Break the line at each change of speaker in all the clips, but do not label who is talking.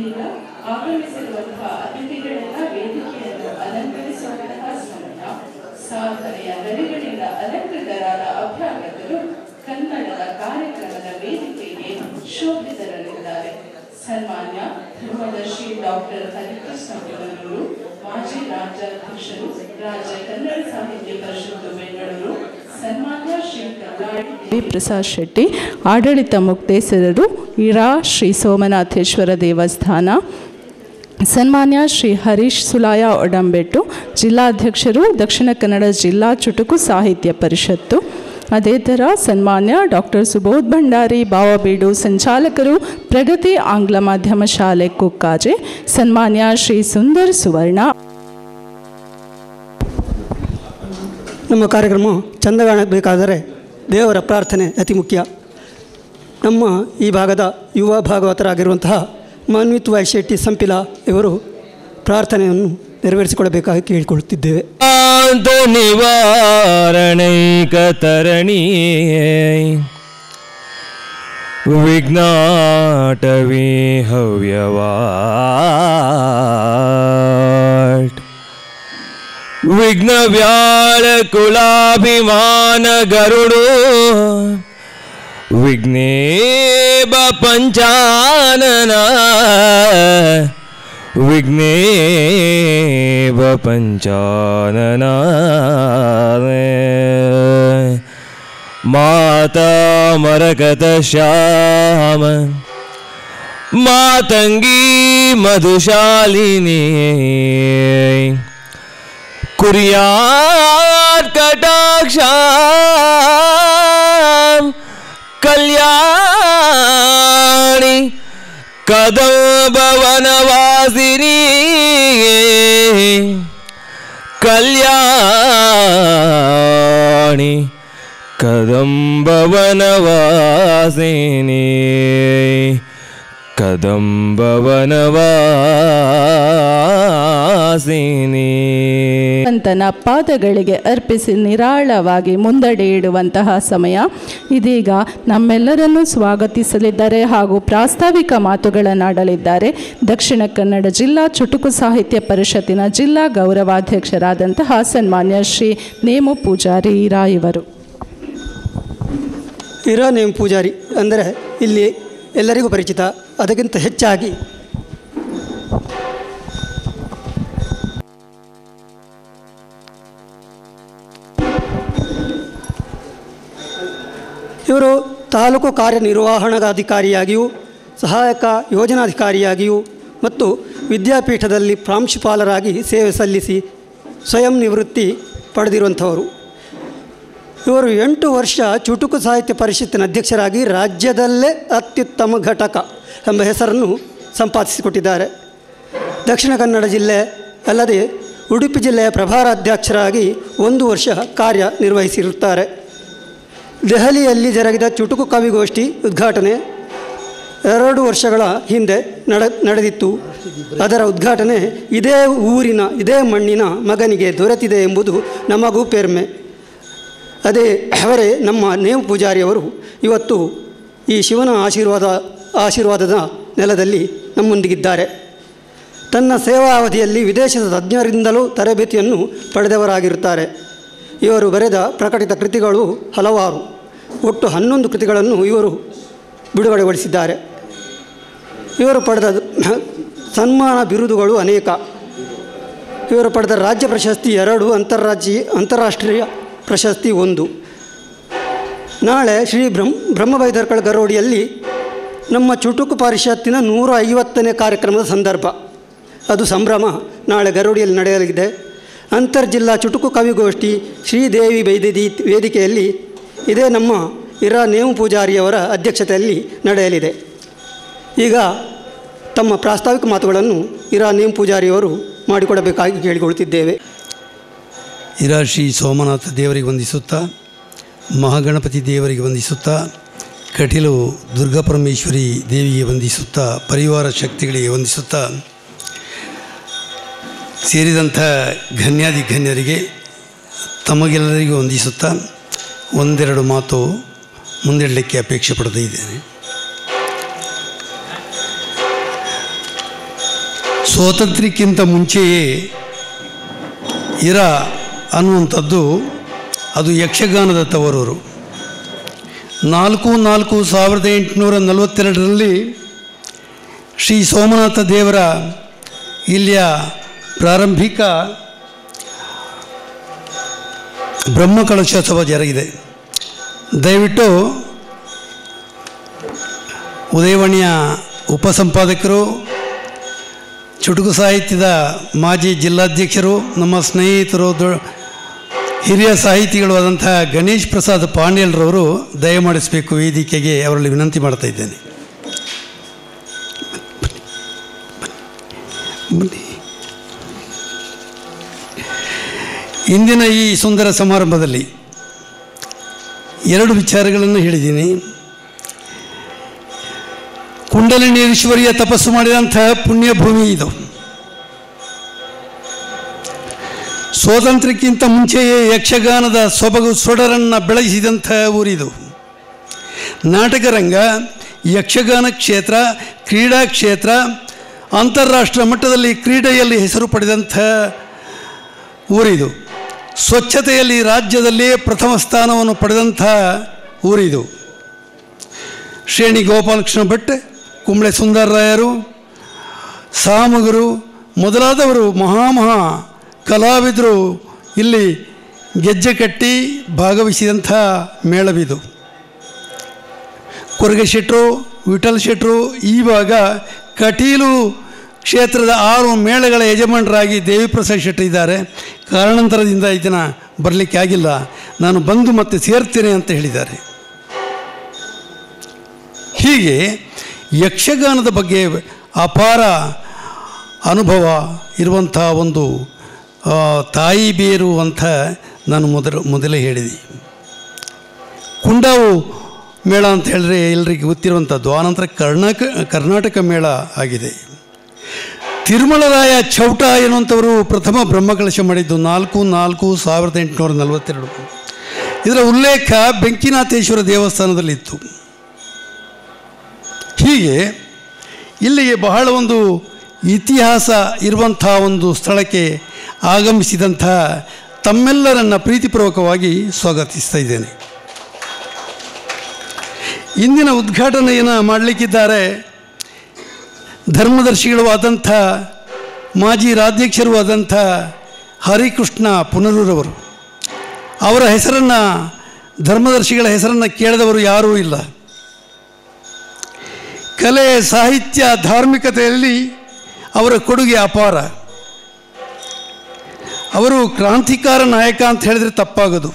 ಇದೀಗ ಆಗಮಿಸಿರುವಂತಹ ಅತಿಥಿಗಳೆಲ್ಲ ವೇದಿಕೆಯನ್ನು ಅಲಂಕರಿಸುವಂತಹ ಸಮಯ ಸಾಧನೆಯ ಗಡಿಗಳಿಂದ ಅಲಂಕೃತರಾದ ಅಭ್ಯಾಗತರು ಕನ್ನಡದ ಕಾರ್ಯಕ್ರಮದ ವೇದಿಕೆಗೆ ಶೋಭಿತರಲಿದ್ದಾರೆ ಸನ್ಮಾನ್ಯ ಧರ್ಮದರ್ಶಿ ಡಾಕ್ಟರ್ ಹರಿಕೃಷ್ಣ ಬೆಂಗಳೂರು ಮಾಜಿ ರಾಜ್ಯಾಧ್ಯಕ್ಷರು ರಾಜ್ಯ ಕನ್ನಡ ಸಾಹಿತ್ಯ ಪರಿಷತ್ತು ಬೆಂಗಳೂರು ಸನ್ಮಾನ್ಯ ಶ್ರೀ ಕಲ್ಲಾಡಿ ಪ್ರಸಾದ್ ಶೆಟ್ಟಿ ಆಡಳಿತ ಮುಕ್ತೇಸರರು ಇರಾ ಶ್ರೀ ಸೋಮನಾಥೇಶ್ವರ ದೇವಸ್ಥಾನ ಸನ್ಮಾನ್ಯ ಶ್ರೀ ಹರೀಶ್ ಸುಲಾಯ ಒಡಂಬೆಟ್ಟು ಜಿಲ್ಲಾಧ್ಯಕ್ಷರು ದಕ್ಷಿಣ ಕನ್ನಡ ಜಿಲ್ಲಾ ಚುಟುಕು ಸಾಹಿತ್ಯ ಪರಿಷತ್ತು ಅದೇ ಥರ ಸನ್ಮಾನ್ಯ ಡಾಕ್ಟರ್ ಸುಬೋಧ್ ಭಂಡಾರಿ ಬಾವಬೀಡು ಸಂಚಾಲಕರು ಪ್ರಗತಿ ಆಂಗ್ಲ ಮಾಧ್ಯಮ ಶಾಲೆ ಕುಕ್ಕಾಜೆ ಸನ್ಮಾನ್ಯ ಶ್ರೀ ಸುಂದರ್ ಸುವರ್ಣ
ನಮ್ಮ ಕಾರ್ಯಕ್ರಮ ಚಂದ ಕಾಣಬೇಕಾದರೆ ದೇವರ ಪ್ರಾರ್ಥನೆ ಅತಿ ಮುಖ್ಯ ನಮ್ಮ ಈ ಭಾಗದ ಯುವ ಭಾಗವತರಾಗಿರುವಂತಹ ಮಾನ್ವಿತ್ ವೈ ಶೆಟ್ಟಿ ಸಂಪಿಲ ಇವರು ಪ್ರಾರ್ಥನೆಯನ್ನು ನೆರವೇರಿಸಿಕೊಳ್ಳಬೇಕಾಗಿ ಕೇಳಿಕೊಳ್ಳುತ್ತಿದ್ದೇವೆ
ಆಂತು ನಿವಾರಣೈಕ ತರಣಿ ವಿಘ್ನಾಟವೇ ಹವ್ಯವಾಟ್ ವಿಘ್ನ ವ್ಯಾಳ ಕುಲಾಭಿಮಾನ ಗರುಡು ವಿಘ್ನೇಬ ಪಂಚಾನನ ವಿಘ್ನೇವ ಪಂಚಾನನ ಮಾತಾ ಮರಕತ ಶ್ಯಾಮ ಮಾತಂಗೀ ಮಧುಶಾಲಿನಿ ಕುರ್ಯಾತ್ ಕಟಾಕ್ಷ ಕಲ್ಯಾಣಿ ಕದಂಬವನವಾಸಿನಿ ಕಲ್ಯಾಣಿ ಕದಂಬವನವಾಸಿನಿ ಕದಂಬವನವಾಸಿನಿ
ಭಗವಂತನ ಪಾದಗಳಿಗೆ ಅರ್ಪಿಸಿ ನಿರಾಳವಾಗಿ ಮುಂದಡಿ ಇಡುವಂತಹ ಸಮಯ ಇದೀಗ ನಮ್ಮೆಲ್ಲರನ್ನೂ ಸ್ವಾಗತಿಸಲಿದ್ದಾರೆ ಹಾಗೂ ಪ್ರಾಸ್ತಾವಿಕ ಮಾತುಗಳನ್ನಾಡಲಿದ್ದಾರೆ ದಕ್ಷಿಣ ಕನ್ನಡ ಜಿಲ್ಲಾ ಚುಟುಕು ಸಾಹಿತ್ಯ ಪರಿಷತ್ತಿನ ಜಿಲ್ಲಾ ಗೌರವಾಧ್ಯಕ್ಷರಾದಂತಹ ಸನ್ಮಾನ್ಯ ಶ್ರೀ ನೇಮು ಪೂಜಾರಿ ಇರಾ ಇವರು
ಇರೋ ನೇಮ್ ಪೂಜಾರಿ ಅಂದರೆ ಇಲ್ಲಿ ಎಲ್ಲರಿಗೂ ಪರಿಚಿತ ಅದಕ್ಕಿಂತ ಹೆಚ್ಚಾಗಿ ಇವರು ತಾಲೂಕು ಕಾರ್ಯನಿರ್ವಹಣಾಧಿಕಾರಿಯಾಗಿಯೂ ಸಹಾಯಕ ಯೋಜನಾಧಿಕಾರಿಯಾಗಿಯೂ ಮತ್ತು ವಿದ್ಯಾಪೀಠದಲ್ಲಿ ಪ್ರಾಂಶುಪಾಲರಾಗಿ ಸೇವೆ ಸಲ್ಲಿಸಿ ಸ್ವಯಂ ನಿವೃತ್ತಿ ಪಡೆದಿರುವಂಥವರು ಇವರು ಎಂಟು ವರ್ಷ ಚುಟುಕು ಸಾಹಿತ್ಯ ಪರಿಷತ್ತಿನ ಅಧ್ಯಕ್ಷರಾಗಿ ರಾಜ್ಯದಲ್ಲೇ ಅತ್ಯುತ್ತಮ ಘಟಕ ಎಂಬ ಹೆಸರನ್ನು ಸಂಪಾದಿಸಿಕೊಟ್ಟಿದ್ದಾರೆ ದಕ್ಷಿಣ ಕನ್ನಡ ಜಿಲ್ಲೆ ಅಲ್ಲದೆ ಉಡುಪಿ ಜಿಲ್ಲೆಯ ಪ್ರಭಾರ ಅಧ್ಯಕ್ಷರಾಗಿ ಒಂದು ವರ್ಷ ಕಾರ್ಯನಿರ್ವಹಿಸಿರುತ್ತಾರೆ ದೆಹಲಿಯಲ್ಲಿ ಜರುಗಿದ ಚುಟುಕು ಕವಿಗೋಷ್ಠಿ ಉದ್ಘಾಟನೆ ಎರಡು ವರ್ಷಗಳ ಹಿಂದೆ ನಡ ನಡೆದಿತ್ತು ಅದರ ಉದ್ಘಾಟನೆ ಇದೇ ಊರಿನ ಇದೇ ಮಣ್ಣಿನ ಮಗನಿಗೆ ದೊರೆತಿದೆ ಎಂಬುದು ನಮಗೂ ಪೆರ್ಮೆ ಅದೇ ಅವರೇ ನಮ್ಮ ನೇಮ ಪೂಜಾರಿಯವರು ಇವತ್ತು ಈ ಶಿವನ ಆಶೀರ್ವಾದ ಆಶೀರ್ವಾದದ ನೆಲದಲ್ಲಿ ನಮ್ಮೊಂದಿಗಿದ್ದಾರೆ ತನ್ನ ಸೇವಾ ಅವಧಿಯಲ್ಲಿ ವಿದೇಶದ ತಜ್ಞರಿಂದಲೂ ತರಬೇತಿಯನ್ನು ಪಡೆದವರಾಗಿರುತ್ತಾರೆ ಇವರು ಬರೆದ ಪ್ರಕಟಿತ ಕೃತಿಗಳು ಹಲವಾರು ಒಟ್ಟು ಹನ್ನೊಂದು ಕೃತಿಗಳನ್ನು ಇವರು ಬಿಡುಗಡೆಗೊಳಿಸಿದ್ದಾರೆ ಇವರು ಪಡೆದ ಸನ್ಮಾನ ಬಿರುದುಗಳು ಅನೇಕ ಇವರು ಪಡೆದ ರಾಜ್ಯ ಪ್ರಶಸ್ತಿ ಎರಡು ಅಂತಾರಾಜ್ಯ ಅಂತಾರಾಷ್ಟ್ರೀಯ ಪ್ರಶಸ್ತಿ ಒಂದು ನಾಳೆ ಶ್ರೀ ಬ್ರಹ್ಮ ಬ್ರಹ್ಮಬೈದರ್ಕಳ ಗರೋಡಿಯಲ್ಲಿ ನಮ್ಮ ಚುಟುಕು ಪರಿಷತ್ತಿನ ನೂರ ಐವತ್ತನೇ ಕಾರ್ಯಕ್ರಮದ ಸಂದರ್ಭ ಅದು ಸಂಭ್ರಮ ನಾಳೆ ಗರೋಡಿಯಲ್ಲಿ ನಡೆಯಲಿದೆ ಅಂತರ್ಜಿಲ್ಲಾ ಚುಟುಕು ಕವಿಗೋಷ್ಠಿ ಶ್ರೀದೇವಿ ಬೈದದಿ ವೇದಿಕೆಯಲ್ಲಿ ಇದೇ ನಮ್ಮ ಇರಾ ನೇಮು ಪೂಜಾರಿಯವರ ಅಧ್ಯಕ್ಷತೆಯಲ್ಲಿ ನಡೆಯಲಿದೆ ಈಗ ತಮ್ಮ ಪ್ರಾಸ್ತಾವಿಕ ಮಾತುಗಳನ್ನು ಇರಾ ನೇಮು ಪೂಜಾರಿಯವರು ಮಾಡಿಕೊಡಬೇಕಾಗಿ ಕೇಳಿಕೊಳ್ತಿದ್ದೇವೆ
ಇರಾ ಶ್ರೀ ಸೋಮನಾಥ ದೇವರಿಗೆ ವಂದಿಸುತ್ತಾ ಮಹಾಗಣಪತಿ ದೇವರಿಗೆ ವಂದಿಸುತ್ತಾ ಕಟೀಲು ದುರ್ಗಾಪರಮೇಶ್ವರಿ ದೇವಿಗೆ ವಂದಿಸುತ್ತಾ ಪರಿವಾರ ಶಕ್ತಿಗಳಿಗೆ ವಂದಿಸುತ್ತಾ ಸೇರಿದಂಥ ಗಣ್ಯಾದಿ ಗಣ್ಯರಿಗೆ ತಮಗೆಲ್ಲರಿಗೂ ವಂದಿಸುತ್ತಾ ಒಂದೆರಡು ಮಾತು ಮುಂದಿಡಲಿಕ್ಕೆ ಅಪೇಕ್ಷೆ ಪಡ್ತಾ ಇದ್ದೇನೆ ಸ್ವಾತಂತ್ರ್ಯಕ್ಕಿಂತ ಮುಂಚೆಯೇ ಇರ ಅನ್ನುವಂಥದ್ದು ಅದು ಯಕ್ಷಗಾನದ ತವರೂರು ನಾಲ್ಕು ನಾಲ್ಕು ಸಾವಿರದ ಎಂಟುನೂರ ನಲವತ್ತೆರಡರಲ್ಲಿ ಶ್ರೀ ಸೋಮನಾಥ ದೇವರ ಇಲ್ಲಿಯ ಪ್ರಾರಂಭಿಕ ಬ್ರಹ್ಮಕಲಶೋತ್ಸವ ಜರುಗಿದೆ ದಯವಿಟ್ಟು ಉದಯವಾಣಿಯ ಉಪಸಂಪಾದಕರು ಚುಟುಕು ಸಾಹಿತ್ಯದ ಮಾಜಿ ಜಿಲ್ಲಾಧ್ಯಕ್ಷರು ನಮ್ಮ ಸ್ನೇಹಿತರು ದೊ- ಹಿರಿಯ ಸಾಹಿತಿಗಳು ಆದಂತಹ ಗಣೇಶ್ ಪ್ರಸಾದ್ ಪಾಂಡ್ಯಲ್ರವರು ದಯಮಾಡಿಸಬೇಕು ವೇದಿಕೆಗೆ ಅವರಲ್ಲಿ ವಿನಂತಿ ಮಾಡ್ತಾ ಇದ್ದೇನೆ ಬನ್ನಿ. ಇಂದಿನ ಈ ಸುಂದರ ಸಮಾರಂಭದಲ್ಲಿ ಎರಡು ವಿಚಾರಗಳನ್ನು ಹೇಳಿದ್ದೀನಿ ಕುಂಡಲಿನೀಶ್ವರಿಯ ತಪಸ್ಸು ಮಾಡಿದಂತಹ ಪುಣ್ಯಭೂಮಿ ಇದು ಸ್ವಾತಂತ್ರ್ಯಕ್ಕಿಂತ ಮುಂಚೆಯೇ ಯಕ್ಷಗಾನದ ಸೊಬಗು ಸೊಡರನ್ನು ಬೆಳೆಸಿದಂಥ ಊರಿದು ನಾಟಕ ರಂಗ ಯಕ್ಷಗಾನ ಕ್ಷೇತ್ರ ಕ್ರೀಡಾ ಕ್ಷೇತ್ರ ಅಂತಾರಾಷ್ಟ್ರ ಮಟ್ಟದಲ್ಲಿ ಕ್ರೀಡೆಯಲ್ಲಿ ಹೆಸರು ಪಡೆದಂಥ ಊರಿದು ಸ್ವಚ್ಛತೆಯಲ್ಲಿ ರಾಜ್ಯದಲ್ಲಿ ಪ್ರಥಮ ಸ್ಥಾನವನ್ನು ಪಡೆದಂಥ ಊರಿದು ಶ್ರೇಣಿ ಗೋಪಾಲಕೃಷ್ಣ ಭಟ್ ಕುಂಬಳೆ ಸುಂದರರಾಯರು ಸಾಮಗರು ಮೊದಲಾದವರು ಮಹಾಮಹಾ ಕಲಾವಿದರು ಇಲ್ಲಿ ಗೆಜ್ಜೆ ಕಟ್ಟಿ ಭಾಗವಹಿಸಿದಂಥ ಮೇಳವಿದು ಕೊರಗೆ ಶೆಟ್ರು ವಿಠಲ್ ಶೆಟ್ರು ಈವಾಗ ಕಟೀಲು ಕ್ಷೇತ್ರದ ಆರು ಮೇಳಗಳ ಯಜಮಾನರಾಗಿ ದೇವಿಪ್ರಸಾದ್ ಶೆಟ್ಟಿ ಇದ್ದಾರೆ ಕಾರಣಾಂತರದಿಂದ ಇದನ್ನು ಬರಲಿಕ್ಕೆ ಆಗಿಲ್ಲ ನಾನು ಬಂದು ಮತ್ತೆ ಸೇರ್ತೇನೆ ಅಂತ ಹೇಳಿದ್ದಾರೆ ಹೀಗೆ ಯಕ್ಷಗಾನದ ಬಗ್ಗೆ ಅಪಾರ ಅನುಭವ ಇರುವಂಥ ಒಂದು ಆ, ತಾಯಿ ಬೇರು ಅಂತ ನಾನು ಮೊದಲು ಮೊದಲೇ ಹೇಳಿದೆ ಕುಂಡಾವು ಮೇಳ ಅಂತ ಹೇಳಿದ್ರೆ ಎಲ್ಲರಿಗೆ ಗೊತ್ತಿರುವಂಥದ್ದು ಆನಂತರ ಕರ್ನಾಟಕ ಕರ್ನಾಟಕ ಮೇಳ ಆಗಿದೆ ತಿರುಮಲರಾಯ ಚೌಟ ಎನ್ನುವಂಥವರು ಪ್ರಥಮ ಬ್ರಹ್ಮಕಲಶ ಮಾಡಿದ್ದು ನಾಲ್ಕು ನಾಲ್ಕು ಸಾವಿರದ ಎಂಟುನೂರ ನಲವತ್ತೆರಡು ಇದರ ಉಲ್ಲೇಖ ಬೆಂಕಿನಾಥೇಶ್ವರ ದೇವಸ್ಥಾನದಲ್ಲಿತ್ತು ಹೀಗೆ ಇಲ್ಲಿಗೆ ಬಹಳ ಒಂದು ಇತಿಹಾಸ ಇರುವಂಥ ಒಂದು ಸ್ಥಳಕ್ಕೆ ಆಗಮಿಸಿದಂಥ ತಮ್ಮೆಲ್ಲರನ್ನು ಪ್ರೀತಿಪೂರ್ವಕವಾಗಿ ಸ್ವಾಗತಿಸ್ತಾ ಇದ್ದೇನೆ ಇಂದಿನ ಉದ್ಘಾಟನೆಯನ್ನು ಮಾಡಲಿಕ್ಕಿದ್ದಾರೆ ಧರ್ಮದರ್ಶಿಗಳು ಆದಂಥ ಮಾಜಿ ರಾಜ್ಯಾಧ್ಯಕ್ಷರು ಆದಂಥ ಹರಿಕೃಷ್ಣ ಪುನರೂರವರು ಅವರ ಹೆಸರನ್ನು ಧರ್ಮದರ್ಶಿಗಳ ಹೆಸರನ್ನು ಕೇಳಿದವರು ಯಾರೂ ಇಲ್ಲ ಕಲೆ ಸಾಹಿತ್ಯ ಧಾರ್ಮಿಕತೆಯಲ್ಲಿ ಅವರ ಕೊಡುಗೆ ಅಪಾರ ಅವರು ಕ್ರಾಂತಿಕಾರ ನಾಯಕ ಅಂತ ಹೇಳಿದರೆ ತಪ್ಪಾಗದು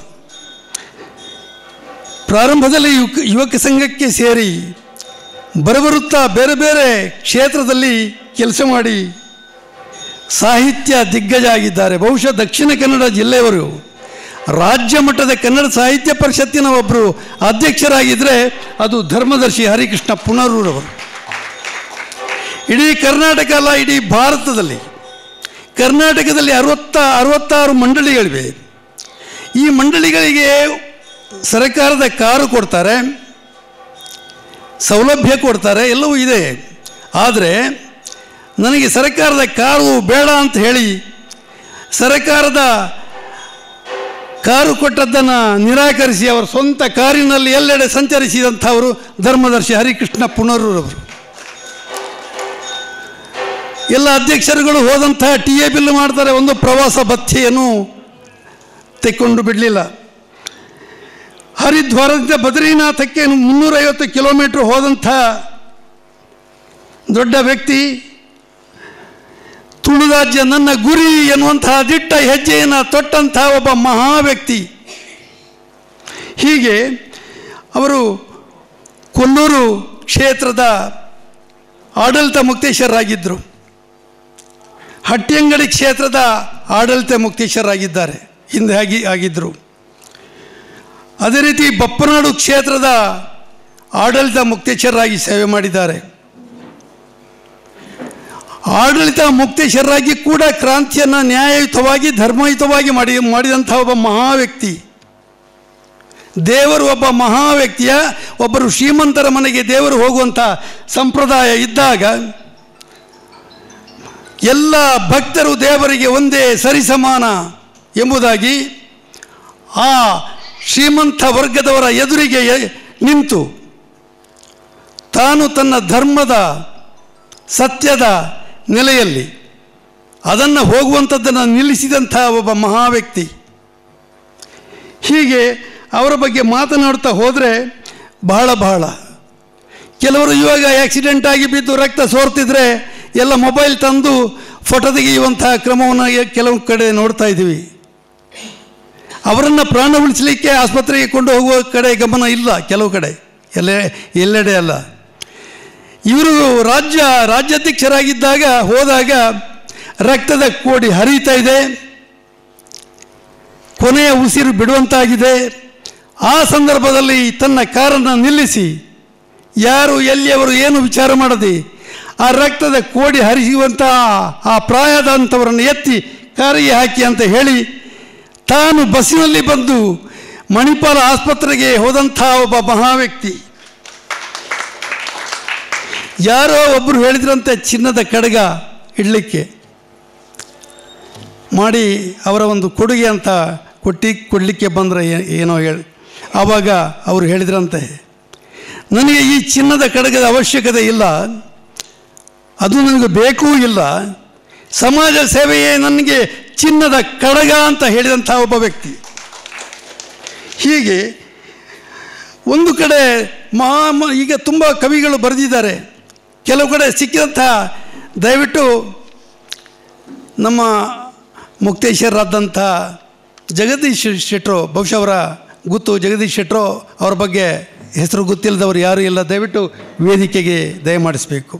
ಪ್ರಾರಂಭದಲ್ಲಿ ಯುವಕ ಯುವಕ ಸಂಘಕ್ಕೆ ಸೇರಿ ಬರಬರುತ್ತಾ ಬೇರೆ ಬೇರೆ ಕ್ಷೇತ್ರದಲ್ಲಿ ಕೆಲಸ ಮಾಡಿ ಸಾಹಿತ್ಯ ದಿಗ್ಗಜ ಆಗಿದ್ದಾರೆ ಬಹುಶಃ ದಕ್ಷಿಣ ಕನ್ನಡ ಜಿಲ್ಲೆಯವರು ರಾಜ್ಯ ಮಟ್ಟದ ಕನ್ನಡ ಸಾಹಿತ್ಯ ಪರಿಷತ್ತಿನ ಒಬ್ಬರು ಅಧ್ಯಕ್ಷರಾಗಿದ್ದರೆ ಅದು ಧರ್ಮದರ್ಶಿ ಹರಿಕೃಷ್ಣ ಪುನರೂರವರು ಇಡೀ ಕರ್ನಾಟಕ ಅಲ್ಲ ಇಡೀ ಭಾರತದಲ್ಲಿ ಕರ್ನಾಟಕದಲ್ಲಿ ಅರವತ್ತ ಅರವತ್ತಾರು ಮಂಡಳಿಗಳಿವೆ ಈ ಮಂಡಳಿಗಳಿಗೆ ಸರ್ಕಾರದ ಕಾರು ಕೊಡ್ತಾರೆ ಸೌಲಭ್ಯ ಕೊಡ್ತಾರೆ ಎಲ್ಲವೂ ಇದೆ ಆದರೆ ನನಗೆ ಸರ್ಕಾರದ ಕಾರು ಬೇಡ ಅಂತ ಹೇಳಿ ಸರ್ಕಾರದ ಕಾರು ಕೊಟ್ಟದ್ದನ್ನು ನಿರಾಕರಿಸಿ ಅವರ ಸ್ವಂತ ಕಾರಿನಲ್ಲಿ ಎಲ್ಲೆಡೆ ಸಂಚರಿಸಿದಂಥವರು ಧರ್ಮದರ್ಶಿ ಹರಿಕೃಷ್ಣ ಪುನರೂರವರು ಎಲ್ಲ ಅಧ್ಯಕ್ಷರುಗಳು ಹೋದಂತಹ ಟಿ ಎ ಬಿಲ್ ಮಾಡ್ತಾರೆ ಒಂದು ಪ್ರವಾಸ ಭತ್ಯೆಯನ್ನು ತೆಕ್ಕೊಂಡು ಬಿಡಲಿಲ್ಲ ಹರಿದ್ವಾರದಿಂದ ಬದ್ರಿನಾಥಕ್ಕೆ ಮುನ್ನೂರೈವತ್ತು ಕಿಲೋಮೀಟ್ರ್ ಹೋದಂಥ ದೊಡ್ಡ ವ್ಯಕ್ತಿ ತುಳುರಾಜ್ಯ ನನ್ನ ಗುರಿ ಎನ್ನುವಂತಹ ದಿಟ್ಟ ಹೆಜ್ಜೆಯನ್ನು ತೊಟ್ಟಂತಹ ಒಬ್ಬ ಮಹಾ ವ್ಯಕ್ತಿ ಹೀಗೆ ಅವರು ಕೊಲ್ಲೂರು ಕ್ಷೇತ್ರದ ಆಡಳಿತ ಮುಕ್ತೇಶ್ವರರಾಗಿದ್ದರು ಹಟ್ಟಿಯಂಗಡಿ ಕ್ಷೇತ್ರದ ಆಡಳಿತ ಮುಕ್ತೇಶ್ವರರಾಗಿದ್ದಾರೆ ಹಿಂದೆ ಆಗಿ ಆಗಿದ್ದರು ಅದೇ ರೀತಿ ಬಪ್ಪನಾಡು ಕ್ಷೇತ್ರದ ಆಡಳಿತ ಮುಕ್ತೇಶ್ವರರಾಗಿ ಸೇವೆ ಮಾಡಿದ್ದಾರೆ ಆಡಳಿತ ಮುಕ್ತೇಶ್ವರರಾಗಿ ಕೂಡ ಕ್ರಾಂತಿಯನ್ನು ನ್ಯಾಯಯುತವಾಗಿ ಧರ್ಮಯುತವಾಗಿ ಮಾಡಿ ಮಾಡಿದಂಥ ಒಬ್ಬ ಮಹಾ ವ್ಯಕ್ತಿ ದೇವರು ಒಬ್ಬ ಮಹಾ ವ್ಯಕ್ತಿಯ ಒಬ್ಬರು ಶ್ರೀಮಂತರ ಮನೆಗೆ ದೇವರು ಹೋಗುವಂಥ ಸಂಪ್ರದಾಯ ಇದ್ದಾಗ ಎಲ್ಲ ಭಕ್ತರು ದೇವರಿಗೆ ಒಂದೇ ಸರಿಸಮಾನ ಎಂಬುದಾಗಿ ಆ ಶ್ರೀಮಂತ ವರ್ಗದವರ ಎದುರಿಗೆ ಎ- ನಿಂತು ತಾನು ತನ್ನ ಧರ್ಮದ ಸತ್ಯದ ನೆಲೆಯಲ್ಲಿ ಅದನ್ನು ಹೋಗುವಂಥದ್ದನ್ನು ನಿಲ್ಲಿಸಿದಂಥ ಒಬ್ಬ ಮಹಾ ವ್ಯಕ್ತಿ ಹೀಗೆ ಅವರ ಬಗ್ಗೆ ಮಾತನಾಡ್ತಾ ಹೋದರೆ ಬಹಳ ಬಹಳ ಕೆಲವರು ಇವಾಗ ಆಕ್ಸಿಡೆಂಟ್ ಆಗಿ ಬಿದ್ದು ರಕ್ತ ಸೋರ್ತಿದ್ರೆ ಎಲ್ಲ ಮೊಬೈಲ್ ತಂದು ಫೋಟೋ ತೆಗೆಯುವಂತಹ ಕ್ರಮವನ್ನು ಕೆಲವು ಕಡೆ ನೋಡ್ತಾ ಇದ್ದೀವಿ ಅವರನ್ನು ಪ್ರಾಣ ಉಳಿಸಲಿಕ್ಕೆ ಆಸ್ಪತ್ರೆಗೆ ಕೊಂಡು ಹೋಗುವ ಕಡೆ ಗಮನ ಇಲ್ಲ ಕೆಲವು ಕಡೆ ಎಲ್ಲ ಎಲ್ಲೆಡೆ ಅಲ್ಲ ಇವರು ರಾಜ್ಯ ರಾಜ್ಯಾಧ್ಯಕ್ಷರಾಗಿದ್ದಾಗ ಹೋದಾಗ ರಕ್ತದ ಕೋಡಿ ಹರಿತಾ ಇದೆ ಕೊನೆಯ ಉಸಿರು ಬಿಡುವಂತಾಗಿದೆ ಆ ಸಂದರ್ಭದಲ್ಲಿ ತನ್ನ ಕಾರನ್ನು ನಿಲ್ಲಿಸಿ ಯಾರು ಎಲ್ಲಿಯವರು ಏನು ವಿಚಾರ ಮಾಡದೆ ಆ ರಕ್ತದ ಕೋಡಿ ಹರಿಸುವಂಥ ಆ ಪ್ರಾಯದಂಥವರನ್ನು ಎತ್ತಿ ಕಾರಿಗೆ ಹಾಕಿ ಅಂತ ಹೇಳಿ ತಾನು ಬಸ್ಸಿನಲ್ಲಿ ಬಂದು ಮಣಿಪಾಲ ಆಸ್ಪತ್ರೆಗೆ ಹೋದಂಥ ಒಬ್ಬ ಮಹಾ ವ್ಯಕ್ತಿ ಯಾರೋ ಒಬ್ಬರು ಹೇಳಿದ್ರಂತೆ ಚಿನ್ನದ ಕಡಗ ಇಡಲಿಕ್ಕೆ ಮಾಡಿ ಅವರ ಒಂದು ಕೊಡುಗೆ ಅಂತ ಕೊಟ್ಟು ಕೊಡಲಿಕ್ಕೆ ಬಂದರೆ ಏನೋ ಹೇಳಿ ಆವಾಗ ಅವರು ಹೇಳಿದ್ರಂತೆ ನನಗೆ ಈ ಚಿನ್ನದ ಕಡಗದ ಅವಶ್ಯಕತೆ ಇಲ್ಲ ಅದು ನನಗೆ ಬೇಕೂ ಇಲ್ಲ ಸಮಾಜ ಸೇವೆಯೇ ನನಗೆ ಚಿನ್ನದ ಕಡಗ ಅಂತ ಹೇಳಿದಂಥ ಒಬ್ಬ ವ್ಯಕ್ತಿ ಹೀಗೆ ಒಂದು ಕಡೆ ಮಹಾ ಮ- ಈಗ ತುಂಬ ಕವಿಗಳು ಬರೆದಿದ್ದಾರೆ ಕೆಲವು ಕಡೆ ಸಿಕ್ಕಿದಂಥ ದಯವಿಟ್ಟು ನಮ್ಮ ಮುಕ್ತೇಶ್ವರರಾದಂಥ ಜಗದೀಶ್ ಶೆಟ್ರು ಬಹುಶಃ ಅವರ ಗುತ್ತು ಜಗದೀಶ್ ಶೆಟ್ರು ಅವ್ರ ಬಗ್ಗೆ ಹೆಸರು ಗೊತ್ತಿಲ್ಲದವರು ಯಾರೂ ಇಲ್ಲ ದಯವಿಟ್ಟು ವೇದಿಕೆಗೆ ದಯಮಾಡಿಸಬೇಕು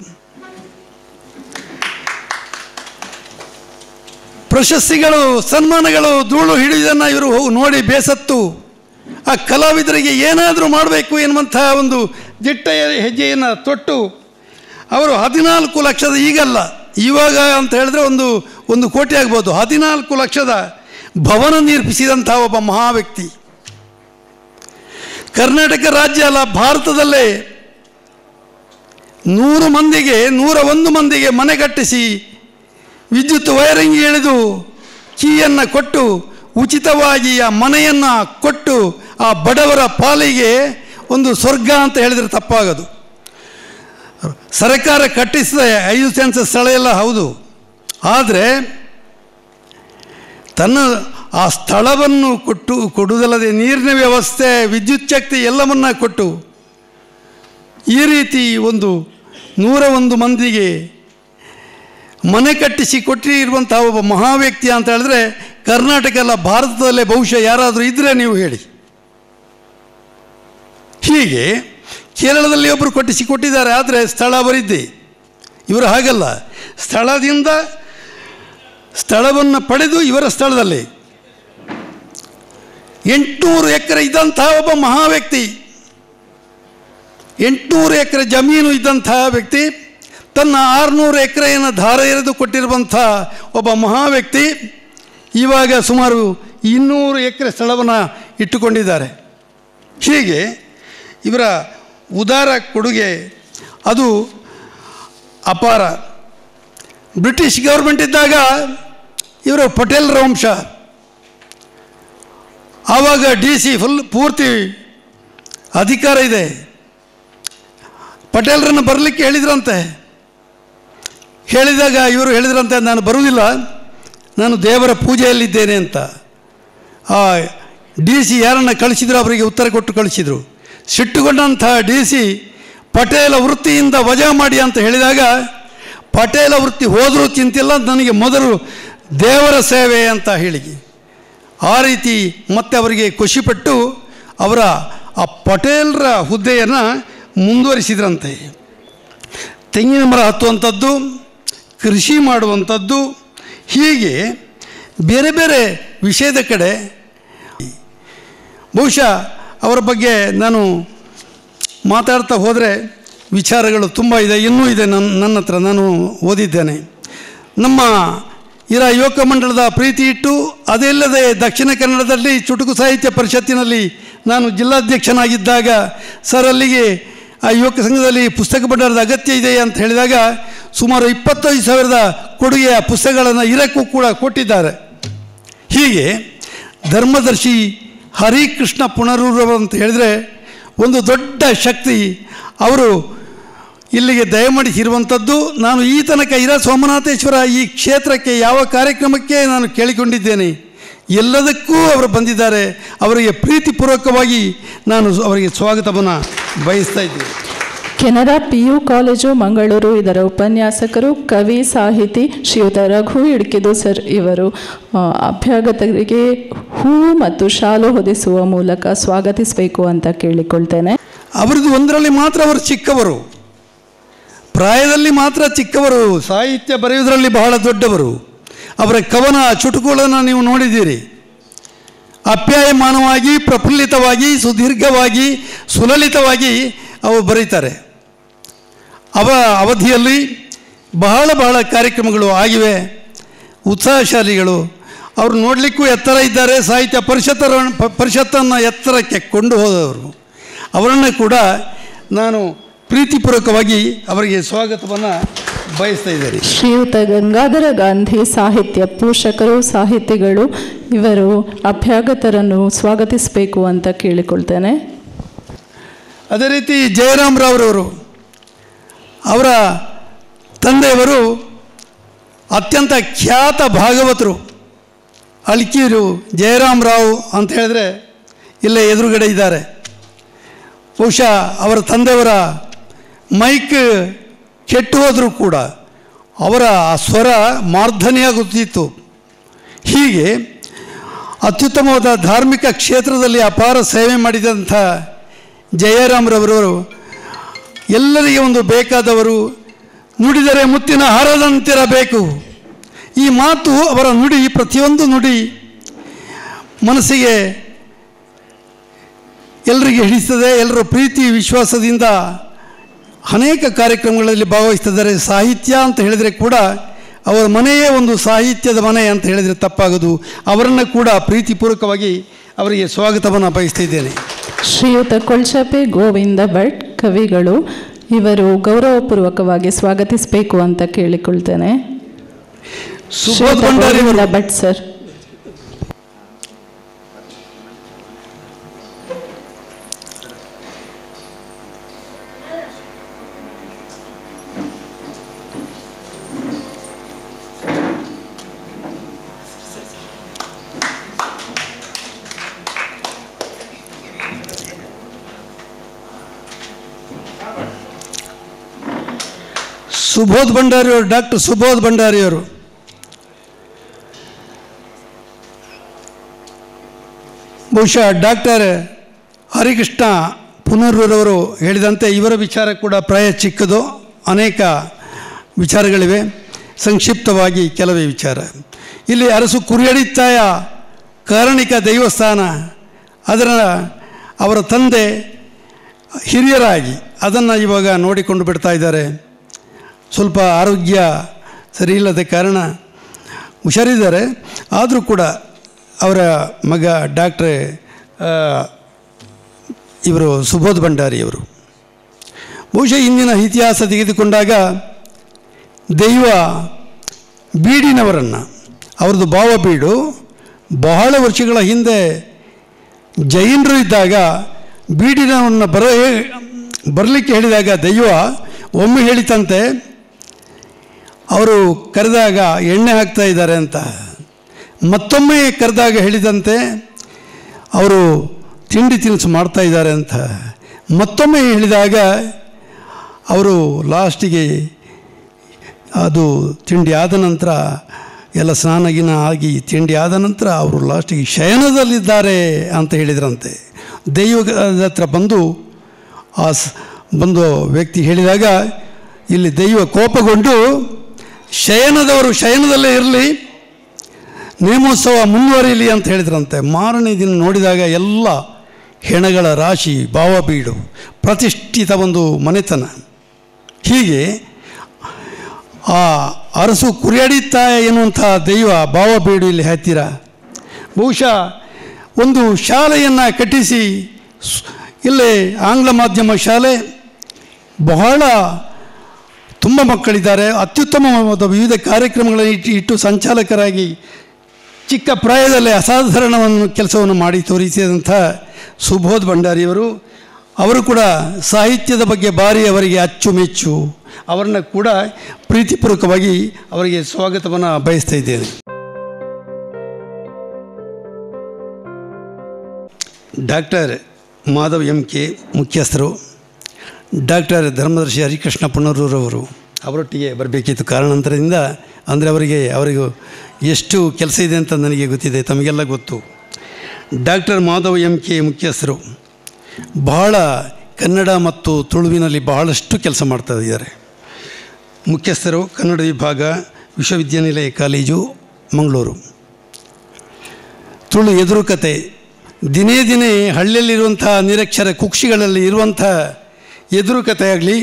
ಪ್ರಶಸ್ತಿಗಳು ಸನ್ಮಾನಗಳು ಧೂಳು ಹಿಡಿದನ್ನು ಇವರು ಹೋಗಿ ನೋಡಿ ಬೇಸತ್ತು ಆ ಕಲಾವಿದರಿಗೆ ಏನಾದರೂ ಮಾಡಬೇಕು ಎನ್ನುವಂತಹ ಒಂದು ದಿಟ್ಟ ಹೆಜ್ಜೆಯನ್ನು ತೊಟ್ಟು ಅವರು ಹದಿನಾಲ್ಕು ಲಕ್ಷದ ಈಗಲ್ಲ ಇವಾಗ ಅಂತ ಹೇಳಿದ್ರೆ ಒಂದು ಒಂದು ಕೋಟಿ ಆಗ್ಬೋದು ಹದಿನಾಲ್ಕು ಲಕ್ಷದ ಭವನ ನಿರ್ಮಿಸಿದಂಥ ಒಬ್ಬ ಮಹಾ ವ್ಯಕ್ತಿ ಕರ್ನಾಟಕ ರಾಜ್ಯ ಅಲ್ಲ ಭಾರತದಲ್ಲೇ ನೂರು ಮಂದಿಗೆ ನೂರ ಒಂದು ಮಂದಿಗೆ ಮನೆ ಕಟ್ಟಿಸಿ ವಿದ್ಯುತ್ ವೈರಿಂಗ್ ಎಳೆದು ಕೀಯನ್ನು ಕೊಟ್ಟು ಉಚಿತವಾಗಿ ಆ ಮನೆಯನ್ನು ಕೊಟ್ಟು ಆ ಬಡವರ ಪಾಲಿಗೆ ಒಂದು ಸ್ವರ್ಗ ಅಂತ ಹೇಳಿದರೆ ತಪ್ಪಾಗದು ಸರ್ಕಾರ ಕಟ್ಟಿಸಿದ ಐದು ಸೆನ್ಸ್ ಸ್ಥಳ ಎಲ್ಲ ಹೌದು ಆದರೆ ತನ್ನ ಆ ಸ್ಥಳವನ್ನು ಕೊಟ್ಟು ಕೊಡುವುದಲ್ಲದೆ ನೀರಿನ ವ್ಯವಸ್ಥೆ ವಿದ್ಯುತ್ ಶಕ್ತಿ ಎಲ್ಲವನ್ನ ಕೊಟ್ಟು ಈ ರೀತಿ ಒಂದು ನೂರ ಒಂದು ಮಂದಿಗೆ ಮನೆ ಕಟ್ಟಿಸಿ ಕೊಟ್ಟಿರುವಂಥ ಒಬ್ಬ ಮಹಾ ವ್ಯಕ್ತಿ ಅಂತ ಹೇಳಿದ್ರೆ ಕರ್ನಾಟಕ ಅಲ್ಲ ಭಾರತದಲ್ಲೇ ಬಹುಶಃ ಯಾರಾದರೂ ಇದ್ದರೆ ನೀವು ಹೇಳಿ ಹೀಗೆ ಕೇರಳದಲ್ಲಿ ಒಬ್ಬರು ಕೊಟ್ಟಿಸಿ ಕೊಟ್ಟಿದ್ದಾರೆ ಆದರೆ ಸ್ಥಳ ಅವರಿದ್ದೆ ಇವರು ಹಾಗಲ್ಲ ಸ್ಥಳದಿಂದ ಸ್ಥಳವನ್ನು ಪಡೆದು ಇವರ ಸ್ಥಳದಲ್ಲಿ ಎಂಟುನೂರು ಎಕರೆ ಇದ್ದಂತಹ ಒಬ್ಬ ಮಹಾ ವ್ಯಕ್ತಿ ಎಂಟುನೂರು ಎಕರೆ ಜಮೀನು ಇದ್ದಂತಹ ವ್ಯಕ್ತಿ ತನ್ನ ಆರುನೂರು ಎಕರೆಯನ್ನು ಧಾರ ಎರೆದು ಕೊಟ್ಟಿರುವಂಥ ಒಬ್ಬ ಮಹಾ ವ್ಯಕ್ತಿ ಇವಾಗ ಸುಮಾರು ಇನ್ನೂರು ಎಕರೆ ಸ್ಥಳವನ್ನು ಇಟ್ಟುಕೊಂಡಿದ್ದಾರೆ ಹೀಗೆ ಇವರ ಉದಾರ ಕೊಡುಗೆ ಅದು ಅಪಾರ ಬ್ರಿಟಿಷ್ ಗೌರ್ಮೆಂಟ್ ಇದ್ದಾಗ ಇವರು ಪಟೇಲ್ ವಂಶ ಆವಾಗ ಡಿ ಸಿ ಫುಲ್ ಪೂರ್ತಿ ಅಧಿಕಾರ ಇದೆ ಪಟೇಲ್ರನ್ನು ಬರಲಿಕ್ಕೆ ಹೇಳಿದ್ರಂತೆ ಹೇಳಿದಾಗ ಇವರು ಹೇಳಿದ್ರಂತೆ ನಾನು ಬರುವುದಿಲ್ಲ ನಾನು ದೇವರ ಪೂಜೆಯಲ್ಲಿದ್ದೇನೆ ಅಂತ ಆ ಡಿ ಸಿ ಯಾರನ್ನು ಕಳಿಸಿದ್ರು ಅವರಿಗೆ ಉತ್ತರ ಕೊಟ್ಟು ಕಳಿಸಿದರು ಸಿಟ್ಟುಗೊಂಡಂಥ ಡಿ ಸಿ ಪಟೇಲ ವೃತ್ತಿಯಿಂದ ವಜಾ ಮಾಡಿ ಅಂತ ಹೇಳಿದಾಗ ಪಟೇಲ ವೃತ್ತಿ ಹೋದರೂ ಚಿಂತಿಲ್ಲ ನನಗೆ ಮೊದಲು ದೇವರ ಸೇವೆ ಅಂತ ಹೇಳಿ ಆ ರೀತಿ ಮತ್ತೆ ಅವರಿಗೆ ಖುಷಿಪಟ್ಟು ಅವರ ಆ ಪಟೇಲ್ರ ಹುದ್ದೆಯನ್ನು ಮುಂದುವರಿಸಿದ್ರಂತೆ ತೆಂಗಿನ ಮರ ಹತ್ತುವಂಥದ್ದು ಕೃಷಿ ಮಾಡುವಂಥದ್ದು ಹೀಗೆ ಬೇರೆ ಬೇರೆ ವಿಷಯದ ಕಡೆ ಬಹುಶಃ ಅವರ ಬಗ್ಗೆ ನಾನು ಮಾತಾಡ್ತಾ ಹೋದರೆ ವಿಚಾರಗಳು ತುಂಬ ಇದೆ ಇನ್ನೂ ಇದೆ ನನ್ನ ನನ್ನ ಹತ್ರ ನಾನು ಓದಿದ್ದೇನೆ ನಮ್ಮ ಇರ ಯುವಕ ಮಂಡಳದ ಪ್ರೀತಿ ಇಟ್ಟು ಅದಲ್ಲದೆ ದಕ್ಷಿಣ ಕನ್ನಡದಲ್ಲಿ ಚುಟುಕು ಸಾಹಿತ್ಯ ಪರಿಷತ್ತಿನಲ್ಲಿ ನಾನು ಜಿಲ್ಲಾಧ್ಯಕ್ಷನಾಗಿದ್ದಾಗ ಸರ್ ಅಲ್ಲಿಗೆ ಆ ಯುವಕ ಸಂಘದಲ್ಲಿ ಪುಸ್ತಕ ಭಂಡಾರದ ಅಗತ್ಯ ಇದೆ ಅಂತ ಹೇಳಿದಾಗ ಸುಮಾರು ಇಪ್ಪತ್ತೈದು ಸಾವಿರದ ಕೊಡುಗೆಯ ಪುಸ್ತಕಗಳನ್ನು ಇರಕ್ಕೂ ಕೂಡ ಕೊಟ್ಟಿದ್ದಾರೆ ಹೀಗೆ ಧರ್ಮದರ್ಶಿ ಹರಿಕೃಷ್ಣ ಪುನರೂರವರು ಅಂತ ಹೇಳಿದರೆ ಒಂದು ದೊಡ್ಡ ಶಕ್ತಿ ಅವರು ಇಲ್ಲಿಗೆ ದಯಮಾಡಿಸಿರುವಂಥದ್ದು ನಾನು ಈ ತನಕ ಇರ ಸೋಮನಾಥೇಶ್ವರ ಈ ಕ್ಷೇತ್ರಕ್ಕೆ ಯಾವ ಕಾರ್ಯಕ್ರಮಕ್ಕೆ ನಾನು ಕೇಳಿಕೊಂಡಿದ್ದೇನೆ ಎಲ್ಲದಕ್ಕೂ ಅವರು ಬಂದಿದ್ದಾರೆ ಅವರಿಗೆ ಪ್ರೀತಿಪೂರ್ವಕವಾಗಿ ನಾನು ಅವರಿಗೆ ಸ್ವಾಗತವನ್ನು ಬಯಸ್ತಾ ಇದ್ದೇನೆ
Canara P U college Mangaluru ಇದರ ಉಪನ್ಯಾಸಕರು ಕವಿ ಸಾಹಿತಿ ಶ್ರೀಯುತ ರಘು ಇಡ್ಕಿದು ಸರ್ ಇವರು ಆ, ಅಭ್ಯಾಗತರಿಗೆ ಹೂ ಮತ್ತು ಶಾಲು ಹೊದಿಸುವ ಮೂಲಕ ಸ್ವಾಗತಿಸಬೇಕು ಅಂತ ಕೇಳಿಕೊಳ್ತೇನೆ
ಅವರದ್ದು ಒಂದರಲ್ಲಿ ಮಾತ್ರ ಅವರು ಚಿಕ್ಕವರು ಪ್ರಾಯದಲ್ಲಿ ಮಾತ್ರ ಚಿಕ್ಕವರು ಸಾಹಿತ್ಯ ಬರೆಯುವುದರಲ್ಲಿ ಬಹಳ ದೊಡ್ಡವರು ಅವರ ಕವನ ಚುಟುಕುಗಳನ್ನು ನೀವು ನೋಡಿದ್ದೀರಿ ಅಪ್ಯಾಯಮಾನವಾಗಿ ಪ್ರಫುಲ್ಲಿತವಾಗಿ ಸುದೀರ್ಘವಾಗಿ ಸುಲಲಿತವಾಗಿ ಅವರು ಬರೀತಾರೆ ಅವ ಅವಧಿಯಲ್ಲಿ ಬಹಳ ಬಹಳ ಕಾರ್ಯಕ್ರಮಗಳು ಆಗಿವೆ ಉತ್ಸಾಹಶಾಲಿಗಳು ಅವರು ನೋಡಲಿಕ್ಕೂ ಎತ್ತರ ಇದ್ದಾರೆ ಸಾಹಿತ್ಯ ಪರಿಷತ್ತರ ಪ- ಪರಿಷತ್ತನ್ನು ಎತ್ತರಕ್ಕೆ ಕೊಂಡು ಹೋದವರು ಅವರನ್ನು ಕೂಡ ನಾನು ಪ್ರೀತಿಪೂರ್ವಕವಾಗಿ ಅವರಿಗೆ ಸ್ವಾಗತವನ್ನು ಬಯಸ್ತಾ ಇದ್ದೇನೆ
ಶ್ರೀಯುತ ಗಂಗಾಧರ ಗಾಂಧಿ ಸಾಹಿತ್ಯ ಪೋಷಕರು ಸಾಹಿತಿಗಳು ಇವರು ಅಭ್ಯಾಗತರನ್ನು ಸ್ವಾಗತಿಸಬೇಕು ಅಂತ ಕೇಳಿಕೊಳ್ತೇನೆ
ಅದೇ ರೀತಿ ಜಯರಾಮ್ ರಾವ್ರವರು ಅವರ ತಂದೆಯವರು ಅತ್ಯಂತ ಖ್ಯಾತ ಭಾಗವತರು ಅಳ್ಕೀರು ಜಯರಾಮ್ ರಾವ್ ಅಂತ ಹೇಳಿದ್ರೆ ಇಲ್ಲೇ ಎದುರುಗಡೆ ಇದ್ದಾರೆ ಬಹುಶಃ ಅವರ ತಂದೆಯವರ ಮೈಕ್ ಕೆಟ್ಟು ಹೋದರೂ ಕೂಡ ಅವರ ಆ ಸ್ವರ ಮಾರ್ಧನೆಯಾಗುತ್ತಿತ್ತು ಹೀಗೆ ಅತ್ಯುತ್ತಮವಾದ ಧಾರ್ಮಿಕ ಕ್ಷೇತ್ರದಲ್ಲಿ ಅಪಾರ ಸೇವೆ ಮಾಡಿದಂಥ ಜಯರಾಮ್ರವರು ಎಲ್ಲರಿಗೆ ಒಂದು ಬೇಕಾದವರು ನುಡಿದರೆ ಮುತ್ತಿನ ಹಾರದಂತಿರಬೇಕು ಈ ಮಾತು ಅವರ ನುಡಿ ಪ್ರತಿಯೊಂದು ನುಡಿ ಮನಸ್ಸಿಗೆ ಎಲ್ಲರಿಗೆ ಹಿಡಿಸ್ತದೆ ಎಲ್ಲರ ಪ್ರೀತಿ ವಿಶ್ವಾಸದಿಂದ ಅನೇಕ ಕಾರ್ಯಕ್ರಮಗಳಲ್ಲಿ ಭಾಗವಹಿಸ್ತಿದ್ದಾರೆ ಸಾಹಿತ್ಯ ಅಂತ ಹೇಳಿದರೆ ಕೂಡ ಅವರ ಮನೆಯೇ ಒಂದು ಸಾಹಿತ್ಯದ ಮನೆ ಅಂತ ಹೇಳಿದರೆ ತಪ್ಪಾಗೋದು ಅವರನ್ನು ಕೂಡ ಪ್ರೀತಿಪೂರ್ವಕವಾಗಿ ಅವರಿಗೆ ಸ್ವಾಗತವನ್ನು ಬಯಸ್ತಿದ್ದೇನೆ
ಶ್ರೀಯುತ ಕೊಳ್ಚಪೆ ಗೋವಿಂದ ಭಟ್ ಕವಿಗಳು ಇವರು ಗೌರವಪೂರ್ವಕವಾಗಿ ಸ್ವಾಗತಿಸಬೇಕು ಅಂತ ಕೇಳಿಕೊಳ್ತೇನೆ
ಸುಬೋಧ್
ಶ್ರೀಯುತ
ಭಂಡಾರಿ
ಗೋವಿಂದ
ಅವರು
ಭಟ್ ಸರ್
ಸುಬೋಧ್ ಭಂಡಾರಿಯವರು ಡಾಕ್ಟರ್ ಸುಬೋಧ್ ಭಂಡಾರಿಯವರು ಬಹುಶಃ ಡಾಕ್ಟರ್ ಹರಿಕೃಷ್ಣ ಪುನರ್ರವರು ಹೇಳಿದಂತೆ ಇವರ ವಿಚಾರ ಕೂಡ ಪ್ರಾಯ ಚಿಕ್ಕದು ಅನೇಕ ವಿಚಾರಗಳಿವೆ ಸಂಕ್ಷಿಪ್ತವಾಗಿ ಕೆಲವೇ ವಿಚಾರ ಇಲ್ಲಿ ಅರಸು ಕುರಿಯಡಿತ್ತಾಯ ಕಾರಣಿಕ ದೈವಸ್ಥಾನ ಅದರ ಅವರ ತಂದೆ ಹಿರಿಯರಾಗಿ ಅದನ್ನು ಇವಾಗ ನೋಡಿಕೊಂಡು ಬಿಡ್ತಾ ಇದ್ದಾರೆ ಸ್ವಲ್ಪ ಆರೋಗ್ಯ ಸರಿ ಇಲ್ಲದ ಕಾರಣ ಹುಷಾರಿದ್ದಾರೆ ಆದರೂ ಕೂಡ ಅವರ ಮಗ ಡಾಕ್ಟ್ರೆ ಆ, ಇವರು ಸುಬೋಧ್ ಭಂಡಾರಿಯವರು ಬಹುಶಃ ಇಂದಿನ ಇತಿಹಾಸ ತೆಗೆದುಕೊಂಡಾಗ ದೈವ ಬೀಡಿನವರನ್ನು ಅವ್ರದ್ದು ಭಾವ ಬೀಡು ಬಹಳ ವರ್ಷಗಳ ಹಿಂದೆ ಜೈನರು ಇದ್ದಾಗ ಬೀಡಿನವರನ್ನು ಬರ ಬರಲಿಕ್ಕೆ ಹೇಳಿದಾಗ ದೈವ ಒಮ್ಮೆ ಹೇಳಿತಂತೆ ಅವರು ಕರೆದಾಗ ಎಣ್ಣೆ ಹಾಕ್ತಾ ಇದ್ದಾರೆ ಅಂತ ಮತ್ತೊಮ್ಮೆ ಕರೆದಾಗ ಹೇಳಿದಂತೆ ಅವರು ತಿಂಡಿ ತಿನಿಸು ಮಾಡ್ತಾ ಇದ್ದಾರೆ ಅಂತ ಮತ್ತೊಮ್ಮೆ ಹೇಳಿದಾಗ ಅವರು ಲಾಸ್ಟಿಗೆ ಅದು ತಿಂಡಿ ಆದ ನಂತರ ಎಲ್ಲ ಸ್ನಾನ ಗಿನ ಆಗಿ ತಿಂಡಿ ಆದ ನಂತರ ಅವರು ಲಾಸ್ಟಿಗೆ ಶಯನದಲ್ಲಿದ್ದಾರೆ ಅಂತ ಹೇಳಿದ್ರಂತೆ ದೈವದ ಹತ್ರ ಬಂದು ಆ ಸ್ ಬಂದು ವ್ಯಕ್ತಿ ಹೇಳಿದಾಗ ಇಲ್ಲಿ ದೈವ ಕೋಪಗೊಂಡು ಶಯನದವರು ಶಯನದಲ್ಲೇ ಇರಲಿ ನೇಮೋತ್ಸವ ಮುಂದುವರಿಯಲಿ ಅಂತ ಹೇಳಿದ್ರಂತೆ ಮಾರನೇ ದಿನ ನೋಡಿದಾಗ ಎಲ್ಲ ಹೆಣಗಳ ರಾಶಿ ಭಾವಬೀಡು ಪ್ರತಿಷ್ಠಿತ ಒಂದು ಮನೆತನ ಹೀಗೆ ಆ ಅರಸು ಕುರಿಯಡಿತಾ ಎನ್ನುವಂಥ ದೈವ ಭಾವಬೀಡು ಇಲ್ಲಿ ಹತ್ತಿರ ಬಹುಶಃ ಒಂದು ಶಾಲೆಯನ್ನು ಕಟ್ಟಿಸಿ ಸ್- ಇಲ್ಲೇ ಆಂಗ್ಲ ಮಾಧ್ಯಮ ಶಾಲೆ ಬಹಳ ತುಂಬ ಮಕ್ಕಳಿದ್ದಾರೆ ಅತ್ಯುತ್ತಮವಾದ ವಿವಿಧ ಕಾರ್ಯಕ್ರಮಗಳನ್ನು ಇಟ್ಟು ಇಟ್ಟು ಸಂಚಾಲಕರಾಗಿ ಚಿಕ್ಕ ಪ್ರಾಯದಲ್ಲೇ ಅಸಾಧಾರಣವನ್ನು ಕೆಲಸವನ್ನು ಮಾಡಿ ತೋರಿಸಿದಂಥ ಸುಬೋಧ್ ಭಂಡಾರಿಯವರು ಅವರು ಕೂಡ ಸಾಹಿತ್ಯದ ಬಗ್ಗೆ ಭಾರಿ ಅವರಿಗೆ ಅಚ್ಚುಮೆಚ್ಚು ಅವರನ್ನು ಕೂಡ ಪ್ರೀತಿಪೂರ್ವಕವಾಗಿ ಅವರಿಗೆ ಸ್ವಾಗತವನ್ನು ಬಯಸ್ತಾ ಇದ್ದೇನೆ ಡಾಕ್ಟರ್ ಮಾಧವ್ ಎಂ ಕೆ ಮುಖ್ಯಸ್ಥರು ಡಾಕ್ಟರ್ ಧರ್ಮದರ್ಶಿ ಹರಿಕೃಷ್ಣ ಪುನರೂರವರು ಅವರೊಟ್ಟಿಗೆ ಬರಬೇಕಿತ್ತು ಕಾರಣಾಂತರದಿಂದ ಅಂದರೆ ಅವರಿಗೆ ಅವರಿಗೂ ಎಷ್ಟು ಕೆಲಸ ಇದೆ ಅಂತ ನನಗೆ ಗೊತ್ತಿದೆ ತಮಗೆಲ್ಲ ಗೊತ್ತು ಡಾಕ್ಟರ್ ಮಾಧವ್ ಎಂ ಕೆ ಮುಖ್ಯಸ್ಥರು ಬಹಳ ಕನ್ನಡ ಮತ್ತು ತುಳುವಿನಲ್ಲಿ ಬಹಳಷ್ಟು ಕೆಲಸ ಮಾಡ್ತಾ ಇದ್ದಾರೆ ಮುಖ್ಯಸ್ಥರು ಕನ್ನಡ ವಿಭಾಗ ವಿಶ್ವವಿದ್ಯಾನಿಲಯ ಕಾಲೇಜು ಮಂಗಳೂರು ತುಳು ಎದುರುಕತೆ ದಿನೇ ದಿನೇ ಹಳ್ಳಿಯಲ್ಲಿರುವಂಥ ನಿರಕ್ಷರ ಕುಕ್ಷಿಗಳಲ್ಲಿ ಇರುವಂಥ ಎದುರುಕತೆ ಆಗಲಿ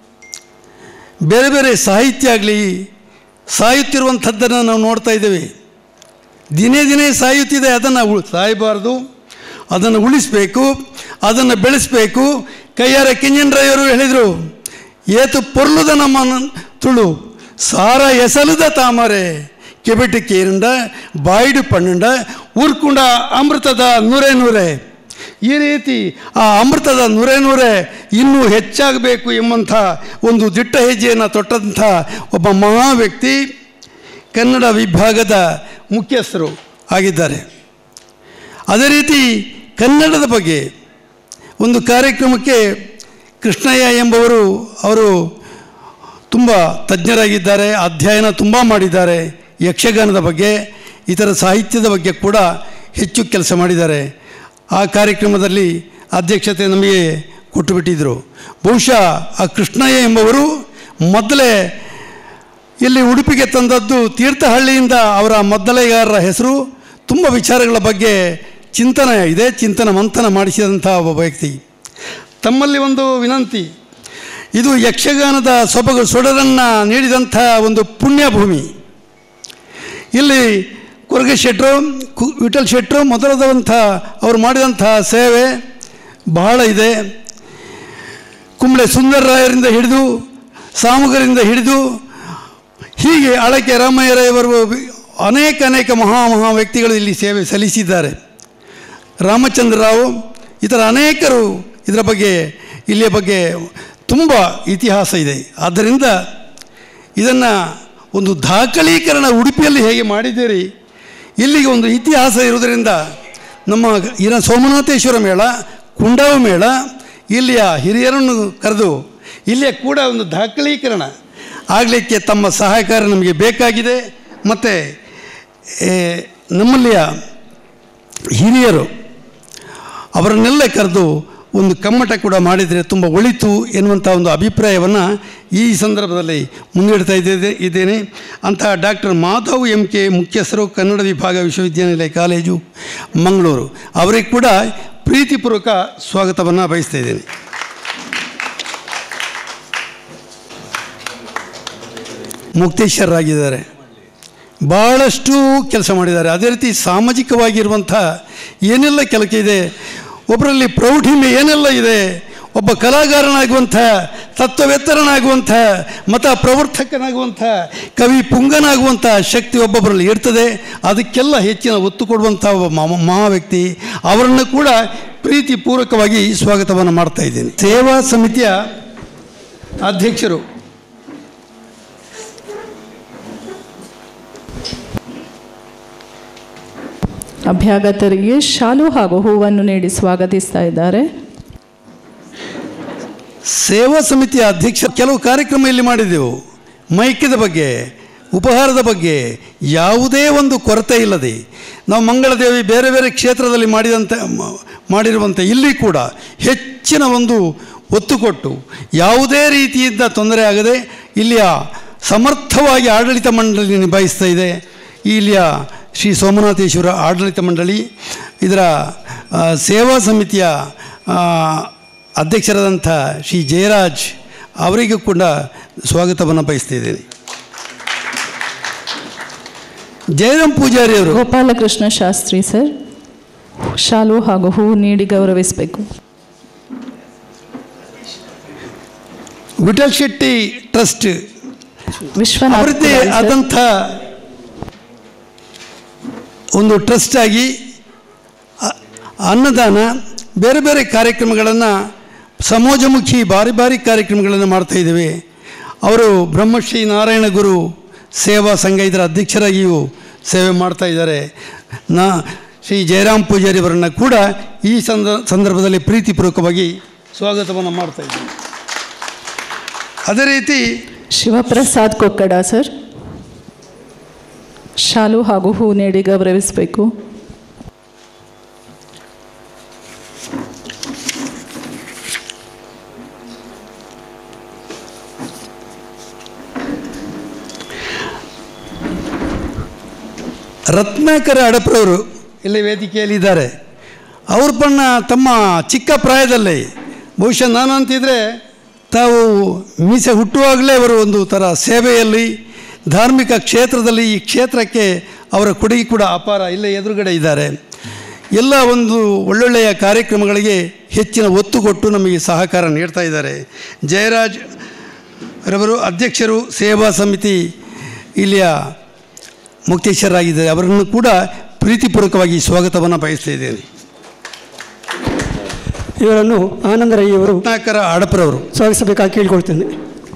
ಬೇರೆ ಬೇರೆ ಸಾಹಿತ್ಯ ಆಗಲಿ ಸಾಯುತ್ತಿರುವಂಥದ್ದನ್ನು ನಾವು ನೋಡ್ತಾ ಇದ್ದೇವೆ ದಿನೇ ದಿನೇ ಸಾಯುತ್ತಿದೆ ಅದನ್ನು ಉ ಸಾಯಬಾರ್ದು ಅದನ್ನು ಉಳಿಸಬೇಕು ಅದನ್ನು ಬೆಳೆಸಬೇಕು ಕೈಯಾರ ಕಿಂಜನರಾಯವರು ಹೇಳಿದರು ಏತು ಪೊರ್ಲುದ ನಮ್ಮ ತುಳು ಸಾರ ಎಸಲುದ ತಾಮರೆ ಕೆಬಿಟ್ಟು ಕೇರುಂಡ ಬಾಯಿಡು ಪಣ್ಣುಂಡ ಉರ್ಕುಂಡ ಅಮೃತದ ನೂರೇ ನೂರೇ ಈ ರೀತಿ ಆ ಅಮೃತದ ನೂರೇ ನೂರೇ ಇನ್ನೂ ಹೆಚ್ಚಾಗಬೇಕು ಎಂಬಂಥ ಒಂದು ದಿಟ್ಟ ಹೆಜ್ಜೆಯನ್ನು ತೊಟ್ಟಂಥ ಒಬ್ಬ ಮಹಾ ವ್ಯಕ್ತಿ ಕನ್ನಡ ವಿಭಾಗದ ಮುಖ್ಯಸ್ಥರು ಆಗಿದ್ದಾರೆ ಅದೇ ರೀತಿ ಕನ್ನಡದ ಬಗ್ಗೆ ಒಂದು ಕಾರ್ಯಕ್ರಮಕ್ಕೆ ಕೃಷ್ಣಯ್ಯ ಎಂಬವರು ಅವರು ತುಂಬ ತಜ್ಞರಾಗಿದ್ದಾರೆ ಅಧ್ಯಯನ ತುಂಬ ಮಾಡಿದ್ದಾರೆ ಯಕ್ಷಗಾನದ ಬಗ್ಗೆ ಇತರ ಸಾಹಿತ್ಯದ ಬಗ್ಗೆ ಕೂಡ ಹೆಚ್ಚು ಕೆಲಸ ಮಾಡಿದ್ದಾರೆ ಆ ಕಾರ್ಯಕ್ರಮದಲ್ಲಿ ಅಧ್ಯಕ್ಷತೆ ನಮಗೆ ಕೊಟ್ಟುಬಿಟ್ಟಿದ್ದರು ಬಹುಶಃ ಆ ಕೃಷ್ಣಯ್ಯ ಎಂಬವರು ಮೊದಲೇ ಇಲ್ಲಿ ಉಡುಪಿಗೆ ತಂದದ್ದು ತೀರ್ಥಹಳ್ಳಿಯಿಂದ ಅವರ ಮದ್ದಲೆಗಾರರ ಹೆಸರು ತುಂಬ ವಿಚಾರಗಳ ಬಗ್ಗೆ ಚಿಂತನೆ ಇದೆ ಚಿಂತನ ಮಂಥನ ಮಾಡಿಸಿದಂಥ ಒಬ್ಬ ವ್ಯಕ್ತಿ ತಮ್ಮಲ್ಲಿ ಒಂದು ವಿನಂತಿ ಇದು ಯಕ್ಷಗಾನದ ಸೊಬಗು ಸೊಡರನ್ನು ನೀಡಿದಂಥ ಒಂದು ಪುಣ್ಯಭೂಮಿ ಇಲ್ಲಿ ಕೊರಗೆ ಶೆಟ್ಟರು ಕು ವಿಠಲ್ ಶೆಟ್ಟರು ಮೊದಲಾದಂಥ ಅವರು ಮಾಡಿದಂಥ ಸೇವೆ ಬಹಳ ಇದೆ ಕುಂಬಳೆ ಸುಂದರರಾಯರಿಂದ ಹಿಡಿದು ಸಾಮುಗರಿಂದ ಹಿಡಿದು ಹೀಗೆ ಆಳಕೆ ರಾಮಯ್ಯರವರು ಅನೇಕ ಅನೇಕ ಮಹಾ ಮಹಾ ವ್ಯಕ್ತಿಗಳು ಇಲ್ಲಿ ಸೇವೆ ಸಲ್ಲಿಸಿದ್ದಾರೆ ರಾಮಚಂದ್ರ ರಾವ್ ಇತರ ಅನೇಕರು ಇದರ ಬಗ್ಗೆ ಇಲ್ಲಿಯ ಬಗ್ಗೆ ತುಂಬ ಇತಿಹಾಸ ಇದೆ ಆದ್ದರಿಂದ ಇದನ್ನು ಒಂದು ದಾಖಲೀಕರಣ ಉಡುಪಿಯಲ್ಲಿ ಹೇಗೆ ಮಾಡಿದ್ದೀರಿ ಇಲ್ಲಿಗೆ ಒಂದು ಇತಿಹಾಸ ಇರುವುದರಿಂದ ನಮ್ಮ ಇರ ಸೋಮನಾಥೇಶ್ವರ ಮೇಳ ಕುಂಡಾವು ಮೇಳ ಇಲ್ಲಿಯ ಹಿರಿಯರನ್ನು ಕರೆದು ಇಲ್ಲಿಯ ಕೂಡ ಒಂದು ದಾಖಲೀಕರಣ ಆಗಲಿಕ್ಕೆ ತಮ್ಮ ಸಹಕಾರ ನಮಗೆ ಬೇಕಾಗಿದೆ ಮತ್ತು ನಮ್ಮಲ್ಲಿಯ ಹಿರಿಯರು ಅವರನ್ನೆಲ್ಲ ಕರೆದು ಒಂದು ಕಮ್ಮಟ ಕೂಡ ಮಾಡಿದರೆ ತುಂಬ ಒಳಿತು ಎನ್ನುವಂಥ ಒಂದು ಅಭಿಪ್ರಾಯವನ್ನು ಈ ಸಂದರ್ಭದಲ್ಲಿ ಮುಂದಿಡ್ತಾ ಇದ್ದೇ ಇದ್ದೇನೆ ಅಂತಹ ಡಾಕ್ಟರ್ ಮಾಧವ್ ಎಂ ಕೆ ಮುಖ್ಯಸ್ಥರು ಕನ್ನಡ ವಿಭಾಗ ವಿಶ್ವವಿದ್ಯಾನಿಲಯ ಕಾಲೇಜು ಮಂಗಳೂರು ಅವರಿಗೆ ಕೂಡ ಪ್ರೀತಿಪೂರ್ವಕ ಸ್ವಾಗತವನ್ನು ಬಯಸ್ತಾ ಇದ್ದೇನೆ ಮುಕ್ತೇಶ್ವರರಾಗಿದ್ದಾರೆ ಭಾಳಷ್ಟು ಕೆಲಸ ಮಾಡಿದ್ದಾರೆ ಅದೇ ರೀತಿ ಸಾಮಾಜಿಕವಾಗಿರುವಂಥ ಏನೆಲ್ಲ ಕೆಲಸ ಇದೆ ಒಬ್ಬರಲ್ಲಿ ಪ್ರೌಢಿಮೆ ಏನೆಲ್ಲ ಇದೆ ಒಬ್ಬ ಕಲಾಗಾರನಾಗುವಂಥ ತತ್ವವೆತ್ತರನಾಗುವಂಥ ಮತ ಪ್ರವರ್ತಕನಾಗುವಂಥ ಕವಿ ಪುಂಗನಾಗುವಂಥ ಶಕ್ತಿ ಒಬ್ಬೊಬ್ಬರಲ್ಲಿ ಇರ್ತದೆ ಅದಕ್ಕೆಲ್ಲ ಹೆಚ್ಚಿನ ಒತ್ತು ಕೊಡುವಂಥ ಒಬ್ಬ ಮಹಾ ಮಹಾ ವ್ಯಕ್ತಿ ಅವರನ್ನು ಕೂಡ ಪ್ರೀತಿಪೂರ್ವಕವಾಗಿ ಸ್ವಾಗತವನ್ನು ಮಾಡ್ತಾ ಇದ್ದೀನಿ ಸೇವಾ ಸಮಿತಿಯ ಅಧ್ಯಕ್ಷರು
ಅಭ್ಯಾಗತರಿಗೆ ಶಾಲು ಹಾಗೂ ಹೂವನ್ನು ನೀಡಿ ಸ್ವಾಗತಿಸ್ತಾ ಇದ್ದಾರೆ
ಸೇವಾ ಸಮಿತಿಯ ಅಧ್ಯಕ್ಷ ಕೆಲವು ಕಾರ್ಯಕ್ರಮ ಇಲ್ಲಿ ಮಾಡಿದೆವು ಮೈಕ್ಯದ ಬಗ್ಗೆ ಉಪಹಾರದ ಬಗ್ಗೆ ಯಾವುದೇ ಒಂದು ಕೊರತೆ ಇಲ್ಲದೆ ನಾವು ಮಂಗಳದೇವಿ ಬೇರೆ ಬೇರೆ ಕ್ಷೇತ್ರದಲ್ಲಿ ಮಾಡಿದಂತೆ ಮ- ಮಾಡಿರುವಂತೆ ಇಲ್ಲಿ ಕೂಡ ಹೆಚ್ಚಿನ ಒಂದು ಒತ್ತು ಕೊಟ್ಟು ಯಾವುದೇ ರೀತಿಯಿಂದ ತೊಂದರೆ ಆಗದೆ ಇಲ್ಲಿಯ ಸಮರ್ಥವಾಗಿ ಆಡಳಿತ ಮಂಡಳಿ ನಿಭಾಯಿಸ್ತಾ ಇದೆ ಇಲ್ಲಿಯ ಶ್ರೀ ಸೋಮನಾಥೇಶ್ವರ ಆಡಳಿತ ಮಂಡಳಿ ಇದರ ಆ, ಸೇವಾ ಸಮಿತಿಯ ಆ, ಅಧ್ಯಕ್ಷರಾದಂಥ ಶ್ರೀ ಜಯರಾಜ್ ಅವರಿಗೂ ಕೂಡ ಸ್ವಾಗತವನ್ನು ಬಯಸ್ತಿದ್ದೇನೆ ಜಯರಾಮ್ ಪೂಜಾರಿ ಅವರು
ಗೋಪಾಲಕೃಷ್ಣ ಶಾಸ್ತ್ರಿ ಸರ್ ಶಾಲು ಹಾಗೂ ಹೂವು ನೀಡಿ ಗೌರವಿಸಬೇಕು
ವಿಠಲ್ ಶೆಟ್ಟಿ ಟ್ರಸ್ಟ್
ವಿಶ್ವನಾಥ್
ಅವರದ್ದೇ
ಪುರಾಣಿ ಸರ್.
ಆದಂಥ ಒಂದು ಟ್ರಸ್ಟ್ ಆಗಿ ಅ- ಅನ್ನದಾನ ಬೇರೆ ಬೇರೆ ಕಾರ್ಯಕ್ರಮಗಳನ್ನು ಸಮಾಜಮುಖಿ ಬಾರಿ ಬಾರಿ ಕಾರ್ಯಕ್ರಮಗಳನ್ನು ಮಾಡ್ತಾ ಇದ್ದೇವೆ ಅವರು ಬ್ರಹ್ಮಶ್ರೀ ನಾರಾಯಣ ಗುರು ಸೇವಾ ಸಂಘ ಇದರ ಅಧ್ಯಕ್ಷರಾಗಿಯೂ ಸೇವೆ ಮಾಡ್ತಾ ಇದ್ದಾರೆ ನಾ ಶ್ರೀ ಜಯರಾಮ್ ಪೂಜಾರಿ ಅವರನ್ನು ಕೂಡ ಈ ಸಂದ ಸಂದರ್ಭದಲ್ಲಿ ಪ್ರೀತಿಪೂರ್ವಕವಾಗಿ ಸ್ವಾಗತವನ್ನು ಮಾಡ್ತಾ ಇದ್ದೀವಿ ಅದೇ ರೀತಿ
ಶಿವಪ್ರಸಾದ್ ಕೊಕ್ಕಡ ಸರ್ ಶಾಲು ಹಾಗೂ ಹೂ ನೀಡಿ ಗೌರವಿಸಬೇಕು
ರತ್ನಾಕರ ಅಡಪ್ರವರು ಇಲ್ಲಿ ವೇದಿಕೆಯಲ್ಲಿ ಇದ್ದಾರೆ ಅವ್ರ ಬಣ್ಣ ತಮ್ಮ ಚಿಕ್ಕ ಪ್ರಾಯದಲ್ಲೇ ಬಹುಶಃ ನಾನು ಅಂತಿದ್ರೆ ತಾವು ಮೀಸೆ ಹುಟ್ಟುವಾಗಲೇ ಅವರು ಒಂದು ಥರ ಸೇವೆಯಲ್ಲಿ ಧಾರ್ಮಿಕ ಕ್ಷೇತ್ರದಲ್ಲಿ ಈ ಕ್ಷೇತ್ರಕ್ಕೆ ಅವರ ಕೊಡುಗೆ ಕೂಡ ಅಪಾರ ಇಲ್ಲೇ ಎದುರುಗಡೆ ಇದ್ದಾರೆ ಎಲ್ಲ ಒಂದು ಒಳ್ಳೊಳ್ಳೆಯ ಕಾರ್ಯಕ್ರಮಗಳಿಗೆ ಹೆಚ್ಚಿನ ಒತ್ತು ಕೊಟ್ಟು ನಮಗೆ ಸಹಕಾರ ನೀಡ್ತಾ ಇದ್ದಾರೆ ಜಯರಾಜ್ ರವರು ಅಧ್ಯಕ್ಷರು ಸೇವಾ ಸಮಿತಿ ಇಲ್ಲಿಯ ಮುಕ್ತೇಶ್ವರರಾಗಿದ್ದಾರೆ ಅವರನ್ನು ಕೂಡ ಪ್ರೀತಿಪೂರ್ವಕವಾಗಿ ಸ್ವಾಗತವನ್ನು ಬಯಸ್ತಾ ಇದ್ದೇನೆ
ಇವರನ್ನು ಆನಂದ ರೈ ಅವರು
ರತ್ನಾಕರ ಹಡಪರವರು
ಸ್ವಾಗತಿಸಬೇಕಾಗಿ ಕೇಳಿಕೊಳ್ತೇನೆ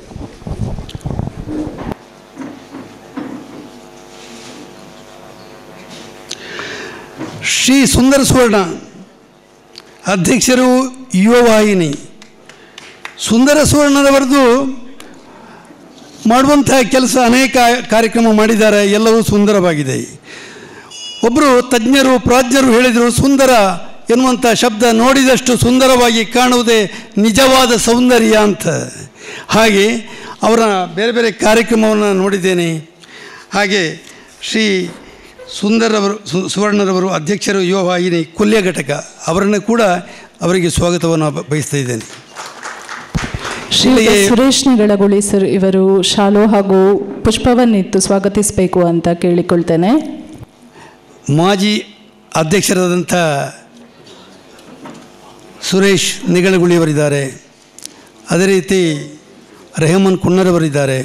ಶ್ರೀ ಸುಂದರ ಸುವರ್ಣ ಅಧ್ಯಕ್ಷರು ಯುವವಾಹಿನಿ ಸುಂದರ ಸುವರ್ಣರವರದು ಮಾಡುವಂಥ ಕೆಲಸ ಅನೇಕ ಕಾರ್ಯಕ್ರಮ ಮಾಡಿದ್ದಾರೆ ಎಲ್ಲವೂ ಸುಂದರವಾಗಿದೆ ಒಬ್ಬರು ತಜ್ಞರು ಪ್ರಾಜ್ಞರು ಹೇಳಿದರು ಸುಂದರ ಎನ್ನುವಂಥ ಶಬ್ದ ನೋಡಿದಷ್ಟು ಸುಂದರವಾಗಿ ಕಾಣುವುದೇ ನಿಜವಾದ ಸೌಂದರ್ಯ ಅಂತ ಹಾಗೆ ಅವರ ಬೇರೆ ಬೇರೆ ಕಾರ್ಯಕ್ರಮವನ್ನು ನೋಡಿದ್ದೇನೆ ಹಾಗೆ ಶ್ರೀ ಸುಂದರವರು ಸು ಸುವರ್ಣರವರು ಅಧ್ಯಕ್ಷರು ಯುವ ವಾಹಿನಿ ಕೊಲ್ಯ ಘಟಕ ಅವರನ್ನು ಕೂಡ ಅವರಿಗೆ ಸ್ವಾಗತವನ್ನು ಬ- ಬಯಸ್ತಾ ಇದ್ದೇನೆ
ಶ್ರೀ
ಇಲ್ಲಿಗೆ-
ಸುರೇಶ್ ನಿಗಳಗುಳಿ ಸರ್ ಇವರು ಶಾಲು ಹಾಗೂ ಪುಷ್ಪವನ್ನಿತ್ತು ಸ್ವಾಗತಿಸಬೇಕು ಅಂತ ಕೇಳಿಕೊಳ್ತೇನೆ
ಮಾಜಿ ಅಧ್ಯಕ್ಷರಾದಂಥ ಸುರೇಶ್ ನಿಗಳಗುಳಿಯವರಿದ್ದಾರೆ ಅದೇ ರೀತಿ ರೆಹಮಾನ್ ಕುನ್ನರವರಿದ್ದಾರೆ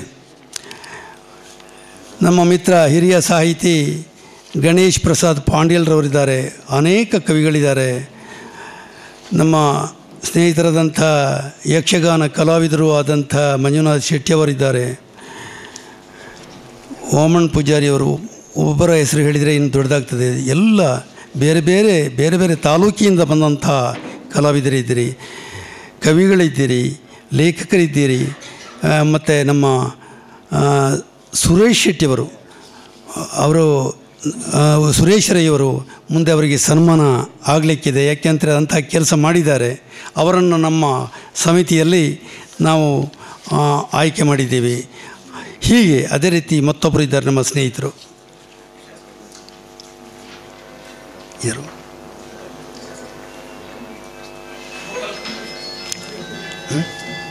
ನಮ್ಮ ಮಿತ್ರ ಹಿರಿಯ ಸಾಹಿತಿ ಗಣೇಶ್ ಪ್ರಸಾದ್ ಪಾಂಡ್ಯಲ್ರವರಿದ್ದಾರೆ ಅನೇಕ ಕವಿಗಳಿದ್ದಾರೆ ನಮ್ಮ ಸ್ನೇಹಿತರಾದಂಥ ಯಕ್ಷಗಾನ ಕಲಾವಿದರು ಆದಂಥ ಮಂಜುನಾಥ್ ಶೆಟ್ಟಿಯವರಿದ್ದಾರೆ ವಾಮನ್ ಪೂಜಾರಿಯವರು ಒಬ್ಬರ ಹೆಸರು ಹೇಳಿದರೆ ಇನ್ನು ದೊಡ್ಡದಾಗ್ತದೆ ಎಲ್ಲ ಬೇರೆ ಬೇರೆ ಬೇರೆ ಬೇರೆ ತಾಲೂಕಿಯಿಂದ ಬಂದಂಥ ಕಲಾವಿದರಿದ್ದೀರಿ ಕವಿಗಳಿದ್ದೀರಿ ಲೇಖಕರಿದ್ದೀರಿ ಮತ್ತು ನಮ್ಮ ಆ, ಸುರೇಶ್ ಶೆಟ್ಟಿಯವರು ಅವರು ಆ, ಸುರೇಶ್ ರೈಯವರು ಮುಂದೆ ಅವರಿಗೆ ಸನ್ಮಾನ ಆಗಲಿಕ್ಕಿದೆ ಯಾಕೆಂದರೆ ಅಂಥ ಕೆಲಸ ಮಾಡಿದ್ದಾರೆ ಅವರನ್ನು ನಮ್ಮ ಸಮಿತಿಯಲ್ಲಿ ನಾವು ಆ, ಆಯ್ಕೆ ಮಾಡಿದ್ದೀವಿ ಹೀಗೆ ಅದೇ ರೀತಿ ಮತ್ತೊಬ್ಬರು ಇದ್ದಾರೆ ನಮ್ಮ ಸ್ನೇಹಿತರು ಯಾರು ಹ್ಮ್?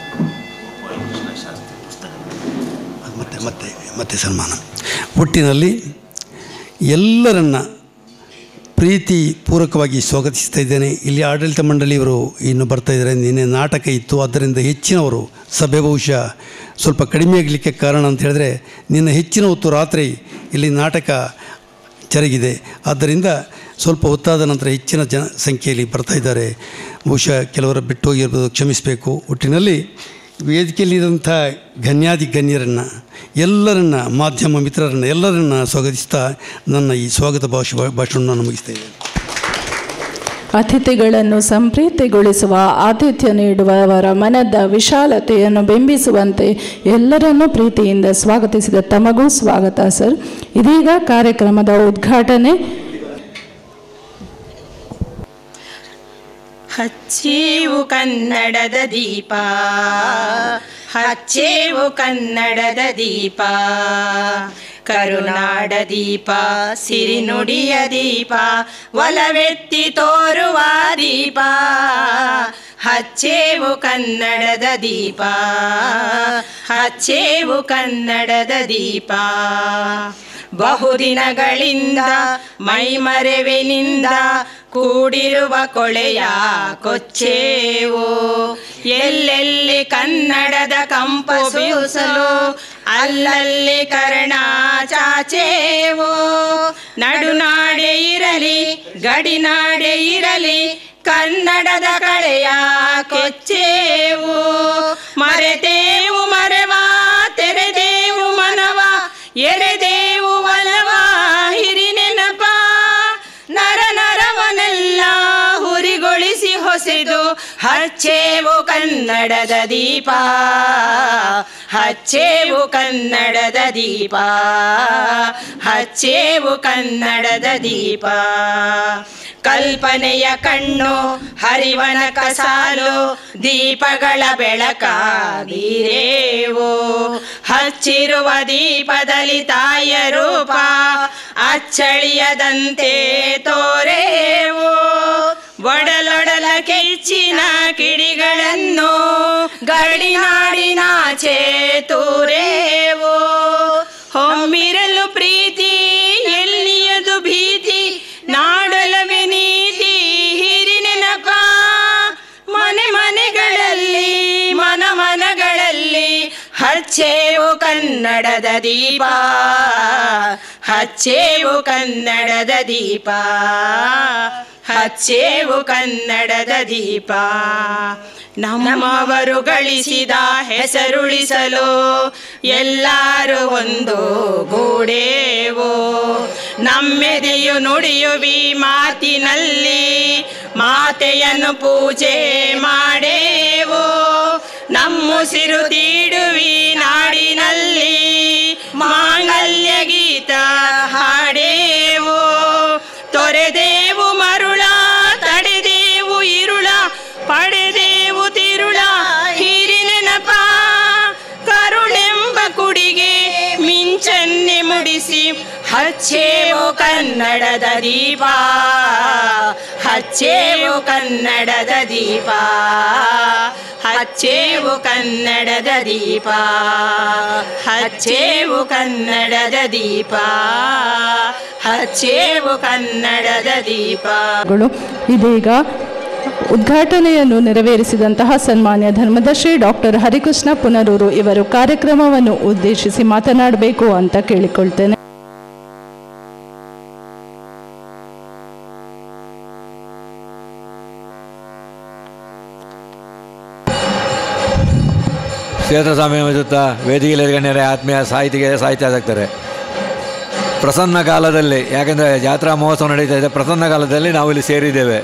ಅದು ಮತ್ತೆ ಮತ್ತೆ ಮತ್ತೆ ಸನ್ಮಾನ ಒಟ್ಟಿನಲ್ಲಿ ಎಲ್ಲರನ್ನ ಪ್ರೀತಿ ಪೂರ್ವಕವಾಗಿ ಸ್ವಾಗತಿಸ್ತಾ ಇದ್ದೇನೆ ಇಲ್ಲಿ ಆಡಳಿತ ಮಂಡಳಿಯವರು ಇನ್ನು ಬರ್ತಾ ಇದ್ದಾರೆ ನಿನ್ನೆ ನಾಟಕ ಇತ್ತು ಆದ್ದರಿಂದ ಹೆಚ್ಚಿನವರು ಸಭೆ ಬಹುಶಃ ಸ್ವಲ್ಪ ಕಡಿಮೆ ಆಗಲಿಕ್ಕೆ ಕಾರಣ ಅಂತ ಹೇಳಿದ್ರೆ ನಿನ್ನೆ ಹೆಚ್ಚಿನ ಹೊತ್ತು ರಾತ್ರಿ ಇಲ್ಲಿ ನಾಟಕ ಜರುಗಿದೆ ಆದ್ದರಿಂದ ಸ್ವಲ್ಪ ಹೊತ್ತಾದ ನಂತರ ಹೆಚ್ಚಿನ ಜನ ಸಂಖ್ಯೆಯಲ್ಲಿ ಬರ್ತಾ ಇದ್ದಾರೆ ಬಹುಶಃ ಕೆಲವರ ಬಿಟ್ಟು ಹೋಗಿರ್ಬೋದು ಕ್ಷಮಿಸಬೇಕು ಒಟ್ಟಿನಲ್ಲಿ ವೇದಿಕೆಯಲ್ಲಿರುವಂಥ ಗಣ್ಯಾದಿ ಗಣ್ಯರನ್ನು ಎಲ್ಲರನ್ನ ಮಾಧ್ಯಮ ಮಿತ್ರರನ್ನು ಎಲ್ಲರನ್ನ ಸ್ವಾಗತಿಸ್ತಾ ನನ್ನ ಈ ಸ್ವಾಗತ ಭಾಷೆ ಭಾಷಣವನ್ನು ಮುಗಿಸ್ತಾ ಇದ್ದೇನೆ
ಅತಿಥಿಗಳನ್ನು ಸಂಪ್ರೀತಿಗೊಳಿಸುವ ಆತಿಥ್ಯ ನೀಡುವವರ ಮನದ ವಿಶಾಲತೆಯನ್ನು ಬಿಂಬಿಸುವಂತೆ ಎಲ್ಲರನ್ನೂ ಪ್ರೀತಿಯಿಂದ ಸ್ವಾಗತಿಸಿದ ತಮಗೂ ಸ್ವಾಗತ ಸರ್ ಇದೀಗ ಕಾರ್ಯಕ್ರಮದ ಉದ್ಘಾಟನೆ
ಹಚ್ಚೇವು ಕನ್ನಡದ ದೀಪ ಹಚ್ಚೇವು ಕನ್ನಡದ ದೀಪ ಕರುನಾಡ ದೀಪ ಸಿರಿನುಡಿಯ ದೀಪ ಒಲವೆತ್ತಿ ತೋರುವ ದೀಪ ಹಚ್ಚೇವು ಕನ್ನಡದ ದೀಪ ಹಚ್ಚೇವು ಕನ್ನಡದ ದೀಪ ಬಹುದಿನಗಳಿಂದ ಮೈಮರೆವಿನಿಂದ ಕೂಡಿರುವ ಕೊಳೆಯ ಕೊಚ್ಚೇವು ಎಲ್ಲೆಲ್ಲಿ ಕನ್ನಡದ ಕಂಪು ಬೀಸಲು ಅಲ್ಲಲ್ಲಿ ಕರ್ಣ ಚಾಚೇವು ನಡುನಾಡೆ ಇರಲಿ ಗಡಿನಾಡೆ ಇರಲಿ ಕನ್ನಡದ ಕಳೆಯ ಕೊಚ್ಚೇವು ಮರೆತೇವು ಮರೆವ ತೆರೆದೇವು ಮನವ ಎರೆದೇವು ಒಲವ ಹಿರಿ ನೆನಪ ನರ ನರವನೆಲ್ಲ ಹುರಿಗೊಳಿಸಿ ಹೊಸೆದು ಹಚ್ಚೇವು ಕನ್ನಡದ ದೀಪ ಹಚ್ಚೇವು ಕನ್ನಡದ ದೀಪ ಹಚ್ಚೇವು ಕನ್ನಡದ ದೀಪ ಕಲ್ಪನೆಯ ಕಣ್ಣು ಹರಿವನ ಕಸಾಲು ದೀಪಗಳ ಬೆಳಕ ಬೀರೇವು ಹಚ್ಚಿರುವ ದೀಪದಲ್ಲಿ ತಾಯ ರೂಪ ಅಚ್ಚಳಿಯದಂತೆ ತೋರೇವು ಒಡಲೊಡಲ ಕೆಚ್ಚಿನ ಕಿಡಿಗಳನ್ನು ಗಡಿನಾಡಿನಾಚೆ ತೂರೇವು ಹೊಮ್ಮಿರಲು ಪ್ರೀತಿ ಎಲ್ಲಿಯದು ಭೀತಿ ನಾಡೊಲವೆ ನೀತಿ ಹಿರಿ ನೆನಪ ಮನೆ ಮನೆಗಳಲ್ಲಿ ಮನ ಮನಗಳಲ್ಲಿ ಹಚ್ಚೇವು ಕನ್ನಡದ ದೀಪ ಹಚ್ಚೇವು ಕನ್ನಡದ ದೀಪ ಹಚ್ಚೇವು ಕನ್ನಡದ ದೀಪ ನಮ್ಮವರು ಗಳಿಸಿದ ಹೆಸರುಳಿಸಲು ಎಲ್ಲರೂ ಒಂದು ಗೂಡೇವು ನಮ್ಮೆದೆಯು ನುಡಿಯುವಿ ಮಾತಿನಲ್ಲಿ ಮಾತೆಯನ್ನು ಪೂಜೆ ಮಾಡೇವು ನಮ್ಮುಸಿರು ತೀಡುವಿ ನಾಡಿನಲ್ಲಿ ಮಾಂಗಲ್ಯ ಗೀತ ಹಾಡೇವು ತೊರೆದೇವು ಮರುಳ ತಡೆದೇವು ಇರುಳ ಪಡೆದೇವು ತಿರುಳ ಹಿರಿ ನೆನಪ ಕರುಳೆಂಬ ಕುಡಿಗೆ ಮಿಂಚನ್ನೆ ಮುಡಿಸಿ ಹಚ್ಚೇವು ಕನ್ನಡದ ದೀಪ ಹಚ್ಚೇವು ಕನ್ನಡದ ದೀಪ ಹಚ್ಚೇವು ಕನ್ನಡದ ದೀಪ ಹಚ್ಚೇವು ಕನ್ನಡದ ದೀಪ ಹಚ್ಚೇವು ಕನ್ನಡದ ದೀಪ
ಗಳು ಇದೀಗ ಉದ್ಘಾಟನೆಯನ್ನು ನೆರವೇರಿಸಿದಂತಹ ಸನ್ಮಾನ್ಯ ಧರ್ಮದರ್ಶಿ ಡಾಕ್ಟರ್ ಹರಿಕೃಷ್ಣ ಪುನರೂರು ಇವರು ಕಾರ್ಯಕ್ರಮವನ್ನು ಉದ್ದೇಶಿಸಿ ಮಾತನಾಡಬೇಕು ಅಂತ ಕೇಳಿಕೊಳ್ತೇನೆ
ಕ್ಷೇತ್ರ ಸ್ವಾಮಿ ಜೊತೆ ವೇದಿಕೆಯಲ್ಲಿ ಗಣ್ಯರೇ ಆತ್ಮೀಯ ಸಾಹಿತಿಗೆ ಸಾಹಿತ್ಯಾಸಕ್ತರೆ ಪ್ರಸನ್ನ ಕಾಲದಲ್ಲಿ ಯಾಕೆಂದರೆ ಜಾತ್ರಾ ಮಹೋತ್ಸವ ನಡೀತಾ ಇದೆ ಪ್ರಸನ್ನ ಕಾಲದಲ್ಲಿ ನಾವು ಇಲ್ಲಿ ಸೇರಿದ್ದೇವೆ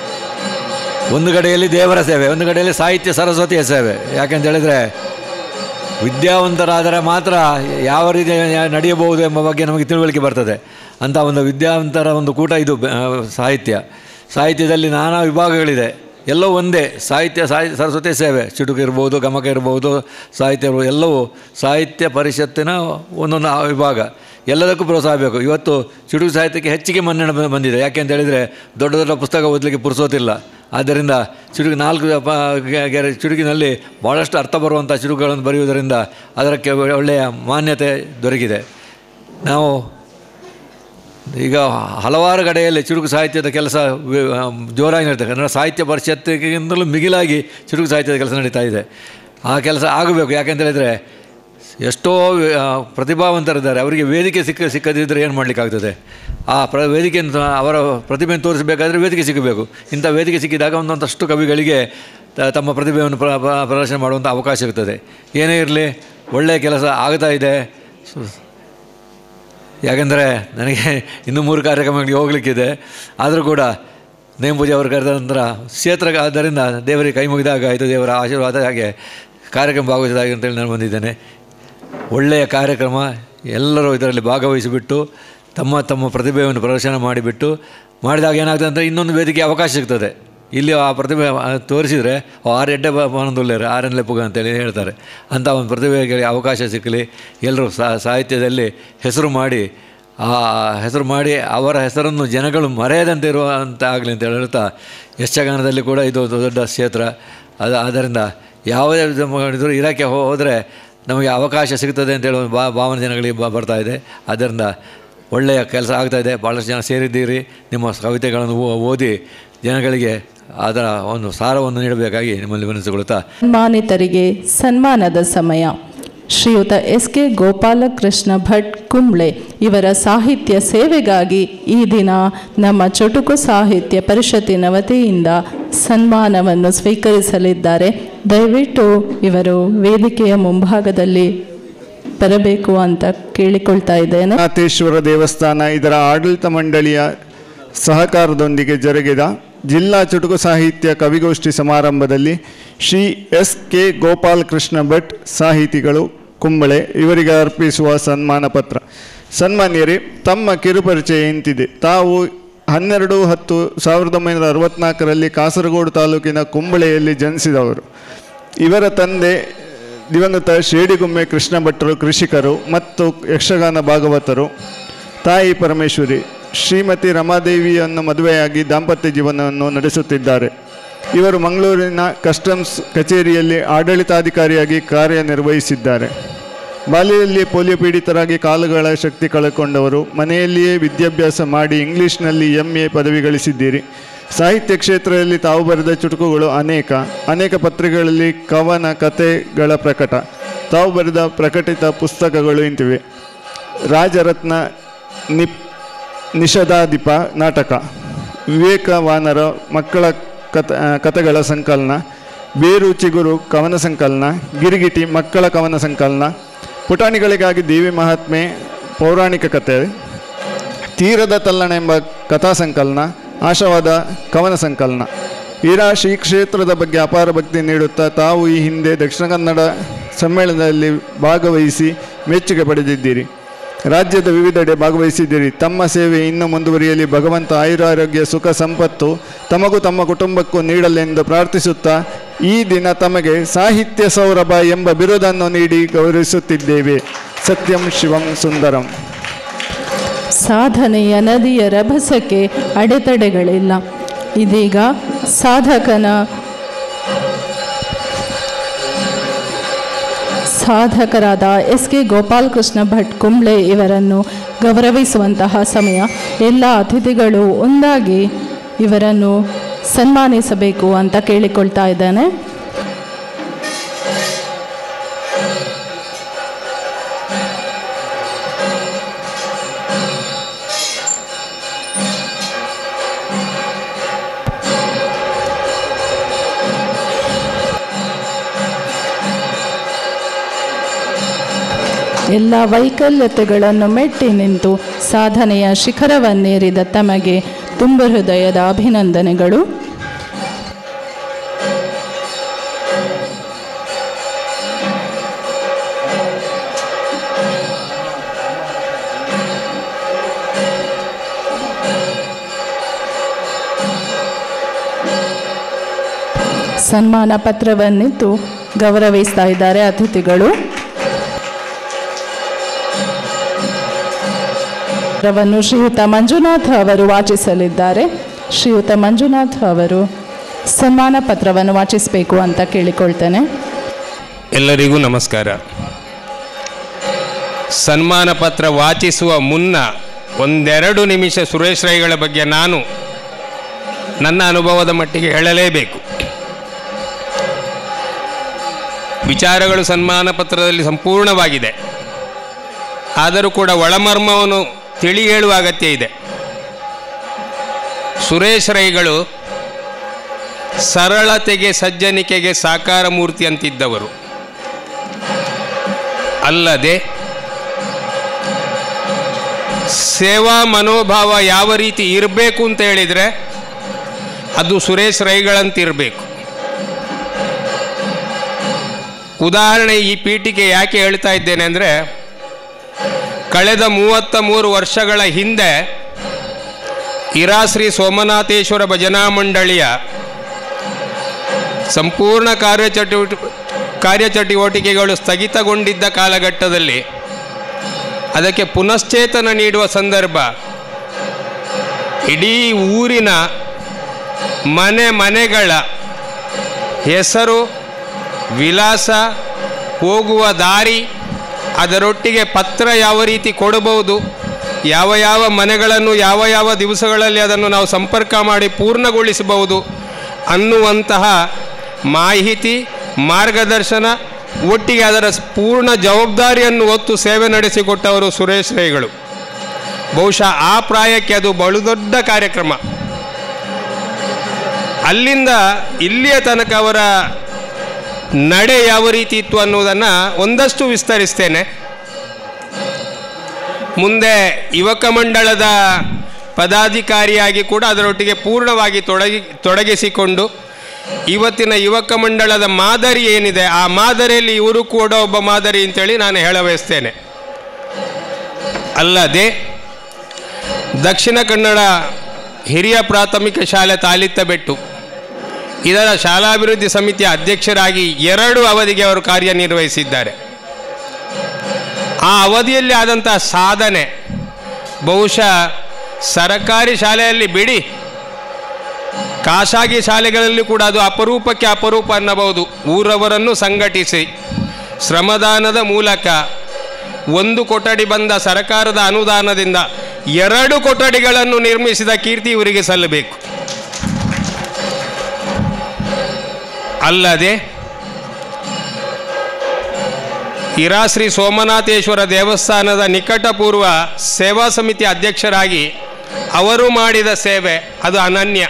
ಒಂದು ಕಡೆಯಲ್ಲಿ ದೇವರ ಸೇವೆ ಒಂದು ಕಡೆಯಲ್ಲಿ ಸಾಹಿತ್ಯ ಸರಸ್ವತಿಯ ಸೇವೆ ಯಾಕೆಂತ ಹೇಳಿದರೆ ವಿದ್ಯಾವಂತರಾದರೆ ಮಾತ್ರ ಯಾವ ರೀತಿ ನಡೆಯಬಹುದು ಎಂಬ ಬಗ್ಗೆ ನಮಗೆ ತಿಳುವಳಿಕೆ ಬರ್ತದೆ ಅಂಥ ಒಂದು ವಿದ್ಯಾವಂತರ ಒಂದು ಕೂಟ ಇದು ಬ- ಆ, ಸಾಹಿತ್ಯ ಸಾಹಿತ್ಯದಲ್ಲಿ ನಾನಾ ವಿಭಾಗಗಳಿದೆ ಎಲ್ಲವೂ ಒಂದೇ ಸಾಹಿತ್ಯ ಸಾಹಿ ಸರಸ್ವತಿ ಸೇವೆ ಚುಟುಕು ಇರ್ಬೋದು ಗಮಕ ಇರ್ಬೋದು ಸಾಹಿತ್ಯ ಇರ್ಬೋದು ಎಲ್ಲವೂ ಸಾಹಿತ್ಯ ಪರಿಷತ್ತಿನ ಒಂದೊಂದು ಆ ವಿಭಾಗ ಎಲ್ಲದಕ್ಕೂ ಪ್ರೋತ್ಸಾಹ ಬೇಕು ಇವತ್ತು ಚುಟುಕು ಸಾಹಿತ್ಯಕ್ಕೆ ಹೆಚ್ಚಿಗೆ ಮನ್ನಣೆ ಬ- ಬಂದಿದೆ ಯಾಕೆ ಅಂತ ಹೇಳಿದರೆ ದೊಡ್ಡ ದೊಡ್ಡ ಪುಸ್ತಕ ಓದಲಿಕ್ಕೆ ಪುರುಸೋತಿಲ್ಲ ಆದ್ದರಿಂದ ಚುಟುಕು ನಾಲ್ಕು ಪ ಗೆ- ಗೆ- ಚುಟುಕಿನಲ್ಲಿ ಭಾಳಷ್ಟು ಅರ್ಥ ಬರುವಂಥ ಚುಟುಕುಗಳನ್ನು ಬರೆಯುವುದರಿಂದ ಅದಕ್ಕೆ ಒಳ್ಳೆಯ ಮಾನ್ಯತೆ ದೊರಕಿದೆ ನಾವು ಈಗ ಹಲವಾರು ಕಡೆಯಲ್ಲಿ ಚುರುಕು ಸಾಹಿತ್ಯದ ಕೆಲಸ ವಿ- ಆ, ಜೋರಾಗಿ ನಡೀತದೆ ಕನ್ನಡ ಸಾಹಿತ್ಯ ಪರಿಷತ್ತಿಗಿಂತಲೂ ಮಿಗಿಲಾಗಿ ಚುರುಕು ಸಾಹಿತ್ಯದ ಕೆಲಸ ನಡೀತಾ ಇದೆ ಆ ಕೆಲಸ ಆಗಬೇಕು ಯಾಕೆಂತ ಹೇಳಿದರೆ ಎಷ್ಟೋ ಆ, ಪ್ರತಿಭಾವಂತರಿದ್ದಾರೆ ಅವರಿಗೆ ವೇದಿಕೆ ಸಿಕ್ಕ ಸಿಕ್ಕದಿದ್ದರೆ ಏನು ಮಾಡಲಿಕ್ಕಾಗ್ತದೆ ಆ ಪ್ರ ವೇದಿಕೆಯನ್ನು ಅವರ ಪ್ರತಿಭೆಯನ್ನು ತೋರಿಸಬೇಕಾದ್ರೆ ವೇದಿಕೆ ಸಿಗಬೇಕು ಇಂಥ ವೇದಿಕೆ ಸಿಕ್ಕಿದಾಗ ಒಂದೊಂದಷ್ಟು ಕವಿಗಳಿಗೆ ತ- ತಮ್ಮ ಪ್ರತಿಭೆಯನ್ನು ಪ್ರ ಪ್ರ- ಪ್ರದರ್ಶನ ಮಾಡುವಂಥ ಅವಕಾಶ ಇರ್ತದೆ ಏನೇ ಇರಲಿ ಒಳ್ಳೆಯ ಕೆಲಸ ಆಗ್ತಾ ಇದೆ ಸು- ಯಾಕೆಂದರೆ ನನಗೆ ಇನ್ನೂ ಮೂರು ಕಾರ್ಯಕ್ರಮಗಳಿಗೆ ಹೋಗಲಿಕ್ಕಿದೆ ಆದರೂ ಕೂಡ ನೇಮಪೂಜೆ ಅವರು ಕರೆದ ನಂತರ ಕ್ಷೇತ್ರ ಆದ್ದರಿಂದ ದೇವರಿಗೆ ಕೈ ಮುಗಿದಾಗ ಆಯಿತು ದೇವರ ಆಶೀರ್ವಾದ ಹಾಗೆ ಕಾರ್ಯಕ್ರಮ ಭಾಗವಹಿಸಿದಾಗ ಅಂತೇಳಿ ನಾನು ಬಂದಿದ್ದೇನೆ ಒಳ್ಳೆಯ ಕಾರ್ಯಕ್ರಮ ಎಲ್ಲರೂ ಇದರಲ್ಲಿ ಭಾಗವಹಿಸಿಬಿಟ್ಟು ತಮ್ಮ ತಮ್ಮ ಪ್ರತಿಭೆಯನ್ನು ಪ್ರದರ್ಶನ ಮಾಡಿಬಿಟ್ಟು ಮಾಡಿದಾಗ ಏನಾಗ್ತದೆ ಅಂದರೆ ಇನ್ನೊಂದು ವೇದಿಕೆ ಅವಕಾಶ ಸಿಗ್ತದೆ ಇಲ್ಲಿ ಆ ಪ್ರತಿಭೆ ಆ, ತೋರಿಸಿದರೆ ಆರು ಎಡ್ಡೆ ಬಾನಂದುಲ್ಲೇರು ಆರನೇ ಪುಗ ಅಂತೇಳಿ ಹೇಳ್ತಾರೆ ಅಂಥ ಒಂದು ಪ್ರತಿಭೆಗೆ ಅವಕಾಶ ಸಿಕ್ಕಲಿ ಎಲ್ಲರೂ ಸಾಹಿತ್ಯದಲ್ಲಿ ಹೆಸರು ಮಾಡಿ ಆ ಹೆಸರು ಮಾಡಿ ಅವರ ಹೆಸರನ್ನು ಜನಗಳು ಮರೆಯದಂತೆ ಇರುವಂತ ಆಗಲಿ ಅಂತ ಹೇಳ್ತಾ ಯಕ್ಷಗಾನದಲ್ಲಿ ಕೂಡ ಇದು ಒಂದು ದೊಡ್ಡ ಕ್ಷೇತ್ರ ಅದು ಆದ್ದರಿಂದ ಯಾವುದೇ ಇದು ಮಾಡಿದರೂ ಇರೋಕ್ಕೆ ಹೋದರೆ ನಮಗೆ ಅವಕಾಶ ಸಿಗ್ತದೆ ಅಂತ ಹೇಳುವ ಬಾ ಭಾವನೆ ಜನಗಳಿಗೆ ಬ- ಬರ್ತಾ ಇದೆ ಆದ್ದರಿಂದ ಒಳ್ಳೆಯ ಕೆಲಸ ಆಗ್ತಾ ಇದೆ ಭಾಳಷ್ಟು ಜನ ಸೇರಿದ್ದೀರಿ ನಿಮ್ಮ ಕವಿತೆಗಳನ್ನು ಓ- ಓದಿ ಜನಗಳಿಗೆ ಅದರ ಒಂದು ಸಾರವನ್ನು ನೀಡಬೇಕಾಗಿ ನಿಮ್ಮಲ್ಲಿ ವಿನಂತಿಸಿಕೊಳ್ತಾ
ಸನ್ಮಾನಿತರಿಗೆ ಸನ್ಮಾನದ ಸಮಯ ಶ್ರೀಯುತ ಎಸ್ ಕೆ ಗೋಪಾಲಕೃಷ್ಣ ಭಟ್ ಕುಂಬ್ಳೆ ಇವರ ಸಾಹಿತ್ಯ ಸೇವೆಗಾಗಿ ಈ ದಿನ ನಮ್ಮ ಚುಟುಕು ಸಾಹಿತ್ಯ ಪರಿಷತ್ತಿನ ವತಿಯಿಂದ ಸನ್ಮಾನವನ್ನು ಸ್ವೀಕರಿಸಲಿದ್ದಾರೆ ದಯವಿಟ್ಟು ಇವರು ವೇದಿಕೆಯ ಮುಂಭಾಗದಲ್ಲಿ ಬರಬೇಕು ಅಂತ ಕೇಳಿಕೊಳ್ತಾ ಇದ್ದೇನೆ
ನಾಥೇಶ್ವರ ದೇವಸ್ಥಾನ ಇದರ ಆಡಳಿತ ಮಂಡಳಿಯ ಸಹಕಾರದೊಂದಿಗೆ ಜರುಗಿದ ಜಿಲ್ಲಾ ಚುಟುಕು ಸಾಹಿತ್ಯ ಕವಿಗೋಷ್ಠಿ ಸಮಾರಂಭದಲ್ಲಿ ಶ್ರೀ ಎಸ್ ಕೆ ಗೋಪಾಲಕೃಷ್ಣ ಭಟ್ ಸಾಹಿತಿಗಳು ಕುಂಬಳೆ ಇವರಿಗೆ ಅರ್ಪಿಸುವ ಸನ್ಮಾನ ಪತ್ರ ಸನ್ಮಾನ್ಯರೇ ತಮ್ಮ ಕಿರುಪರಿಚಯ ಇಂತಿದೆ ತಾವು ಹನ್ನೆರಡು ಹತ್ತು ಸಾವಿರದ ಒಂಬೈನೂರ ಅರವತ್ನಾಲ್ಕರಲ್ಲಿ ಕಾಸರಗೋಡು ತಾಲೂಕಿನ ಕುಂಬಳೆಯಲ್ಲಿ ಜನಿಸಿದವರು ಇವರ ತಂದೆ ದಿವಂಗತ ಶೇಡಿಗುಮ್ಮೆ ಕೃಷ್ಣ ಭಟ್ರು ಕೃಷಿಕರು ಮತ್ತು ಯಕ್ಷಗಾನ ಭಾಗವತರು ತಾಯಿ ಪರಮೇಶ್ವರಿ ಶ್ರೀಮತಿ ರಮಾದೇವಿಯನ್ನು ಮದುವೆಯಾಗಿ ದಾಂಪತ್ಯ ಜೀವನವನ್ನು ನಡೆಸುತ್ತಿದ್ದಾರೆ ಇವರು ಮಂಗಳೂರಿನ ಕಸ್ಟಮ್ಸ್ ಕಚೇರಿಯಲ್ಲಿ ಆಡಳಿತಾಧಿಕಾರಿಯಾಗಿ ಕಾರ್ಯನಿರ್ವಹಿಸಿದ್ದಾರೆ ಬಾಲ್ಯದಲ್ಲಿ ಪೋಲಿಯೋ ಪೀಡಿತರಾಗಿ ಕಾಲುಗಳ ಶಕ್ತಿ ಕಳೆದುಕೊಂಡವರು ಮನೆಯಲ್ಲಿಯೇ ವಿದ್ಯಾಭ್ಯಾಸ ಮಾಡಿ ಇಂಗ್ಲಿಷ್ನಲ್ಲಿ ಎಂ ಎ ಪದವಿ ಗಳಿಸಿದ್ದೀರಿ ಸಾಹಿತ್ಯ ಕ್ಷೇತ್ರದಲ್ಲಿ ತಾವು ಬರೆದ ಚುಟುಕುಗಳು ಅನೇಕ ಅನೇಕ ಪತ್ರಿಕೆಗಳಲ್ಲಿ ಕವನ ಕಥೆಗಳ ಪ್ರಕಟ ತಾವು ಬರೆದ ಪ್ರಕಟಿತ ಪುಸ್ತಕಗಳು ಇಂತಿವೆ ರಾಜರತ್ನ ನಿಪ್ ನಿಷಧಾದೀಪ ನಾಟಕ ವಿವೇಕವಾನರ ಮಕ್ಕಳ ಕಥ ಕಥೆಗಳ ಸಂಕಲನ ಬೇರು ಚಿಗುರು ಕವನ ಸಂಕಲನ ಗಿರಿಗಿಟಿ ಮಕ್ಕಳ ಕವನ ಸಂಕಲನ ಪುಟಾಣಿಗಳಿಗಾಗಿ ದೇವಿ ಮಹಾತ್ಮೆ ಪೌರಾಣಿಕ ಕಥೆ ತೀರದ ತಲ್ಲಣ ಎಂಬ ಕಥಾ ಸಂಕಲನ ಆಶಾವಾದ ಕವನ ಸಂಕಲನ ಈರಾ ಶ್ರೀ ಕ್ಷೇತ್ರದ ಬಗ್ಗೆ ಅಪಾರ ಭಕ್ತಿ ನೀಡುತ್ತಾ ತಾವು ಈ ಹಿಂದೆ ದಕ್ಷಿಣ ಕನ್ನಡ ಸಮ್ಮೇಳನದಲ್ಲಿ ಭಾಗವಹಿಸಿ ಮೆಚ್ಚುಗೆ ಪಡೆದಿದ್ದೀರಿ ರಾಜ್ಯದ ವಿವಿಧೆಡೆ ಭಾಗವಹಿಸಿದ್ದೀರಿ ತಮ್ಮ ಸೇವೆ ಇನ್ನೂ ಮುಂದುವರಿಯಲಿ ಭಗವಂತ ಆಯುರಾರೋಗ್ಯ ಸುಖ ಸಂಪತ್ತು ತಮಗೂ ತಮ್ಮ ಕುಟುಂಬಕ್ಕೂ ನೀಡಲೆಂದು ಪ್ರಾರ್ಥಿಸುತ್ತಾ ಈ ದಿನ ತಮಗೆ ಸಾಹಿತ್ಯ ಸೌರಭ ಎಂಬ ಬಿರುದನ್ನು ನೀಡಿ ಗೌರವಿಸುತ್ತಿದ್ದೇವೆ ಸತ್ಯಂ ಶಿವಂ ಸುಂದರಂ
ಸಾಧನೆಯ ನದಿಯ ರಭಸಕ್ಕೆ ಅಡೆತಡೆಗಳಿಲ್ಲ ಇದೀಗ ಸಾಧಕನ ಸಾಧಕರಾದ ಎಸ್ ಕೆ ಗೋಪಾಲಕೃಷ್ಣ ಭಟ್ ಕುಂಬ್ಳೆ ಇವರನ್ನು ಗೌರವಿಸುವಂತಹ ಸಮಯ ಎಲ್ಲ ಅತಿಥಿಗಳು ಒಂದಾಗಿ ಇವರನ್ನು ಸನ್ಮಾನಿಸಬೇಕು ಅಂತ ಕೇಳಿಕೊಳ್ತಾ ಇದ್ದಾನೆ ಎಲ್ಲ ವೈಕಲ್ಯತೆಗಳನ್ನು ಮೆಟ್ಟಿ ನಿಂತು ಸಾಧನೆಯ ಶಿಖರವನ್ನೇರಿದ ತಮಗೆ ತುಂಬ ಹೃದಯದ ಅಭಿನಂದನೆಗಳು ಸನ್ಮಾನ ಪತ್ರವನ್ನಿತ್ತು ಗೌರವಿಸ್ತಾ ಇದ್ದಾರೆ ಅತಿಥಿಗಳು ಪತ್ರವನ್ನು ಶ್ರೀಯುತ ಮಂಜುನಾಥ್ ಅವರು ವಾಚಿಸಲಿದ್ದಾರೆ ಶ್ರೀಯುತ ಮಂಜುನಾಥ್ ಅವರು ಸನ್ಮಾನ ಪತ್ರವನ್ನು ವಾಚಿಸಬೇಕು ಅಂತ ಕೇಳಿಕೊಳ್ತೇನೆ
ಎಲ್ಲರಿಗೂ ನಮಸ್ಕಾರ ಸನ್ಮಾನ ಪತ್ರ ವಾಚಿಸುವ ಮುನ್ನ ಒಂದೆರಡು ನಿಮಿಷ ಸುರೇಶ್ ರೈಗಳ ಬಗ್ಗೆ ನಾನು ನನ್ನ ಅನುಭವದ ಮಟ್ಟಿಗೆ ಹೇಳಲೇಬೇಕು ವಿಚಾರಗಳು ಸನ್ಮಾನ ಪತ್ರದಲ್ಲಿ ಸಂಪೂರ್ಣವಾಗಿದೆ ಆದರೂ ಕೂಡ ಒಳಮರ್ಮವನ್ನು ತಿಳಿ ಹೇಳುವ ಅಗತ್ಯ ಇದೆ ಸುರೇಶ್ ರೈಗಳು ಸರಳತೆಗೆ ಸಜ್ಜನಿಕೆಗೆ ಸಾಕಾರ ಮೂರ್ತಿ ಅಂತಿದ್ದವರು ಅಲ್ಲದೆ ಸೇವಾ ಮನೋಭಾವ ಯಾವ ರೀತಿ ಇರಬೇಕು ಅಂತ ಹೇಳಿದರೆ ಅದು ಸುರೇಶ್ ರೈಗಳಂತಿರಬೇಕು ಉದಾಹರಣೆ ಈ ಪೀಠಿಕೆ ಯಾಕೆ ಹೇಳ್ತಾ ಇದ್ದೇನೆ ಅಂದರೆ ಕಳೆದ ಮೂವತ್ತ ಮೂರು ವರ್ಷಗಳ ಹಿಂದೆ ಇರಾಶ್ರೀ ಸೋಮನಾಥೇಶ್ವರ ಭಜನಾ ಮಂಡಳಿಯ ಸಂಪೂರ್ಣ ಕಾರ್ಯಚಟುವಟಿ ಕಾರ್ಯಚಟುವಟಿಕೆಗಳು ಸ್ಥಗಿತಗೊಂಡಿದ್ದ ಕಾಲಘಟ್ಟದಲ್ಲಿ ಅದಕ್ಕೆ ಪುನಶ್ಚೇತನ ನೀಡುವ ಸಂದರ್ಭ ಇಡೀ ಊರಿನ ಮನೆ ಮನೆಗಳ ಹೆಸರು ವಿಳಾಸ ಹೋಗುವ ದಾರಿ ಅದರೊಟ್ಟಿಗೆ ಪತ್ರ ಯಾವ ರೀತಿ ಕೊಡಬಹುದು ಯಾವ ಯಾವ ಮನೆಗಳನ್ನು ಯಾವ ಯಾವ ದಿವಸಗಳಲ್ಲಿ ಅದನ್ನು ನಾವು ಸಂಪರ್ಕ ಮಾಡಿ ಪೂರ್ಣಗೊಳಿಸಬಹುದು ಅನ್ನುವಂತಹ ಮಾಹಿತಿ ಮಾರ್ಗದರ್ಶನ ಒಟ್ಟಿಗೆ ಅದರ ಪೂರ್ಣ ಜವಾಬ್ದಾರಿಯನ್ನು ಹೊತ್ತು ಸೇವೆ ನಡೆಸಿಕೊಟ್ಟವರು ಸುರೇಶ್ ರೈಗಳು ಬಹುಶಃ ಆ ಪ್ರಾಯಕ್ಕೆ ಅದು ಬಲು ದೊಡ್ಡ ಕಾರ್ಯಕ್ರಮ ಅಲ್ಲಿಂದ ಇಲ್ಲಿಯ ತನಕ ಅವರ ನಡೆ ಯಾವ ರೀತಿ ಇತ್ತು ಅನ್ನುವುದನ್ನು ಒಂದಷ್ಟು ವಿಸ್ತರಿಸ್ತೇನೆ ಮುಂದೆ ಯುವಕ ಮಂಡಳದ ಪದಾಧಿಕಾರಿಯಾಗಿ ಕೂಡ ಅದರೊಟ್ಟಿಗೆ ಪೂರ್ಣವಾಗಿ ತೊಡಗಿ ತೊಡಗಿಸಿಕೊಂಡು ಇವತ್ತಿನ ಯುವಕ ಮಂಡಳದ ಮಾದರಿ ಏನಿದೆ ಆ ಮಾದರಿಯಲ್ಲಿ ಇವರು ಕೂಡ ಒಬ್ಬ ಮಾದರಿ ಅಂತೇಳಿ ನಾನು ಹೇಳ ಬಯಸ್ತೇನೆ ಅಲ್ಲದೆ ದಕ್ಷಿಣ ಕನ್ನಡ ಹಿರಿಯ ಪ್ರಾಥಮಿಕ ಶಾಲೆ ತಾಲಿತ್ತಬೆಟ್ಟು ಇದರ ಶಾಲಾಭಿವೃದ್ಧಿ ಸಮಿತಿಯ ಅಧ್ಯಕ್ಷರಾಗಿ ಎರಡು ಅವಧಿಗೆ ಅವರು ಕಾರ್ಯನಿರ್ವಹಿಸಿದ್ದಾರೆ ಆ ಅವಧಿಯಲ್ಲಿ ಆದಂತಹ ಸಾಧನೆ ಬಹುಶಃ ಸರಕಾರಿ ಶಾಲೆಯಲ್ಲಿ ಬಿಡಿ ಖಾಸಗಿ ಶಾಲೆಗಳಲ್ಲಿ ಕೂಡ ಅದು ಅಪರೂಪಕ್ಕೆ ಅಪರೂಪ ಅನ್ನಬಹುದು ಊರವರನ್ನು ಸಂಘಟಿಸಿ ಶ್ರಮದಾನದ ಮೂಲಕ ಒಂದು ಕೊಠಡಿ ಬಂದ ಸರಕಾರದ ಅನುದಾನದಿಂದ ಎರಡು ಕೊಠಡಿಗಳನ್ನು ನಿರ್ಮಿಸಿದ ಕೀರ್ತಿ ಇವರಿಗೆ ಸಲ್ಲಬೇಕು ಅಲ್ಲದೆ ಇರಾಶ್ರೀ ಸೋಮನಾಥೇಶ್ವರ ದೇವಸ್ಥಾನದ ನಿಕಟಪೂರ್ವ ಸೇವಾ ಸಮಿತಿ ಅಧ್ಯಕ್ಷರಾಗಿ ಅವರು ಮಾಡಿದ ಸೇವೆ ಅದು ಅನನ್ಯ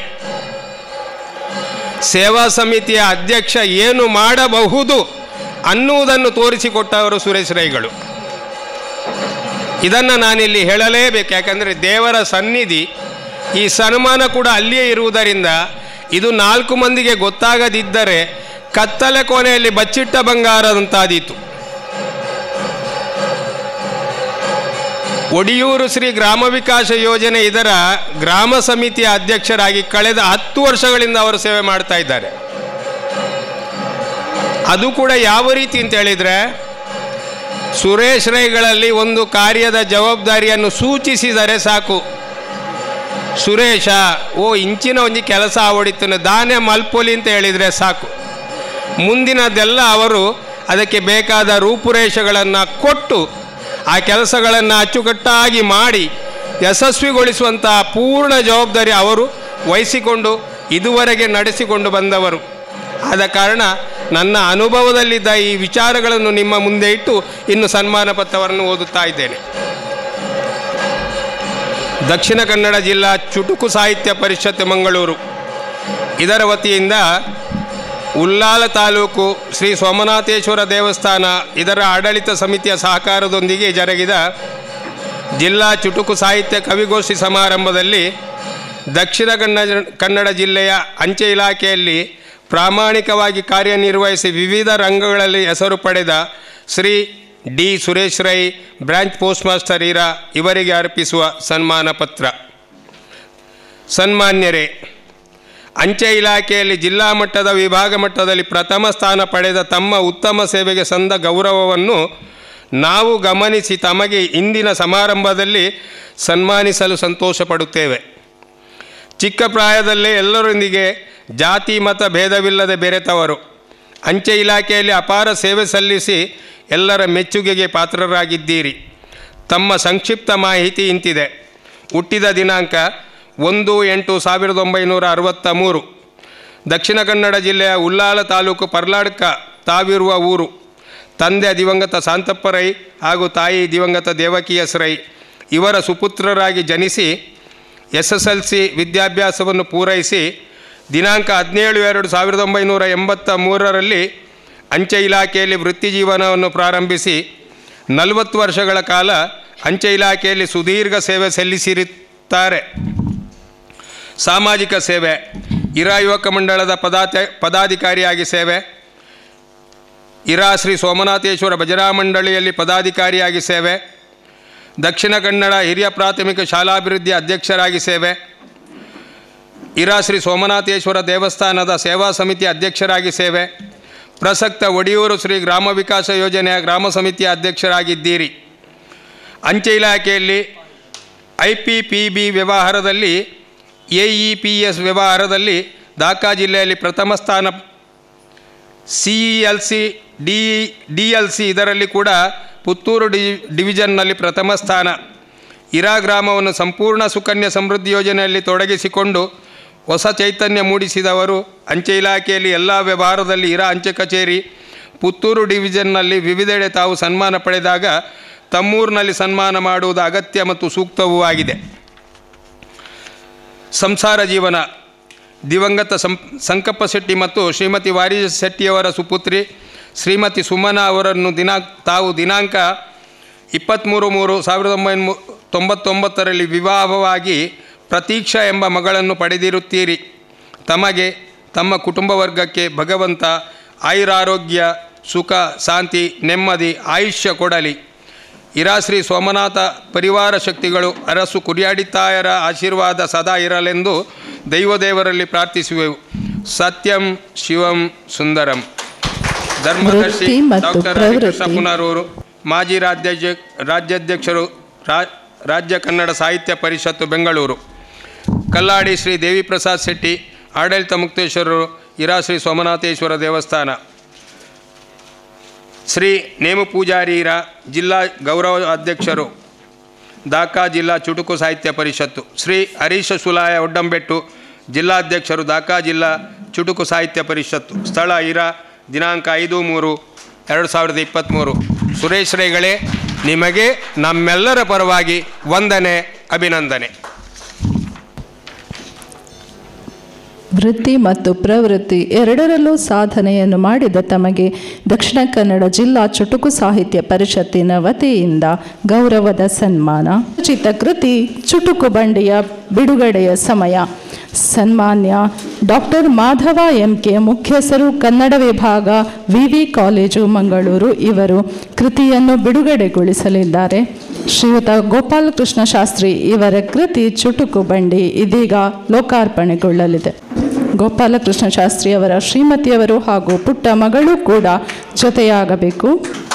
ಸೇವಾ ಸಮಿತಿಯ ಅಧ್ಯಕ್ಷ ಏನು ಮಾಡಬಹುದು ಅನ್ನುವುದನ್ನು ತೋರಿಸಿಕೊಟ್ಟವರು ಸುರೇಶ್ ರೈಗಳು ಇದನ್ನು ನಾನಿಲ್ಲಿ ಹೇಳಲೇಬೇಕು ಯಾಕಂದರೆ ದೇವರ ಸನ್ನಿಧಿ ಈ ಸನ್ಮಾನ ಕೂಡ ಅಲ್ಲಿಯೇ ಇರುವುದರಿಂದ ಇದು ನಾಲ್ಕು ಮಂದಿಗೆ ಗೊತ್ತಾಗದಿದ್ದರೆ ಕತ್ತಲೆ ಕೊನೆಯಲ್ಲಿ ಬಚ್ಚಿಟ್ಟ ಬಂಗಾರದಂತಾದೀತು ಒಡಿಯೂರು ಶ್ರೀ ಗ್ರಾಮ ವಿಕಾಸ ಯೋಜನೆ ಇದರ ಗ್ರಾಮ ಸಮಿತಿಯ ಅಧ್ಯಕ್ಷರಾಗಿ ಕಳೆದ ಹತ್ತು ವರ್ಷಗಳಿಂದ ಅವರು ಸೇವೆ ಮಾಡ್ತಾ ಇದ್ದಾರೆ ಅದು ಕೂಡ ಯಾವ ರೀತಿ ಅಂತ ಹೇಳಿದರೆ ಸುರೇಶ್ ರೈಗಳಲ್ಲಿ ಒಂದು ಕಾರ್ಯದ ಜವಾಬ್ದಾರಿಯನ್ನು ಸೂಚಿಸಿದರೆ ಸಾಕು ಸುರೇಶ ಓ ಇಂಚಿನ ಒಂದು ಕೆಲಸ ಆವಡಿತು ದಾನೆ ಮಲ್ಪೊಲಿ ಅಂತ ಹೇಳಿದರೆ ಸಾಕು ಮುಂದಿನದೆಲ್ಲ ಅವರು ಅದಕ್ಕೆ ಬೇಕಾದ ರೂಪುರೇಷೆಗಳನ್ನು ಕೊಟ್ಟು ಆ ಕೆಲಸಗಳನ್ನು ಅಚ್ಚುಕಟ್ಟಾಗಿ ಮಾಡಿ ಯಶಸ್ವಿಗೊಳಿಸುವಂತಹ ಪೂರ್ಣ ಜವಾಬ್ದಾರಿ ಅವರು ವಹಿಸಿಕೊಂಡು ಇದುವರೆಗೆ ನಡೆಸಿಕೊಂಡು ಬಂದವರು ಆದ ಕಾರಣ ನನ್ನ ಅನುಭವದಲ್ಲಿದ್ದ ಈ ವಿಚಾರಗಳನ್ನು ನಿಮ್ಮ ಮುಂದೆ ಇಟ್ಟು ಇನ್ನು ಸನ್ಮಾನ ಪತ್ರವನ್ನು ಓದುತ್ತಾ ಇದ್ದೇನೆ ದಕ್ಷಿಣ ಕನ್ನಡ ಜಿಲ್ಲಾ ಚುಟುಕು ಸಾಹಿತ್ಯ ಪರಿಷತ್ ಮಂಗಳೂರು ಇದರ ವತಿಯಿಂದ ಉಲ್ಲಾಲ ತಾಲೂಕು ಶ್ರೀ ಸೋಮನಾಥೇಶ್ವರ ದೇವಸ್ಥಾನ ಇದರ ಆಡಳಿತ ಸಮಿತಿಯ ಸಹಕಾರದೊಂದಿಗೆ ಜರುಗಿದ ಜಿಲ್ಲಾ ಚುಟುಕು ಸಾಹಿತ್ಯ ಕವಿಗೋಷ್ಠಿ ಸಮಾರಂಭದಲ್ಲಿ ದಕ್ಷಿಣ ಕನ್ನಡ ಕನ್ನಡ ಜಿಲ್ಲೆಯ ಅಂಚೆ ಇಲಾಖೆಯಲ್ಲಿ ಪ್ರಾಮಾಣಿಕವಾಗಿ ಕಾರ್ಯನಿರ್ವಹಿಸಿ ವಿವಿಧ ರಂಗಗಳಲ್ಲಿ ಹೆಸರು ಪಡೆದ Shri D Suresh Rai branch post master ಇರ ಇವರಿಗೆ ಅರ್ಪಿಸುವ ಸನ್ಮಾನ ಪತ್ರ ಸನ್ಮಾನ್ಯರೇ ಅಂಚೆ ಇಲಾಖೆಯಲ್ಲಿ ಜಿಲ್ಲಾ ಮಟ್ಟದ ವಿಭಾಗ ಮಟ್ಟದಲ್ಲಿ ಪ್ರಥಮ ಸ್ಥಾನ ಪಡೆದ ತಮ್ಮ ಉತ್ತಮ ಸೇವೆಗೆ ಸಂದ ಗೌರವವನ್ನು ನಾವು ಗಮನಿಸಿ ತಮಗೆ ಇಂದಿನ ಸಮಾರಂಭದಲ್ಲಿ ಸನ್ಮಾನಿಸಲು ಸಂತೋಷ ಪಡುತ್ತೇವೆ ಚಿಕ್ಕ ಪ್ರಾಯದಲ್ಲೇ ಎಲ್ಲರೊಂದಿಗೆ ಜಾತಿ ಮತ ಭೇದವಿಲ್ಲದೆ ಬೆರೆತವರು ಅಂಚೆ ಇಲಾಖೆಯಲ್ಲಿ ಅಪಾರ ಸೇವೆ ಸಲ್ಲಿಸಿ ಎಲ್ಲರ ಮೆಚ್ಚುಗೆಗೆ ಪಾತ್ರರಾಗಿದ್ದೀರಿ ತಮ್ಮ ಸಂಕ್ಷಿಪ್ತ ಮಾಹಿತಿ ಇಂತಿದೆ ಹುಟ್ಟಿದ ದಿನಾಂಕ ಒಂದು ಎಂಟು ಸಾವಿರದ ಒಂಬೈನೂರ ಅರವತ್ತ ಮೂರು ದಕ್ಷಿಣ ಕನ್ನಡ ಜಿಲ್ಲೆಯ ಉಲ್ಲಾಲ ತಾಲೂಕು ಪರ್ಲಾಡ್ಕ ತಾವಿರುವ ಊರು ತಂದೆ ದಿವಂಗತ ಶಾಂತಪ್ಪ ರೈ ಹಾಗೂ ತಾಯಿ ದಿವಂಗತ ದೇವಕಿ ಎಸ್ ರೈ ಇವರ ಸುಪುತ್ರರಾಗಿ ಜನಿಸಿ ಎಸ್ ಎಸ್ ಎಲ್ ಸಿ ವಿದ್ಯಾಭ್ಯಾಸವನ್ನು ಪೂರೈಸಿ ದಿನಾಂಕ ಹದಿನೇಳು ಎರಡು ಸಾವಿರದ ಒಂಬೈನೂರ ಎಂಬತ್ತ ಮೂರರಲ್ಲಿ ಅಂಚೆ ಇಲಾಖೆಯಲ್ಲಿ ವೃತ್ತಿ ಜೀವನವನ್ನು ಪ್ರಾರಂಭಿಸಿ ನಲವತ್ತು ವರ್ಷಗಳ ಕಾಲ ಅಂಚೆ ಇಲಾಖೆಯಲ್ಲಿ ಸುದೀರ್ಘ ಸೇವೆ ಸಲ್ಲಿಸಿರುತ್ತಾರೆ ಸಾಮಾಜಿಕ ಸೇವೆ ಇರಾ ಯುವಕ ಮಂಡಳದ ಪದಾತ ಪದಾಧಿಕಾರಿಯಾಗಿ ಸೇವೆ ಇರಾ ಶ್ರೀ ಸೋಮನಾಥೇಶ್ವರ ಭಜನಾ ಮಂಡಳಿಯಲ್ಲಿ ಪದಾಧಿಕಾರಿಯಾಗಿ ಸೇವೆ ದಕ್ಷಿಣ ಕನ್ನಡ ಹಿರಿಯ ಪ್ರಾಥಮಿಕ ಶಾಲಾಭಿವೃದ್ಧಿ ಅಧ್ಯಕ್ಷರಾಗಿ ಸೇವೆ ಇರಾ ಶ್ರೀ ಸೋಮನಾಥೇಶ್ವರ ದೇವಸ್ಥಾನದ ಸೇವಾ ಸಮಿತಿ ಅಧ್ಯಕ್ಷರಾಗಿ ಸೇವೆ ಪ್ರಸಕ್ತ ಒಡಿಯೂರು ಶ್ರೀ ಗ್ರಾಮ ವಿಕಾಸ ಯೋಜನೆಯ ಗ್ರಾಮ ಸಮಿತಿಯ ಅಧ್ಯಕ್ಷರಾಗಿದ್ದೀರಿ ಅಂಚೆ ಇಲಾಖೆಯಲ್ಲಿ ಐ ಪಿ ಪಿ ಬಿ ವ್ಯವಹಾರದಲ್ಲಿ ಎ ಇ ಪಿ ಎಸ್ ವ್ಯವಹಾರದಲ್ಲಿ ದಾಖಾ ಜಿಲ್ಲೆಯಲ್ಲಿ ಪ್ರಥಮ ಸ್ಥಾನ C E L C D D L C ಇದರಲ್ಲಿ ಕೂಡ ಪುತ್ತೂರು ಡಿ ಡಿವಿಷನ್ನಲ್ಲಿ ಪ್ರಥಮ ಸ್ಥಾನ ಇರಾ ಗ್ರಾಮವನ್ನು ಸಂಪೂರ್ಣ ಸುಕನ್ಯಾ ಸಮೃದ್ಧಿ ಯೋಜನೆಯಲ್ಲಿ ತೊಡಗಿಸಿಕೊಂಡು ಹೊಸ ಚೈತನ್ಯ ಮೂಡಿಸಿದವರು ಅಂಚೆ ಇಲಾಖೆಯಲ್ಲಿ ಎಲ್ಲ ವ್ಯವಹಾರದಲ್ಲಿ ಇರಾ ಅಂಚೆ ಕಚೇರಿ ಪುತ್ತೂರು ಡಿವಿಷನ್ನಲ್ಲಿ ವಿವಿಧೆಡೆ ತಾವು ಸನ್ಮಾನ ಪಡೆದಾಗ ತಮ್ಮೂರಿನಲ್ಲಿ ಸನ್ಮಾನ ಮಾಡುವುದು ಅಗತ್ಯ ಮತ್ತು ಸೂಕ್ತವೂ ಆಗಿದೆ ಸಂಸಾರ ಜೀವನ ದಿವಂಗತ ಸಂ ಸಂಕಪ್ಪ ಶೆಟ್ಟಿ ಮತ್ತು ಶ್ರೀಮತಿ ವಾರಿ ಶೆಟ್ಟಿಯವರ ಸುಪುತ್ರಿ ಶ್ರೀಮತಿ ಸುಮನ ಅವರನ್ನು ದಿನಾ ತಾವು ದಿನಾಂಕ ಇಪ್ಪತ್ತ್ಮೂರು ಮೂರು ಸಾವಿರದ ಒಂಬೈನೂರ ತೊಂಬತ್ತೊಂಬತ್ತರಲ್ಲಿ ವಿವಾಹವಾಗಿ ಪ್ರತೀಕ್ಷಾ ಎಂಬ ಮಗಳನ್ನು ಪಡೆದಿರುತ್ತೀರಿ ತಮಗೆ ತಮ್ಮ ಕುಟುಂಬ ವರ್ಗಕ್ಕೆ ಭಗವಂತ ಆಯುರಾರೋಗ್ಯ ಸುಖ ಶಾಂತಿ ನೆಮ್ಮದಿ ಆಯುಷ್ಯ ಕೊಡಲಿ ಇರಾಶ್ರೀ ಸೋಮನಾಥ ಪರಿವಾರ ಶಕ್ತಿಗಳು ಅರಸು ಕುರಿಯಾಡಿತಾಯರ ಆಶೀರ್ವಾದ ಸದಾ ಇರಲೆಂದು ದೈವದೇವರಲ್ಲಿ ಪ್ರಾರ್ಥಿಸುವೆವು ಸತ್ಯಂ ಶಿವಂ ಸುಂದರಂ ಧರ್ಮದರ್ಶಿ
ವೃತ್ತಿ ಮತ್ತು
ಡಾಕ್ಟರ್
ಪ್ರವೃತ್ತಿ.
ಹರಿಕೃಷ್ಣ ಪುನರೂರು ಮಾಜಿ ರಾಜ್ಯಾಧ್ಯ ರಾಜ್ಯಾಧ್ಯಕ್ಷರು ರಾ- ರಾಜ್ಯ ಕನ್ನಡ ಸಾಹಿತ್ಯ ಪರಿಷತ್ತು ಬೆಂಗಳೂರು ಕಲ್ಲಾಡಿ ಶ್ರೀ ದೇವಿ ಪ್ರಸಾದ್ ಶೆಟ್ಟಿ ಆಡಳಿತ ಮುಕ್ತೇಶ್ವರರು ಇರಾಶ್ರೀ ಸೋಮನಾಥೇಶ್ವರ ದೇವಸ್ಥಾನ ಶ್ರೀ ನೇಮು ಪೂಜಾರಿರ ಜಿಲ್ಲಾ ಗೌರವ ಅಧ್ಯಕ್ಷರು ದಾಖಾ ಜಿಲ್ಲಾ ಚುಟುಕು ಸಾಹಿತ್ಯ ಪರಿಷತ್ತು ಶ್ರೀ ಹರೀಶ ಸುಲಾಯ ಒಡ್ಡಂಬೆಟ್ಟು ಜಿಲ್ಲಾಧ್ಯಕ್ಷರು ದಾಖಾ ಜಿಲ್ಲಾ ಚುಟುಕು ಸಾಹಿತ್ಯ ಪರಿಷತ್ತು ಸ್ಥಳ ಇರ ದಿನಾಂಕ ಐದು ಮೂರು ಎರಡು ಸಾವಿರದ ಇಪ್ಪತ್ತ್ಮೂರು ಸುರೇಶ್ ರೇಗಳೇ ನಿಮಗೆ ನಮ್ಮೆಲ್ಲರ ಪರವಾಗಿ ವಂದನೆ ಅಭಿನಂದನೆ
ವೃತ್ತಿ ಮತ್ತು ಪ್ರವೃತ್ತಿ ಎರಡರಲ್ಲೂ ಸಾಧನೆಯನ್ನು ಮಾಡಿದ ತಮಗೆ ದಕ್ಷಿಣ ಕನ್ನಡ ಜಿಲ್ಲಾ ಚುಟುಕು ಸಾಹಿತ್ಯ ಪರಿಷತ್ತಿನ ವತಿಯಿಂದ ಗೌರವದ ಸನ್ಮಾನ ಉಚಿತ ಕೃತಿ ಚುಟುಕು ಬಂಡಿಯ ಬಿಡುಗಡೆಯ ಸಮಯ ಸನ್ಮಾನ್ಯ ಡಾಕ್ಟರ್ ಮಾಧವ ಎಂ ಕೆ ಮುಖ್ಯಸ್ಥರು ಕನ್ನಡ ವಿಭಾಗ ವಿವಿ ಕಾಲೇಜು ಮಂಗಳೂರು ಇವರು ಕೃತಿಯನ್ನು ಬಿಡುಗಡೆಗೊಳಿಸಲಿದ್ದಾರೆ ಶ್ರೀಯುತ ಗೋಪಾಲಕೃಷ್ಣ ಶಾಸ್ತ್ರಿ ಇವರ ಕೃತಿ ಚುಟುಕು ಬಂಡಿ ಇದೀಗ ಲೋಕಾರ್ಪಣೆಗೊಳ್ಳಲಿದೆ ಗೋಪಾಲಕೃಷ್ಣ ಶಾಸ್ತ್ರಿ ಅವರ ಶ್ರೀಮತಿಯವರು ಹಾಗೂ ಪುಟ್ಟ ಮಗಳು ಕೂಡ ಜೊತೆಯಾಗಬೇಕು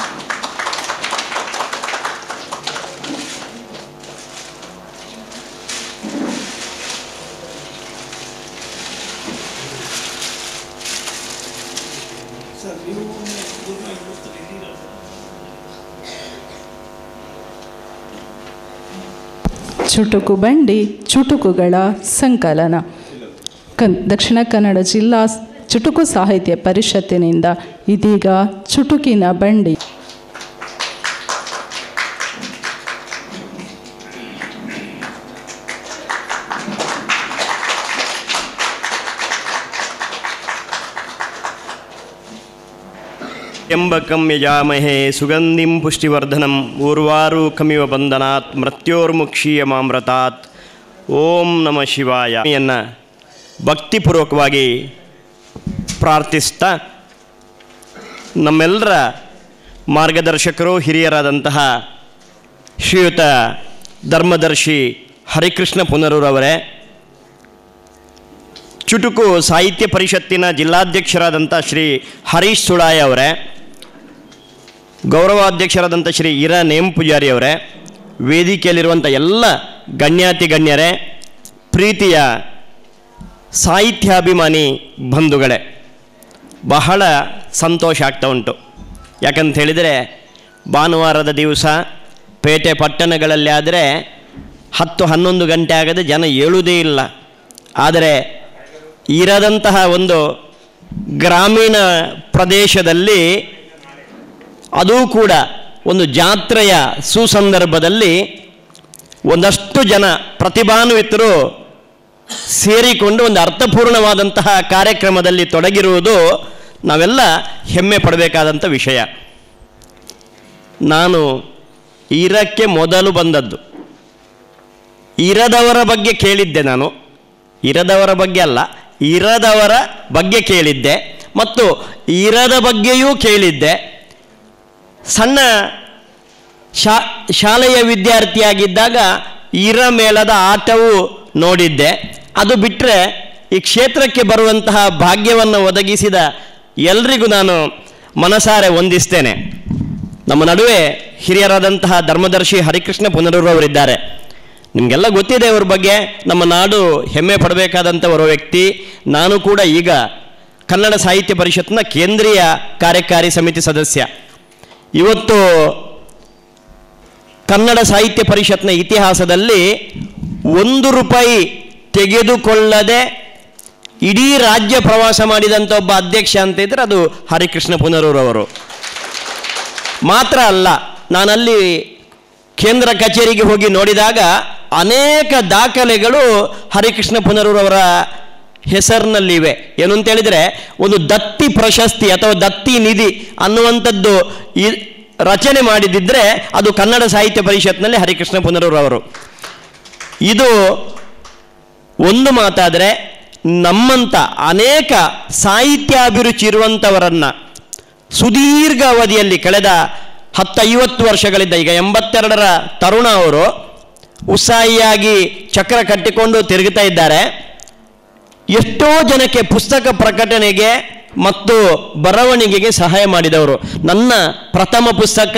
ಚುಟುಕು ಬಂಡಿ ಚುಟುಕುಗಳ ಸಂಕಲನ ಕನ್ ದಕ್ಷಿಣ ಕನ್ನಡ ಜಿಲ್ಲಾ ಚುಟುಕು ಸಾಹಿತ್ಯ ಪರಿಷತ್ತಿನಿಂದ ಇದೀಗ ಚುಟುಕಿನ ಬಂಡಿ
ಎಂಬಕಂ ಯಜಾಮಹೇ ಸುಗಂಧಿಂ ಪುಷ್ಟಿವರ್ಧನಂ ಊರ್ವಾರೂಕಮಿವ ಬಂಧನಾತ್ ಮೃತ್ಯೋರ್ಮುಕ್ಷೀಯ ಮಾಮ್ರತಾತ್ ಓಂ ನಮ ಶಿವಾಯ ಎನ್ನ ಭಕ್ತಿಪೂರ್ವಕವಾಗಿ ಪ್ರಾರ್ಥಿಸ್ತಾ ನಮ್ಮೆಲ್ಲರ ಮಾರ್ಗದರ್ಶಕರು ಹಿರಿಯರಾದಂತಹ ಶ್ರೀಯುತ ಧರ್ಮದರ್ಶಿ ಹರಿಕೃಷ್ಣ ಪುನರೂರವರೇ ಚುಟುಕು ಸಾಹಿತ್ಯ ಪರಿಷತ್ತಿನ ಜಿಲ್ಲಾಧ್ಯಕ್ಷರಾದಂಥ ಶ್ರೀ ಹರೀಶ್ ಸುಳಾಯ್ ಅವರೇ ಗೌರವಾಧ್ಯಕ್ಷರಾದಂಥ ಶ್ರೀ ಇರ ನೇಮ್ ಪೂಜಾರಿ ಅವರೇ ವೇದಿಕೆಯಲ್ಲಿರುವಂಥ ಎಲ್ಲ ಗಣ್ಯಾತಿ ಗಣ್ಯರೇ ಪ್ರೀತಿಯ ಸಾಹಿತ್ಯಾಭಿಮಾನಿ ಬಂಧುಗಳೇ ಬಹಳ ಸಂತೋಷ ಆಗ್ತಾ ಉಂಟು ಯಾಕಂತ ಹೇಳಿದರೆ ಭಾನುವಾರದ ದಿವಸ ಪೇಟೆ ಪಟ್ಟಣಗಳಲ್ಲಿ ಆದರೆ ಹತ್ತು ಹನ್ನೊಂದು ಗಂಟೆ ಆಗದೆ ಜನ ಏಳುವುದೇ ಇಲ್ಲ ಆದರೆ ಇರದಂತಹ ಒಂದು ಗ್ರಾಮೀಣ ಪ್ರದೇಶದಲ್ಲಿ ಅದೂ ಕೂಡ ಒಂದು ಜಾತ್ರೆಯ ಸುಸಂದರ್ಭದಲ್ಲಿ ಒಂದಷ್ಟು ಜನ ಪ್ರತಿಭಾನ್ವಿತರು ಸೇರಿಕೊಂಡು ಒಂದು ಅರ್ಥಪೂರ್ಣವಾದಂತಹ ಕಾರ್ಯಕ್ರಮದಲ್ಲಿ ತೊಡಗಿರುವುದು ನಾವೆಲ್ಲ ಹೆಮ್ಮೆ ಪಡಬೇಕಾದಂಥ ವಿಷಯ ನಾನು ಇರಕ್ಕೆ ಮೊದಲು ಬಂದದ್ದು ಇರದವರ ಬಗ್ಗೆ ಕೇಳಿದ್ದೆ ನಾನು ಇರದವರ ಬಗ್ಗೆ ಅಲ್ಲ ಇರದವರ ಬಗ್ಗೆ ಕೇಳಿದ್ದೆ ಮತ್ತು ಇರದ ಬಗ್ಗೆಯೂ ಕೇಳಿದ್ದೆ ಸಣ್ಣ ಶಾ ಶಾಲೆಯ ವಿದ್ಯಾರ್ಥಿಯಾಗಿದ್ದಾಗ ಇರ ಮೇಳದ ಆಟವೂ ನೋಡಿದ್ದೆ ಅದು ಬಿಟ್ಟರೆ ಈ ಕ್ಷೇತ್ರಕ್ಕೆ ಬರುವಂತಹ ಭಾಗ್ಯವನ್ನು ಒದಗಿಸಿದ ಎಲ್ರಿಗೂ ನಾನು ಮನಸಾರೆ ವಂದಿಸ್ತೇನೆ ನಮ್ಮ ನಡುವೆ ಹಿರಿಯರಾದಂತಹ ಧರ್ಮದರ್ಶಿ ಹರಿಕೃಷ್ಣ ಪುನರೂರವರಿದ್ದಾರೆ ನಿಮಗೆಲ್ಲ ಗೊತ್ತಿದೆ ಅವ್ರ ಬಗ್ಗೆ ನಮ್ಮ ನಾಡು ಹೆಮ್ಮೆ ಪಡಬೇಕಾದಂಥವರ ವ್ಯಕ್ತಿ ನಾನು ಕೂಡ ಈಗ ಕನ್ನಡ ಸಾಹಿತ್ಯ ಪರಿಷತ್ನ ಕೇಂದ್ರೀಯ ಕಾರ್ಯಕಾರಿ ಸಮಿತಿ ಸದಸ್ಯ ಇವತ್ತು ಕನ್ನಡ ಸಾಹಿತ್ಯ ಪರಿಷತ್ನ ಇತಿಹಾಸದಲ್ಲಿ ಒಂದು ರೂಪಾಯಿ ತೆಗೆದುಕೊಳ್ಳದೆ ಇಡೀ ರಾಜ್ಯ ಪ್ರವಾಸ ಮಾಡಿದಂಥ ಒಬ್ಬ ಅಧ್ಯಕ್ಷ ಅಂತ ಇದ್ರೆ ಅದು ಹರಿಕೃಷ್ಣ ಪುನರೂರವರು ಮಾತ್ರ ಅಲ್ಲ ನಾನಲ್ಲಿ ಕೇಂದ್ರ ಕಚೇರಿಗೆ ಹೋಗಿ ನೋಡಿದಾಗ ಅನೇಕ ದಾಖಲೆಗಳು ಹರಿಕೃಷ್ಣ ಪುನರೂರವರ ಹೆಸರಿನಲ್ಲಿವೆ ಏನು ಅಂತ ಹೇಳಿದರೆ ಒಂದು ದತ್ತಿ ಪ್ರಶಸ್ತಿ ಅಥವಾ ದತ್ತಿ ನಿಧಿ ಅನ್ನುವಂಥದ್ದು ಈ ರಚನೆ ಮಾಡಿದಿದ್ರೆ ಅದು ಕನ್ನಡ ಸಾಹಿತ್ಯ ಪರಿಷತ್ನಲ್ಲಿ ಹರಿಕೃಷ್ಣ ಪುನರೂರವರು ಇದು ಒಂದು ಮಾತಾದರೆ ನಮ್ಮಂಥ ಅನೇಕ ಸಾಹಿತ್ಯಾಭಿರುಚಿ ಇರುವಂಥವರನ್ನು ಸುದೀರ್ಘ ಅವಧಿಯಲ್ಲಿ ಕಳೆದ ಹತ್ತೈವತ್ತು ವರ್ಷಗಳಿಂದ ಈಗ ಎಂಬತ್ತೆರಡರ ತರುಣ ಅವರು ಉತ್ಸಾಹಿಯಾಗಿ ಚಕ್ರ ಕಟ್ಟಿಕೊಂಡು ತಿರುಗುತ್ತಾ ಇದ್ದಾರೆ ಎಷ್ಟೋ ಜನಕ್ಕೆ ಪುಸ್ತಕ ಪ್ರಕಟಣೆಗೆ ಮತ್ತು ಬರವಣಿಗೆಗೆ ಸಹಾಯ ಮಾಡಿದವರು ನನ್ನ ಪ್ರಥಮ ಪುಸ್ತಕ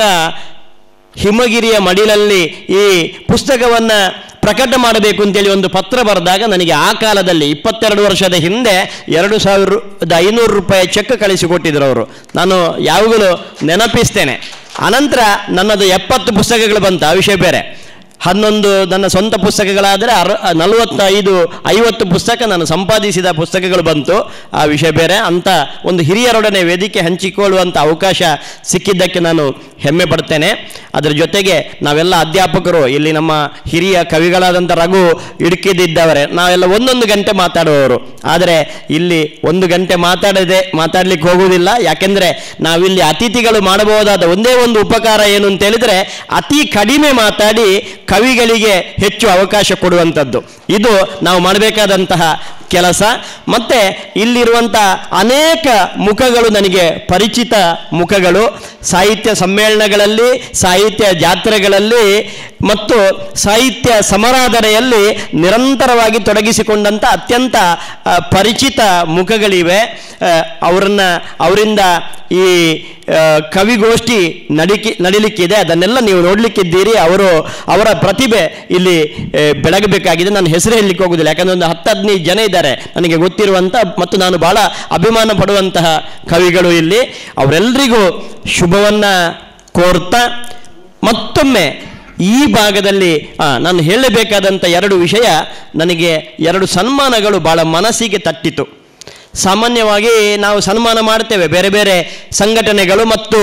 ಹಿಮಗಿರಿಯ ಮಡಿಲಲ್ಲಿ ಈ ಪುಸ್ತಕವನ್ನು ಪ್ರಕಟ ಮಾಡಬೇಕು ಅಂತೇಳಿ ಒಂದು ಪತ್ರ ಬರೆದಾಗ ನನಗೆ ಆ ಕಾಲದಲ್ಲಿ ಇಪ್ಪತ್ತೆರಡು ವರ್ಷದ ಹಿಂದೆ ಎರಡು ಸಾವಿರದ ಐನೂರು ರೂಪಾಯಿ ಚೆಕ್ ಕಳಿಸಿಕೊಟ್ಟಿದ್ರು ಅವರು ನಾನು ಯಾವಾಗಲೂ ನೆನಪಿಸ್ತೇನೆ ಅನಂತರ ನನ್ನದು ಎಪ್ಪತ್ತು ಪುಸ್ತಕಗಳು ಬಂತು ಆ ವಿಷಯ ಬೇರೆ ಹನ್ನೊಂದು ನನ್ನ ಸ್ವಂತ ಪುಸ್ತಕಗಳಾದರೆ ಅರ ನಲವತ್ತೈದು ಐವತ್ತು ಪುಸ್ತಕ ನಾನು ಸಂಪಾದಿಸಿದ ಪುಸ್ತಕಗಳು ಬಂತು ಆ ವಿಷಯ ಬೇರೆ ಅಂತ ಒಂದು ಹಿರಿಯರೊಡನೆ ವೇದಿಕೆ ಹಂಚಿಕೊಳ್ಳುವಂಥ ಅವಕಾಶ ಸಿಕ್ಕಿದ್ದಕ್ಕೆ ನಾನು ಹೆಮ್ಮೆ ಪಡ್ತೇನೆ ಅದರ ಜೊತೆಗೆ ನಾವೆಲ್ಲ ಅಧ್ಯಾಪಕರು ಇಲ್ಲಿ ನಮ್ಮ ಹಿರಿಯ ಕವಿಗಳಾದಂಥ ರಘು ಇಡುಕಿದ್ದಿದ್ದವರೇ ನಾವೆಲ್ಲ ಒಂದೊಂದು ಗಂಟೆ ಮಾತಾಡುವವರು ಆದರೆ ಇಲ್ಲಿ ಒಂದು ಗಂಟೆ ಮಾತಾಡದೆ ಮಾತಾಡ್ಲಿಕ್ಕೆ ಹೋಗುವುದಿಲ್ಲ ಯಾಕೆಂದರೆ ನಾವಿಲ್ಲಿ ಅತಿಥಿಗಳು ಮಾಡಬಹುದಾದ ಒಂದೇ ಒಂದು ಉಪಕಾರ ಏನು ಅಂತ ಹೇಳಿದರೆ ಅತಿ ಕಡಿಮೆ ಮಾತಾಡಿ ಕವಿಗಳಿಗೆ ಹೆಚ್ಚು ಅವಕಾಶ ಕೊಡುವಂಥದ್ದು ಇದು ನಾವು ಮಾಡಬೇಕಾದಂತಹ ಕೆಲಸ ಮತ್ತು ಇಲ್ಲಿರುವಂಥ ಅನೇಕ ಮುಖಗಳು ನನಗೆ ಪರಿಚಿತ ಮುಖಗಳು ಸಾಹಿತ್ಯ ಸಮ್ಮೇಳನಗಳಲ್ಲಿ ಸಾಹಿತ್ಯ ಜಾತ್ರೆಗಳಲ್ಲಿ ಮತ್ತು ಸಾಹಿತ್ಯ ಸಮರಾಧನೆಯಲ್ಲಿ ನಿರಂತರವಾಗಿ ತೊಡಗಿಸಿಕೊಂಡಂಥ ಅತ್ಯಂತ ಆ, ಪರಿಚಿತ ಮುಖಗಳಿವೆ ಅವರನ್ನು ಅವರಿಂದ ಈ ಆ, ಕವಿಗೋಷ್ಠಿ ನಡಿಕೆ ನಡಿಲಿಕ್ಕಿದೆ ಅದನ್ನೆಲ್ಲ ನೀವು ನೋಡಲಿಕ್ಕಿದ್ದೀರಿ ಅವರು ಅವರ ಪ್ರತಿಭೆ ಇಲ್ಲಿ ಆ, ಬೆಳಗಬೇಕಾಗಿದೆ ನಾನು ಹೆಸರು ಹೇಳಲಿಕ್ಕೆ ಹೋಗುದಿಲ್ಲ ಯಾಕಂದ್ರೆ ಒಂದು ಹತ್ತು ಹದಿನೈದು ಜನ ಇದ್ದಾರೆ ನನಗೆ ಗೊತ್ತಿರುವಂಥ ಮತ್ತು ನಾನು ಬಹಳ ಅಭಿಮಾನ ಪಡುವಂತಹ ಕವಿಗಳು ಇಲ್ಲಿ ಅವರೆಲ್ಲರಿಗೂ ಶುಭವನ್ನು ಕೋರ್ತಾ ಮತ್ತೊಮ್ಮೆ ಈ ಭಾಗದಲ್ಲಿ ಆ, ನಾನು ಹೇಳಬೇಕಾದಂಥ ಎರಡು ವಿಷಯ ನನಗೆ ಎರಡು ಸನ್ಮಾನಗಳು ಭಾಳ ಮನಸ್ಸಿಗೆ ತಟ್ಟಿತು ಸಾಮಾನ್ಯವಾಗಿ ನಾವು ಸನ್ಮಾನ ಮಾಡ್ತೇವೆ ಬೇರೆ ಬೇರೆ ಸಂಘಟನೆಗಳು ಮತ್ತು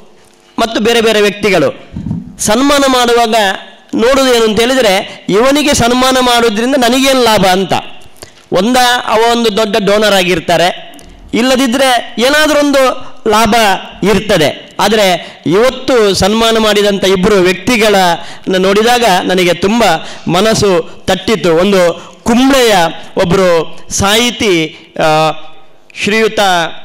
ಮತ್ತು ಬೇರೆ ಬೇರೆ ವ್ಯಕ್ತಿಗಳು ಸನ್ಮಾನ ಮಾಡುವಾಗ ನೋಡುವುದು ಏನು ಅಂತ ಹೇಳಿದರೆ ಇವನಿಗೆ ಸನ್ಮಾನ ಮಾಡೋದ್ರಿಂದ ನನಗೇನು ಲಾಭ ಅಂತ ಒಂದ ಅವ ಒಂದು ದೊಡ್ಡ ಡೋನರ್ ಆಗಿರ್ತಾರೆ ಇಲ್ಲದಿದ್ದರೆ ಏನಾದರೂ ಲಾಭ ಇರ್ತದೆ ಆದರೆ ಇವತ್ತು ಸನ್ಮಾನ ಮಾಡಿದಂಥ ಇಬ್ಬರು ವ್ಯಕ್ತಿಗಳ ನೋಡಿದಾಗ ನನಗೆ ತುಂಬ ಮನಸ್ಸು ತಟ್ಟಿತು ಒಂದು ಕುಂಬ್ಳೆಯ ಒಬ್ಬರು ಸಾಹಿತಿ ಆ, ಶ್ರೀಯುತ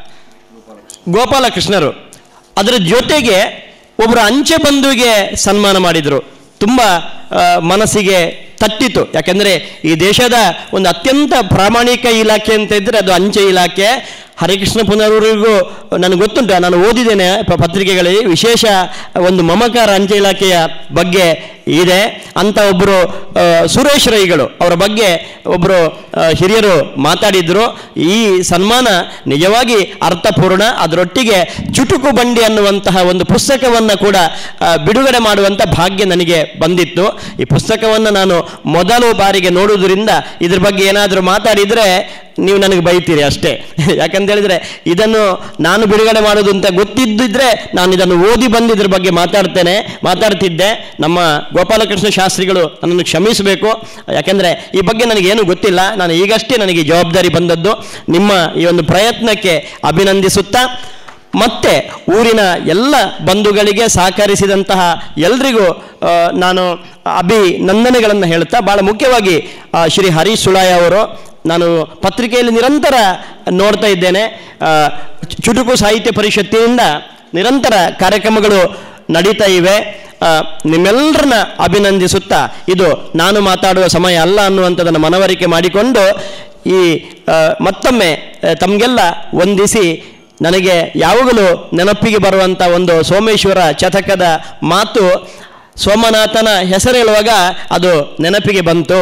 ಗೋಪಾಲಕೃಷ್ಣರು ಅದರ ಜೊತೆಗೆ ಒಬ್ಬರು ಅಂಚೆ ಬಂಧುವಿಗೆ ಸನ್ಮಾನ ಮಾಡಿದರು ತುಂಬ ಆ, ಮನಸ್ಸಿಗೆ ತಟ್ಟಿತು ಯಾಕೆಂದರೆ ಈ ದೇಶದ ಒಂದು ಅತ್ಯಂತ ಪ್ರಾಮಾಣಿಕ ಇಲಾಖೆ ಅಂತ ಇದ್ದರೆ ಅದು ಅಂಚೆ ಇಲಾಖೆ ಹರಿಕೃಷ್ಣ ಪುನರೂರಿಗೂ ನನಗೆ ಗೊತ್ತುಂಟು ನಾನು ಓದಿದ್ದೇನೆ ಪ- ಪತ್ರಿಕೆಗಳಲ್ಲಿ ವಿಶೇಷ ಒಂದು ಮಮಕಾರ ಅಂಚೆ ಇಲಾಖೆಯ ಬಗ್ಗೆ ಇದೆ ಅಂತ ಒಬ್ಬರು ಆ, ಸುರೇಶ್ ರೈಗಳು ಅವರ ಬಗ್ಗೆ ಒಬ್ಬರು ಆ, ಹಿರಿಯರು ಮಾತಾಡಿದರು ಈ ಸನ್ಮಾನ ನಿಜವಾಗಿ ಅರ್ಥಪೂರ್ಣ ಅದರೊಟ್ಟಿಗೆ ಚುಟುಕು ಬಂಡಿ ಅನ್ನುವಂತಹ ಒಂದು ಪುಸ್ತಕವನ್ನು ಕೂಡ ಆ, ಬಿಡುಗಡೆ ಮಾಡುವಂಥ ಭಾಗ್ಯ ನನಗೆ ಬಂದಿತ್ತು ಈ ಪುಸ್ತಕವನ್ನು ನಾನು ಮೊದಲು ಬಾರಿಗೆ ನೋಡುವುದರಿಂದ ಇದ್ರ ಬಗ್ಗೆ ಏನಾದರೂ ಮಾತಾಡಿದರೆ ನೀವು ನನಗೆ ಬೈತೀರಿ ಅಷ್ಟೇ ಯಾಕಂತ ಹೇಳಿದರೆ ಇದನ್ನು ನಾನು ಬಿಡುಗಡೆ ಮಾಡೋದು ಅಂತ ಗೊತ್ತಿದ್ದಿದ್ರೆ ನಾನು ಇದನ್ನು ಓದಿ ಬಂದು ಇದ್ರ ಬಗ್ಗೆ ಮಾತಾಡ್ತೇನೆ ಮಾತಾಡ್ತಿದ್ದೆ ನಮ್ಮ ಗೋಪಾಲಕೃಷ್ಣ ಶಾಸ್ತ್ರಿಗಳು ನನ್ನನ್ನು ಕ್ಷಮಿಸಬೇಕು ಯಾಕೆಂದರೆ ಈ ಬಗ್ಗೆ ನನಗೇನು ಗೊತ್ತಿಲ್ಲ ನಾನು ಈಗಷ್ಟೇ ನನಗೆ ಈ ಜವಾಬ್ದಾರಿ ಬಂದದ್ದು ನಿಮ್ಮ ಈ ಒಂದು ಪ್ರಯತ್ನಕ್ಕೆ ಅಭಿನಂದಿಸುತ್ತಾ ಮತ್ತೆ ಊರಿನ ಎಲ್ಲ ಬಂಧುಗಳಿಗೆ ಸಹಕರಿಸಿದಂತಹ ಎಲ್ರಿಗೂ ಆ, ನಾನು ಅಭಿನಂದನೆಗಳನ್ನು ಹೇಳ್ತಾ ಭಾಳ ಮುಖ್ಯವಾಗಿ ಆ, ಶ್ರೀ ಹರೀಶ್ ಸುಳಾಯ ಅವರು ನಾನು ಪತ್ರಿಕೆಯಲ್ಲಿ ನಿರಂತರ ನೋಡ್ತಾ ಇದ್ದೇನೆ ಆ, ಚುಟುಕು ಸಾಹಿತ್ಯ ಪರಿಷತ್ತಿನಿಂದ ನಿರಂತರ ಕಾರ್ಯಕ್ರಮಗಳು ನಡೀತಾ ಇವೆ ಆ, ನಿಮ್ಮೆಲ್ಲರನ್ನ ಅಭಿನಂದಿಸುತ್ತಾ ಇದು ನಾನು ಮಾತಾಡುವ ಸಮಯ ಅಲ್ಲ ಅನ್ನುವಂಥದ್ದನ್ನು ಮನವರಿಕೆ ಮಾಡಿಕೊಂಡು ಈ ಆ, ಮತ್ತೊಮ್ಮೆ ಆ, ತಮಗೆಲ್ಲ ವಂದಿಸಿ ನನಗೆ ಯಾವಾಗಲೂ ನೆನಪಿಗೆ ಬರುವಂಥ ಒಂದು ಸೋಮೇಶ್ವರ ಚತಕದ ಮಾತು ಸೋಮನಾಥನ ಹೆಸರು ಹೇಳುವಾಗ ಅದು ನೆನಪಿಗೆ ಬಂತು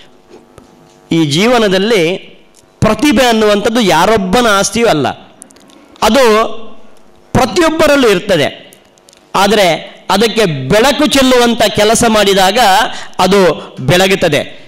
ಈ ಜೀವನದಲ್ಲಿ ಪ್ರತಿಭೆ ಅನ್ನುವಂಥದ್ದು ಯಾರೊಬ್ಬನ ಆಸ್ತಿಯೂ ಅಲ್ಲ ಅದು ಪ್ರತಿಯೊಬ್ಬರಲ್ಲೂ ಇರ್ತದೆ ಆದರೆ ಅದಕ್ಕೆ ಬೆಳಕು ಚೆಲ್ಲುವಂಥ ಕೆಲಸ ಮಾಡಿದಾಗ ಅದು ಬೆಳಗುತ್ತದೆ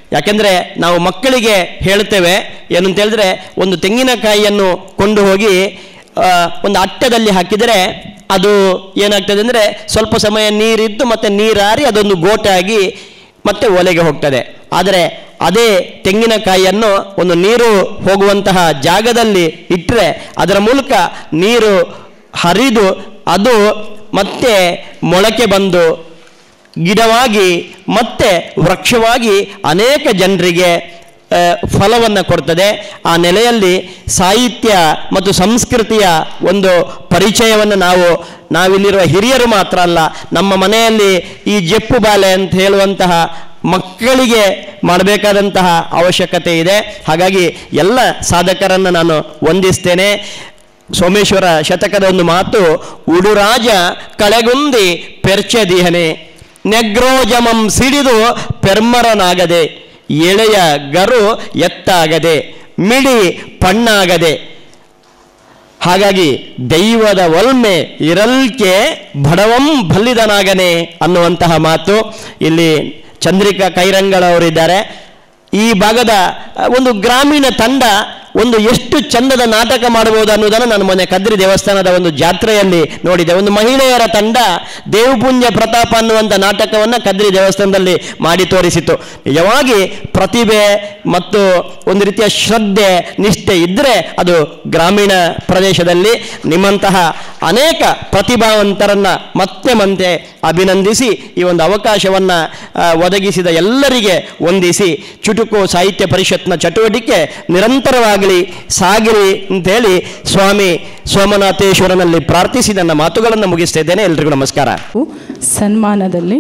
ಯಾಕೆಂದರೆ ನಾವು ಮಕ್ಕಳಿಗೆ ಹೇಳ್ತೇವೆ ಏನು ಅಂತ ಹೇಳಿದ್ರೆ ಒಂದು ತೆಂಗಿನಕಾಯಿಯನ್ನು ಕೊಂಡು ಹೋಗಿ ಆ, ಒಂದು ಅಟ್ಟದಲ್ಲಿ ಹಾಕಿದರೆ ಅದು ಏನಾಗ್ತದೆ ಅಂದರೆ ಸ್ವಲ್ಪ ಸಮಯ ನೀರಿದ್ದು ಮತ್ತೆ ನೀರಾರಿ ಅದೊಂದು ಗೋಟಾಗಿ ಮತ್ತೆ ಒಲೆಗೆ ಹೋಗ್ತದೆ ಆದರೆ ಅದೇ ತೆಂಗಿನಕಾಯಿಯನ್ನು ಒಂದು ನೀರು ಹೋಗುವಂತಹ ಜಾಗದಲ್ಲಿ ಇಟ್ಟರೆ ಅದರ ಮೂಲಕ ನೀರು ಹರಿದು ಅದು ಮತ್ತೆ ಮೊಳಕೆ ಬಂದು ಗಿಡವಾಗಿ ಮತ್ತೆ ವೃಕ್ಷವಾಗಿ ಅನೇಕ ಜನರಿಗೆ ಫಲವನ್ನು ಕೊಡ್ತದೆ ಆ ನೆಲೆಯಲ್ಲಿ ಸಾಹಿತ್ಯ ಮತ್ತು ಸಂಸ್ಕೃತಿಯ ಒಂದು ಪರಿಚಯವನ್ನು ನಾವು ನಾವಿಲ್ಲಿರುವ ಹಿರಿಯರು ಮಾತ್ರ ಅಲ್ಲ ನಮ್ಮ ಮನೆಯಲ್ಲಿ ಈ ಜಪ್ಪು ಬಾಲೆ ಅಂತ ಹೇಳುವಂತಹ ಮಕ್ಕಳಿಗೆ ಮಾಡಬೇಕಾದಂತಹ ಅವಶ್ಯಕತೆ ಇದೆ ಹಾಗಾಗಿ ಎಲ್ಲ ಸಾಧಕರನ್ನು ನಾನು ವಂದಿಸ್ತೇನೆ ಸೋಮೇಶ್ವರ ಶತಕದ ಒಂದು ಮಾತು ಉಡುರಾಜ ಕಳೆಗುಂದಿ ಪೆರ್ಚದಿಹನೆ ನೆಗ್ರೋಜಮಂ ಸಿಡಿದು ಪೆರ್ಮರನಾಗದೆ ಎಳೆಯ ಗರು ಎತ್ತಾಗದೆ ಮಿಡಿ ಪಣ್ಣಾಗದೆ ಹಾಗಾಗಿ ದೈವದ ಒಲ್ಮೆ ಇರಲ್ಕೆ ಬಡವಂ ಬಲ್ಲಿದನಾಗನೆ ಅನ್ನುವಂತಹ ಮಾತು ಇಲ್ಲಿ ಚಂದ್ರಿಕಾ ಕೈರಂಗಳವರಿದ್ದಾರೆ ಈ ಭಾಗದ ಅ, ಒಂದು ಗ್ರಾಮೀಣ ತಂಡ ಒಂದು ಎಷ್ಟು ಚಂದದ ನಾಟಕ ಮಾಡಬಹುದು ಅನ್ನೋದನ್ನು ನಾನು ಮೊನ್ನೆ ಕದ್ರಿ ದೇವಸ್ಥಾನದ ಒಂದು ಜಾತ್ರೆಯಲ್ಲಿ ನೋಡಿದೆ ಒಂದು ಮಹಿಳೆಯರ ತಂಡ ದೇವಪುಂಜ ಪ್ರತಾಪ ಅನ್ನುವಂಥ ನಾಟಕವನ್ನು ಕದ್ರಿ ದೇವಸ್ಥಾನದಲ್ಲಿ ಮಾಡಿ ತೋರಿಸಿತು ನಿಜವಾಗಿ ಪ್ರತಿಭೆ ಮತ್ತು ಒಂದು ರೀತಿಯ ಶ್ರದ್ಧೆ ನಿಷ್ಠೆ ಇದ್ದರೆ ಅದು ಗ್ರಾಮೀಣ ಪ್ರದೇಶದಲ್ಲಿ ನಿಮ್ಮಂತಹ ಅನೇಕ ಪ್ರತಿಭಾವಂತರನ್ನ ಮತ್ತೆ ಮತ್ತೆ ಅಭಿನಂದಿಸಿ ಈ ಒಂದು ಅವಕಾಶವನ್ನು ಒದಗಿಸಿದ ಎಲ್ಲರಿಗೆ ವಂದಿಸಿ ಚುಟುಕು ಸಾಹಿತ್ಯ ಪರಿಷತ್ನ ಚಟುವಟಿಕೆ ನಿರಂತರವಾಗಲಿ ಸಾಗಲಿ ಅಂತೇಳಿ ಸ್ವಾಮಿ ಸೋಮನಾಥೇಶ್ವರನಲ್ಲಿ ಪ್ರಾರ್ಥಿಸಿ ನನ್ನ ಮಾತುಗಳನ್ನು ಮುಗಿಸ್ತಾ ಇದ್ದೇನೆ ಎಲ್ರಿಗೂ ನಮಸ್ಕಾರ
ಸನ್ಮಾನದಲ್ಲಿ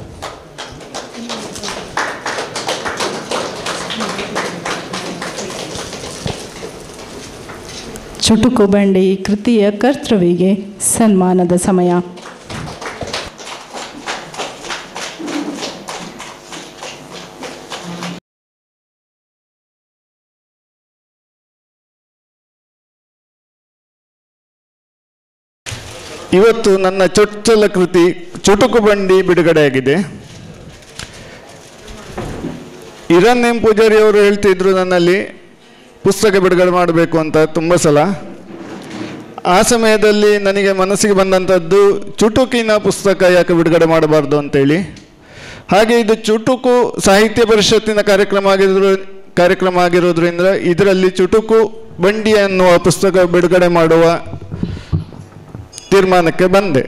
ಚುಟುಕು ಬಂಡಿ ಕೃತಿಯ ಕರ್ತೃವಿಗೆ ಸನ್ಮಾನದ ಸಮಯ
ಇವತ್ತು ನನ್ನ ಚೊಚ್ಚಲ ಕೃತಿ ಚುಟುಕು ಬಂಡಿ ಬಿಡುಗಡೆಯಾಗಿದೆ ಇರನ್ ಎಂ ಪೂಜಾರಿ ಅವರು ಹೇಳ್ತಿದ್ರು ನನ್ನಲ್ಲಿ ಪುಸ್ತಕ ಬಿಡುಗಡೆ ಮಾಡಬೇಕು ಅಂತ ತುಂಬ ಸಲ ಆ ಸಮಯದಲ್ಲಿ ನನಗೆ ಮನಸ್ಸಿಗೆ ಬಂದಂಥದ್ದು ಚುಟುಕಿನ ಪುಸ್ತಕ ಯಾಕೆ ಬಿಡುಗಡೆ ಮಾಡಬಾರ್ದು ಅಂತೇಳಿ ಹಾಗೆ ಇದು ಚುಟುಕು ಸಾಹಿತ್ಯ ಪರಿಷತ್ತಿನ ಕಾರ್ಯಕ್ರಮ ಆಗಿದ್ರು ಕಾರ್ಯಕ್ರಮ ಆಗಿರೋದ್ರಿಂದ ಇದರಲ್ಲಿ ಚುಟುಕು ಬಂಡಿ ಅನ್ನುವ ಪುಸ್ತಕ ಬಿಡುಗಡೆ ಮಾಡುವ ತೀರ್ಮಾನಕ್ಕೆ ಬಂದೆ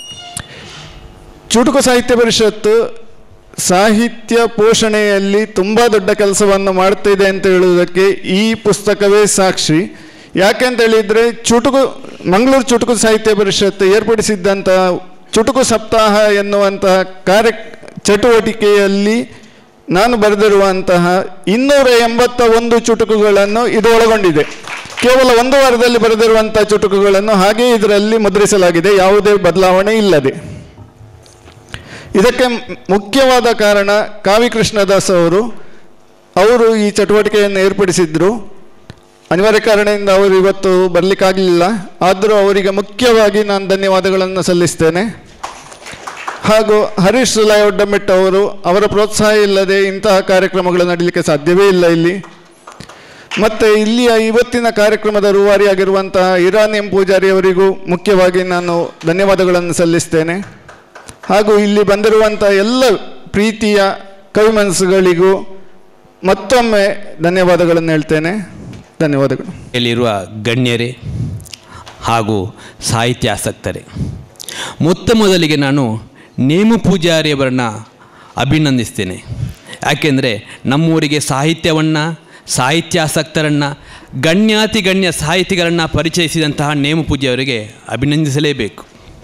ಚುಟುಕು ಸಾಹಿತ್ಯ ಪರಿಷತ್ತು ಸಾಹಿತ್ಯ ಪೋಷಣೆಯಲ್ಲಿ ತುಂಬ ದೊಡ್ಡ ಕೆಲಸವನ್ನು ಮಾಡ್ತಿದೆ ಅಂತ ಹೇಳುವುದಕ್ಕೆ ಈ ಪುಸ್ತಕವೇ ಸಾಕ್ಷಿ ಯಾಕೆಂತ ಹೇಳಿದರೆ ಚುಟುಕು ಮಂಗಳೂರು ಚುಟುಕು ಸಾಹಿತ್ಯ ಪರಿಷತ್ತು ಏರ್ಪಡಿಸಿದ್ದಂತಹ ಚುಟುಕು ಸಪ್ತಾಹ ಎನ್ನುವಂತಹ ಕಾರ್ಯ ಚಟುವಟಿಕೆಯಲ್ಲಿ ನಾನು ಬರೆದಿರುವಂತಹ ಇನ್ನೂರ ಎಂಬತ್ತ ಒಂದು ಚುಟುಕುಗಳನ್ನು ಇದು ಒಳಗೊಂಡಿದೆ ಕೇವಲ ಒಂದು ವಾರದಲ್ಲಿ ಬರೆದಿರುವಂಥ ಚುಟುಕುಗಳನ್ನು ಹಾಗೆ ಇದರಲ್ಲಿ ಮುದ್ರಿಸಲಾಗಿದೆ ಯಾವುದೇ ಬದಲಾವಣೆ ಇಲ್ಲದೆ ಇದಕ್ಕೆ ಮುಖ್ಯವಾದ ಕಾರಣ ಕಾವಿ ಕೃಷ್ಣದಾಸ್ ಅವರು ಅವರು ಈ ಚಟುವಟಿಕೆಯನ್ನು ಏರ್ಪಡಿಸಿದ್ರು ಅನಿವಾರ್ಯ ಕಾರಣದಿಂದ ಅವರು ಇವತ್ತು ಬರಲಿಕ್ಕಾಗಲಿಲ್ಲ ಆದರೂ ಅವರಿಗೆ ಮುಖ್ಯವಾಗಿ ನಾನು ಧನ್ಯವಾದಗಳನ್ನು ಸಲ್ಲಿಸ್ತೇನೆ ಹಾಗೂ ಹರೀಶ್ ಸುಲಾಯ್ ಒಡ್ಡಮೆಟ್ ಅವರು ಅವರ ಪ್ರೋತ್ಸಾಹ ಇಲ್ಲದೆ ಇಂತಹ ಕಾರ್ಯಕ್ರಮಗಳು ನಡೀಲಿಕ್ಕೆ ಸಾಧ್ಯವೇ ಇಲ್ಲ ಇಲ್ಲಿ ಮತ್ತು ಇಲ್ಲಿಯ ಇವತ್ತಿನ ಕಾರ್ಯಕ್ರಮದ ರೂವಾರಿಯಾಗಿರುವಂತಹ ಇರಾನ್ ಎಂ ಪೂಜಾರಿ ಅವರಿಗೂ ಮುಖ್ಯವಾಗಿ ನಾನು ಧನ್ಯವಾದಗಳನ್ನು ಸಲ್ಲಿಸ್ತೇನೆ ಹಾಗೂ ಇಲ್ಲಿ ಬಂದಿರುವಂಥ ಎಲ್ಲ ಪ್ರೀತಿಯ ಕವಿಮನಸ್ಸುಗಳಿಗೂ ಮತ್ತೊಮ್ಮೆ ಧನ್ಯವಾದಗಳನ್ನು ಹೇಳ್ತೇನೆ ಧನ್ಯವಾದಗಳು
ಇಲ್ಲಿರುವ ಗಣ್ಯರೇ ಹಾಗೂ ಸಾಹಿತ್ಯಾಸಕ್ತರೇ ಮೊತ್ತ ಮೊದಲಿಗೆ ನಾನು ನೇಮು ಪೂಜಾರಿಯವರನ್ನ ಅಭಿನಂದಿಸ್ತೇನೆ ಯಾಕೆಂದರೆ ನಮ್ಮೂರಿಗೆ ಸಾಹಿತ್ಯವನ್ನು ಸಾಹಿತ್ಯಾಸಕ್ತರನ್ನು ಗಣ್ಯಾತಿ ಗಣ್ಯ ಸಾಹಿತಿಗಳನ್ನು ಪರಿಚಯಿಸಿದಂತಹ ನೇಮು ಪೂಜೆಯವರಿಗೆ ಅಭಿನಂದಿಸಲೇಬೇಕು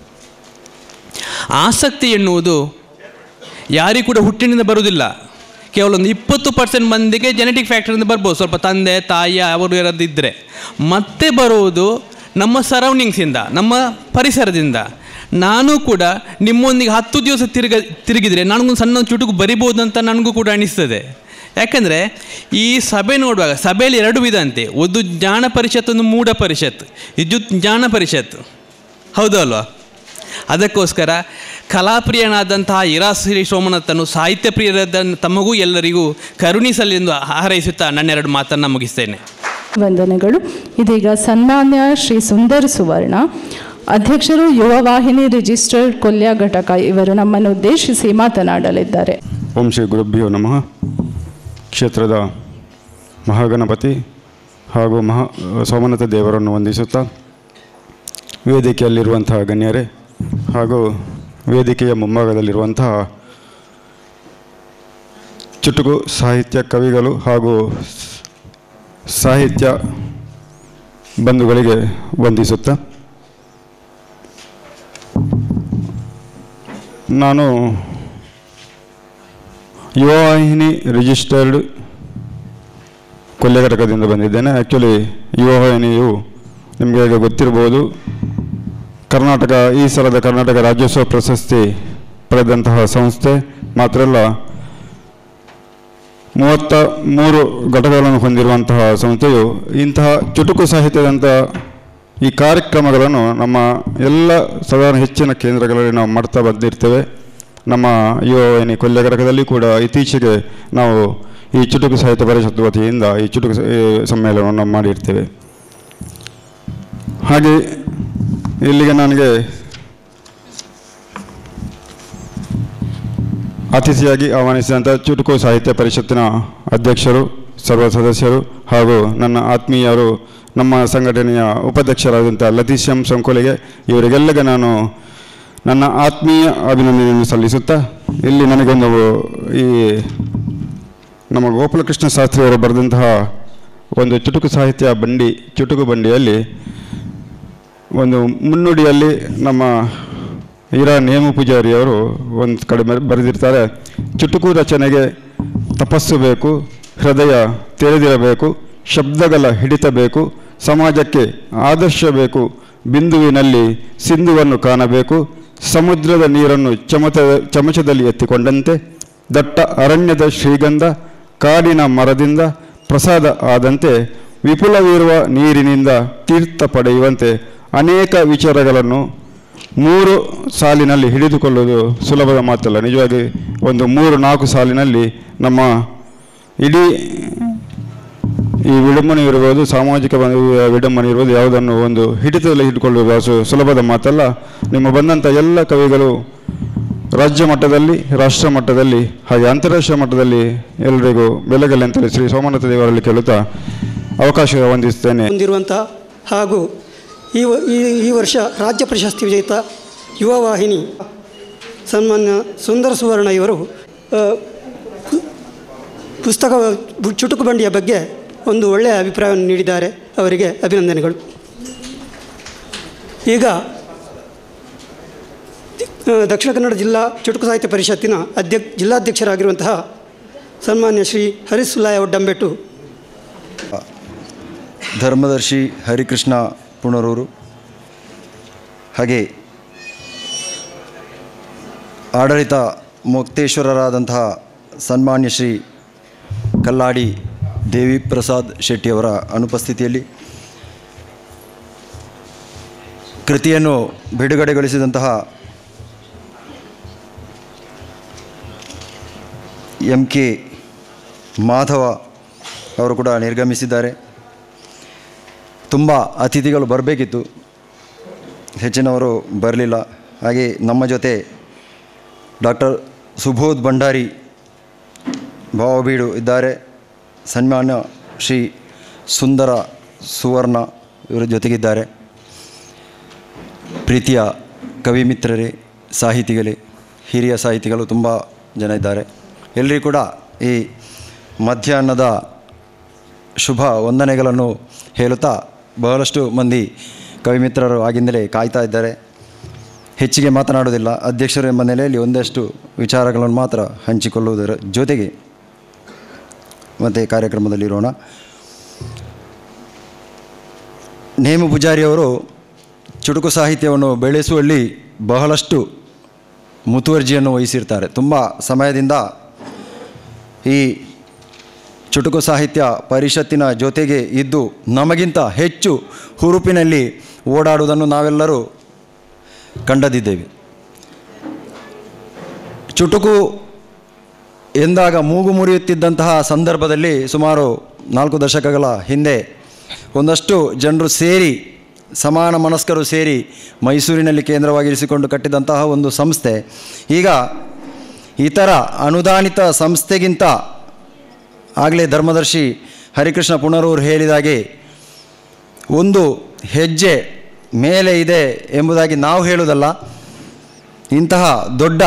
ಆಸಕ್ತಿ ಎನ್ನುವುದು ಯಾರಿಗೂ ಕೂಡ ಹುಟ್ಟಿನಿಂದ ಬರುವುದಿಲ್ಲ ಕೇವಲ ಒಂದು ಇಪ್ಪತ್ತು ಪರ್ಸೆಂಟ್ ಮಂದಿಗೆ ಜೆನೆಟಿಕ್ ಫ್ಯಾಕ್ಟರಿಂದ ಬರ್ಬೋದು ಸ್ವಲ್ಪ ತಂದೆ ತಾಯಿ ಅವರು ಯಾರಾದ್ರು ಇದ್ದರೆ ಮತ್ತೆ ಬರುವುದು ನಮ್ಮ ಸರೌಂಡಿಂಗ್ಸಿಂದ ನಮ್ಮ ಪರಿಸರದಿಂದ ನಾನು ಕೂಡ ನಿಮ್ಮೊಂದಿಗೆ ಹತ್ತು ದಿವಸ ತಿರುಗ ತಿರುಗಿದರೆ ನನಗೊಂದು ಸಣ್ಣ ಚುಟುಕು ಬರಿಬೋದು ಅಂತ ನನಗೂ ಕೂಡ ಅನಿಸ್ತದೆ ಯಾಕಂದರೆ ಈ ಸಭೆ ನೋಡುವಾಗ ಸಭೆಯಲ್ಲಿ ಎರಡು ವಿಧ ಅಂತೆ ಒಂದು ಜ್ಞಾನ ಪರಿಷತ್ ಒಂದು ಮೂಢ ಪರಿಷತ್ ಇದು ಜ್ಞಾನ ಪರಿಷತ್ ಹೌದು ಅಲ್ವಾ ಅದಕ್ಕೋಸ್ಕರ ಕಲಾಪ್ರಿಯನಾದಂತಹ ಇರಾಶ್ರೀ ಸೋಮನಾಥನು ಸಾಹಿತ್ಯ ಪ್ರಿಯರಾದ ತಮಗೂ ಎಲ್ಲರಿಗೂ ಕರುಣಿಸಲೆಂದು ಹಾರೈಸುತ್ತಾ ನನ್ನೆರಡು ಮಾತನ್ನು ಮುಗಿಸ್ತೇನೆ
ವಂದನೆಗಳು ಇದೀಗ ಸನ್ಮಾನ್ಯ ಶ್ರೀ ಸುಂದರ್ ಸುವರ್ಣ ಅಧ್ಯಕ್ಷರು ಯುವ ವಾಹಿನಿ ರಿಜಿಸ್ಟರ್ಡ್ ಕೊಲ್ಯ ಘಟಕ ಇವರು ನಮ್ಮನ್ನು ಉದ್ದೇಶಿಸಿ ಮಾತನಾಡಲಿದ್ದಾರೆ
ಓಂ ಶ್ರೀ ಗುರುಭ್ಯೋ ನಮಃ ಕ್ಷೇತ್ರದ ಮಹಾಗಣಪತಿ ಹಾಗೂ ಮಹಾ ಸೋಮನಾಥ ದೇವರನ್ನು ವಂದಿಸುತ್ತಾ ವೇದಿಕೆಯಲ್ಲಿರುವಂತಹ ಗಣ್ಯರೇ ಹಾಗೂ ವೇದಿಕೆಯ ಮುಂಭಾಗದಲ್ಲಿರುವಂತಹ ಚುಟುಕು ಸಾಹಿತ್ಯ ಕವಿಗಳು ಹಾಗೂ ಸಾಹಿತ್ಯ ಬಂಧುಗಳಿಗೆ ವಂದಿಸುತ್ತಾ ನಾನು ಯುವವಾಹಿನಿ ರಿಜಿಸ್ಟರ್ಡ್ ಕೊಲ್ಯ ಘಟಕದಿಂದ ಬಂದಿದ್ದೇನೆ ಆ್ಯಕ್ಚುಲಿ ಯುವವಾಹಿನಿಯು ನಿಮಗೆ ಈಗ ಗೊತ್ತಿರ್ಬೋದು ಕರ್ನಾಟಕ ಈ ಸಲದ ಕರ್ನಾಟಕ ರಾಜ್ಯೋತ್ಸವ ಪ್ರಶಸ್ತಿ ಪಡೆದಂತಹ ಸಂಸ್ಥೆ ಮಾತ್ರ ಅಲ್ಲ ಮೂವತ್ತ ಮೂರು ಘಟಕಗಳನ್ನು ಹೊಂದಿರುವಂತಹ ಸಂಸ್ಥೆಯು ಇಂತಹ ಚುಟುಕು ಸಾಹಿತ್ಯದಂಥ ಈ ಕಾರ್ಯಕ್ರಮಗಳನ್ನು ನಮ್ಮ ಎಲ್ಲ ಸಾಧಾರಣ ಹೆಚ್ಚಿನ ಕೇಂದ್ರಗಳಲ್ಲಿ ನಾವು ಮಾಡ್ತಾ ಬಂದಿರ್ತೇವೆ ನಮ್ಮ ಯುವವಾಹಿನಿ ಕೊಲ್ಯ ಘಟಕದಲ್ಲಿ ಕೂಡ ಇತ್ತೀಚೆಗೆ ನಾವು ಈ ಚುಟುಕು ಸಾಹಿತ್ಯ ಪರಿಷತ್ ವತಿಯಿಂದ ಈ ಚುಟುಕು ಸ- ಈ ಸಮ್ಮೇಳನವನ್ನು ನಾವು ಮಾಡಿರ್ತೇವೆ ಹಾಗೆ ಇಲ್ಲಿಗೆ ನನಗೆ ಅತಿಥಿಯಾಗಿ ಆಹ್ವಾನಿಸಿದಂಥ ಚುಟುಕು ಸಾಹಿತ್ಯ ಪರಿಷತ್ತಿನ ಅಧ್ಯಕ್ಷರು ಸರ್ವ ಸದಸ್ಯರು ಹಾಗೂ ನನ್ನ ಆತ್ಮೀಯರು ನಮ್ಮ ಸಂಘಟನೆಯ ಉಪಾಧ್ಯಕ್ಷರಾದಂಥ ಲತೀಶ್ ಎಂ ಸಂಕೋಲಿಗೆ ಇವರಿಗೆಲ್ಲಗೆ ನಾನು ನನ್ನ ಆತ್ಮೀಯ ಅಭಿನಂದನೆಯನ್ನು ಸಲ್ಲಿಸುತ್ತಾ ಇಲ್ಲಿ ನನಗೊಂದು ಈ ನಮ್ಮ ಗೋಪಾಲಕೃಷ್ಣ ಶಾಸ್ತ್ರಿಯವರು ಬರೆದಂತಹ ಒಂದು ಚುಟುಕು ಸಾಹಿತ್ಯ ಬಂಡಿ ಚುಟುಕು ಬಂಡಿಯಲ್ಲಿ ಒಂದು ಮುನ್ನುಡಿಯಲ್ಲಿ ನಮ್ಮ ಈರಾ ನೇಮು ಪೂಜಾರಿಯವರು ಒಂದು ಕಡೆ ಬರೆ- ಬರೆದಿರ್ತಾರೆ ಚುಟುಕು ರಚನೆಗೆ ತಪಸ್ಸು ಬೇಕು ಹೃದಯ ತೆರೆದಿರಬೇಕು ಶಬ್ದಗಳ ಹಿಡಿತ ಬೇಕು ಸಮಾಜಕ್ಕೆ ಆದರ್ಶ ಬೇಕು ಬಿಂದುವಿನಲ್ಲಿ ಸಿಂಧುವನ್ನು ಕಾಣಬೇಕು ಸಮುದ್ರದ ನೀರನ್ನು ಚಮತ ಚಮಚದಲ್ಲಿ ಎತ್ತಿಕೊಂಡಂತೆ ದಟ್ಟ ಅರಣ್ಯದ ಶ್ರೀಗಂಧ ಕಾಡಿನ ಮರದಿಂದ ಪ್ರಸಾದ ಆದಂತೆ ವಿಪುಲವಿರುವ ನೀರಿನಿಂದ ತೀರ್ಥ ಪಡೆಯುವಂತೆ ಅನೇಕ ವಿಚಾರಗಳನ್ನು ಮೂರು ಸಾಲಿನಲ್ಲಿ ಹಿಡಿದುಕೊಳ್ಳುವುದು ಸುಲಭದ ಮಾತಲ್ಲ ನಿಜವಾಗಿ ಒಂದು ಮೂರು ನಾಲ್ಕು ಸಾಲಿನಲ್ಲಿ ನಮ್ಮ ಇಡೀ ಈ ವಿಡಂಬನೆ ಇರ್ಬೋದು ಸಾಮಾಜಿಕ ಬ- ವಿಡಂಬನೆ ಇರ್ಬೋದು ಯಾವುದನ್ನು ಒಂದು ಹಿಡಿತದಲ್ಲಿ ಇಟ್ಟುಕೊಳ್ಳುವುದು ಅದು ಸುಲಭದ ಮಾತಲ್ಲ ನಿಮ್ಮ ಬಂದಂಥ ಎಲ್ಲ ಕವಿಗಳು ರಾಜ್ಯ ಮಟ್ಟದಲ್ಲಿ ರಾಷ್ಟ್ರ ಮಟ್ಟದಲ್ಲಿ ಹಾಗೆ ಅಂತಾರಾಷ್ಟ್ರೀಯ ಮಟ್ಟದಲ್ಲಿ ಎಲ್ಲರಿಗೂ ಬೆಲೆಗಲಿ ಅಂತೇಳಿ ಶ್ರೀ ಸೋಮನಾಥ ದೇವರಲ್ಲಿ ಕೇಳುತ್ತಾ ಅವಕಾಶ ವಂದಿಸ್ತೇನೆ
ಹೊಂದಿರುವಂತಹ ಹಾಗೂ ಈ ವ- ಈ ಈ ವರ್ಷ ರಾಜ್ಯ ಪ್ರಶಸ್ತಿ ವಿಜೇತ ಯುವ ವಾಹಿನಿ ಸನ್ಮಾನ್ಯ ಸುಂದರ ಸುವರ್ಣ ಇವರು ಆ, ಪು- ಪುಸ್ತಕ ಬು- ಚುಟುಕು ಬಂಡಿಯ ಬಗ್ಗೆ ಒಂದು ಒಳ್ಳೆಯ ಅಭಿಪ್ರಾಯವನ್ನು ನೀಡಿದ್ದಾರೆ ಅವರಿಗೆ ಅಭಿನಂದನೆಗಳು ಈಗ ಆ, ದಕ್ಷಿಣ ಕನ್ನಡ ಜಿಲ್ಲಾ ಚುಟುಕು ಸಾಹಿತ್ಯ ಪರಿಷತ್ತಿನ ಅಧ್ಯಕ್ಷ ಜಿಲ್ಲಾಧ್ಯಕ್ಷರಾಗಿರುವಂತಹ ಸನ್ಮಾನ್ಯ ಶ್ರೀ ಹರಿಸುಲಾಯ ಒಡ್ಡಂಬೆಟ್ಟು
ಧರ್ಮದರ್ಶಿ ಹರಿಕೃಷ್ಣ ಪುಣರೂರು ಹಾಗೆ ಆಡಳಿತ ಮುಕ್ತೇಶ್ವರರಾದಂತಹ ಸನ್ಮಾನ್ಯ ಶ್ರೀ ಕಲ್ಲಾಡಿ ದೇವಿ ಪ್ರಸಾದ್ ಶೆಟ್ಟಿಯವರ ಅನುಪಸ್ಥಿತಿಯಲ್ಲಿ ಕೃತಿಯನ್ನು ಬಿಡುಗಡೆಗೊಳಿಸಿದಂತಹ ಎಂ ಕೆ ಮಾಧವ ಅವರು ಕೂಡ ನಿರ್ಗಮಿಸಿದ್ದಾರೆ ತುಂಬ ಅತಿಥಿಗಳು ಬರಬೇಕಿತ್ತು ಹೆಚ್ಚಿನವರು ಬರಲಿಲ್ಲ ಹಾಗೆ ನಮ್ಮ ಜೊತೆ ಡಾಕ್ಟರ್ ಸುಬೋಧ್ ಭಂಡಾರಿ ಭಾವಬೀಡು ಇದ್ದಾರೆ ಸನ್ಮಾನ್ಯ ಶ್ರೀ ಸುಂದರ ಸುವರ್ಣ ಇವರ ಜೊತೆಗಿದ್ದಾರೆ ಪ್ರೀತಿಯ ಕವಿ ಮಿತ್ರರೇ ಸಾಹಿತಿಗಳೇ ಹಿರಿಯ ಸಾಹಿತಿಗಳು ತುಂಬ ಜನ ಇದ್ದಾರೆ ಎಲ್ಲರಿಗೂ ಕೂಡ ಈ ಮಧ್ಯಾಹ್ನದ ಶುಭ ವಂದನೆಗಳನ್ನು ಹೇಳುತ್ತಾ ಬಹಳಷ್ಟು ಮಂದಿ ಕವಿ ಮಿತ್ರರು ಆಗಿಂದಲೇ ಕಾಯ್ತಾ ಇದ್ದಾರೆ ಹೆಚ್ಚಿಗೆ ಮಾತನಾಡೋದಿಲ್ಲ ಅಧ್ಯಕ್ಷರು ಎಂಬ ನೆಲೆಯಲ್ಲಿ ಒಂದಷ್ಟು ವಿಚಾರಗಳನ್ನು ಮಾತ್ರ ಹಂಚಿಕೊಳ್ಳುವುದರ ಜೊತೆಗೆ ಮತ್ತು ಕಾರ್ಯಕ್ರಮದಲ್ಲಿರೋಣ ನೇಮು ಪೂಜಾರಿಯವರು ಚುಟುಕು ಸಾಹಿತ್ಯವನ್ನು ಬೆಳೆಸುವಲ್ಲಿ ಬಹಳಷ್ಟು ಮುತುವರ್ಜಿಯನ್ನು ವಹಿಸಿರ್ತಾರೆ ತುಂಬ ಸಮಯದಿಂದ ಈ ಚುಟುಕು ಸಾಹಿತ್ಯ ಪರಿಷತ್ತಿನ ಜೊತೆಗೆ ಇದ್ದು ನಮಗಿಂತ ಹೆಚ್ಚು ಹುರುಪಿನಲ್ಲಿ ಓಡಾಡುವುದನ್ನು ನಾವೆಲ್ಲರೂ ಕಂಡದಿದ್ದೇವೆ ಚುಟುಕು ಎಂದಾಗ ಮೂಗು ಮುರಿಯುತ್ತಿದ್ದಂತಹ ಸಂದರ್ಭದಲ್ಲಿ ಸುಮಾರು ನಾಲ್ಕು ದಶಕಗಳ ಹಿಂದೆ ಒಂದಷ್ಟು ಜನರು ಸೇರಿ ಸಮಾನ ಮನಸ್ಕರು ಸೇರಿ ಮೈಸೂರಿನಲ್ಲಿ ಕೇಂದ್ರವಾಗಿರಿಸಿಕೊಂಡು ಕಟ್ಟಿದಂತಹ ಒಂದು ಸಂಸ್ಥೆ ಈಗ ಇತರ ಅನುದಾನಿತ ಸಂಸ್ಥೆಗಿಂತ ಆಗಲೇ ಧರ್ಮದರ್ಶಿ ಹರಿಕೃಷ್ಣ ಪುನರೂರು ಹೇಳಿದಾಗೆ ಒಂದು ಹೆಜ್ಜೆ ಮೇಲೆ ಇದೆ ಎಂಬುದಾಗಿ ನಾವು ಹೇಳುವುದಲ್ಲ ಇಂತಹ ದೊಡ್ಡ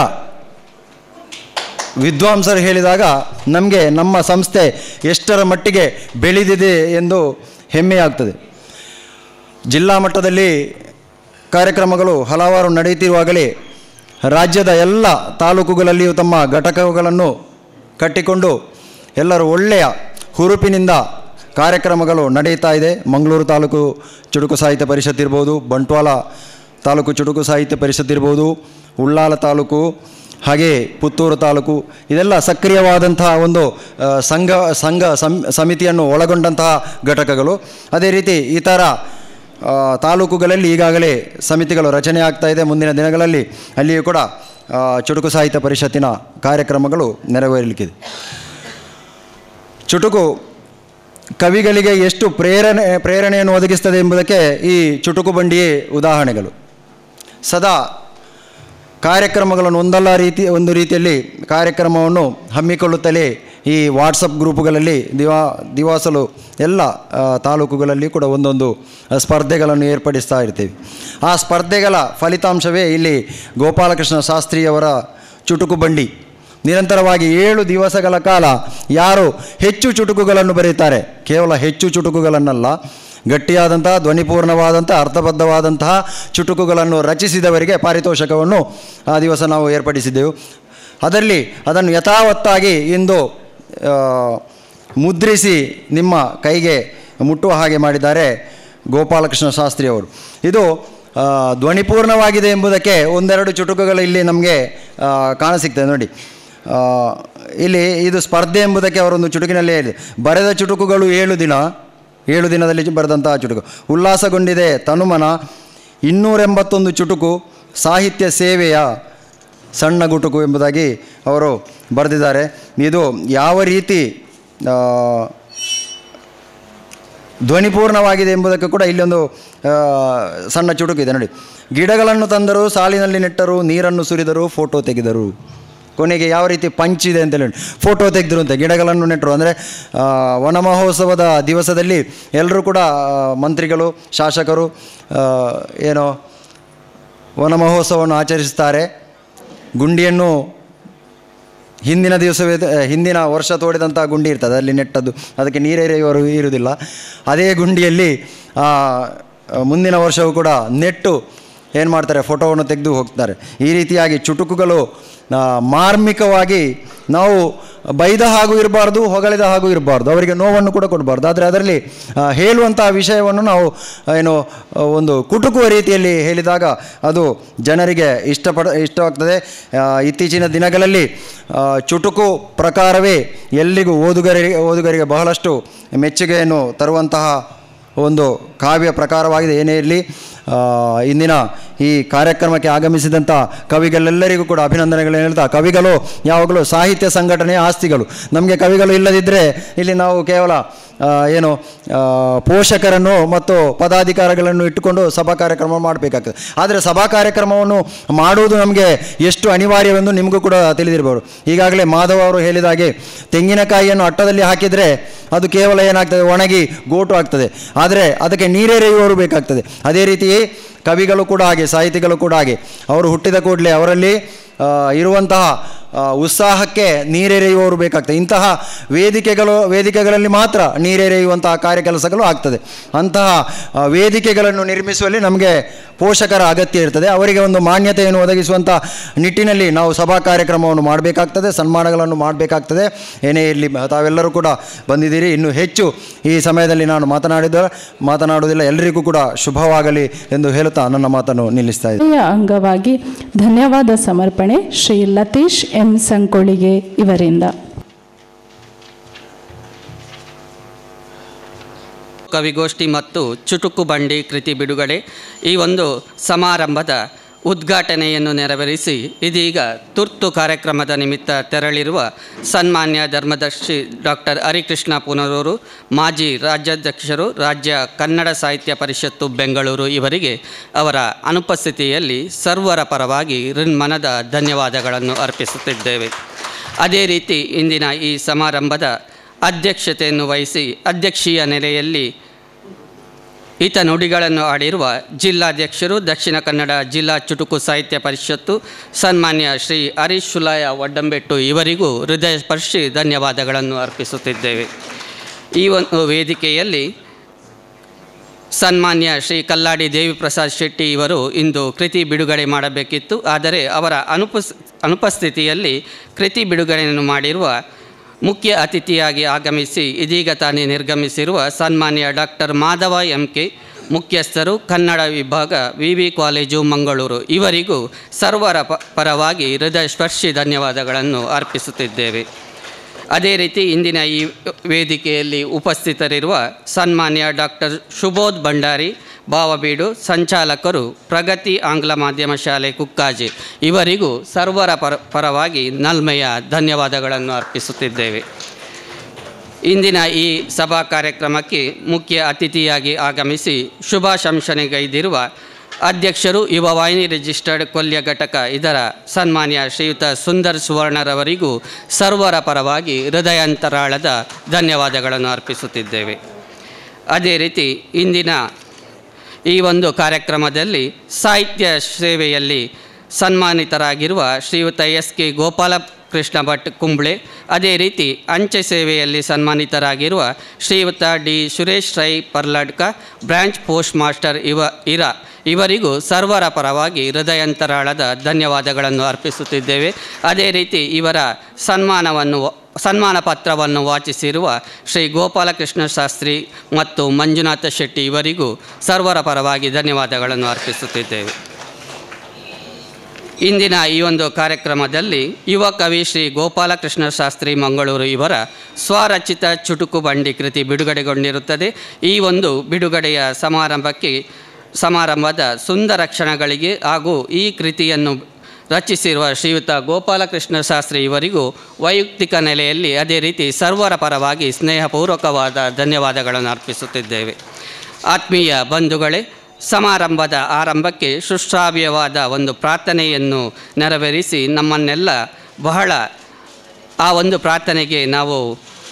ವಿದ್ವಾಂಸರು ಹೇಳಿದಾಗ ನಮಗೆ ನಮ್ಮ ಸಂಸ್ಥೆ ಎಷ್ಟರ ಮಟ್ಟಿಗೆ ಬೆಳೆದಿದೆ ಎಂದು ಹೆಮ್ಮೆಯಾಗ್ತದೆ ಜಿಲ್ಲಾ ಮಟ್ಟದಲ್ಲಿ ಕಾರ್ಯಕ್ರಮಗಳು ಹಲವಾರು ನಡೆಯುತ್ತಿರುವಾಗಲೇ ರಾಜ್ಯದ ಎಲ್ಲ ತಾಲೂಕುಗಳಲ್ಲಿಯೂ ತಮ್ಮ ಘಟಕಗಳನ್ನು ಕಟ್ಟಿಕೊಂಡು ಎಲ್ಲರೂ ಒಳ್ಳೆಯ ಹುರುಪಿನಿಂದ ಕಾರ್ಯಕ್ರಮಗಳು ನಡೆಯುತ್ತಾ ಇದೆ ಮಂಗಳೂರು ತಾಲೂಕು ಚುಟುಕು ಸಾಹಿತ್ಯ ಪರಿಷತ್ ಇರ್ಬೋದು ಬಂಟ್ವಾಳ ತಾಲೂಕು ಚುಟುಕು ಸಾಹಿತ್ಯ ಪರಿಷತ್ ಇರ್ಬೋದು ಉಳ್ಳಾಲ ತಾಲೂಕು ಹಾಗೆ ಪುತ್ತೂರು ತಾಲೂಕು ಇದೆಲ್ಲ ಸಕ್ರಿಯವಾದಂತಹ ಒಂದು ಆ, ಸಂಘ ಸಂಘ ಸಂ ಸಮಿತಿಯನ್ನು ಒಳಗೊಂಡಂತಹ ಘಟಕಗಳು ಅದೇ ರೀತಿ ಇತರ ಆ, ತಾಲೂಕುಗಳಲ್ಲಿ ಈಗಾಗಲೇ ಸಮಿತಿಗಳು ರಚನೆ ಆಗ್ತಾ ಇದೆ ಮುಂದಿನ ದಿನಗಳಲ್ಲಿ ಅಲ್ಲಿಯೂ ಕೂಡ ಆ, ಚುಟುಕು ಸಾಹಿತ್ಯ ಪರಿಷತ್ತಿನ ಕಾರ್ಯಕ್ರಮಗಳು ನೆರವೇರಲಿಕ್ಕಿದೆ ಚುಟುಕು ಕವಿಗಳಿಗೆ ಎಷ್ಟು ಪ್ರೇರಣೆ ಪ್ರೇರಣೆಯನ್ನು ಒದಗಿಸ್ತದೆ ಎಂಬುದಕ್ಕೆ ಈ ಚುಟುಕು ಬಂಡಿಯೇ ಉದಾಹರಣೆಗಳು ಸದಾ ಕಾರ್ಯಕ್ರಮಗಳನ್ನು ಒಂದಲ್ಲ ರೀತಿ ಒಂದು ರೀತಿಯಲ್ಲಿ ಕಾರ್ಯಕ್ರಮವನ್ನು ಹಮ್ಮಿಕೊಳ್ಳುತ್ತಲೇ ಈ ವಾಟ್ಸಪ್ ಗ್ರೂಪುಗಳಲ್ಲಿ ದಿವಾ ದಿವಾಸಲು ಎಲ್ಲ ಆ, ತಾಲೂಕುಗಳಲ್ಲಿ ಕೂಡ ಒಂದೊಂದು ಸ್ಪರ್ಧೆಗಳನ್ನು ಏರ್ಪಡಿಸ್ತಾ ಇರ್ತೀವಿ ಆ ಸ್ಪರ್ಧೆಗಳ ಫಲಿತಾಂಶವೇ ಇಲ್ಲಿ ಗೋಪಾಲಕೃಷ್ಣ ಶಾಸ್ತ್ರಿಯವರ ಚುಟುಕು ಬಂಡಿ ನಿರಂತರವಾಗಿ ಏಳು ದಿವಸಗಳ ಕಾಲ ಯಾರು ಹೆಚ್ಚು ಚುಟುಕುಗಳನ್ನು ಬರೆಯುತ್ತಾರೆ ಕೇವಲ ಹೆಚ್ಚು ಚುಟುಕುಗಳನ್ನಲ್ಲ ಗಟ್ಟಿಯಾದಂತಹ ಧ್ವನಿಪೂರ್ಣವಾದಂತಹ ಅರ್ಥಬದ್ಧವಾದಂತಹ ಚುಟುಕುಗಳನ್ನು ರಚಿಸಿದವರಿಗೆ ಪಾರಿತೋಷಕವನ್ನು ಆ ದಿವಸ ನಾವು ಏರ್ಪಡಿಸಿದ್ದೆವು ಅದರಲ್ಲಿ ಅದನ್ನು ಯಥಾವತ್ತಾಗಿ ಇಂದು ಆ, ಮುದ್ರಿಸಿ ನಿಮ್ಮ ಕೈಗೆ ಮುಟ್ಟುವ ಹಾಗೆ ಮಾಡಿದ್ದಾರೆ ಗೋಪಾಲಕೃಷ್ಣ ಶಾಸ್ತ್ರಿ ಅವರು ಇದು ಆ, ಧ್ವನಿಪೂರ್ಣವಾಗಿದೆ ಎಂಬುದಕ್ಕೆ ಒಂದೆರಡು ಚುಟುಕುಗಳು ಇಲ್ಲಿ ನಮಗೆ ಕಾಣಸಿಗ್ತದೆ ನೋಡಿ ಆ, ಇಲ್ಲಿ ಇದು ಸ್ಪರ್ಧೆ ಎಂಬುದಕ್ಕೆ ಅವರೊಂದು ಚುಟುಕಿನಲ್ಲೇ ಇದೆ ಬರೆದ ಚುಟುಕುಗಳು ಏಳು ದಿನ ಏಳು ದಿನದಲ್ಲಿ ಬರೆದಂತಹ ಚುಟುಕು ಉಲ್ಲಾಸಗೊಂಡಿದೆ ತನುಮನ ಇನ್ನೂರೆಂಬತ್ತೊಂದು ಚುಟುಕು ಸಾಹಿತ್ಯ ಸೇವೆಯ ಸಣ್ಣ ಗುಟುಕು ಎಂಬುದಾಗಿ ಅವರು ಬರೆದಿದ್ದಾರೆ ಇದು ಯಾವ ರೀತಿ ಆ, ಧ್ವನಿಪೂರ್ಣವಾಗಿದೆ ಎಂಬುದಕ್ಕೆ ಕೂಡ ಇಲ್ಲೊಂದು ಆ, ಸಣ್ಣ ಚುಟುಕು ಇದೆ ನೋಡಿ ಗಿಡಗಳನ್ನು ತಂದರು ಸಾಲಿನಲ್ಲಿ ನೆಟ್ಟರು ನೀರನ್ನು ಸುರಿದರು ಫೋಟೋ ತೆಗೆದರು ಕೊನೆಗೆ ಯಾವ ರೀತಿ ಪಂಚಿದೆ ಅಂತೇಳಿ ಫೋಟೋ ತೆಗೆದರು ಅಂತ ಗಿಡಗಳನ್ನು ನೆಟ್ಟರು ಅಂದರೆ ವನ ಮಹೋತ್ಸವದ ದಿವಸದಲ್ಲಿ ಎಲ್ಲರೂ ಕೂಡ ಆ, ಮಂತ್ರಿಗಳು ಶಾಸಕರು ಆ, ಏನೋ ವನ ಮಹೋತ್ಸವವನ್ನು ಆಚರಿಸುತ್ತಾರೆ ಗುಂಡಿಯನ್ನು ಹಿಂದಿನ ದಿವಸವೇ ಹಿಂದಿನ ವರ್ಷ ತೋಡಿದಂಥ ಗುಂಡಿ ಇರ್ತದೆ ಅಲ್ಲಿ ನೆಟ್ಟದ್ದು ಅದಕ್ಕೆ ನೀರೇರೆಯುವರು ಇರುವುದಿಲ್ಲ ಅದೇ ಗುಂಡಿಯಲ್ಲಿ ಆ, ಮುಂದಿನ ವರ್ಷವೂ ಕೂಡ ನೆಟ್ಟು ಏನು ಮಾಡ್ತಾರೆ ಫೋಟೋವನ್ನು ತೆಗೆದು ಹೋಗ್ತಾರೆ ಈ ರೀತಿಯಾಗಿ ಚುಟುಕುಗಳು ಆ, ಮಾರ್ಮಿಕವಾಗಿ ನಾವು ಬೈದ ಹಾಗೂ ಇರಬಾರ್ದು ಹೊಗಳಿದ ಹಾಗೂ ಇರಬಾರ್ದು ಅವರಿಗೆ ನೋವನ್ನು ಕೂಡ ಕೊಡಬಾರ್ದು ಆದರೆ ಅದರಲ್ಲಿ ಆ, ಹೇಳುವಂತಹ ವಿಷಯವನ್ನು ನಾವು ಆ, ಏನು ಆ, ಒಂದು ಕುಟುಕುವ ರೀತಿಯಲ್ಲಿ ಹೇಳಿದಾಗ ಅದು ಜನರಿಗೆ ಇಷ್ಟಪಡ ಇಷ್ಟವಾಗ್ತದೆ ಆ, ಇತ್ತೀಚಿನ ದಿನಗಳಲ್ಲಿ ಆ, ಚುಟುಕು ಪ್ರಕಾರವೇ ಎಲ್ಲಿಗೂ ಓದುಗರಿಗೆ ಓದುಗರಿಗೆ ಬಹಳಷ್ಟು ಮೆಚ್ಚುಗೆಯನ್ನು ತರುವಂತಹ ಒಂದು ಕಾವ್ಯ ಪ್ರಕಾರವಾಗಿದೆ ಏನೇ ಇರಲಿ ಆ, ಇಂದಿನ ಈ ಕಾರ್ಯಕ್ರಮಕ್ಕೆ ಆಗಮಿಸಿದಂಥ ಕವಿಗಳೆಲ್ಲರಿಗೂ ಕೂಡ ಅಭಿನಂದನೆಗಳನ್ನು ಹೇಳ್ತಾ ಕವಿಗಳು ಯಾವಾಗಲೂ ಸಾಹಿತ್ಯ ಸಂಘಟನೆಯ ಆಸ್ತಿಗಳು ನಮಗೆ ಕವಿಗಳು ಇಲ್ಲದಿದ್ದರೆ ಇಲ್ಲಿ ನಾವು ಕೇವಲ ಆ, ಏನು ಆ, ಪೋಷಕರನ್ನು ಮತ್ತು ಪದಾಧಿಕಾರಿಗಳನ್ನು ಇಟ್ಟುಕೊಂಡು ಸಭಾ ಕಾರ್ಯಕ್ರಮ ಮಾಡಬೇಕಾಗ್ತದೆ ಆದರೆ ಸಭಾ ಕಾರ್ಯಕ್ರಮವನ್ನು ಮಾಡುವುದು ನಮಗೆ ಎಷ್ಟು ಅನಿವಾರ್ಯವೆಂದು ನಿಮಗೂ ಕೂಡ ತಿಳಿದಿರಬಹುದು ಈಗಾಗಲೇ ಮಾಧವ ಅವರು ಹೇಳಿದ ಹಾಗೆ ತೆಂಗಿನಕಾಯಿಯನ್ನು ಅಟ್ಟದಲ್ಲಿ ಹಾಕಿದರೆ ಅದು ಕೇವಲ ಏನಾಗ್ತದೆ ಒಣಗಿ ಗೋಟು ಆಗ್ತದೆ ಆದರೆ ಅದಕ್ಕೆ ನೀರೇರೆಯುವವರು ಬೇಕಾಗ್ತದೆ ಅದೇ ರೀತಿ ಕವಿಗಳು ಕೂಡ ಹಾಗೆ ಸಾಹಿತಿಗಳು ಕೂಡ ಹಾಗೆ ಅವರು ಹುಟ್ಟಿದ ಕೂಡಲೇ ಅವರಲ್ಲಿ ಆ, ಇರುವಂತಹ ಆ, ಉತ್ಸಾಹಕ್ಕೆ ನೀರೆರೆಯುವವರು ಬೇಕಾಗ್ತದೆ ಇಂತಹ ವೇದಿಕೆಗಳು ವೇದಿಕೆಗಳಲ್ಲಿ ಮಾತ್ರ ನೀರೆರೆಯುವಂತಹ ಕಾರ್ಯಕೆಲಸಗಳು ಆಗ್ತದೆ ಅಂತಹ ಆ, ವೇದಿಕೆಗಳನ್ನು ನಿರ್ಮಿಸುವಲ್ಲಿ ನಮಗೆ ಪೋಷಕರ ಅಗತ್ಯ ಇರ್ತದೆ ಅವರಿಗೆ ಒಂದು ಮಾನ್ಯತೆಯನ್ನು ಒದಗಿಸುವಂಥ ನಿಟ್ಟಿನಲ್ಲಿ ನಾವು ಸಭಾ ಕಾರ್ಯಕ್ರಮವನ್ನು ಮಾಡಬೇಕಾಗ್ತದೆ ಸನ್ಮಾನಗಳನ್ನು ಮಾಡಬೇಕಾಗ್ತದೆ ಏನೇ ಇರಲಿ ತಾವೆಲ್ಲರೂ ಕೂಡ ಬಂದಿದ್ದೀರಿ ಇನ್ನು ಹೆಚ್ಚು ಈ ಸಮಯದಲ್ಲಿ ನಾನು ಮಾತನಾಡಿದ ಮಾತನಾಡುವುದಿಲ್ಲ ಎಲ್ಲರಿಗೂ ಕೂಡ ಶುಭವಾಗಲಿ ಎಂದು ಹೇಳುತ್ತಾ ನನ್ನ ಮಾತನ್ನು ನಿಲ್ಲಿಸ್ತಾ ಇದ್ದೇನೆ
ಸಭೆಯ ಅಂಗವಾಗಿ ಧನ್ಯವಾದ ಸಮರ್ಪಣೆ ಶ್ರೀ ಲತೀಶ್ ಎನ್ ಸಂಕೊಳಿಗೆ ಇವರಿಂದ
ಕವಿಗೋಷ್ಠಿ ಮತ್ತು ಚುಟುಕು ಬಂಡಿ ಕೃತಿ ಬಿಡುಗಡೆ ಈ ಒಂದು ಸಮಾರಂಭದ ಉದ್ಘಾಟನೆಯನ್ನು ನೆರವೇರಿಸಿ ಇದೀಗ ತುರ್ತು ಕಾರ್ಯಕ್ರಮದ ನಿಮಿತ್ತ ತೆರಳಿರುವ ಸನ್ಮಾನ್ಯ ಧರ್ಮದರ್ಶಿ ಡಾಕ್ಟರ್ ಹರಿಕೃಷ್ಣ ಪುನರೂರು ಮಾಜಿ ರಾಜ್ಯಾಧ್ಯಕ್ಷರು ರಾಜ್ಯ ಕನ್ನಡ ಸಾಹಿತ್ಯ ಪರಿಷತ್ತು ಬೆಂಗಳೂರು ಇವರಿಗೆ ಅವರ ಅನುಪಸ್ಥಿತಿಯಲ್ಲಿ ಸರ್ವರ ಪರವಾಗಿ ಋನ್ಮನದ ಧನ್ಯವಾದಗಳನ್ನು ಅರ್ಪಿಸುತ್ತಿದ್ದೇವೆ ಅದೇ ರೀತಿ ಇಂದಿನ ಈ ಸಮಾರಂಭದ ಅಧ್ಯಕ್ಷತೆಯನ್ನು ವಹಿಸಿ ಅಧ್ಯಕ್ಷೀಯ ನೆಲೆಯಲ್ಲಿ ಈತ ನುಡಿಗಳನ್ನು ಆಡಿರುವ ಜಿಲ್ಲಾಧ್ಯಕ್ಷರು ದಕ್ಷಿಣ ಕನ್ನಡ ಜಿಲ್ಲಾ ಚುಟುಕು ಸಾಹಿತ್ಯ ಪರಿಷತ್ತು ಸನ್ಮಾನ್ಯ ಶ್ರೀ ಹರೀಶ್ ಶುಲಾಯ ಒಡ್ಡಂಬೆಟ್ಟು ಇವರಿಗೂ ಹೃದಯ ಸ್ಪರ್ಶಿ ಧನ್ಯವಾದಗಳನ್ನು ಅರ್ಪಿಸುತ್ತಿದ್ದೇವೆ ಈ ಒಂದು ವೇದಿಕೆಯಲ್ಲಿ ಸನ್ಮಾನ್ಯ ಶ್ರೀ ಕಲ್ಲಾಡಿ ದೇವಿ ಪ್ರಸಾದ್ ಶೆಟ್ಟಿ ಇವರು ಇಂದು ಕೃತಿ ಬಿಡುಗಡೆ ಮಾಡಬೇಕಿತ್ತು ಆದರೆ ಅವರ ಅನುಪಸ್ ಅನುಪಸ್ಥಿತಿಯಲ್ಲಿ ಕೃತಿ ಬಿಡುಗಡೆಯನ್ನು ಮಾಡಿರುವ ಮುಖ್ಯ ಅತಿಥಿಯಾಗಿ ಆಗಮಿಸಿ ಇದೀಗ ತಾನೇ ನಿರ್ಗಮಿಸಿರುವ ಸನ್ಮಾನ್ಯ ಡಾಕ್ಟರ್ ಮಾಧವ ಎಂ ಕೆ ಮುಖ್ಯಸ್ಥರು ಕನ್ನಡ ವಿಭಾಗ ವಿ ವಿ ಕಾಲೇಜು ಮಂಗಳೂರು ಇವರಿಗೂ ಸರ್ವರ ಪ ಪರವಾಗಿ ಹೃದಯ ಸ್ಪರ್ಶಿ ಧನ್ಯವಾದಗಳನ್ನು ಅರ್ಪಿಸುತ್ತಿದ್ದೇವೆ ಅದೇ ರೀತಿ ಇಂದಿನ ಈ ವೇದಿಕೆಯಲ್ಲಿ ಉಪಸ್ಥಿತರಿರುವ ಸನ್ಮಾನ್ಯ ಡಾಕ್ಟರ್ ಶುಬೋಧ್ ಭಂಡಾರಿ ಬಾವಬೀಡು ಸಂಚಾಲಕರು ಪ್ರಗತಿ ಆಂಗ್ಲ ಮಾಧ್ಯಮ ಶಾಲೆ ಕುಕ್ಕಾಜಿ ಇವರಿಗೂ ಸರ್ವರ ಪರ ಪರವಾಗಿ ನಲ್ಮೆಯ ಧನ್ಯವಾದಗಳನ್ನು ಅರ್ಪಿಸುತ್ತಿದ್ದೇವೆ ಇಂದಿನ ಈ ಸಭಾ ಕಾರ್ಯಕ್ರಮಕ್ಕೆ ಮುಖ್ಯ ಅತಿಥಿಯಾಗಿ ಆಗಮಿಸಿ ಶುಭಾಶಂಸನೆಗೈದಿರುವ ಅಧ್ಯಕ್ಷರು ಯುವ ವಾಹಿನಿ ರಿಜಿಸ್ಟರ್ಡ್ ಕೊಲ್ಯ ಘಟಕ ಇದರ ಸನ್ಮಾನ್ಯ ಶ್ರೀಯುತ ಸುಂದರ್ ಸುವರ್ಣರವರಿಗೂ ಸರ್ವರ ಪರವಾಗಿ ಹೃದಯಾಂತರಾಳದ ಧನ್ಯವಾದಗಳನ್ನು ಅರ್ಪಿಸುತ್ತಿದ್ದೇವೆ ಅದೇ ರೀತಿ ಇಂದಿನ ಈ ಒಂದು ಕಾರ್ಯಕ್ರಮದಲ್ಲಿ ಸಾಹಿತ್ಯ ಸೇವೆಯಲ್ಲಿ ಸನ್ಮಾನಿತರಾಗಿರುವ ಶ್ರೀಯುತ ಎಸ್ ಕೆ ಗೋಪಾಲ ಕೃಷ್ಣ ಭಟ್ ಕುಂಬ್ಳೆ ಅದೇ ರೀತಿ ಅಂಚೆ ಸೇವೆಯಲ್ಲಿ ಸನ್ಮಾನಿತರಾಗಿರುವ ಶ್ರೀಯುತ D Suresh Rai Parladka branch post master ಇವ ಇರ ಇವರಿಗೂ ಸರ್ವರ ಪರವಾಗಿ ಹೃದಯಾಂತರಾಳದ ಧನ್ಯವಾದಗಳನ್ನು ಅರ್ಪಿಸುತ್ತಿದ್ದೇವೆ ಅದೇ ರೀತಿ ಇವರ ಸನ್ಮಾನವನ್ನು ಸನ್ಮಾನ ಪತ್ರವನ್ನು ವಾಚಿಸಿರುವ ಶ್ರೀ ಗೋಪಾಲಕೃಷ್ಣ ಶಾಸ್ತ್ರಿ ಮತ್ತು ಮಂಜುನಾಥ ಶೆಟ್ಟಿ ಇವರಿಗೂ ಸರ್ವರ ಪರವಾಗಿ ಧನ್ಯವಾದಗಳನ್ನು ಅರ್ಪಿಸುತ್ತಿದ್ದೇವೆ ಇಂದಿನ ಈ ಒಂದು ಕಾರ್ಯಕ್ರಮದಲ್ಲಿ ಯುವ ಕವಿ ಶ್ರೀ ಗೋಪಾಲಕೃಷ್ಣ ಶಾಸ್ತ್ರಿ ಮಂಗಳೂರು ಇವರ ಸ್ವರಚಿತ ಚುಟುಕು ಬಂಡಿ ಕೃತಿ ಬಿಡುಗಡೆಗೊಂಡಿರುತ್ತದೆ ಈ ಒಂದು ಬಿಡುಗಡೆಯ ಸಮಾರಂಭಕ್ಕೆ ಸಮಾರಂಭದ ಸುಂದರ ಕ್ಷಣಗಳಿಗೆ ಹಾಗೂ ಈ ಕೃತಿಯನ್ನು ರಚಿಸಿರುವ ಶ್ರೀಯುತ ಗೋಪಾಲಕೃಷ್ಣ ಶಾಸ್ತ್ರಿ ಇವರಿಗೂ ವೈಯಕ್ತಿಕ ನೆಲೆಯಲ್ಲಿ ಅದೇ ರೀತಿ ಸರ್ವರ ಪರವಾಗಿ ಸ್ನೇಹಪೂರ್ವಕವಾದ ಧನ್ಯವಾದಗಳನ್ನು ಅರ್ಪಿಸುತ್ತಿದ್ದೇವೆ ಆತ್ಮೀಯ ಬಂಧುಗಳೇ ಸಮಾರಂಭದ ಆರಂಭಕ್ಕೆ ಸುಶ್ರಾವ್ಯವಾದ ಒಂದು ಪ್ರಾರ್ಥನೆಯನ್ನು ನೆರವೇರಿಸಿ ನಮ್ಮನ್ನೆಲ್ಲ ಬಹಳ ಆ ಒಂದು ಪ್ರಾರ್ಥನೆಗೆ ನಾವು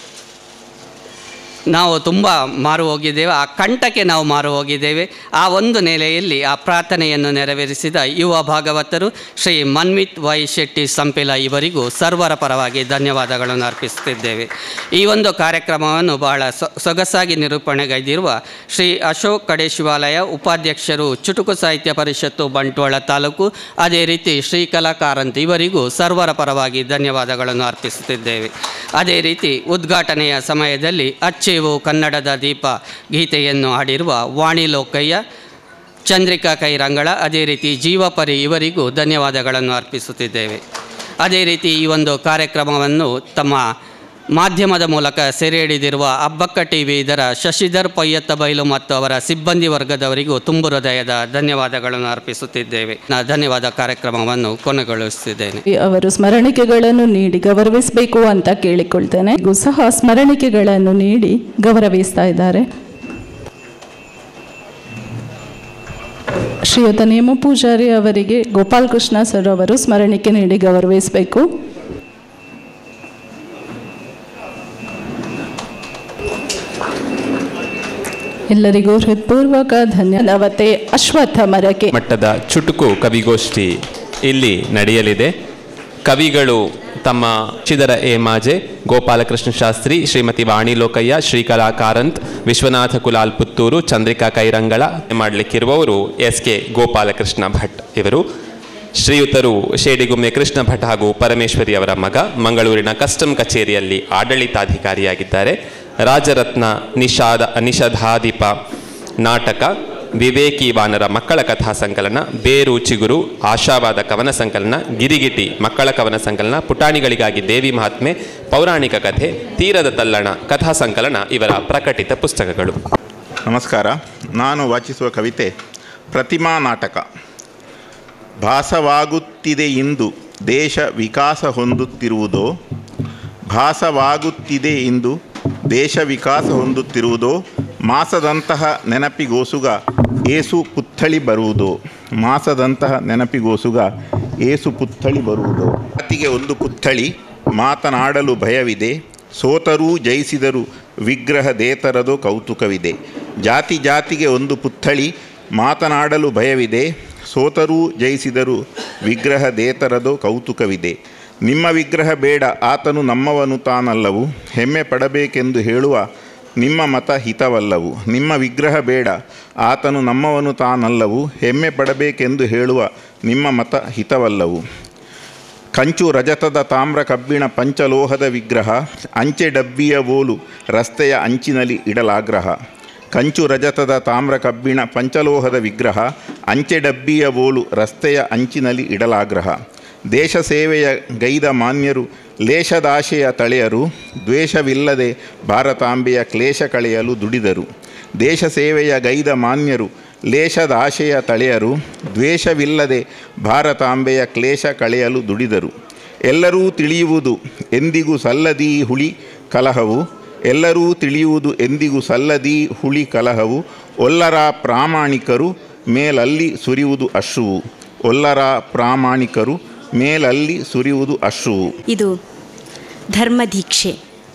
ನಾವು ತುಂಬ ಮಾರು ಹೋಗಿದ್ದೇವೆ ಆ ಕಂಠಕ್ಕೆ ನಾವು ಮಾರು ಹೋಗಿದ್ದೇವೆ ಆ ಒಂದು ನೆಲೆಯಲ್ಲಿ ಆ ಪ್ರಾರ್ಥನೆಯನ್ನು ನೆರವೇರಿಸಿದ ಯುವ ಭಾಗವತರು ಶ್ರೀ ಮನ್ಮಿತ್ ವೈ ಶೆಟ್ಟಿ ಸಂಪಿಲ ಇವರಿಗೂ ಸರ್ವರ ಪರವಾಗಿ ಧನ್ಯವಾದಗಳನ್ನು ಅರ್ಪಿಸುತ್ತಿದ್ದೇವೆ ಈ ಒಂದು ಕಾರ್ಯಕ್ರಮವನ್ನು ಬಹಳ ಸೊ ಸೊಗಸಾಗಿ ನಿರೂಪಣೆಗೈದಿರುವ ಶ್ರೀ ಅಶೋಕ್ ಕಡೆ ಶಿವಾಲಯ ಉಪಾಧ್ಯಕ್ಷರು ಚುಟುಕು ಸಾಹಿತ್ಯ ಪರಿಷತ್ತು ಬಂಟ್ವಾಳ ತಾಲೂಕು ಅದೇ ರೀತಿ ಶ್ರೀಕಲಾ ಕಾರಂತ್ ಇವರಿಗೂ ಸರ್ವರ ಪರವಾಗಿ ಧನ್ಯವಾದಗಳನ್ನು ಅರ್ಪಿಸುತ್ತಿದ್ದೇವೆ ಅದೇ ರೀತಿ ಉದ್ಘಾಟನೆಯ ಸಮಯದಲ್ಲಿ ಅಚ್ಚೇವು ಕನ್ನಡದ ದೀಪ ಗೀತೆಯನ್ನು ಹಾಡಿರುವ ವಾಣಿ ಲೋಕಯ್ಯ ಚಂದ್ರಿಕಾ ಕೈರಂಗಳ ಅದೇ ರೀತಿ ಜೀವಪರಿ ಇವರಿಗೂ ಧನ್ಯವಾದಗಳನ್ನು ಅರ್ಪಿಸುತ್ತಿದ್ದೇವೆ ಅದೇ ರೀತಿ ಈ ಒಂದು ಕಾರ್ಯಕ್ರಮವನ್ನು ತಮ್ಮ ಮಾಧ್ಯಮದ ಮೂಲಕ ಸೆರೆ ಹಿಡಿದಿರುವ ಅಬ್ಬಕ್ಕ ಟಿ ವಿ ಇದರ ಶಶಿಧರ್ ಪೊಯ್ಯತ್ತ ಬೈಲು ಮತ್ತು ಅವರ ಸಿಬ್ಬಂದಿ ವರ್ಗದವರಿಗೂ ತುಂಬು ಹೃದಯದ ಧನ್ಯವಾದಗಳನ್ನು ಅರ್ಪಿಸುತ್ತಿದ್ದೇವೆ ನಾ ಧನ್ಯವಾದ ಕಾರ್ಯಕ್ರಮವನ್ನು ಕೊನೆಗೊಳಿಸುತ್ತಿದ್ದೇನೆ
ಅವರು ಸ್ಮರಣಿಕೆಗಳನ್ನು ನೀಡಿ ಗೌರವಿಸಬೇಕು ಅಂತ ಕೇಳಿಕೊಳ್ತೇನೆ ಹಾಗೂ ಸಹ ಸ್ಮರಣಿಕೆಗಳನ್ನು ನೀಡಿ ಗೌರವಿಸ್ತಾ ಇದ್ದಾರೆ ಶ್ರೀಯುತ ನೇಮ ಪೂಜಾರಿ ಅವರಿಗೆ ಗೋಪಾಲ್ ಕೃಷ್ಣ ಸರ್ ಅವರು ಸ್ಮರಣಿಕೆ ನೀಡಿ ಗೌರವಿಸಬೇಕು ಎಲ್ಲರಿಗೂ ಹೃತ್ಪೂರ್ವಕ ಧನ್ಯವಾದತೆ ಅಶ್ವತ್ಥ ಮರಕ್ಕೆ
ಮಟ್ಟದ ಚುಟುಕು ಕವಿಗೋಷ್ಠಿ ಇಲ್ಲಿ ನಡೆಯಲಿದೆ ಕವಿಗಳು ತಮ್ಮ ಚಿದರ ಎ ಮಾಜೆ ಗೋಪಾಲಕೃಷ್ಣ ಶಾಸ್ತ್ರಿ ಶ್ರೀಮತಿ ವಾಣಿ ಲೋಕಯ್ಯ ಶ್ರೀಕಲಾ ಕಾರಂತ್ ವಿಶ್ವನಾಥ ಕುಲಾಲ್ ಪುತ್ತೂರು ಚಂದ್ರಿಕಾ ಕೈರಂಗಳ ಮಾಡಲಿಕ್ಕಿರುವವರು ಎಸ್ ಕೆ ಗೋಪಾಲಕೃಷ್ಣ ಭಟ್ ಇವರು ಶ್ರೀಯುತರು ಶೇಡಿಗುಮ್ಮೆ ಕೃಷ್ಣ ಭಟ್ ಹಾಗೂ ಪರಮೇಶ್ವರಿ ಅವರ ಮಗ ಮಂಗಳೂರಿನ ಕಸ್ಟಮ್ ಕಚೇರಿಯಲ್ಲಿ ಆಡಳಿತಾಧಿಕಾರಿಯಾಗಿದ್ದಾರೆ ರಾಜರತ್ನ ನಿಷಾದ ನಿಷಧಾದೀಪ ನಾಟಕ ವಿವೇಕಿ ವಾನರ ಮಕ್ಕಳ ಕಥಾ ಸಂಕಲನ ಬೇರು ಚಿಗುರು ಆಶಾವಾದ ಕವನ ಸಂಕಲನ ಗಿರಿಗಿಟಿ ಮಕ್ಕಳ ಕವನ ಸಂಕಲನ ಪುಟಾಣಿಗಳಿಗಾಗಿ ದೇವಿ ಮಹಾತ್ಮೆ ಪೌರಾಣಿಕ ಕಥೆ ತೀರದ ತಲ್ಲಣ ಕಥಾ ಸಂಕಲನ ಇವರ ಪ್ರಕಟಿತ ಪುಸ್ತಕಗಳು
ನಮಸ್ಕಾರ ನಾನು ವಾಚಿಸುವ ಕವಿತೆ ಪ್ರತಿಮಾ ನಾಟಕ ಭಾಸವಾಗುತ್ತಿದೆ ಇಂದು ದೇಶ ವಿಕಾಸ ಹೊಂದುತ್ತಿರುವುದೋ ಭಾಸವಾಗುತ್ತಿದೆ ಇಂದು ದೇಶ ವಿಕಾಸ ಹೊಂದುತ್ತಿರುವುದೋ ಮಾಸದಂತಹ ನೆನಪಿಗೋಸುಗ ಏಸು ಪುತ್ಥಳಿ ಬರುವುದೋ ಮಾಸದಂತಹ ನೆನಪಿಗೋಸುಗ ಏಸು ಪುತ್ಥಳಿ ಬರುವುದೋ ಜಾತಿಗೆ ಒಂದು ಪುತ್ಥಳಿ ಮಾತನಾಡಲು ಭಯವಿದೆ ಸೋತರೂ ಜಯಿಸಿದರೂ ವಿಗ್ರಹ ದೇತರದು ಕೌತುಕವಿದೆ ಜಾತಿ ಜಾತಿಗೆ ಒಂದು ಪುತ್ಥಳಿ ಮಾತನಾಡಲು ಭಯವಿದೆ ಸೋತರೂ ಜಯಿಸಿದರೂ ವಿಗ್ರಹ ದೇತರದು ಕೌತುಕವಿದೆ ನಿಮ್ಮ ವಿಗ್ರಹ ಬೇಡ ಆತನು ನಮ್ಮವನು ತಾನಲ್ಲವು ಹೆಮ್ಮೆ ಪಡಬೇಕೆಂದು ಹೇಳುವ ನಿಮ್ಮ ಮತ ಹಿತವಲ್ಲವು ನಿಮ್ಮ ವಿಗ್ರಹ ಬೇಡ ಆತನು ನಮ್ಮವನು ತಾನಲ್ಲವು ಹೆಮ್ಮೆ ಪಡಬೇಕೆಂದು ಹೇಳುವ ನಿಮ್ಮ ಮತ ಹಿತವಲ್ಲವು ಕಂಚು ರಜತದ ತಾಮ್ರ ಕಬ್ಬಿಣ ಪಂಚಲೋಹದ ವಿಗ್ರಹ ಅಂಚೆ ಡಬ್ಬಿಯ ಓಲು ರಸ್ತೆಯ ಅಂಚಿನಲ್ಲಿ ಇಡಲಾಗ್ರಹ ಕಂಚು ರಜತದ ತಾಮ್ರ ಕಬ್ಬಿಣ ಪಂಚಲೋಹದ ವಿಗ್ರಹ ಅಂಚೆ ಡಬ್ಬಿಯ ಓಲು ರಸ್ತೆಯ ಅಂಚಿನಲ್ಲಿ ಇಡಲಾಗ್ರಹ ದೇಶ ಸೇವೆಯ ಗೈದ ಮಾನ್ಯರು ಲೇಷದಾಶೆಯ ತಳೆಯರು ದ್ವೇಷವಿಲ್ಲದೆ ಭಾರತಾಂಬೆಯ ಕ್ಲೇಶ ಕಳೆಯಲು ದುಡಿದರು ದೇಶ ಸೇವೆಯ ಗೈದ ಮಾನ್ಯರು ಲೇಷದ ಆಶೆಯ ತಳೆಯರು ದ್ವೇಷವಿಲ್ಲದೆ ಭಾರತಾಂಬೆಯ ಕ್ಲೇಶ ಕಳೆಯಲು ದುಡಿದರು ಎಲ್ಲರೂ ತಿಳಿಯುವುದು ಎಂದಿಗೂ ಸಲ್ಲದೀ ಹುಳಿ ಕಲಹವು ಎಲ್ಲರೂ ತಿಳಿಯುವುದು ಎಂದಿಗೂ ಸಲ್ಲದೀ ಹುಳಿ ಕಲಹವು ಒಲ್ಲರ ಪ್ರಾಮಾಣಿಕರು ಮೇಲಲ್ಲಿ ಸುರಿಯುವುದು ಅಶ್ರುವು ಒಲ್ಲರ ಪ್ರಾಮಾಣಿಕರು ಮೇಲಲ್ಲಿ ಸುರಿಯುವುದು ಅಶ್ರುವು
ಇದು ಧರ್ಮದೀಕ್ಷೆ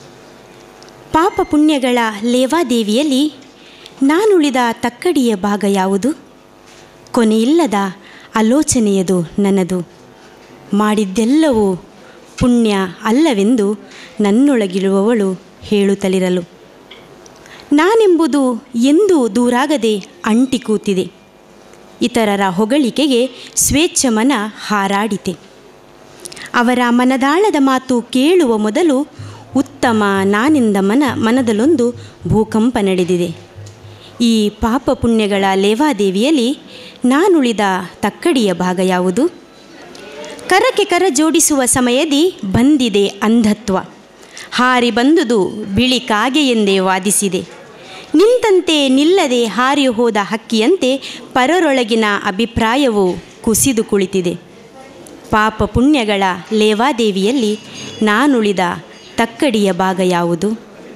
ಪಾಪ ಪುಣ್ಯಗಳ ಲೇವಾದೇವಿಯಲ್ಲಿ ನಾನುಳಿದ ತಕ್ಕಡಿಯ ಭಾಗ ಯಾವುದು ಕೊನೆಯಿಲ್ಲದ ಆಲೋಚನೆಯದು ನನ್ನದು ಮಾಡಿದ್ದೆಲ್ಲವೂ ಪುಣ್ಯ ಅಲ್ಲವೆಂದು ನನ್ನೊಳಗಿರುವವಳು ಹೇಳುತ್ತಲಿರಲು ನಾನೆಂಬುದು ಎಂದೂ ದೂರಾಗದೆ ಅಂಟಿ ಕೂತಿದೆ ಇತರರ ಹೊಗಳಿಕೆಗೆ ಸ್ವೇಚ್ಛ ಮನ ಹಾರಾಡಿತೆ ಅವರ ಮನದಾಳದ ಮಾತು ಕೇಳುವ ಮೊದಲು ಉತ್ತಮ ನಾನೆಂದ ಮನ ಮನದಲ್ಲೊಂದು ಭೂಕಂಪ ನಡೆದಿದೆ ಈ ಪಾಪ ಪುಣ್ಯಗಳ ಲೇವಾದೇವಿಯಲ್ಲಿ ನಾನುಳಿದ ತಕ್ಕಡಿಯ ಭಾಗ ಯಾವುದು ಕರಕ್ಕೆ ಕರ ಜೋಡಿಸುವ ಸಮಯದಿ ಬಂದಿದೆ ಅಂಧತ್ವ ಹಾರಿ ಬಂದುದು ಬಿಳಿ ಕಾಗೆ ಎಂದೇ ವಾದಿಸಿದೆ ನಿಂತಂತೆ ನಿಲ್ಲದೆ ಹಾರಿ ಹೋದ ಹಕ್ಕಿಯಂತೆ ಪರರೊಳಗಿನ ಅಭಿಪ್ರಾಯವು ಕುಸಿದು ಕುಳಿತಿದೆ ಪಾಪ ಪುಣ್ಯಗಳ ಲೇವಾದೇವಿಯಲ್ಲಿ ನಾನುಳಿದ ತಕ್ಕಡಿಯ ಭಾಗ ಯಾವುದು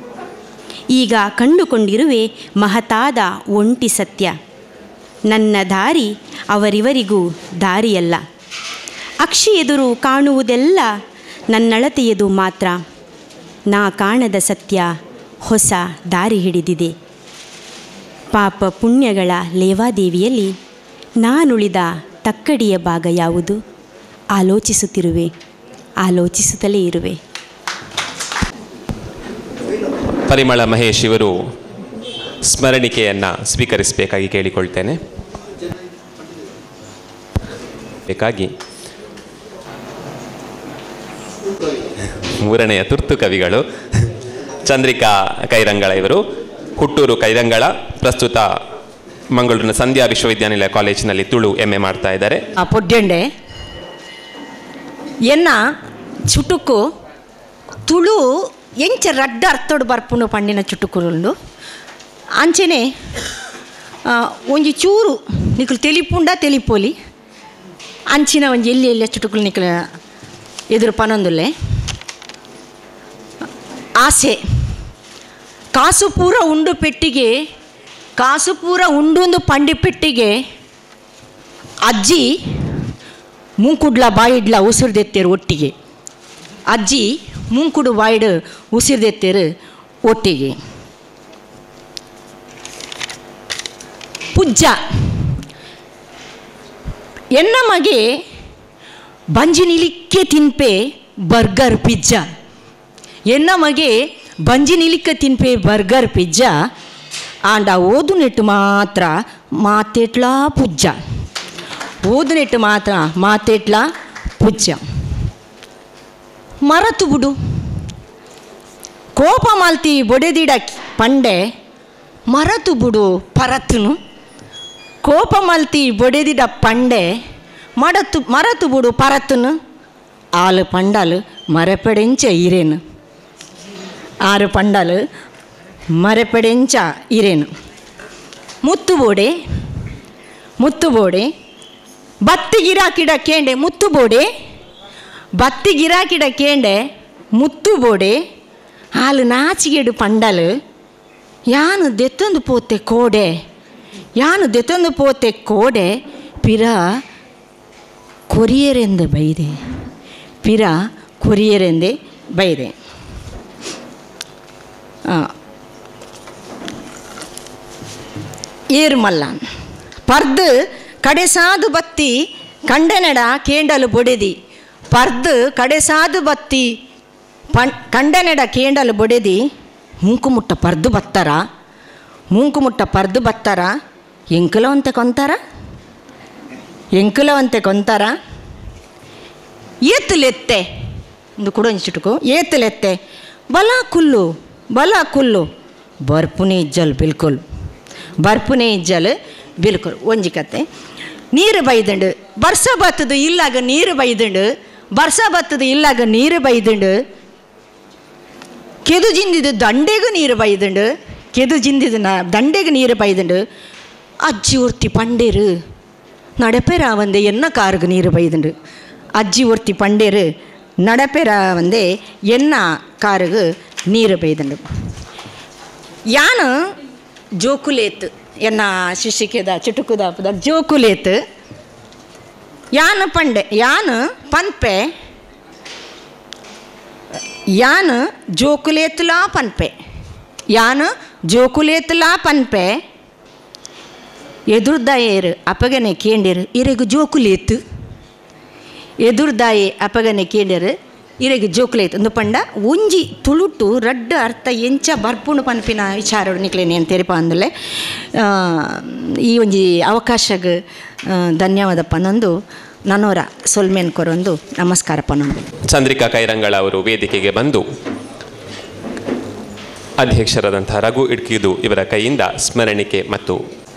ಈಗ ಕಂಡುಕೊಂಡಿರುವೆ ಮಹತಾದ ಒಂಟಿ ಸತ್ಯ ನನ್ನ ದಾರಿ ಅವರಿವರಿಗೂ ದಾರಿಯಲ್ಲ ಅಕ್ಷಿ ಎದುರು ಕಾಣುವುದೆಲ್ಲ ನನ್ನಳತೆಯದು ಮಾತ್ರ ನಾ ಕಾಣದ ಸತ್ಯ ಹೊಸ ದಾರಿ ಹಿಡಿದಿದೆ ಪಾಪ ಪುಣ್ಯಗಳ ಲೇವಾದೇವಿಯಲ್ಲಿ ನಾನುಳಿದ ತಕ್ಕಡಿಯ ಭಾಗ ಯಾವುದು ಆಲೋಚಿಸುತ್ತಿರುವೆ ಆಲೋಚಿಸುತ್ತಲೇ ಇರುವೆ
ಪರಿಮಳ ಮಹೇಶ್ ಇವರು ಸ್ಮರಣಿಕೆಯನ್ನು ಸ್ವೀಕರಿಸಬೇಕಾಗಿ ಕೇಳಿಕೊಳ್ತೇನೆ ಬೇಕಾಗಿ ಮೂರನೆಯ ತುರ್ತು ಕವಿಗಳು ಚಂದ್ರಿಕಾ ಕೈರಂಗಳ ಇವರು ಹುಟ್ಟೂರು ಕೈರಂಗಳ ಪ್ರಸ್ತುತ ಮಂಗಳೂರಿನ ಸಂಧ್ಯಾ ವಿಶ್ವವಿದ್ಯಾನಿಲಯ ಕಾಲೇಜಿನಲ್ಲಿ ತುಳು ಎಂ ಎ ಮಾಡ್ತಾ ಇದ್ದಾರೆ
ಆ ಪೊಡ್ಡೆಂಡೆ ಎನ್ನ ಚುಟುಕು ತುಳು ಎಂಚ ರಡ್ಡ ಅರ್ಥೋಡು ಬರ್ಪುಂಡು ಪಂಡಿನ ಚುಟುಕುರುಂಡು ಅಂಚನೆ ಆ, ಒಂಜಿ ಚೂರು ನಿಕುಲು ತೆಲಿಪುಂಡ ತೆಲಿಪೋಲಿ ಅಂಚಿನ ಒಂಜಿ ಎಲ್ಲಿ ಎಲ್ಲ ಚುಟುಕುಲು ನಿಕುಲು ಎದುರು ಪನೊಂದುಲ್ಲೆ ಆಸೆ ಕಾಸು ಪೂರ ಉಂಡು ಪೆಟ್ಟಿಗೆ ಕಾಸು ಪೂರ ಉಂಡೊಂದು ಪಂಡಿ ಪೆಟ್ಟಿಗೆ ಅಜ್ಜಿ ಮುಂಕುಡ್ಲ ಬಾಯಿಡ್ಲ ಉಸಿರ್ದೆತ್ತೇರು ಒಟ್ಟಿಗೆ ಅಜ್ಜಿ ಮುಂಕುಡು ಬಾಯಿಡು ಉಸಿರ್ದೆತ್ತೇರು ಒಟ್ಟಿಗೆ ಪುಜ್ಜ ಎನ್ನ ಮಗೆ ಬಂಜಿ ನಿಲಿಕ್ಕೆ ತಿನ್ಪೆ ಬರ್ಗರ್ ಪಿಜ್ಜಾ ಎನ್ನ ಮಗೆ ಬಂಜಿ ನಿಲಿಕ್ಕೆ ತಿನ್ಪೆ ಬರ್ಗರ್ ಪಿಜ್ಜಾ ಆಂಡ ಓದು ನೆಟ್ಟು ಮಾತ್ರ ಮಾತೆಟ್ಲಾ ಪುಜ್ಜ ಓದು ನೆಟ್ಟು ಮಾತ್ರ ಮಾತೆಟ್ಲಾ ಪುಜ್ಜ ಮರತು ಬಿಡು ಕೋಪ ಮಾಲ್ತಿ ಬೊಡೆದಿಡ ಪಂಡೆ ಮರತು ಬಿಡು ಪರತುನು ಕೋಪ ಮಲ್ತಿ ಬೊಡೆದಿಡ ಪಂಡೆ ಮಡತು ಮರತು ಬಿಡು ಪರತುನು ಆಲು ಪಂಡಾಲು ಮರೆಪೆಡೆಂಚ ಇರೇನು ಆರು ಪಂಡಾಲು ಮರೆಪೆಡೆಂಚ ಇರೇನು ಮುತ್ತುಬೋಡೆ ಮುತ್ತುಬೋಡೆ ಬತ್ತಿ ಗಿರಾಕಿಡ ಕೇಂಡೆ ಮುತ್ತು ಬೋಡೆ ಬತ್ತಿ ಗಿರಾಕಿಡ ಕೇಂಡೆ ಮುತ್ತು ಬೋಡೆ ಹಾಲು ನಾಚಿಗೆಡು ಪಂಡಲು ಯಾನು ದೆತ್ತೊಂದು ಪೋತೆ ಕೋಡೆ ಯಾನು ದೆತ್ತೊಂದು ಪೋತೆ ಕೋಡೆ ಪಿರ ಕೊರಿಯರೆಂದು ಬೈದೆ ಪಿರ ಕೊರಿಯರೆಂದೇ ಬೈದೆ ಏರ್ಮಲ್ಲಾನ್ ಪರ್ದು ಕಡೆಸಾದು ಬತ್ತಿ ಕಂಡನೆಡ ಕೇಂಡಲು ಬೊಡೆದಿ ಪರ್ದು ಕಡೆಸಾದು ಬತ್ತಿ ಪನ್ ಕಂಡನೆಡ ಕೇಂಡಲು ಬೊಡೆದಿ ಮುಂಕುಮುಟ್ಟ ಪರ್ದು ಬತ್ತಾರ ಮುಂಕುಮುಟ್ಟ ಪರ್ದು ಬತ್ತಾರ ಎಂಕುಲವಂತೆ ಕೊಂತಾರ ಎಂಕುಲವಂತೆ ಕೊಂತಾರ ಏತುಲೆತ್ತೆ ಒಂದು ಕೂಡ ಚಿಟುಕು ಏತುಲೆತ್ತೆ ಬಲ ಕುಲ್ಲು ಬಲ ಕುಲ್ಲು ಬರ್ಪುನೆ ಇಜ್ಜಲ್ ಬಿಲ್ಕುಲ್ ಬರ್ಪುನೆ ಇಜ್ಜಲ್ ಬಿಲ್ಕುಲ್ ಒಂಜಿ ಕತೆ ನೀರು ಬೈದಂಡು ಬರ್ಸ ಬತ್ತದು ಇಲ್ಲಾಗ ನೀರು ಬೈದಂಡು ಬರ್ಸ ಬತ್ತದು ಇಲ್ಲಾಗ ನೀರು ಬೈದಂಡು ಕೆದು ಜಿಂದಿದ್ದು ದಂಡೆಗೂ ನೀರು ಬೈದಂಡು ಕೆದು ಜಿಂದಿದ್ದು ನ ದಂಡೆಗೆ ನೀರು ಬೈದಂಡು ಅಜ್ಜಿ ಒರ್ತಿ ಪಂಡೇರು நடப்பேர வந்து என்ன காருக்கு நீர் பைதுண்டு அஜ்ஜி ஒருத்தி பண்டேரு நடப்பேர வந்து என்ன காருக்கு ನೀರು ಬೈದಂಡು ಯಾನು ಜೋಕುಲೇತ್ ಎನ್ನ ಶಿಶಿಕೆದ ಚುಟುಕುದ ಪದ ಜೋಕುಲೇತ್ ಯಾನು ಪಂಡೆ ಯಾನು ಪನ್ಪೆ ಯಾನು ಜೋಕುಲೇತ್ಲಾ ಪನ್ಪೆ ಯಾನು ಜೋಕುಲೇತ್ಲಾ ಪನ್ಪೆ ಎದುರ್ದಾಯೇರು ಅಪಗನೆ ಕೇಂಡಿರು ಇರೆಗು ಜೋಕುಲೇತು ಎದುರ್ದಾಯೆ ಅಪಗನೆ ಕೇಂಡಿರು ಇರೆಗು ಜೋಕುಲೇತು ಒಂದು ಪಂಡ ಒಂಜಿ ತುಳುಟು ರಡ್ಡ ಅರ್ಥ ಎಂಚ ಬರ್ಪುಂಡು ಪನ್ಪಿನ ವಿಚಾರಡು ನಿಕ್ಲೇನೆ ಅಂತ ತೆರಿಪ ಅಂದಲೆ ಈ ಒಂಜಿ ಅವಕಾಶಗ್ ಧನ್ಯವಾದ ಪನ್ನೊಂದು ನನ್ನೋರ ಸೊಲ್ಮೇನ್ ಕೊರೊಂದು ನಮಸ್ಕಾರ ಪನ್ನೊಂದು
ಚಂದ್ರಿಕಾ ಕೈರಂಗಳ ಅವರು ವೇದಿಕೆಗೆ ಬಂದು ಅಧ್ಯಕ್ಷರಾದಂಥ ರಘು ಇಡ್ಕಿದು ಇವರ ಕೈಯಿಂದ ಸ್ಮರಣಿಕೆ ಮತ್ತು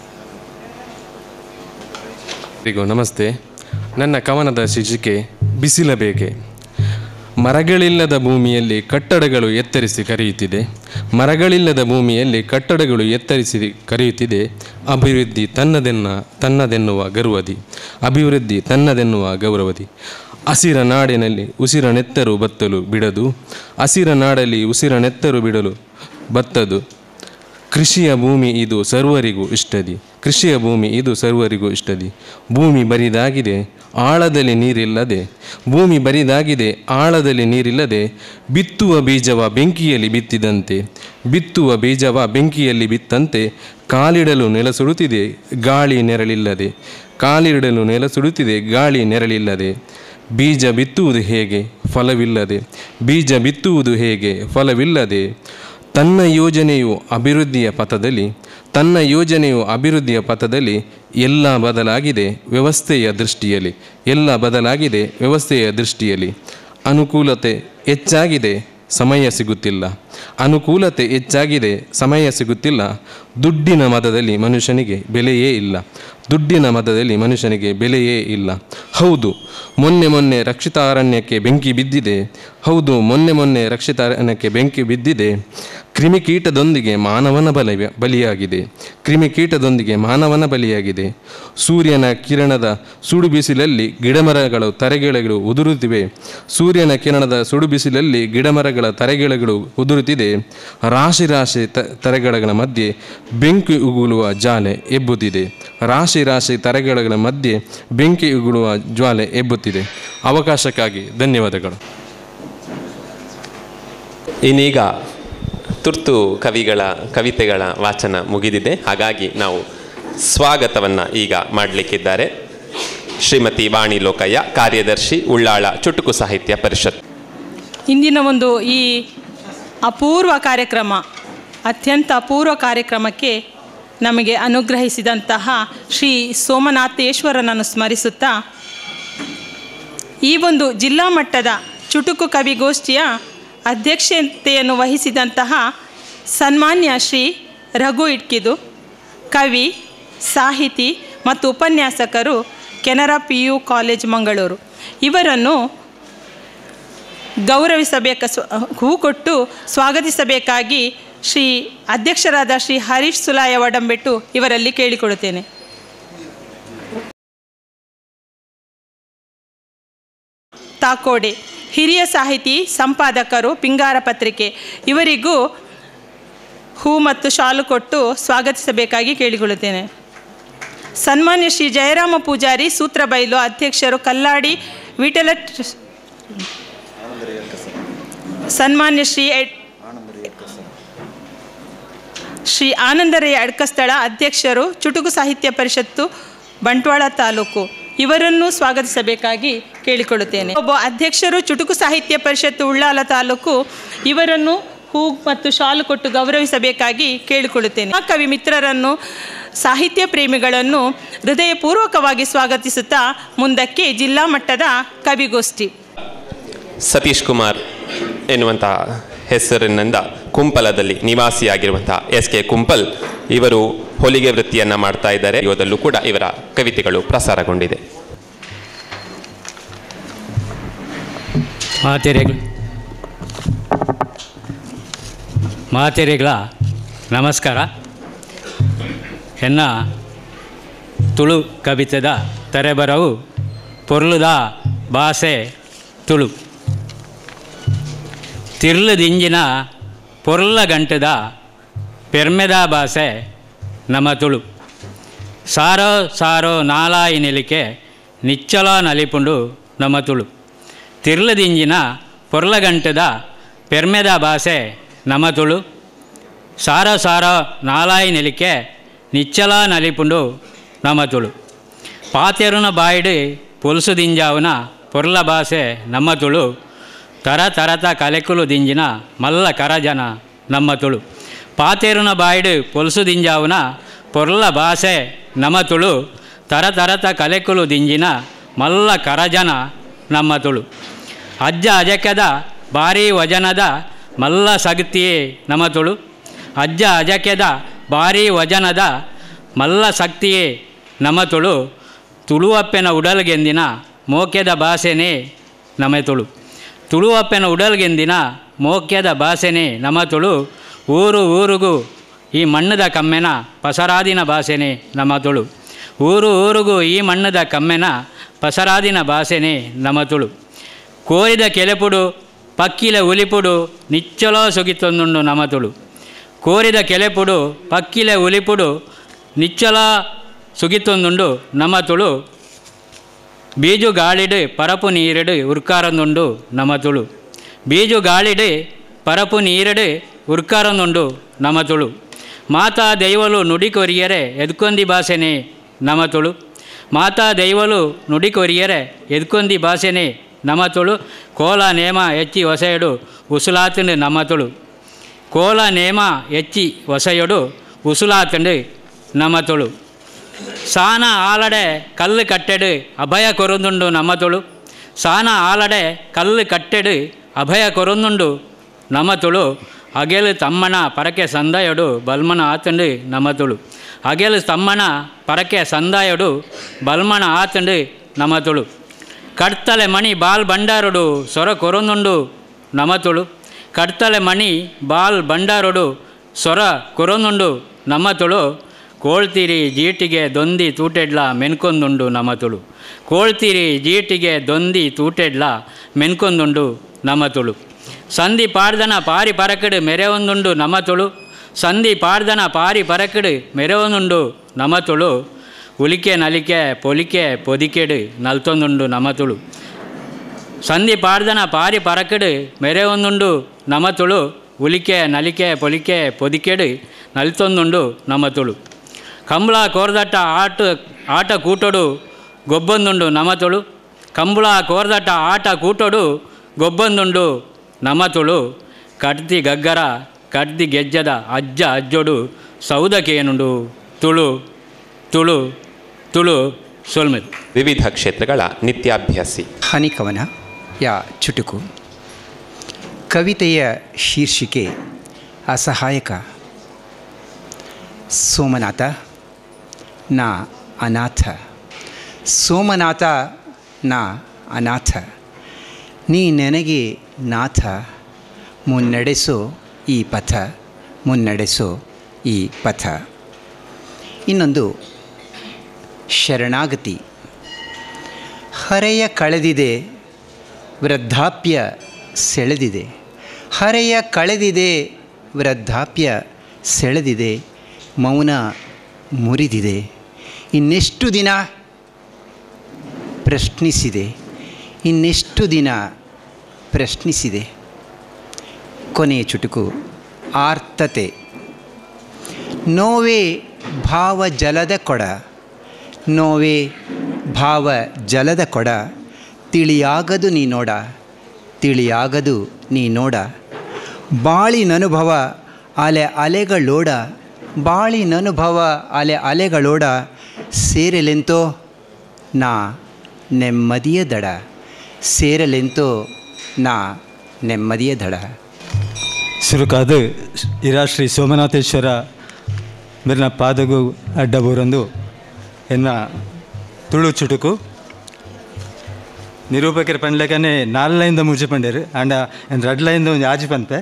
ಎಲ್ರಿಗೂ ನಮಸ್ತೆ ನನ್ನ ಕವನದ ಶೀರ್ಷಿಕೆ ಬಿಸಿಲ ಬೇಗೆ ಮರಗಳಿಲ್ಲದ ಭೂಮಿಯಲ್ಲಿ ಕಟ್ಟಡಗಳು ಎತ್ತರಿಸಿ ಕರೆಯುತ್ತಿದೆ ಮರಗಳಿಲ್ಲದ ಭೂಮಿಯಲ್ಲಿ ಕಟ್ಟಡಗಳು ಎತ್ತರಿಸಿ ಕರೆಯುತ್ತಿದೆ ಅಭಿವೃದ್ಧಿ ತನ್ನದೆನ್ನ ತನ್ನದೆನ್ನುವ ಗರ್ವದಿ ಅಭಿವೃದ್ಧಿ ತನ್ನದೆನ್ನುವ ಗೌರವದಿ ಹಸಿರ ನಾಡಿನಲ್ಲಿ ಉಸಿರ ನೆತ್ತರು ಬತ್ತಲು ಬಿಡದು ಹಸಿರ ನಾಡಲ್ಲಿ ಉಸಿರ ನೆತ್ತರು ಬಿಡಲು ಬತ್ತದು ಕೃಷಿಯ ಭೂಮಿ ಇದು ಸರ್ವರಿಗೂ ಇಷ್ಟದಿ ಕೃಷಿಯ ಭೂಮಿ ಇದು ಸರ್ವರಿಗೂ ಇಷ್ಟದಿ ಭೂಮಿ ಬರಿದಾಗಿದೆ ಆಳದಲ್ಲಿ ನೀರಿಲ್ಲದೆ ಭೂಮಿ ಬರಿದಾಗಿದೆ ಆಳದಲ್ಲಿ ನೀರಿಲ್ಲದೆ ಬಿತ್ತುವ ಬೀಜವ ಬೆಂಕಿಯಲ್ಲಿ ಬಿತ್ತಿದಂತೆ ಬಿತ್ತುವ ಬೀಜವ ಬೆಂಕಿಯಲ್ಲಿ ಬಿತ್ತಂತೆ ಕಾಲಿಡಲು ನೆಲ ಸುಡುತ್ತಿದೆ ಗಾಳಿ ನೆರಳಿಲ್ಲದೆ ಕಾಲಿಡಲು ನೆಲ ಸುಡುತ್ತಿದೆ ಗಾಳಿ ನೆರಳಿಲ್ಲದೆ ಬೀಜ ಬಿತ್ತುವುದು ಹೇಗೆ ಫಲವಿಲ್ಲದೆ ಬೀಜ ಬಿತ್ತುವುದು ಹೇಗೆ ಫಲವಿಲ್ಲದೆ ತನ್ನ ಯೋಜನೆಯು ಅಭಿವೃದ್ಧಿಯ ಪಥದಲ್ಲಿ ತನ್ನ ಯೋಜನೆಯು ಅಭಿವೃದ್ಧಿಯ ಪಥದಲ್ಲಿ ಎಲ್ಲ ಬದಲಾಗಿದೆ ವ್ಯವಸ್ಥೆಯ ದೃಷ್ಟಿಯಲ್ಲಿ ಎಲ್ಲ ಬದಲಾಗಿದೆ ವ್ಯವಸ್ಥೆಯ ದೃಷ್ಟಿಯಲ್ಲಿ ಅನುಕೂಲತೆ ಹೆಚ್ಚಾಗಿದೆ ಸಮಯ ಸಿಗುತ್ತಿಲ್ಲ ಅನುಕೂಲತೆ ಹೆಚ್ಚಾಗಿದೆ ಸಮಯ ಸಿಗುತ್ತಿಲ್ಲ ದುಡ್ಡಿನ ಮದದಲ್ಲಿ ಮನುಷ್ಯನಿಗೆ ಬೆಲೆಯೇ ಇಲ್ಲ ದುಡ್ಡಿನ ಮದದಲ್ಲಿ ಮನುಷ್ಯನಿಗೆ ಬೆಲೆಯೇ ಇಲ್ಲ ಹೌದು ಮೊನ್ನೆ ಮೊನ್ನೆ ರಕ್ಷಿತಾರಣ್ಯಕ್ಕೆ ಬೆಂಕಿ ಬಿದ್ದಿದೆ ಹೌದು ಮೊನ್ನೆ ಮೊನ್ನೆ ರಕ್ಷಿತಾರಣ್ಯಕ್ಕೆ ಬೆಂಕಿ ಬಿದ್ದಿದೆ ಕ್ರಿಮಿಕೀಟದೊಂದಿಗೆ ಮಾನವನ ಬಲ ಬಲಿಯಾಗಿದೆ ಕ್ರಿಮಿಕೀಟದೊಂದಿಗೆ ಮಾನವನ ಬಲಿಯಾಗಿದೆ ಸೂರ್ಯನ ಕಿರಣದ ಸುಡು ಬಿಸಿಲಲ್ಲಿ ಗಿಡಮರಗಳು ತರೆಗೆಳೆಗಳು ಉದುರುತ್ತಿವೆ ಸೂರ್ಯನ ಕಿರಣದ ಸುಡು ಬಿಸಿಲಲ್ಲಿ ಗಿಡಮರಗಳ ತರೆಗೆಳೆಗಳು ಉದುರುತ್ತಿದೆ ರಾಶಿ ರಾಶಿ ತ ತರೆಗಳ ಮಧ್ಯೆ ಬೆಂಕಿ ಉಗುಳುವ ಜಾಲೆ ಎಬ್ಬುತ್ತಿದೆ ರಾಶಿ ರಾಶಿ ತರೆಗಳ ಮಧ್ಯೆ ಬೆಂಕಿ ಉಗುಳುವ ಜ್ವಾಲೆ ಎಬ್ಬುತ್ತಿದೆ ಅವಕಾಶಕ್ಕಾಗಿ ಧನ್ಯವಾದಗಳು
ಇನ್ನೀಗ ತುರ್ತು ಕವಿಗಳ ಕವಿತೆಗಳ ವಾಚನ ಮುಗಿದಿದೆ ಹಾಗಾಗಿ ನಾವು ಸ್ವಾಗತವನ್ನು ಈಗ ಮಾಡಲಿಕ್ಕಿದ್ದಾರೆ ಶ್ರೀಮತಿ ವಾಣಿ ಲೋಕಯ್ಯ ಕಾರ್ಯದರ್ಶಿ ಉಳ್ಳಾಳ ಚುಟುಕು ಸಾಹಿತ್ಯ ಪರಿಷತ್
ಇಂದಿನ ಒಂದು ಈ ಅಪೂರ್ವ ಕಾರ್ಯಕ್ರಮ ಅತ್ಯಂತ ಅಪೂರ್ವ ಕಾರ್ಯಕ್ರಮಕ್ಕೆ ನಮಗೆ ಅನುಗ್ರಹಿಸಿದಂತಹ ಶ್ರೀ ಸೋಮನಾಥೇಶ್ವರನನ್ನು ಸ್ಮರಿಸುತ್ತಾ ಈ ಒಂದು ಜಿಲ್ಲಾ ಮಟ್ಟದ ಚುಟುಕು ಕವಿಗೋಷ್ಠಿಯ ಅಧ್ಯಕ್ಷತೆಯನ್ನು ವಹಿಸಿದಂತಹ ಸನ್ಮಾನ್ಯ ಶ್ರೀ ರಘು ಇಟ್ಕಿದು ಕವಿ ಸಾಹಿತಿ ಮತ್ತು ಉಪನ್ಯಾಸಕರು Canara P U college Mangaluru ಇವರನ್ನು ಗೌರವಿಸಬೇಕ ಸ್ವ ಹೂ ಕೊಟ್ಟು ಸ್ವಾಗತಿಸಬೇಕಾಗಿ ಶ್ರೀ ಅಧ್ಯಕ್ಷರಾದ ಶ್ರೀ ಹರೀಶ್ ಸುಲಾಯ ಒಡಂಬೆಟ್ಟು ಇವರಲ್ಲಿ ಕೇಳಿಕೊಡುತ್ತೇನೆ ತಾಕೋಡೆ ಹಿರಿಯ ಸಾಹಿತಿ ಸಂಪಾದಕರು ಪಿಂಗಾರ ಪತ್ರಿಕೆ ಇವರಿಗೂ ಹೂ ಮತ್ತು ಶಾಲು ಕೊಟ್ಟು ಸ್ವಾಗತಿಸಬೇಕಾಗಿ ಕೇಳಿಕೊಳ್ಳುತ್ತೇನೆ ಸನ್ಮಾನ್ಯ ಶ್ರೀ ಜಯರಾಮ ಪೂಜಾರಿ ಸೂತ್ರಬೈಲು ಅಧ್ಯಕ್ಷರು ಕಲ್ಲಾಡಿ ವಿಠಲ ಟ್ರಸ್- ಸನ್ಮಾನ್ಯ ಶ್ರೀ ಎಡ್- ಶ್ರೀ ಆನಂದರಯ್ಯ ಅಡ್ಕಸ್ಥಳ ಅಧ್ಯಕ್ಷರು ಚುಟುಕು ಸಾಹಿತ್ಯ ಪರಿಷತ್ತು ಬಂಟ್ವಾಳ ತಾಲೂಕು ಇವರನ್ನು ಸ್ವಾಗತಿಸಬೇಕಾಗಿ ಕೇಳಿಕೊಳ್ಳುತ್ತೇನೆ ಒಬ್ಬ ಅಧ್ಯಕ್ಷರು ಚುಟುಕು ಸಾಹಿತ್ಯ ಪರಿಷತ್ತು ಉಳ್ಳಾಲ ತಾಲೂಕು ಇವರನ್ನು ಹೂ ಮತ್ತು ಶಾಲು ಕೊಟ್ಟು ಗೌರವಿಸಬೇಕಾಗಿ ಕೇಳಿಕೊಳ್ಳುತ್ತೇನೆ ಆ ಕವಿ ಮಿತ್ರರನ್ನು ಸಾಹಿತ್ಯ ಪ್ರೇಮಿಗಳನ್ನು ಹೃದಯಪೂರ್ವಕವಾಗಿ ಸ್ವಾಗತಿಸುತ್ತಾ ಮುಂದಕ್ಕೆ ಜಿಲ್ಲಾ ಮಟ್ಟದ ಕವಿಗೋಷ್ಠಿ
ಸತೀಶ್ ಕುಮಾರ್ ಎನ್ನುವಂಥ ಹೆಸರಿನಿಂದ ಕುಂಪಲದಲ್ಲಿ ನಿವಾಸಿಯಾಗಿರುವಂಥ ಎಸ್ ಕೆ ಕುಂಪಲ್ ಇವರು ಹೊಲಿಗೆ ವೃತ್ತಿಯನ್ನು ಮಾಡ್ತಾ ಇದ್ದಾರೆ ಯುವದಲ್ಲೂ ಕೂಡ ಇವರ ಕವಿತೆಗಳು ಪ್ರಸಾರಗೊಂಡಿದೆ
ಮಾತೆರೆಗಳು ಮಾತೆರೆಗಳ ನಮಸ್ಕಾರ ಎನ್ನ ತುಳು ಕವಿತೆದ ತೆರೆಬರವು ಪೊರ್ಲುದ ಭಾಷೆ ತುಳು ತಿರ್ಲದಿಂಜಿನ ಪೊರ್ಲ ಗಂಟದ ಪೆರ್ಮೆದ ಭಾಷೆ ನಮ ತುಳು ಸಾರೋ ಸಾರೋ ನಾಲಾಯಿ ನೆಲಿಕೆ ನಿಚ್ಚಲ ನಲಿಪುಂಡು ನಮ ತುಳು ತಿರ್ಲದಿಂಜಿನ ಪೊರ್ಲಗಂಟದ ಪೆರ್ಮೆದ ಭಾಷೆ ನಮ ತುಳು ಸಾರೋ ಸಾರೋ ನಾಲಾಯಿ ನೆಲಿಕೆ ನಿಚ್ಚಲ ನಲಿಪುಂಡು ನಮ ತುಳು ಪಾತೆರುನ ಬಾಯಿಡು ಪೊಲ್ಸು ದಿಂಜಾವುನ ಪೊರ್ಲ ಭಾಷೆ ನಮ್ಮ ತುಳು ತರ ತರತ ಕಲೆಕುಲು ದಿಂಜಿನ ಮಲ್ಲ ಕರಜನ ನಮ್ಮ ತುಳು ಪಾತೇರುನ ಬಾಯಿಡು ಪೊಲ್ಸು ದಿಂಜಾವುನ ಪೊರ್ಲ ಭಾಷೆ ನಮ ತುಳು ತರ ತರತ ಕಲೆಕುಲು ದಿಂಜಿನ ಮಲ್ಲ ಕರಜನ ನಮ್ಮ ತುಳು ಅಜ್ಜ ಅಜಕೆದ ಭಾರೀ ವಜನದ ಮಲ್ಲ ಸಗತಿಯೇ ನಮ ತುಳು ಅಜ್ಜ ಅಜಕೆದ ಭಾರೀ ವಜನದ ಮಲ್ಲ ಶಕ್ತಿಯೇ ನಮ ತುಳು ತುಳುವಪ್ಪೆನ ಉಡಲ್ಗೆಂದಿನ ಮೋಕ್ಯದ ಭಾಷೆನೇ ನಮ ತುಳು ತುಳುವಪ್ಪೆನ ಉಡಲ್ಗೆಂದಿನ ಮೋಕ್ಯದ ಭಾಷೆನೇ ನಮ ತುಳು ಊರು ಊರಿಗೂ ಈ ಮಣ್ಣದ ಕಮ್ಮೆನ ಪಸರಾದಿನ ಭಾಷೆನೇ ನಮ ತುಳು ಊರು ಊರಿಗೂ ಈ ಮಣ್ಣದ ಕಮ್ಮೆನ ಪಸರಾದಿನ ಭಾಷೆನೇ ನಮ ತುಳು ಕೋರಿದ ಕೆಲೆಪುಡು ಪಕ್ಕಿಲ ಉಲಿಪುಡು ನಿಚ್ಚಲೋ ಸುಗಿತೊಂದುಂಡು ನಮ ತುಳು ಕೋರಿದ ಕೆಲೆಪುಡು ಪಕ್ಕಿಲೆ ಉಲಿಪುಡು ನಿಚ್ಚಲ ಸುಗಿತೊಂದುಂಡು ನಮ ತುಳು ಬೀಜು ಗಾಳಿಡು ಪರಪು ನೀರಿಡು ಉರ್ಕಾರೊಂದುಂಡು ನಮ ತುಳು ಬೀಜು ಗಾಳಿಡು ಪರಪು ನೀರಿಡು ಉರ್ಕಾರೊಂದುಂಡು ನಮ ತುಳು ಮಾತಾ ದೈವಲು ನುಡಿ ಕೊರಿಯರೆ ಎದ್ಕೊಂದಿ ಭಾಷೆನೇ ನಮ ತುಳು ಮಾತಾ ದೈವಲು ನುಡಿ ಕೊರಿಯರೆ ಎದ್ಕೊಂದಿ ಭಾಷೆನೇ ನಮ ತುಳು ಕೋಲ ನೇಮ ಎಚ್ಚಿ ಹೊಸೆಯಡು ಉಸುಲಾತುಂಡು ನಮ ತುಳು ಕೋಲ ನೇಮ ಎಚ್ಚಿ ಹೊಸೆಯಡು ಉಸುಲಾತುಂಡು ನಮ ತುಳು ಸಾನ ಆಲಡೆ ಕಲ್ಲು ಕಟ್ಟೆಡು ಅಭಯ ಕೊರೊಂದುಂಡು ನಮ ತುಳು ಸಾನ ಆಲಡೆ ಕಲ್ಲು ಕಟ್ಟೆಡು ಅಭಯ ಕೊರೊಂದುಂಡು ನಮ ತುಳು ಅಗೆಲು ತಮ್ಮನ ಪರಕೆ ಸಂದಾಯಡು ಬಲ್ಮನ ಆತುಂಡು ನಮ ತುಳು ಅಗೆಲು ತಮ್ಮನ ಪರಕೆ ಸಂದಾಯಡು ಬಲ್ಮನ ಆತುಂಡು ನಮ ತುಳು ಕಡ್ತಲೆ ಮಣಿ ಬಾಲ್ ಬಂಡಾರಡು ಸೊರ ಕೊರೊಂದುಂಡು ನಮ ತುಳು ಕಡ್ತಲೆ ಮಣಿ ಬಾಲ್ ಬಂಡಾರಡು ಸೊರ ಕೊರೊಂದುಂಡು ನಮ ತುಳು ಕೋಳ್ತೀರಿ ಜೀಟಿಗೆ ದೊಂದಿ ತೂಟೆಡ್ಲ ಮೆನ್ಕೊಂದುಂಡು ನಮ ತುಳು ಕೋಳ್ತೀರಿ ಜೀಟಿಗೆ ದೊಂದಿ ತೂಟೆಡ್ಲ ಮೆನ್ಕೊಂದುಂಡು ನಮ ತುಳು ಸಂಧಿ ಪಾಡ್ದನ ಪಾರಿ ಪರಕಡು ಮೆರೆಯೊಂದುಂಡು ನಮ ತುಳು ಸಂಧಿ ಪಾಡ್ದನ ಪಾರಿ ಪರಕಡು ಮೆರೆಯೊಂದುಂಡು ನಮ ತುಳು ಉಲಿಕೆ ನಲಿಕೆ ಪೊಲಿಕೆ ಪೊದಿಕೆಡು ನಲ್ತೊಂದುಂಡು ನಮ ತುಳು ಸಂಧಿ ಪಾಡ್ದನ ಪಾರಿ ಪರಕಡು ಮೆರೆಯೊಂದುಂಡು ನಮ ತುಳು ಉಲಿಕೆ ನಲಿಕೆ ಪೊಲಿಕೆ ಪೊದಿಕೆಡು ನಲ್ತೊಂದುಂಡು ನಮ ತುಳು ಕಂಬಳ ಕೋರ್ದಟ್ಟ ಆಟ ಆಟ ಕೂಟೊಡು ಗೊಬ್ಬೊಂದುಂಡು ನಮ ತುಳು ಕಂಬಳ ಕೋರ್ದಟ್ಟ ಆಟ ಕೂಟೊಡು ಗೊಬ್ಬೊಂದುಂಡು ನಮ ತುಳು ಕಡ್ದಿ ಗಗ್ಗರ ಕಡ್ದಿ ಗೆಜ್ಜದ ಅಜ್ಜ ಅಜ್ಜೊಡು ಸೌದಕೇನುಂಡು ತುಳು ತುಳು ತುಳು ಸೊಲ್ಮೆದು
ವಿವಿಧ ಕ್ಷೇತ್ರಗಳ ನಿತ್ಯಾಭ್ಯಾಸಿ
ಹನಿಕವನ ಯಾ ಚುಟುಕು ಕವಿತೆಯ ಶೀರ್ಷಿಕೆ ಅಸಹಾಯಕ ಸೋಮನಾಥ ನಾ ಅನಾಥ ಸೋಮನಾಥ ನಾ ಅನಾಥ ನೀ ನನಗೆ ನಾಥ ಮುನ್ನಡೆಸೋ ಈ ಪಥ ಮುನ್ನಡೆಸೋ ಈ ಪಥ ಇನ್ನೊಂದು ಶರಣಾಗತಿ ಹರೆಯ ಕಳೆದಿದೆ ವೃದ್ಧಾಪ್ಯ ಸೆಳೆದಿದೆ ಹರೆಯ ಕಳೆದಿದೆ ವೃದ್ಧಾಪ್ಯ ಸೆಳೆದಿದೆ ಮೌನ ಮುರಿದಿದೆ ಇನ್ನೆಷ್ಟು ದಿನ ಪ್ರಶ್ನಿಸಿದೆ ಇನ್ನೆಷ್ಟು ದಿನ ಪ್ರಶ್ನಿಸಿದೆ ಕೊನೆಯ ಚುಟುಕು ಆರ್ತತೆ ನೋವೇ ಭಾವ ಜಲದ ಕೊಡ ನೋವೇ ಭಾವ ಜಲದ ಕೊಡ ತಿಳಿಯಾಗದು ನೀ ನೋಡ ತಿಳಿಯಾಗದು ನೀ ನೋಡ ಬಾಳಿನನುಭವ ಅಲೆ ಅಲೆಗಳೋಡ ಬಾಳಿನನುಭವ ಅಲೆ ಅಲೆಗಳೋಡ ಸೇರಲೆಂತೋ ನಾ ನೆಮ್ಮದಿಯ ದಡ ಸೇರಲೆಂತೋ ನಾ ನೆಮ್ಮದಿಯ ದಡ
ಸುರುಕಾದು ಇರಾ ಶ್ರೀ ಸೋಮನಾಥೇಶ್ವರ ಮಿರ್ನ ಪಾದಗು ಅಡ್ಡ ಬೂರಂದು ಎನ್ನ ತುಳು ಚುಟುಕು ನಿರೂಪಕರ ಪಂಡ್ಲಕನೆ ನಾಲ್ ಲೈನ್ದ ಮುಜೆ ಪಂಡೇರು ಅಂಡ ಎನ್ ರಡ್ ಲೈನ್ದ ಒಂದು ಆಜಿ ಪಂಪೆ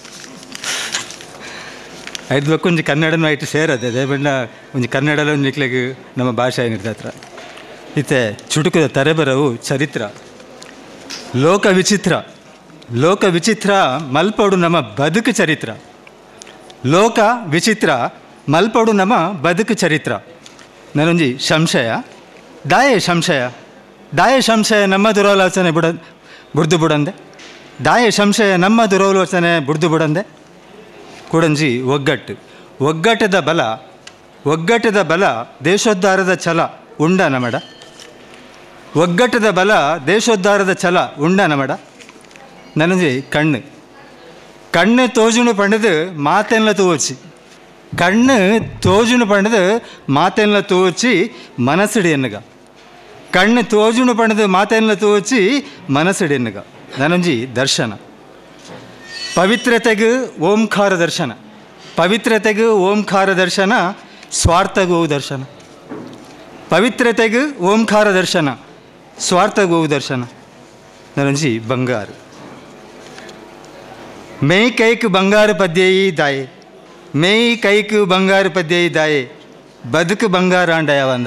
ಐದು ಬಕ್ಕ ಒಂಜಿ ಕನ್ನಡನ ಐಟು ಸೇರದೆ ಅದೇ ಬಣ್ಣ ಒಂಜಿ ಕನ್ನಡಲ ಒಂದು ನಿಕ್ಲೆಗ್ ನಮ್ಮ ಭಾಷೆ ಏನಿರ್ತದೆ ಹತ್ರ ಇತ್ತೆ ಚುಟುಕದ ತರೆಬರವು ಚರಿತ್ರ ಲೋಕ ವಿಚಿತ್ರ ಲೋಕ ವಿಚಿತ್ರ ಮಲ್ಪಡು ನಮ್ಮ ಬದುಕು ಚರಿತ್ರ ಲೋಕ ವಿಚಿತ್ರ ಮಲ್ಪಡು ನಮ್ಮ ಬದುಕು ಚರಿತ್ರ ನಾನೊಂಜಿ ಸಂಶಯ ದಾಯೆ ಸಂಶಯ ದಾಯೆ ಸಂಶಯ ನಮ್ಮ ದುರಾಲೋಚನೆ ಬುಡ ಬುಡ್ದು ಬುಡಂದೆ ದಾಯೆ ಸಂಶಯ ನಮ್ಮ ದುರಾಲೋಚನೆ ಬುಡ್ದು ಬುಡಂದೆ ಕುಡಂಜಿ ಒಗ್ಗಟ್ಟು ಒಗ್ಗಟ್ಟದ ಬಲ ಒಗ್ಗಟ್ಟದ ಬಲ ದೇಶೋದ್ಧಾರದ ಛಲ ಉಂಡ ನಮಡ ಒಗ್ಗಟ್ಟದ ಬಲ ದೇಶೋದ್ಧಾರದ ಛಲ ಉಂಡ ನಮಡ ನನಂಜಿ ಕಣ್ಣು ಕಣ್ಣು ತೋಜುಣು ಪಂಡದು ಮಾತೆಲ್ಲ ತೋಚಿ ಕಣ್ಣು ತೋಜುಣು ಪಂಡದು ಮಾತೆಲ್ಲ ತೋಚಿ ಮನಸ್ಸಿಡಿ ಎನ್ನಗ ಕಣ್ಣು ತೋಜುಣು ಪಂಡದು ಮಾತೆಲ್ಲ ತೋಚಿ ಮನಸ್ಸಿಡಿ ಎನ್ನಗ ನನಂಜಿ ದರ್ಶನ ಪವಿತ್ರತೆಗೂ ಓಂಕಾರ ದರ್ಶನ ಪವಿತ್ರತೆಗೂ ಓಂಕಾರ ದರ್ಶನ ಸ್ವಾರ್ಥಗೂ ದರ್ಶನ ಪವಿತ್ರತೆಗೂ ಓಂಕಾರ ದರ್ಶನ ಸ್ವಾರ್ಥಗೂ ದರ್ಶನ ನನಂಜಿ ಬಂಗಾರು ಮೇಯ್ ಕೈಕ್ ಬಂಗಾರು ಪದ್ಯಯಿ ದಾಯೆ ಮೇಯ್ ಕೈಕ್ ಬಂಗಾರು ಪದ್ಯಯಿ ದಾಯೆ ಬದುಕು ಬಂಗಾರ ಅಂಡ ಯಾವಂದ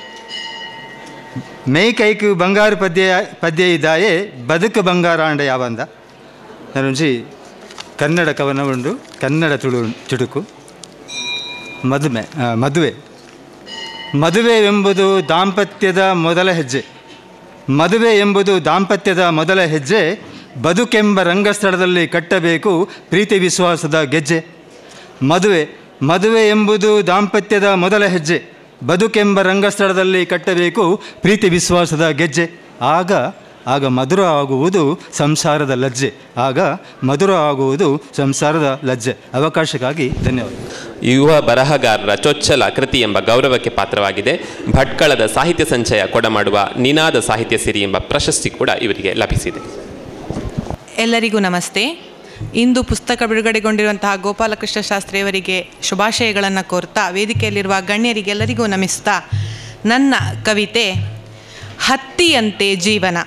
ಮೇಯ್ ಕೈಕ್ ಬಂಗಾರು ಪದ್ಯ ಪದ್ಯಯಿ ದಾಯೆ ಬದುಕು ಬಂಗಾರ ಅಂಡ ಯಾವಂದ ನನಂಜಿ ಕನ್ನಡ ಕವನ ಉಂಡು ಕನ್ನಡ ತುಳು ಚುಟುಕು ಮದುವೆ ಆ, ಮದುವೆ ಮದುವೆ ಎಂಬುದು ದಾಂಪತ್ಯದ ಮೊದಲ ಹೆಜ್ಜೆ ಮದುವೆ ಎಂಬುದು ದಾಂಪತ್ಯದ ಮೊದಲ ಹೆಜ್ಜೆ ಬದುಕೆಂಬ ರಂಗಸ್ಥಳದಲ್ಲಿ ಕಟ್ಟಬೇಕು ಪ್ರೀತಿ ವಿಶ್ವಾಸದ ಗೆಜ್ಜೆ ಮದುವೆ ಮದುವೆ ಎಂಬುದು ದಾಂಪತ್ಯದ ಮೊದಲ ಹೆಜ್ಜೆ ಬದುಕೆಂಬ ರಂಗಸ್ಥಳದಲ್ಲಿ ಕಟ್ಟಬೇಕು ಪ್ರೀತಿ ವಿಶ್ವಾಸದ ಗೆಜ್ಜೆ ಆಗ ಆಗ ಮಧುರ ಆಗುವುದು ಸಂಸಾರದ ಲಜ್ಜೆ ಆಗ ಮಧುರ ಆಗುವುದು ಸಂಸಾರದ ಲಜ್ಜೆ ಅವಕಾಶಕ್ಕಾಗಿ ಧನ್ಯವಾದ
ಯುವ ಬರಹಗಾರರ ಚೊಚ್ಚಲ ಕೃತಿ ಎಂಬ ಗೌರವಕ್ಕೆ ಪಾತ್ರವಾಗಿದೆ ಭಟ್ಕಳದ ಸಾಹಿತ್ಯ ಸಂಚಯ ಕೊಡಮಾಡುವ ನಿನಾದ ಸಾಹಿತ್ಯ ಸಿರಿ ಎಂಬ ಪ್ರಶಸ್ತಿ ಕೂಡ ಇವರಿಗೆ ಲಭಿಸಿದೆ
ಎಲ್ಲರಿಗೂ ನಮಸ್ತೆ ಇಂದು ಪುಸ್ತಕ ಬಿಡುಗಡೆಗೊಂಡಿರುವಂತಹ ಗೋಪಾಲಕೃಷ್ಣ ಶಾಸ್ತ್ರಿಯವರಿಗೆ ಶುಭಾಶಯಗಳನ್ನು ಕೋರ್ತಾ ವೇದಿಕೆಯಲ್ಲಿರುವ ಗಣ್ಯರಿಗೆಲ್ಲರಿಗೂ ನಮಿಸ್ತಾ ನನ್ನ ಕವಿತೆ ಹತ್ತಿಯಂತೆ ಜೀವನ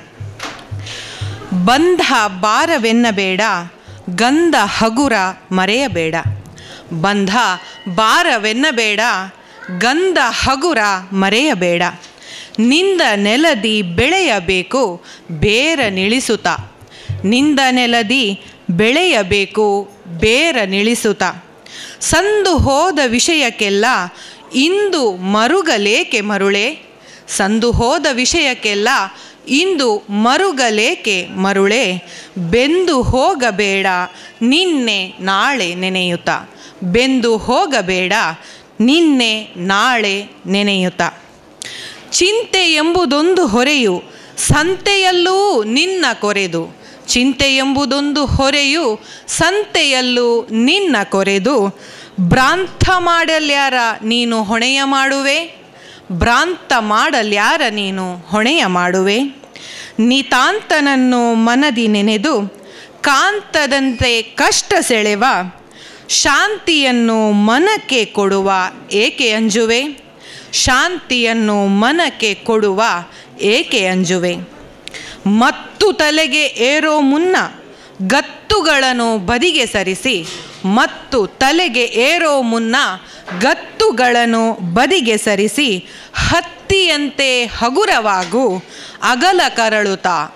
ಬಂಧ ಭಾರವೆನ್ನಬೇಡ ಗಂಧ ಹಗುರ ಮರೆಯಬೇಡ ಬಂಧ ಭಾರವೆನ್ನಬೇಡ ಗಂಧ ಹಗುರ ಮರೆಯಬೇಡ ನಿಂದ ನೆಲದಿ ಬೆಳೆಯಬೇಕು ಬೇರ ನಿಳಿಸುತ್ತ ನಿಂದ ನೆಲದಿ ಬೆಳೆಯಬೇಕು ಬೇರ ನಿಳಿಸುತ್ತ ಸಂದು ಹೋದ ವಿಷಯಕ್ಕೆಲ್ಲ ಇಂದು ಮರುಗಲೇಕೆ ಮರುಳೆ ಸಂದು ಹೋದ ವಿಷಯಕ್ಕೆಲ್ಲ ಇಂದು ಮರುಗಲೇಕೆ ಮರುಳೆ ಬೆಂದು ಹೋಗಬೇಡ ನಿನ್ನೆ ನಾಳೆ ನೆನೆಯುತ್ತ ಬೆಂದು ಹೋಗಬೇಡ ನಿನ್ನೆ ನಾಳೆ ನೆನೆಯುತ್ತ ಚಿಂತೆ ಎಂಬುದೊಂದು ಹೊರೆಯು ಸಂತೆಯಲ್ಲೂ ನಿನ್ನ ಕೊರೆದು ಚಿಂತೆ ಎಂಬುದೊಂದು ಹೊರೆಯು ಸಂತೆಯಲ್ಲೂ ನಿನ್ನ ಕೊರೆದು ಭ್ರಾಂತ ಮಾಡಲ್ಯಾರ ನೀನು ಹೊಣೆಯ ಮಾಡುವೆ ಭ್ರಾಂತ ಮಾಡಲ್ಯಾರ ನೀನು ಹೊಣೆಯ ಮಾಡುವೆ ನಿತಾಂತನನ್ನು ಮನದಿ ನೆನೆದು ಕಾಂತದಂತೆ ಕಷ್ಟ ಸೆಳೆವ ಶಾಂತಿಯನ್ನು ಮನಕ್ಕೆ ಕೊಡುವ ಏಕೆ ಅಂಜುವೆ ಶಾಂತಿಯನ್ನು ಮನಕ್ಕೆ ಕೊಡುವ ಏಕೆ ಅಂಜುವೆ ಮತ್ತು ತಲೆಗೆ ಏರೋ ಮುನ್ನ ಗತ್ತುಗಳನ್ನು ಬದಿಗೆ ಸರಿಸಿ ಮತ್ತು ತಲೆಗೆ ಏರೋ ಮುನ್ನ ಗತ್ತುಗಳನ್ನು ಬದಿಗೆ ಸರಿಸಿ ಹತ್ತಿಯಂತೆ ಹಗುರವಾಗು ಅಗಲ ಕರಳುತ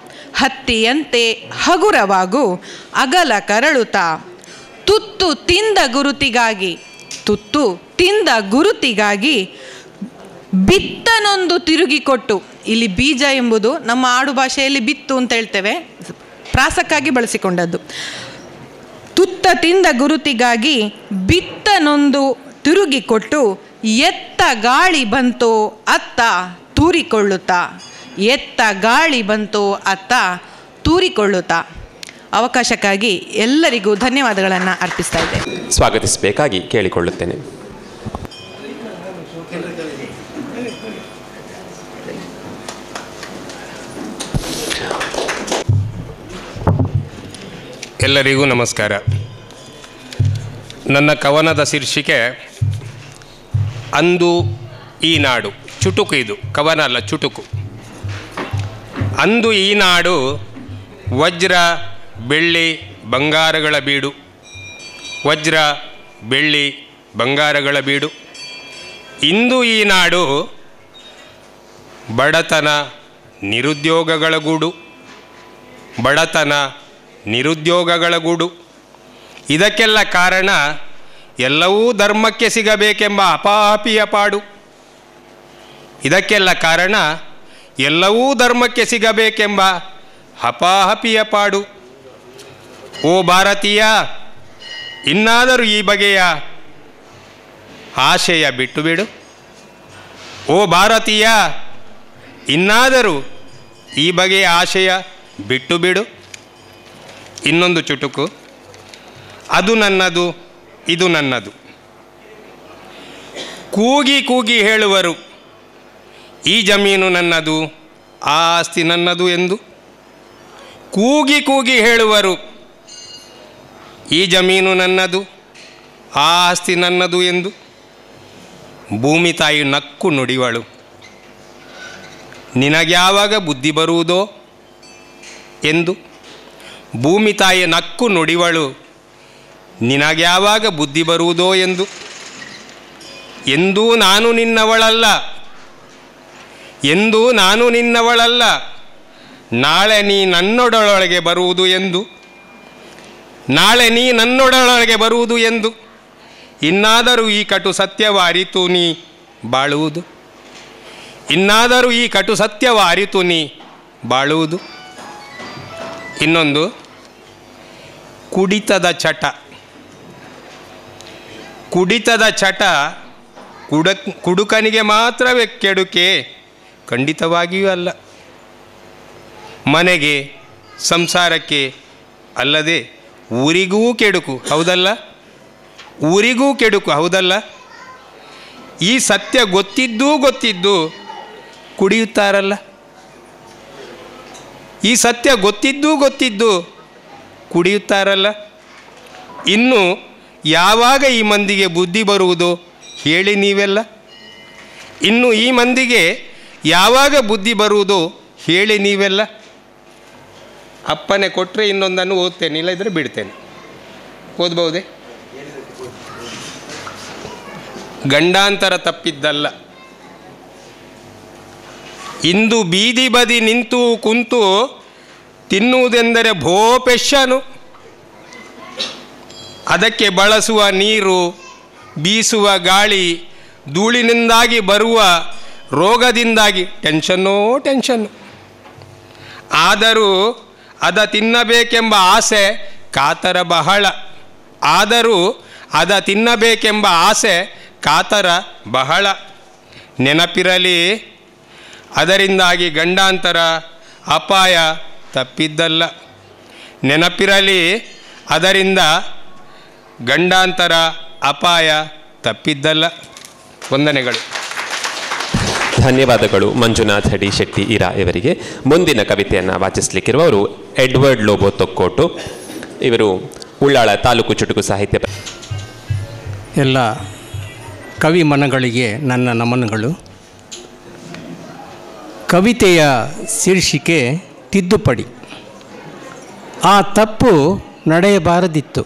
ಹತ್ತಿಯಂತೆ ಹಗುರವಾಗು ಅಗಲ ಕರಳುತ ತುತ್ತು ತಿಂದ ಗುರುತಿಗಾಗಿ ತುತ್ತು ತಿಂದ ಗುರುತಿಗಾಗಿ ಬಿತ್ತನೊಂದು ತಿರುಗಿಕೊಟ್ಟು ಇಲ್ಲಿ ಬೀಜ ಎಂಬುದು ನಮ್ಮ ಆಡು ಭಾಷೆಯಲ್ಲಿ ಬಿತ್ತು ಅಂತ ಹೇಳ್ತೇವೆ ಪ್ರಾಸಕ್ಕಾಗಿ ಬಳಸಿಕೊಂಡದ್ದು ತುತ್ತ ತಿಂದ ಗುರುತಿಗಾಗಿ ಬಿತ್ತನೊಂದು ತಿರುಗಿಕೊಟ್ಟು ಎತ್ತ ಗಾಳಿ ಬಂತು ಅತ್ತ ತೂರಿಕೊಳ್ಳುತ್ತಾ ಎತ್ತ ಗಾಳಿ ಬಂತು ಅತ್ತ ತೂರಿಕೊಳ್ಳುತ್ತಾ ಅವಕಾಶಕ್ಕಾಗಿ ಎಲ್ಲರಿಗೂ ಧನ್ಯವಾದಗಳನ್ನು ಅರ್ಪಿಸ್ತಾ ಇದ್ದೇನೆ
ಸ್ವಾಗತಿಸಬೇಕಾಗಿ ಕೇಳಿಕೊಳ್ಳುತ್ತೇನೆ
ಎಲ್ಲರಿಗೂ ನಮಸ್ಕಾರ ನನ್ನ ಕವನದ ಶೀರ್ಷಿಕೆ ಅಂದು ಈ ನಾಡು ಚುಟುಕು ಇದು ಕವನ ಅಲ್ಲ ಚುಟುಕು ಅಂದು ಈ ನಾಡು ವಜ್ರ ಬೆಳ್ಳಿ ಬಂಗಾರಗಳ ಬೀಡು ವಜ್ರ ಬೆಳ್ಳಿ ಬಂಗಾರಗಳ ಬೀಡು ಇಂದು ಈ ನಾಡು ಬಡತನ ನಿರುದ್ಯೋಗಗಳ ಗೂಡು ಬಡತನ ನಿರುದ್ಯೋಗಗಳ ಗೂಡು ಇದಕ್ಕೆಲ್ಲ ಕಾರಣ ಎಲ್ಲವೂ ಧರ್ಮಕ್ಕೆ ಸಿಗಬೇಕೆಂಬ ಅಪಾಪಿಯ ಪಾಡು ಇದಕ್ಕೆಲ್ಲ ಕಾರಣ ಎಲ್ಲವೂ ಧರ್ಮಕ್ಕೆ ಸಿಗಬೇಕೆಂಬ ಹಪಾಹಪಿಯ ಪಾಡು ಓ ಭಾರತೀಯ ಇನ್ನಾದರೂ ಈ ಬಗೆಯ ಆಶಯ ಬಿಟ್ಟು ಬಿಡು ಓ ಭಾರತೀಯ ಇನ್ನಾದರೂ ಈ ಬಗೆಯ ಆಶಯ ಬಿಟ್ಟು ಬಿಡು ಇನ್ನೊಂದು ಚುಟುಕು ಅದು ನನ್ನದು ಇದು ನನ್ನದು ಕೂಗಿ ಕೂಗಿ ಹೇಳುವರು ಈ ಜಮೀನು ನನ್ನದು ಆ ಆಸ್ತಿ ನನ್ನದು ಎಂದು ಕೂಗಿ ಕೂಗಿ ಹೇಳುವರು ಈ ಜಮೀನು ನನ್ನದು ಆ ಆಸ್ತಿ ನನ್ನದು ಎಂದು ಭೂಮಿ ತಾಯಿ ನಕ್ಕು ನುಡಿವಳು ನಿನಗ್ಯಾವಾಗ ಬುದ್ಧಿ ಬರುವುದೋ ಎಂದು ಭೂಮಿ ತಾಯಿ ನಕ್ಕು ನುಡಿವಳು ನಿನಗ್ಯಾವಾಗ ಬುದ್ಧಿ ಬರುವುದೋ ಎಂದು ಎಂದೂ ನಾನು ನಿನ್ನವಳಲ್ಲ ಎಂದೂ ನಾನು ನಿನ್ನವಳಲ್ಲ ನಾಳೆ ನೀ ನನ್ನೊಡಳೊಳಗೆ ಬರುವುದು ಎಂದು ನಾಳೆ ನೀ ನನ್ನೊಡಳೊಳಗೆ ಬರುವುದು ಎಂದು ಇನ್ನಾದರೂ ಈ ಕಟು ಸತ್ಯವ ಅರಿತು ನೀ ಬಾಳುವುದು ಇನ್ನಾದರೂ ಈ ಕಟು ಸತ್ಯವ ಅರಿತು ನೀ ಬಾಳುವುದು ಇನ್ನೊಂದು ಕುಡಿತದ ಚಟ ಕುಡಿತದ ಚಟ ಕುಡ ಕುಡುಕನಿಗೆ ಮಾತ್ರವೇ ಕೆಡುಕೆ ಖಂಡಿತವಾಗಿಯೂ ಅಲ್ಲ ಮನೆಗೆ ಸಂಸಾರಕ್ಕೆ ಅಲ್ಲದೆ ಊರಿಗೂ ಕೆಡುಕು ಹೌದಲ್ಲ ಊರಿಗೂ ಕೆಡುಕು ಹೌದಲ್ಲ ಈ ಸತ್ಯ ಗೊತ್ತಿದ್ದೂ ಗೊತ್ತಿದ್ದು ಕುಡಿಯುತ್ತಾರಲ್ಲ ಈ ಸತ್ಯ ಗೊತ್ತಿದ್ದೂ ಗೊತ್ತಿದ್ದು ಕುಡಿಯುತ್ತಾರಲ್ಲ ಇನ್ನು ಯಾವಾಗ ಈ ಮಂದಿಗೆ ಬುದ್ಧಿ ಬರುವುದು ಹೇಳಿ ನೀವೆಲ್ಲ ಇನ್ನು ಈ ಮಂದಿಗೆ ಯಾವಾಗ ಬುದ್ಧಿ ಬರುವುದು ಹೇಳಿ ನೀವೆಲ್ಲ ಅಪ್ಪನೆ ಕೊಟ್ಟರೆ ಇನ್ನೊಂದನ್ನು ಓದ್ತೇನೆ ಇಲ್ಲದಿದ್ದರೆ ಬಿಡ್ತೇನೆ ಓದ್ಬಹುದೇ ಗಂಡಾಂತರ ತಪ್ಪಿದ್ದಲ್ಲ ಇಂದು ಬೀದಿ ಬದಿ ನಿಂತು ಕುಂತು ತಿನ್ನುವುದೆಂದರೆ ಭೋಪೆಶನು ಅದಕ್ಕೆ ಬಳಸುವ ನೀರು ಬೀಸುವ ಗಾಳಿ ಧೂಳಿನಿಂದಾಗಿ ಬರುವ ರೋಗದಿಂದಾಗಿ ಟೆನ್ಷನ್ನೋ ಟೆನ್ಷನ್ನು ಆದರೂ ಅದ ತಿನ್ನಬೇಕೆಂಬ ಆಸೆ ಕಾತರ ಬಹಳ ಆದರೂ ಅದ ತಿನ್ನಬೇಕೆಂಬ ಆಸೆ ಕಾತರ ಬಹಳ ನೆನಪಿರಲಿ ಅದರಿಂದಾಗಿ ಗಂಡಾಂತರ ಅಪಾಯ ತಪ್ಪಿದ್ದಲ್ಲ ನೆನಪಿರಲಿ ಅದರಿಂದ ಗಂಡಾಂತರ ಅಪಾಯ ತಪ್ಪಿದ್ದಲ್ಲ ವಂದನೆಗಳು
ಧನ್ಯವಾದಗಳು ಮಂಜುನಾಥ್ ಡಿ ಶೆಟ್ಟಿ ಇರಾ ಇವರಿಗೆ ಮುಂದಿನ ಕವಿತೆಯನ್ನು ವಾಚಿಸಲಿಕ್ಕಿರುವವರು ಎಡ್ವರ್ಡ್ ಲೋಬೋ ತೊಕ್ಕೋಟು ಇವರು ಉಳ್ಳಾಳ ತಾಲೂಕು ಚುಟುಕು ಸಾಹಿತ್ಯ ಪ-
ಎಲ್ಲ ಕವಿ ಮನಗಳಿಗೆ ನನ್ನ ನಮನಗಳು ಕವಿತೆಯ ಶೀರ್ಷಿಕೆ ತಿದ್ದುಪಡಿ ಆ ತಪ್ಪು ನಡೆಯಬಾರದಿತ್ತು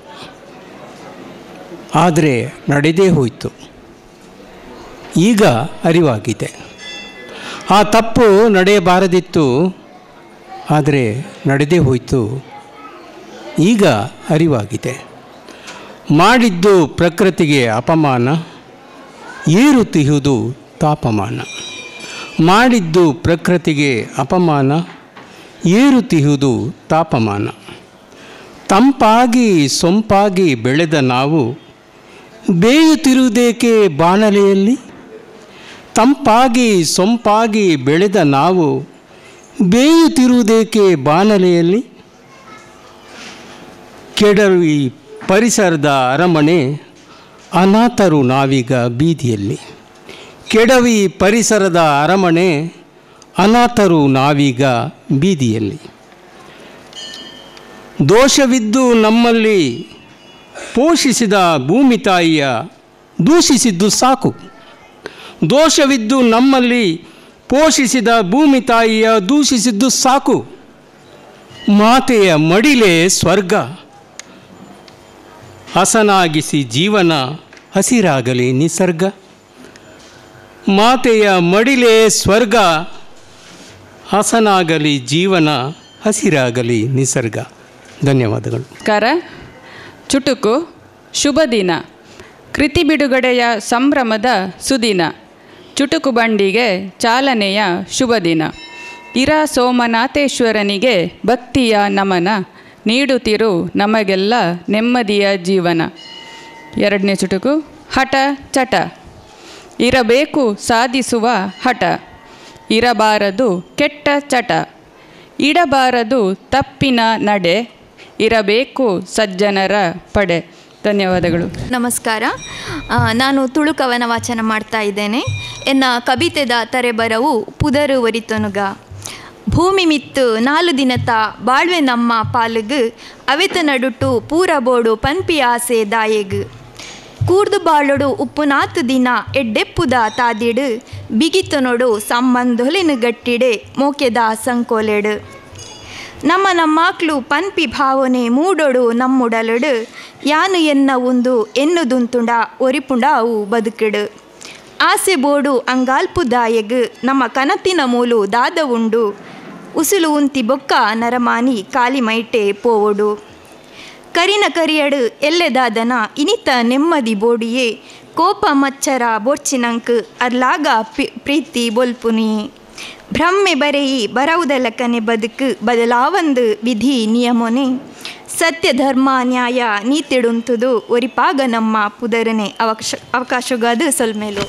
ಆದರೆ ನಡೆದೇ ಹೋಯಿತು ಈಗ ಅರಿವಾಗಿದೆ ಆ ತಪ್ಪು ನಡೆಯಬಾರದಿತ್ತು ಆದರೆ ನಡೆದೇ ಹೋಯಿತು ಈಗ ಅರಿವಾಗಿದೆ ಮಾಡಿದ್ದು ಪ್ರಕೃತಿಗೆ ಅಪಮಾನ ಏರುತ್ತಿಹುದು ತಾಪಮಾನ ಮಾಡಿದ್ದು ಪ್ರಕೃತಿಗೆ ಅಪಮಾನ ಏರುತ್ತಿಹುದು ತಾಪಮಾನ ತಂಪಾಗಿ ಸೊಂಪಾಗಿ ಬೆಳೆದ ನಾವು ಬೇಯುತ್ತಿರುವುದೇಕೆ ಬಾಣಲೆಯಲ್ಲಿ ತಂಪಾಗಿ ಸೊಂಪಾಗಿ ಬೆಳೆದ ನಾವು ಬೇಯುತ್ತಿರುವುದೇಕೆ ಬಾಣಲೆಯಲ್ಲಿ ಕೆಡರು ಈ ಪರಿಸರದ ಅರಮನೆ ಅನಾಥರು ನಾವೀಗ ಬೀದಿಯಲ್ಲಿ ಕೆಡವಿ ಪರಿಸರದ ಅರಮನೆ ಅನಾಥರು ನಾವೀಗ ಬೀದಿಯಲ್ಲಿ ದೋಷವಿದ್ದು ನಮ್ಮಲ್ಲಿ ಪೋಷಿಸಿದ ಭೂಮಿ ತಾಯಿಯ ದೂಷಿಸಿದ್ದು ಸಾಕು ದೋಷವಿದ್ದು ನಮ್ಮಲ್ಲಿ ಪೋಷಿಸಿದ ಭೂಮಿ ತಾಯಿಯ ದೂಷಿಸಿದ್ದು ಸಾಕು ಮಾತೆಯ ಮಡಿಲೇ ಸ್ವರ್ಗ ಹಸನಾಗಿಸಿ ಜೀವನ ಹಸಿರಾಗಲಿ ನಿಸರ್ಗ ಮಾತೆಯ ಮಡಿಲೇ ಸ್ವರ್ಗ ಹಸನಾಗಲಿ ಜೀವನ ಹಸಿರಾಗಲಿ ನಿಸರ್ಗ ಧನ್ಯವಾದಗಳು
ನಮಸ್ಕಾರ ಚುಟುಕು ಶುಭ ದಿನ ಕೃತಿ ಬಿಡುಗಡೆಯ ಸಂಭ್ರಮದ ಸುದಿನ ಚುಟುಕು ಬಂಡಿಗೆ ಚಾಲನೆಯ ಶುಭ ದಿನ ಇರ ಸೋಮನಾಥೇಶ್ವರನಿಗೆ ಭಕ್ತಿಯ ನಮನ ನೀಡುತ್ತಿರು ನಮಗೆಲ್ಲ ನೆಮ್ಮದಿಯ ಜೀವನ ಎರಡನೇ ಚುಟುಕು ಹಠ ಚಟ ಇರಬೇಕು ಸಾಧಿಸುವ ಹಠ ಇರಬಾರದು ಕೆಟ್ಟ ಚಟ ಇಡಬಾರದು ತಪ್ಪಿನ ನಡೆ ಇರಬೇಕು ಸಜ್ಜನರ ಪಡೆ ಧನ್ಯವಾದಗಳು
ನಮಸ್ಕಾರ ಆ, ನಾನು ತುಳು ಕವನ ವಾಚನ ಮಾಡ್ತಾ ಇದ್ದೇನೆ ಎನ್ನ ಕವಿತೆದ ತರೆಬರವು ಪುದರು ಒರಿತೊನುಗ ಭೂಮಿ ಮಿತ್ತು ನಾಲು ದಿನತ ಬಾಳ್ವೆ ನಮ್ಮ ಪಾಲುಗು ಅವೆತ ನಡುಟು ಪೂರ ಬೋಡು ಪನ್ಪಿ ಆಸೆ ದಾಯೆಗು ಕೂರ್ದು ಬಾಳೊಡು ಉಪ್ಪು ನಾತು ದಿನ ಎಡ್ಡೆಪ್ಪುದ ತಾದಿಡು ಬಿಗಿತನೊಡು ಸಂಬಂಧೊಲಿನ ಗಟ್ಟಿಡೆ ಮೋಕೆದ ಸಂಕೋಲೆಡು ನಮ್ಮ ನಮ್ಮಾಕ್ಲು ಪನ್ಪಿ ಭಾವನೆ ಮೂಡೊಡು ನಮ್ಮುಡಲಡು ಯಾನು ಎನ್ನ ಉಂದು ಎನ್ನುದುಂತುಂಡ ಒರಿಪುಂಡ ಅವು ಬದುಕಿಡು ಆಸೆ ಬೋಡು ಅಂಗಾಲ್ಪು ದಾಯಗು ನಮ್ಮ ಕನತಿನ ಮೂಲು ದಾದ ಉಂಡು ಉಸುಲು ಉಂತಿ ಬೊಕ್ಕ ನರಮಾನಿ ಕಾಲಿ ಮೈಟೆ ಪೋವೊಡು ಕರಿನ ಕರಿಯಡು ಎಲ್ಲೆದಾದನ ಇನಿತ ನೆಮ್ಮದಿ ಬೋಡಿಯೇ ಕೋಪ ಮಚ್ಚರ ಬೊರ್ಚಿನಂಕ್ ಅರ್ಲಾಗ ಪಿ- ಪ್ರೀತಿ ಬೊಲ್ಪುನಿ ಭ್ರಮ್ಮೆ ಬರೆಯಿ ಬರವುದಲಕನೆ ಬದುಕು ಬದಲಾವಂದು ವಿಧಿ ನಿಯಮೊನೆ ಸತ್ಯ ಧರ್ಮ ನ್ಯಾಯ ನೀತಿಡುಂತುದು ಒರಿಪಾಗ ನಮ್ಮ ಪುದರನೆ ಅವಕಾಶ ಅವಕಾಶಗಾದು ಸೊಲ್ಮೇಲು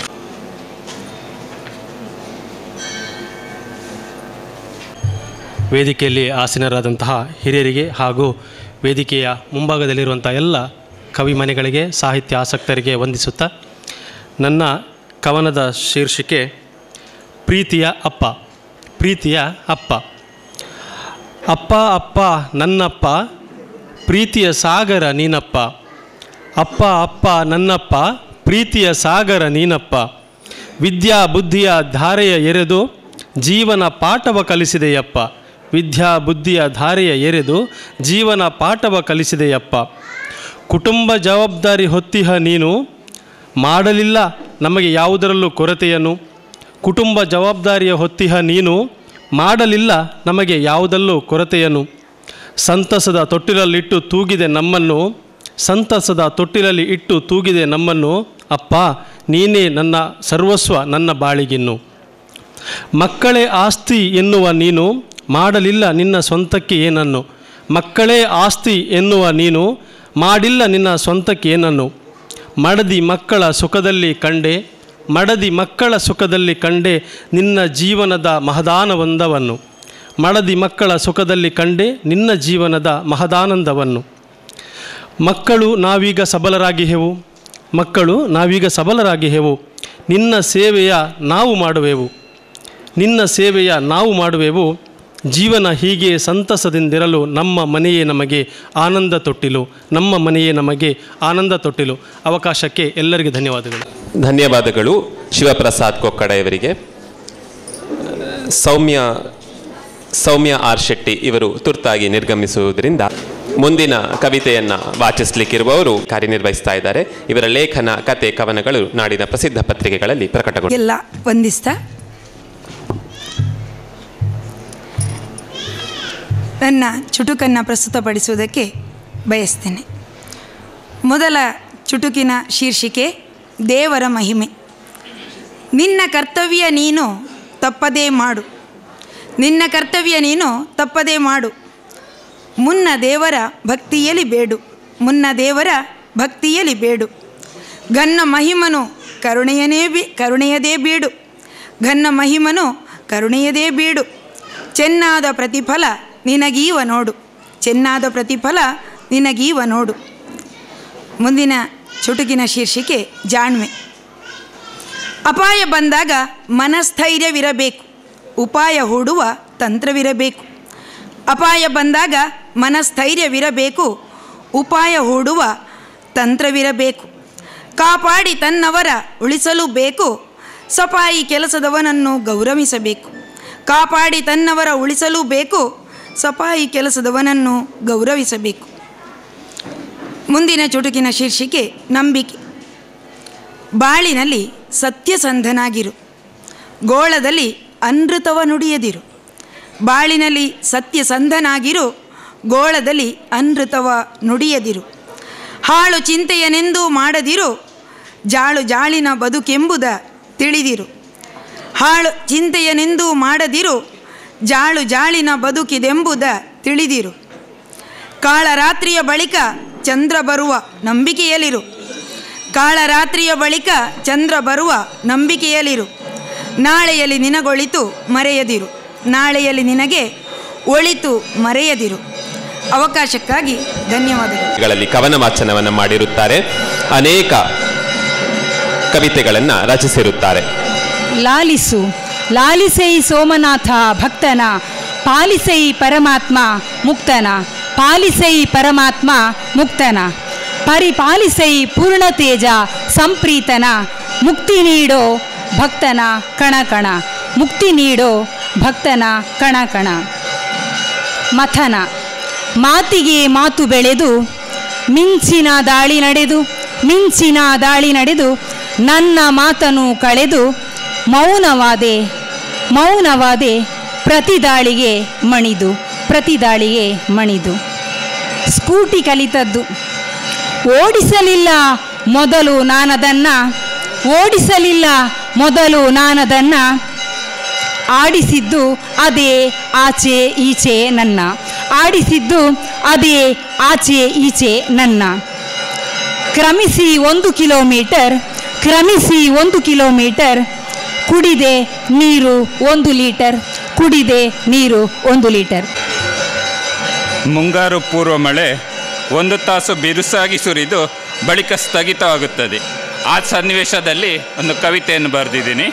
ವೇದಿಕೆಯಲ್ಲಿ ಆಸೀನರಾದಂತಹ ಹಿರಿಯರಿಗೆ ಹಾಗೂ ವೇದಿಕೆಯ ಮುಂಭಾಗದಲ್ಲಿರುವಂಥ ಎಲ್ಲ ಕವಿ ಮನೆಗಳಿಗೆ ಸಾಹಿತ್ಯ ಆಸಕ್ತರಿಗೆ ವಂದಿಸುತ್ತಾ ನನ್ನ ಕವನದ ಶೀರ್ಷಿಕೆ ಪ್ರೀತಿಯ ಅಪ್ಪ ಪ್ರೀತಿಯ ಅಪ್ಪ ಅಪ್ಪ ಅಪ್ಪ ನನ್ನಪ್ಪ ಪ್ರೀತಿಯ ಸಾಗರ ನೀನಪ್ಪ ಅಪ್ಪ ಅಪ್ಪ ನನ್ನಪ್ಪ ಪ್ರೀತಿಯ ಸಾಗರ ನೀನಪ್ಪ ವಿದ್ಯಾ ಬುದ್ಧಿಯ ಧಾರೆಯ ಎರೆದು ಜೀವನ ಪಾಠವ ಕಲಿಸಿದೆಯಪ್ಪ ವಿದ್ಯಾ ಬುದ್ಧಿಯ ಧಾರೆಯ ಎರೆದು ಜೀವನ ಪಾಠವ ಕಲಿಸಿದೆಯಪ್ಪ ಕುಟುಂಬ ಜವಾಬ್ದಾರಿ ಹೊತ್ತಿಹ ನೀನು ಮಾಡಲಿಲ್ಲ ನಮಗೆ ಯಾವುದರಲ್ಲೂ ಕೊರತೆಯನ್ನು ಕುಟುಂಬ ಜವಾಬ್ದಾರಿಯ ಹೊತ್ತಿಹ ನೀನು ಮಾಡಲಿಲ್ಲ ನಮಗೆ ಯಾವುದಲ್ಲೂ ಕೊರತೆಯನ್ನು ಸಂತಸದ ತೊಟ್ಟಿಲಲ್ಲಿಟ್ಟು ತೂಗಿದೆ ನಮ್ಮನ್ನು ಸಂತಸದ ತೊಟ್ಟಿಲಲ್ಲಿ ಇಟ್ಟು ತೂಗಿದೆ ನಮ್ಮನ್ನು ಅಪ್ಪ ನೀನೇ ನನ್ನ ಸರ್ವಸ್ವ ನನ್ನ ಬಾಳಿಗಿನ್ನು ಮಕ್ಕಳೇ ಆಸ್ತಿ ಎನ್ನುವ ನೀನು ಮಾಡಲಿಲ್ಲ ನಿನ್ನ ಸ್ವಂತಕ್ಕೆ ಏನನ್ನು ಮಕ್ಕಳೇ ಆಸ್ತಿ ಎನ್ನುವ ನೀನು ಮಾಡಿಲ್ಲ ನಿನ್ನ ಸ್ವಂತಕ್ಕೆ ಏನನ್ನು ಮಡದಿ ಮಕ್ಕಳ ಸುಖದಲ್ಲಿ ಕಂಡೆ ಮಡದಿ ಮಕ್ಕಳ ಸುಖದಲ್ಲಿ ಕಂಡೆ ನಿನ್ನ ಜೀವನದ ಮಹದಾನವಂದವನ್ನು ಮಡದಿ ಮಕ್ಕಳ ಸುಖದಲ್ಲಿ ಕಂಡೆ ನಿನ್ನ ಜೀವನದ ಮಹದಾನಂದವನ್ನು ಮಕ್ಕಳು ನಾವೀಗ ಸಬಲರಾಗಿಹೆವು ಮಕ್ಕಳು ನಾವೀಗ ಸಬಲರಾಗಿಹೆವು ನಿನ್ನ ಸೇವೆಯ ನಾವು ಮಾಡುವೆವು ನಿನ್ನ ಸೇವೆಯ ನಾವು ಮಾಡುವೆವು ಜೀವನ ಹೀಗೆ ಸಂತಸದಿಂದಿರಲು ನಮ್ಮ ಮನೆಯೇ ನಮಗೆ ಆನಂದ ತೊಟ್ಟಿಲು ನಮ್ಮ ಮನೆಯೇ ನಮಗೆ ಆನಂದ ತೊಟ್ಟಿಲು ಅವಕಾಶಕ್ಕೆ ಎಲ್ಲರಿಗೂ ಧನ್ಯವಾದಗಳು
ಧನ್ಯವಾದಗಳು ಶಿವಪ್ರಸಾದ್ ಕೊಕ್ಕಡ ಇವರಿಗೆ ಸೌಮ್ಯ ಸೌಮ್ಯ ಆರ್ ಶೆಟ್ಟಿ ಇವರು ತುರ್ತಾಗಿ ನಿರ್ಗಮಿಸುವುದರಿಂದ ಮುಂದಿನ ಕವಿತೆಯನ್ನು ವಾಚಿಸಲಿಕ್ಕಿರುವವರು ಕಾರ್ಯನಿರ್ವಹಿಸ್ತಾ ಇದ್ದಾರೆ ಇವರ ಲೇಖನ ಕತೆ ಕವನಗಳು ನಾಡಿನ ಪ್ರಸಿದ್ಧ ಪತ್ರಿಕೆಗಳಲ್ಲಿ ಪ್ರಕಟಗೊಂಡು
ಎಲ್ಲ ವಂದಿಸ್ತಾ
ನನ್ನ ಚುಟುಕನ್ನು ಪ್ರಸ್ತುತಪಡಿಸುವುದಕ್ಕೆ ಬಯಸ್ತೇನೆ ಮೊದಲ ಚುಟುಕಿನ ಶೀರ್ಷಿಕೆ ದೇವರ ಮಹಿಮೆ ನಿನ್ನ ಕರ್ತವ್ಯ ನೀನು ತಪ್ಪದೇ ಮಾಡು ನಿನ್ನ ಕರ್ತವ್ಯ ನೀನು ತಪ್ಪದೇ ಮಾಡು ಮುನ್ನ ದೇವರ ಭಕ್ತಿಯಲ್ಲಿ ಬೇಡು ಮುನ್ನ ದೇವರ ಭಕ್ತಿಯಲ್ಲಿ ಬೇಡು ಗನ್ನ ಮಹಿಮನು ಕರುಣೆಯನೇ ಬಿ ಕರುಣೆಯದೇ ಬೀಡು ಗನ್ನ ಮಹಿಮನು ಕರುಣೆಯದೇ ಬೀಡು ಚೆನ್ನಾದ ಪ್ರತಿಫಲ ನಿನಗೀವ ನೋಡು ಚೆನ್ನಾದ ಪ್ರತಿಫಲ ನಿನಗೀವ ನೋಡು ಮುಂದಿನ ಚುಟುಕಿನ ಶೀರ್ಷಿಕೆ ಜಾಣ್ಮೆ ಅಪಾಯ ಬಂದಾಗ ಮನಸ್ಥೈರ್ಯವಿರಬೇಕು ಉಪಾಯ ಹೂಡುವ ತಂತ್ರವಿರಬೇಕು ಅಪಾಯ ಬಂದಾಗ ಮನಸ್ಥೈರ್ಯವಿರಬೇಕು ಉಪಾಯ ಹೂಡುವ ತಂತ್ರವಿರಬೇಕು ಕಾಪಾಡಿ ತನ್ನವರ ಉಳಿಸಲು ಬೇಕು ಸಫಾಯಿ ಕೆಲಸದವನನ್ನು ಗೌರವಿಸಬೇಕು ಕಾಪಾಡಿ ತನ್ನವರ ಉಳಿಸಲು ಬೇಕು ಸಫಾಯಿ ಕೆಲಸದವನನ್ನು ಗೌರವಿಸಬೇಕು ಮುಂದಿನ ಚುಟುಕಿನ ಶೀರ್ಷಿಕೆ ನಂಬಿಕೆ ಬಾಳಿನಲ್ಲಿ ಸತ್ಯಸಂಧನಾಗಿರು ಗೋಳದಲ್ಲಿ ಅನೃತವ ನುಡಿಯದಿರು ಬಾಳಿನಲ್ಲಿ ಸತ್ಯಸಂಧನಾಗಿರು ಗೋಳದಲ್ಲಿ ಅನೃತವ ನುಡಿಯದಿರು ಹಾಳು ಚಿಂತೆಯನೆಂದೂ ಮಾಡದಿರು ಜಾಳು ಜಾಳಿನ ಬದುಕೆಂಬುದ ತಿಳಿದಿರು ಹಾಳು ಚಿಂತೆಯನೆಂದೂ ಮಾಡದಿರು ಜಾಳು ಜಾಳಿನ ಬದುಕಿದೆಂಬುದ ತಿಳಿದಿರು ಕಾಳರಾತ್ರಿಯ ಬಳಿಕ ಚಂದ್ರ ಬರುವ ನಂಬಿಕೆಯಲ್ಲಿರು ಕಾಳರಾತ್ರಿಯ ಬಳಿಕ ಚಂದ್ರ ಬರುವ ನಂಬಿಕೆಯಲ್ಲಿರು ನಾಳೆಯಲ್ಲಿ ನಿನಗೊಳಿತು ಮರೆಯದಿರು ನಾಳೆಯಲ್ಲಿ ನಿನಗೆ ಒಳಿತು ಮರೆಯದಿರು ಅವಕಾಶಕ್ಕಾಗಿ ಧನ್ಯವಾದಗಳು
ಗಳಲ್ಲಿ ಕವನ ವಾಚನವನ್ನು ಮಾಡಿರುತ್ತಾರೆ ಅನೇಕ ಕವಿತೆಗಳನ್ನು ರಚಿಸಿರುತ್ತಾರೆ
ಲಾಲಿಸು ಲಾಲಿಸೈ ಸೋಮನಾಥ ಭಕ್ತನ ಪಾಲಿಸೈ ಪರಮಾತ್ಮ ಮುಕ್ತನ ಪಾಲಿಸೈ ಪರಮಾತ್ಮ ಮುಕ್ತನ ಪರಿಪಾಲಿಸೈ ಪೂರ್ಣತೇಜ ಸಂಪ್ರೀತನ ಮುಕ್ತಿ ನೀಡೋ ಭಕ್ತನ ಕಣ ಕಣ ಮುಕ್ತಿ ನೀಡೋ ಭಕ್ತನ ಕಣ ಕಣ ಮಥನ ಮಾತಿಗೆ ಮಾತು ಬೆಳೆದು ಮಿಂಚಿನ ದಾಳಿ ನಡೆದು ಮಿಂಚಿನ ದಾಳಿ ನಡೆದು ನನ್ನ ಮಾತನು ಕಳೆದು ಮೌನವಾದೆ ಮೌನವಾದೆ ಪ್ರತಿ ದಾಳಿಗೆ ಮಣಿದು ಪ್ರತಿ ದಾಳಿಗೆ ಮಣಿದು ಸ್ಕೂಟಿ ಕಲಿತದ್ದು ಓಡಿಸಲಿಲ್ಲ ಮೊದಲು ನಾನದನ್ನು ಓಡಿಸಲಿಲ್ಲ ಮೊದಲು ನಾನದನ್ನು ಆಡಿಸಿದ್ದು ಅದೇ ಆಚೆ ಈಚೆ ನನ್ನ ಆಡಿಸಿದ್ದು ಅದೇ ಆಚೆ ಈಚೆ ನನ್ನ ಕ್ರಮಿಸಿ ಒಂದು ಕಿಲೋಮೀಟರ್ ಕ್ರಮಿಸಿ ಒಂದು ಕಿಲೋಮೀಟರ್ ಕುಡಿದೆ ನೀರು ಒಂದು ಲೀಟರ್ ಕುಡಿದೆ ನೀರು ಒಂದು ಲೀಟರ್
ಮುಂಗಾರು ಪೂರ್ವ ಮಳೆ ಒಂದು ತಾಸು ಬಿರುಸಾಗಿ ಸುರಿದು ಬಳಿಕ ಸ್ಥಗಿತವಾಗುತ್ತದೆ ಆ ಸನ್ನಿವೇಶದಲ್ಲಿ ಒಂದು ಕವಿತೆಯನ್ನು ಬರೆದಿದ್ದೀನಿ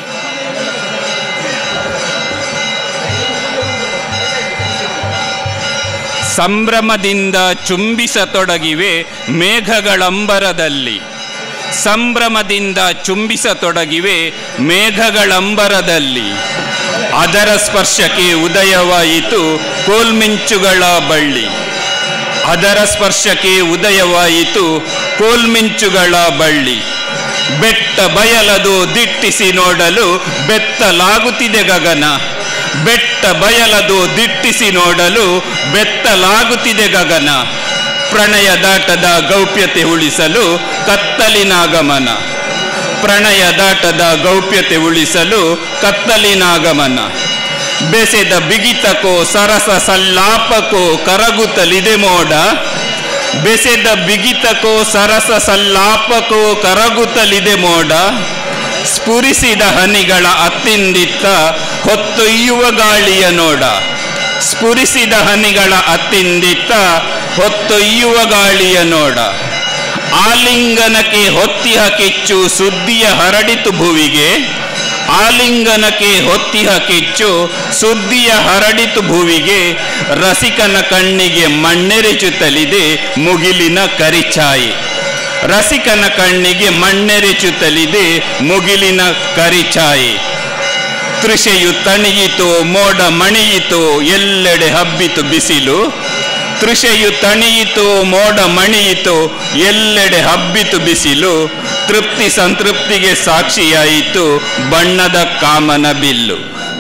ಸಂಭ್ರಮದಿಂದ ಚುಂಬಿಸತೊಡಗಿವೆ ಮೇಘಗಳಂಬರದಲ್ಲಿ ಸಂಭ್ರಮದಿಂದ ಚುಂಬಿಸತೊಡಗಿವೆ ಮೇಘಗಳಂಬರದಲ್ಲಿ ಅದರ ಸ್ಪರ್ಶಕ್ಕೆ ಉದಯವಾಯಿತು ಕೋಲ್ಮಿಂಚುಗಳ ಬಳ್ಳಿ ಅದರ ಸ್ಪರ್ಶಕ್ಕೆ ಉದಯವಾಯಿತು ಕೋಲ್ಮಿಂಚುಗಳ ಬಳ್ಳಿ ಬೆಟ್ಟ ಬಯಲದು ದಿಟ್ಟಿಸಿ ನೋಡಲು ಬೆತ್ತಲಾಗುತ್ತಿದೆ ಗಗನ ಬೆಟ್ಟ ಬಯಲದು ದಿಟ್ಟಿಸಿ ನೋಡಲು ಬೆತ್ತಲಾಗುತ್ತಿದೆ ಗಗನ ಪ್ರಣಯ ದಾಟದ ಗೌಪ್ಯತೆ ಉಳಿಸಲು ಕತ್ತಲಿನಾಗಮನ ಪ್ರಣಯ ದಾಟದ ಗೌಪ್ಯತೆ ಉಳಿಸಲು ಕತ್ತಲಿನಾಗಮನ ಬೆಸೆದ ಬಿಗಿತಕೋ ಸರಸ ಸಲ್ಲಾಪಕೋ ಕರಗುತ್ತಲಿದೆ ಮೋಡ ಬೆಸೆದ ಬಿಗಿತಕೋ ಸರಸ ಸಲ್ಲಾಪಕೋ ಕರಗುತ್ತಲಿದೆ ಮೋಡ ಸ್ಫುರಿಸಿದ ಹನಿಗಳ ಅತ್ತಿಂದಿತ್ತ ಹೊತ್ತೊಯ್ಯುವ ಗಾಳಿಯ ನೋಡ ಸ್ಫುರಿಸಿದ ಹನಿಗಳ ಅತ್ತಿಂದಿತ್ತ ಹೊತ್ತೊಯ್ಯುವ ಗಾಳಿಯ ನೋಡ ಆಲಿಂಗನಕ್ಕೆ ಹೊತ್ತಿಹ ಕಿಚ್ಚು ಸುದ್ದಿಯ ಹರಡಿತು ಭುವಿಗೆ ಆಲಿಂಗನಕ್ಕೆ ಹೊತ್ತಿಹ ಕಿಚ್ಚು ಸುದ್ದಿಯ ಹರಡಿತು ಭುವಿಗೆ ರಸಿಕನ ಕಣ್ಣಿಗೆ ಮಣ್ಣೆರೆಚುತ್ತಲಿದೆ ಮುಗಿಲಿನ ಕರಿಛಾಯೆ ರಸಿಕನ ಕಣ್ಣಿಗೆ ಮಣ್ಣೆರೆಚುತ್ತಲಿದೆ ಮುಗಿಲಿನ ಕರಿಛಾಯೆ ತೃಷೆಯು ತಣಿಯಿತು ಮೋಡ ಮಣಿಯಿತು ಎಲ್ಲೆಡೆ ಹಬ್ಬಿತು ಬಿಸಿಲು ತೃಷೆಯು ತಣಿಯಿತು ಮೋಡ ಮಣಿಯಿತು ಎಲ್ಲೆಡೆ ಹಬ್ಬಿತು ಬಿಸಿಲು ತೃಪ್ತಿ ಸಂತೃಪ್ತಿಗೆ ಸಾಕ್ಷಿಯಾಯಿತು ಬಣ್ಣದ ಕಾಮನ ಬಿಲ್ಲು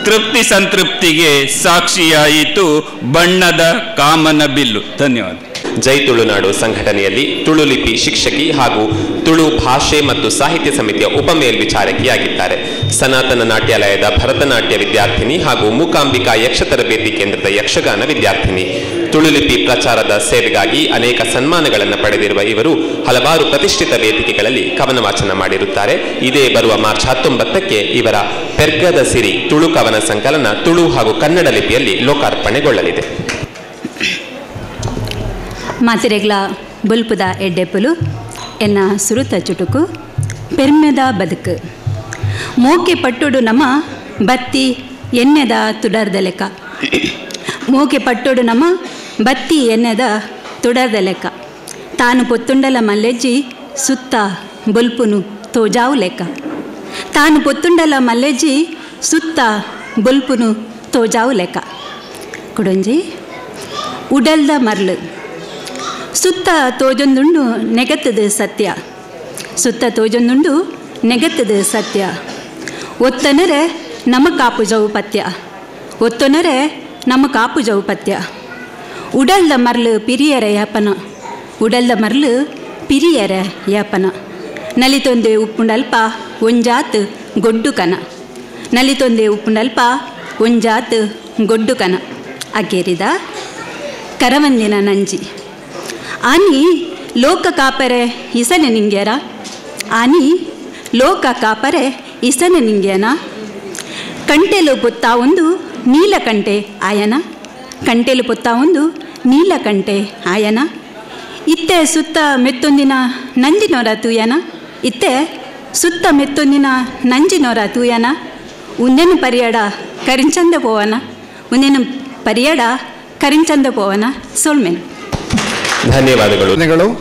ತೃಪ್ತಿ ಸಂತೃಪ್ತಿಗೆ ಸಾಕ್ಷಿಯಾಯಿತು ಬಣ್ಣದ ಕಾಮನ ಬಿಲ್ಲು ಧನ್ಯವಾದ
ಜೈ ತುಳುನಾಡು ಸಂಘಟನೆಯಲ್ಲಿ ತುಳು ಲಿಪಿ ಶಿಕ್ಷಕಿ ಹಾಗೂ ತುಳು ಭಾಷೆ ಮತ್ತು ಸಾಹಿತ್ಯ ಸಮಿತಿಯ ಉಪಮೇಲ್ವಿಚಾರಕಿಯಾಗಿದ್ದಾರೆ ಸನಾತನ ನಾಟ್ಯಾಲಯದ ಭರತನಾಟ್ಯ ವಿದ್ಯಾರ್ಥಿನಿ ಹಾಗೂ ಮೂಕಾಂಬಿಕಾ ಯಕ್ಷ ತರಬೇತಿ ಕೇಂದ್ರದ ಯಕ್ಷಗಾನ ವಿದ್ಯಾರ್ಥಿನಿ ತುಳು ಲಿಪಿ ಪ್ರಚಾರದ ಸೇವೆಗಾಗಿ ಅನೇಕ ಸನ್ಮಾನಗಳನ್ನು ಪಡೆದಿರುವ ಇವರು ಹಲವಾರು ಪ್ರತಿಷ್ಠಿತ ವೇದಿಕೆಗಳಲ್ಲಿ ಕವನ ವಾಚನ ಮಾಡಿರುತ್ತಾರೆ ಇದೇ ಬರುವ ಮಾರ್ಚ್ ಹತ್ತೊಂಬತ್ತಕ್ಕೆ ಇವರ ಪೆರ್ಗದ ಸಿರಿ ತುಳು ಕವನ ಸಂಕಲನ ತುಳು ಹಾಗೂ ಕನ್ನಡ ಲಿಪಿಯಲ್ಲಿ ಲೋಕಾರ್ಪಣೆಗೊಳ್ಳಲಿದೆ
ಮಾತಿರೆಗ್ಲ ಬುಲ್ಪುದ ಎಡ್ಡೆಪ್ಪಲು ಎನ್ನ ಸುರುತ ಚುಟುಕು ಪೆರ್ಮೆದ ಬದುಕು ಮೋಕೆ ಪಟ್ಟುಡು ನಮ್ಮ ಬತ್ತಿ ಎಣ್ಣೆದ ತುಡರ್ದ ಲೆಕ್ಕ ಮೋಕೆ ಪಟ್ಟುಡು ನಮ್ಮ ಬತ್ತಿ ಎಣ್ಣೆದ ತುಡರ್ದ ಲೆಕ್ಕ ತಾನು ಪೊತ್ತುಂಡಲ ಮಲ್ಲೆಜ್ಜಿ ಸುತ್ತ ಬುಲ್ಪುನು ತೋಜಾವು ಲೆಕ್ಕ ತಾನು ಪೊತ್ತುಂಡಲ ಮಲ್ಲೆಜ್ಜಿ ಸುತ್ತ ಬುಲ್ಪುನು ತೋಜಾವು ಲೆಕ್ಕ ಕುಡೊಂಜಿ ಉಡಲ್ದ ಮರ್ಲು ಸುತ್ತ ತೋಜೊಂದುಂಡು ನೆಗತ್ತದು ಸತ್ಯ ಸುತ್ತ ತೋಜೊಂದುಂಡು ನೆಗತ್ತದು ಸತ್ಯ ಒತ್ತನರೆ ನಮ್ಮ ಕಾಪು ಜವು ಪತ್ಯ ಒತ್ತೊನರೆ ನಮ್ಮ ಕಾಪು ಜವು ಪತ್ಯ ಉಡಲ್ದ ಮರ್ಲು ಪಿರಿಯರ ಯಾಪನ ಉಡಲ್ದ ಮರ್ಲು ಪಿರಿಯರ ಯಾಪನ ನಲಿತೊಂದೆ ಉಪ್ಪುಂಡಲ್ಪ ಒಂಜಾತ್ ಗೊಡ್ಡು ಕನ ನಲಿತೊಂದೆ ಉಪ್ಪುಂಡಲ್ಪ ಒಂಜಾತ್ ಗೊಡ್ಡು ಕನ ಅಗೇರಿದ ಕರವಂದಿನ ನಂಜಿ ಆನಿ ಲೋಕ ಕಾಪರೆ ಇಸನೆ ನಿಂಗ್ಯಾರ ಆನಿ ಲೋಕ ಕಾಪರೆ ಇಸನೆ ನಿಂಗ್ಯಾನ ಕಂಟೆಲು ಪೊತ್ತ ಒಂದು ನೀಲಕಂಟೆ ಆಯನ ಕಂಟೆಲು ಪೊತ್ತ ಒಂದು ನೀಲಕಂಟೆ ಆಯನ ಇತ್ತೆ ಸುತ್ತ ಮೆತ್ತೊಂದಿನ ನಂಜಿನೋರ ತೂಯನ ಇತ್ತೆ ಸುತ್ತ ಮೆತ್ತೊಂದಿನ ನಂಜಿನೋರ ತೂಯನ ಉಂದೆನು ಪರಿಯಡ ಕರಿಂಚಂದ ಪೋವನ ಉಂದೆನು ಪರಿಯಡ ಕರಿಂಚಂದ ಪೋವನ ಸೋಳ್ಮೆನು
ಧನ್ಯವಾದಗಳು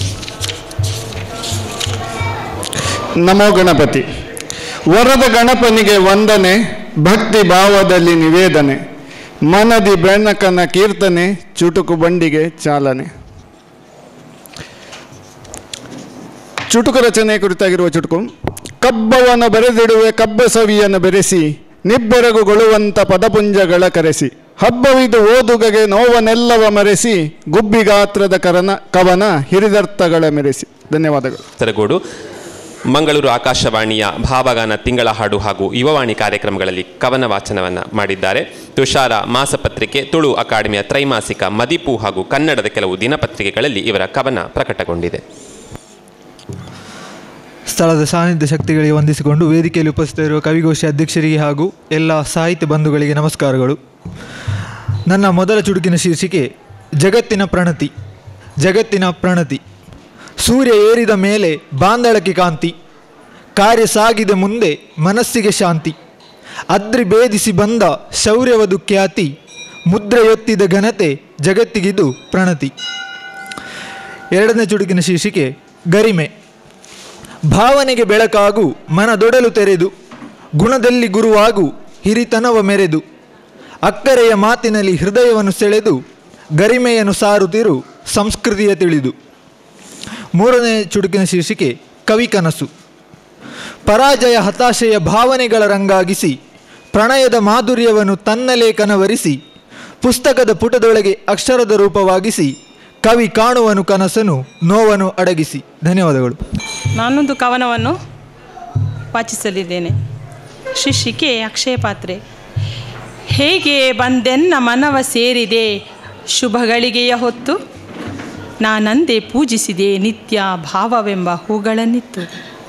ನಮೋ ಗಣಪತಿ ವರದ ಗಣಪನಿಗೆ ವಂದನೆ ಭಕ್ತಿ ಭಾವದಲ್ಲಿ ನಿವೇದನೆ ಮನದಿ ಬೆಣಕನ ಕೀರ್ತನೆ ಚುಟುಕು ಬಂಡಿಗೆ ಚಾಲನೆ ಚುಟುಕು ರಚನೆ ಕುರಿತಾಗಿರುವ ಚುಟುಕು ಕಬ್ಬವನ್ನು ಬರೆದಿಡುವೆ ಕಬ್ಬ ಸವಿಯನ್ನು ಬೆರೆಸಿ ನಿಬ್ಬೆರಗುಗೊಳ್ಳುವಂಥ ಪದಪುಂಜಗಳ ಕರೆಸಿ ಹಬ್ಬವಿದು ಓದುಗಗೆ ನೋವನೆಲ್ಲವ ಮರೆಸಿ ಗುಬ್ಬಿಗಾತ್ರದ ಕರನ ಕವನ ಹಿರಿದರ್ಥಗಳ ಮೆರೆಸಿ ಧನ್ಯವಾದಗಳು
ಸರಗೋಡು ಮಂಗಳೂರು ಆಕಾಶವಾಣಿಯ ಭಾವಗಾನ ತಿಂಗಳ ಹಾಡು ಹಾಗೂ ಯುವವಾಣಿ ಕಾರ್ಯಕ್ರಮಗಳಲ್ಲಿ ಕವನ ವಾಚನವನ್ನು ಮಾಡಿದ್ದಾರೆ ತುಷಾರ ಮಾಸಪತ್ರಿಕೆ ತುಳು ಅಕಾಡೆಮಿಯ ತ್ರೈಮಾಸಿಕ ಮದಿಪು ಹಾಗೂ ಕನ್ನಡದ ಕೆಲವು ದಿನಪತ್ರಿಕೆಗಳಲ್ಲಿ ಇವರ ಕವನ ಪ್ರಕಟಗೊಂಡಿದೆ
ಸ್ಥಳದ ಸಾನ್ನಿಧ್ಯ ಶಕ್ತಿಗಳಿಗೆ ವಂದಿಸಿಕೊಂಡು ವೇದಿಕೆಯಲ್ಲಿ ಉಪಸ್ಥಿತರಿರುವ ಕವಿಗೋಷ್ಠಿ ಅಧ್ಯಕ್ಷರಿಗೆ ಹಾಗೂ ಎಲ್ಲ ಸಾಹಿತ್ಯ ಬಂಧುಗಳಿಗೆ ನಮಸ್ಕಾರಗಳು ನನ್ನ ಮೊದಲ ಚುಟುಕಿನ ಶೀರ್ಷಿಕೆ ಜಗತ್ತಿನ ಪ್ರಣತಿ ಜಗತ್ತಿನ ಪ್ರಣತಿ ಸೂರ್ಯ ಏರಿದ ಮೇಲೆ ಬಾಂದಳಕ್ಕೆ ಕಾಂತಿ ಕಾರ್ಯ ಸಾಗಿದೆ ಮುಂದೆ ಮನಸ್ಸಿಗೆ ಶಾಂತಿ ಅದ್ರಿ ಭೇದಿಸಿ ಬಂದ ಶೌರ್ಯವದು ಖ್ಯಾತಿ ಮುದ್ರೆಯೊತ್ತಿದ ಘನತೆ ಜಗತ್ತಿಗಿದು ಪ್ರಣತಿ ಎರಡನೇ ಚುಟುಕಿನ ಶೀರ್ಷಿಕೆ ಗರಿಮೆ ಭಾವನೆಗೆ ಬೆಳಕಾಗು ಮನದೊಡಲು ತೆರೆದು ಗುಣದಲ್ಲಿ ಗುರುವಾಗು ಹಿರಿತನವ ಮೆರೆದು ಅಕ್ಕರೆಯ ಮಾತಿನಲ್ಲಿ ಹೃದಯವನ್ನು ಸೆಳೆದು ಗರಿಮೆಯನ್ನು ಸಾರುತ್ತಿರು ಸಂಸ್ಕೃತಿಯ ತಿಳಿದು ಮೂರನೇ ಚುಟುಕಿನ ಶೀರ್ಷಿಕೆ ಕವಿ ಕನಸು ಪರಾಜಯ ಹತಾಶೆಯ ಭಾವನೆಗಳ ರಂಗಾಗಿಸಿ ಪ್ರಣಯದ ಮಾಧುರ್ಯವನ್ನು ತನ್ನ ಲೇಖನವರಿಸಿ ಪುಸ್ತಕದ ಪುಟದೊಳಗೆ ಅಕ್ಷರದ ರೂಪವಾಗಿಸಿ ಕವಿ ಕಾಣುವನು ಕನಸನು ನೋವನ್ನು ಅಡಗಿಸಿ ಧನ್ಯವಾದಗಳು
ನಾನೊಂದು ಕವನವನ್ನು ವಾಚಿಸಲಿದ್ದೇನೆ ಶಿಶಿಕೆ ಅಕ್ಷಯ ಪಾತ್ರೆ ಹೇಗೆ ಬಂದೆನ್ನ ಮನವ ಸೇರಿದೆ ಶುಭಗಳಿಗೆಯ ಹೊತ್ತು ನಾನಂದೇ ಪೂಜಿಸಿದೆ ನಿತ್ಯ ಭಾವವೆಂಬ ಹೂಗಳನ್ನಿತ್ತು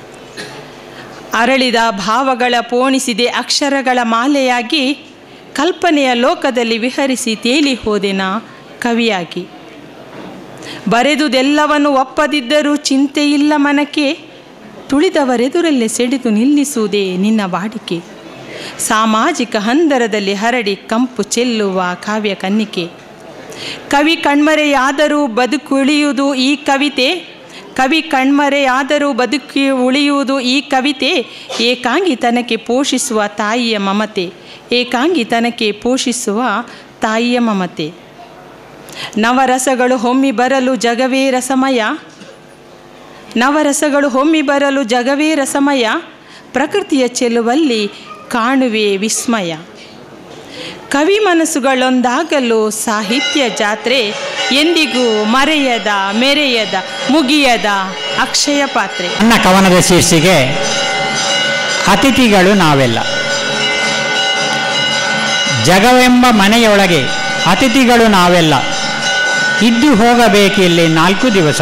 ಅರಳಿದ ಭಾವಗಳ ಪೋಣಿಸಿದೆ ಅಕ್ಷರಗಳ ಮಾಲೆಯಾಗಿ ಕಲ್ಪನೆಯ ಲೋಕದಲ್ಲಿ ವಿಹರಿಸಿ ತೇಲಿ ಹೋದೆನ ಕವಿಯಾಗಿ ಬರೆದುದೆಲ್ಲವನ್ನು ಒಪ್ಪದಿದ್ದರೂ ಚಿಂತೆಯಿಲ್ಲ ಮನಕ್ಕೆ ತುಳಿದವರೆದುರಲ್ಲೇ ಸೆಳೆದು ನಿಲ್ಲಿಸುವುದೇ ನಿನ್ನ ವಾಡಿಕೆ ಸಾಮಾಜಿಕ ಹಂದರದಲ್ಲಿ ಹರಡಿ ಕಂಪು ಚೆಲ್ಲುವ ಕಾವ್ಯ ಕನ್ನಿಕೆ ಕವಿ ಕಣ್ಮರೆಯಾದರೂ ಬದುಕುಳಿಯುವುದು ಈ ಕವಿತೆ ಕವಿ ಕಣ್ಮರೆಯಾದರೂ ಬದುಕಿ ಉಳಿಯುವುದು ಈ ಕವಿತೆ ಏಕಾಂಗಿತನಕ್ಕೆ ಪೋಷಿಸುವ ತಾಯಿಯ ಮಮತೆ ಏಕಾಂಗಿತನಕ್ಕೆ ಪೋಷಿಸುವ ತಾಯಿಯ ಮಮತೆ ನವರಸಗಳು ಹೊಮ್ಮಿ ಬರಲು ಜಗವೇ ರಸಮಯ ನವರಸಗಳು ಹೊಮ್ಮಿ ಬರಲು ಜಗವೇ ರಸಮಯ ಪ್ರಕೃತಿಯ ಚೆಲುವಲ್ಲಿ ಕಾಣುವೆ ವಿಸ್ಮಯ ಕವಿ ಮನಸ್ಸುಗಳೊಂದಾಗಲು ಸಾಹಿತ್ಯ ಜಾತ್ರೆ ಎಂದಿಗೂ ಮರೆಯದ ಮೆರೆಯದ ಮುಗಿಯದ ಅಕ್ಷಯ ಪಾತ್ರೆ
ನನ್ನ ಕವನದ ಶೀರ್ಷಿಕೆ ಅತಿಥಿಗಳು ನಾವೆಲ್ಲ ಜಗವೆಂಬ ಮನೆಯೊಳಗೆ ಅತಿಥಿಗಳು ನಾವೆಲ್ಲ ಇದ್ದು ಹೋಗಬೇಕಿಲ್ಲಿ ನಾಲ್ಕು ದಿವಸ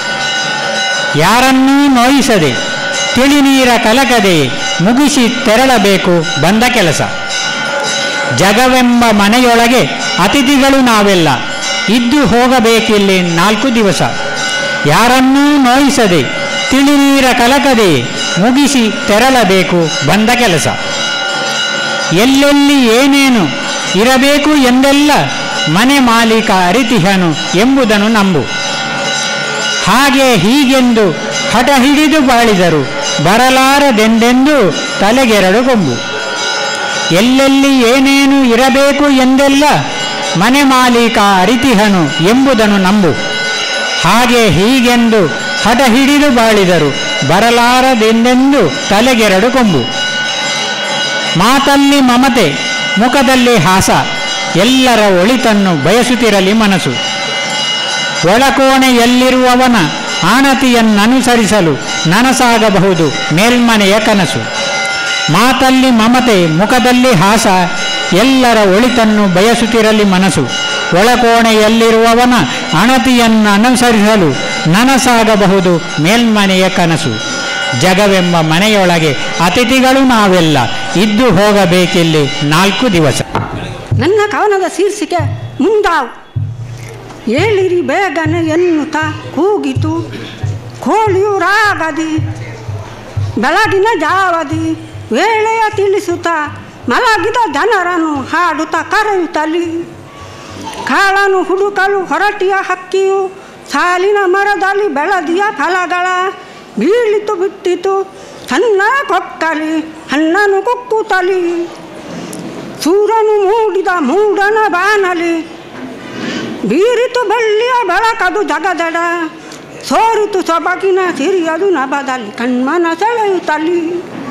ಯಾರನ್ನೂ ನೋಯಿಸದೆ ತಿಳಿನೀರ ಕಲಕದೆ ಮುಗಿಸಿ ತೆರಳಬೇಕು ಬಂದ ಕೆಲಸ ಜಗವೆಂಬ ಮನೆಯೊಳಗೆ ಅತಿಥಿಗಳು ನಾವೆಲ್ಲ ಇದ್ದು ಹೋಗಬೇಕಿಲ್ಲಿ ನಾಲ್ಕು ದಿವಸ ಯಾರನ್ನೂ ನೋಯಿಸದೆ ತಿಳಿನೀರ ಕಲಕದೆ ಮುಗಿಸಿ ತೆರಳಬೇಕು ಬಂದ ಕೆಲಸ ಎಲ್ಲೆಲ್ಲಿ ಏನೇನು ಇರಬೇಕು ಎಂದೆಲ್ಲ ಮನೆ ಮಾಲೀಕ ಅರಿತಿಹನು ಎಂಬುದನ್ನು ನಂಬು ಹಾಗೆ ಹೀಗೆಂದು ಹಠ ಹಿಡಿದು ಬಾಳಿದರು ಬರಲಾರದೆಂದೆಂದು ತಲೆಗೆರಡು ಕೊಂಬು ಎಲ್ಲೆಲ್ಲಿ ಏನೇನು ಇರಬೇಕು ಎಂದೆಲ್ಲ ಮನೆ ಮಾಲೀಕ ಅರಿತಿಹನು ಎಂಬುದನ್ನು ನಂಬು ಹಾಗೆ ಹೀಗೆಂದು ಹಠ ಹಿಡಿದು ಬಾಳಿದರು ಬರಲಾರದೆಂದೆಂದು ತಲೆಗೆರಡು ಕೊಂಬು ಮಾತಲ್ಲಿ ಮಮತೆ ಮುಖದಲ್ಲಿ ಹಾಸ ಎಲ್ಲರ ಒಳಿತನ್ನು ಬಯಸುತ್ತಿರಲಿ ಮನಸ್ಸು ಒಳಕೋಣೆಯಲ್ಲಿರುವವನ ಆಣತಿಯನ್ನನುಸರಿಸಲು ನನಸಾಗಬಹುದು ಮೇಲ್ಮನೆಯ ಕನಸು ಮಾತಲ್ಲಿ ಮಮತೆ ಮುಖದಲ್ಲಿ ಹಾಸ ಎಲ್ಲರ ಒಳಿತನ್ನು ಬಯಸುತ್ತಿರಲಿ ಮನಸ್ಸು ಒಳಕೋಣೆಯಲ್ಲಿರುವವನ ಅಣತಿಯನ್ನು ಅನುಸರಿಸಲು ನನಸಾಗಬಹುದು ಮೇಲ್ಮನೆಯ ಕನಸು ಜಗವೆಂಬ ಮನೆಯೊಳಗೆ ಅತಿಥಿಗಳು ನಾವೆಲ್ಲ ಇದ್ದು ಹೋಗಬೇಕಿಲ್ಲಿ ನಾಲ್ಕು ದಿವಸ
ನನ್ನ ಕವನದ ಶೀರ್ಷಿಕೆ ಮುಂದಾವು ಏಳಿರಿ ಬೇಗನೆ ಎನ್ನುತ್ತ ಕೂಗಿತು ಕೋಳಿಯು ರಾಗದಿ ಬೆಳಗಿನ ಜಾವದಿ ವೇಳೆಯ ತಿಳಿಸುತ್ತ ಮಲಗಿದ ಜನರನ್ನು ಹಾಡುತ್ತ ಕರೆಯುತ್ತಲಿ ಕಾಳನು ಹುಡುಕಲು ಹೊರಟಿಯ ಹಕ್ಕಿಯು ಸಾಲಿನ ಮರದಲ್ಲಿ ಬೆಳದಿಯ ಫಲಗಳ ಬೀಳಿತು ಬಿಟ್ಟಿತು ಸಣ್ಣ ಕೊಕ್ಕಲಿ ಹಣ್ಣನು ಕುಕ್ಕುತ್ತಲಿ ಸೂರನು ಮೂಡಿದ ಮೂಡನ ಬಾನಲಿ ಬೀರಿತು ಬೆಳ್ಳಿಯ ಬೆಳಕದು ಜಗದಡ ಸೋರಿತು ಸೊಬಗಿನ ಸಿರಿಯದು ನಭದಲ್ಲಿ ಕಣ್ಮನ ಸೆಳೆಯುತ್ತಲಿ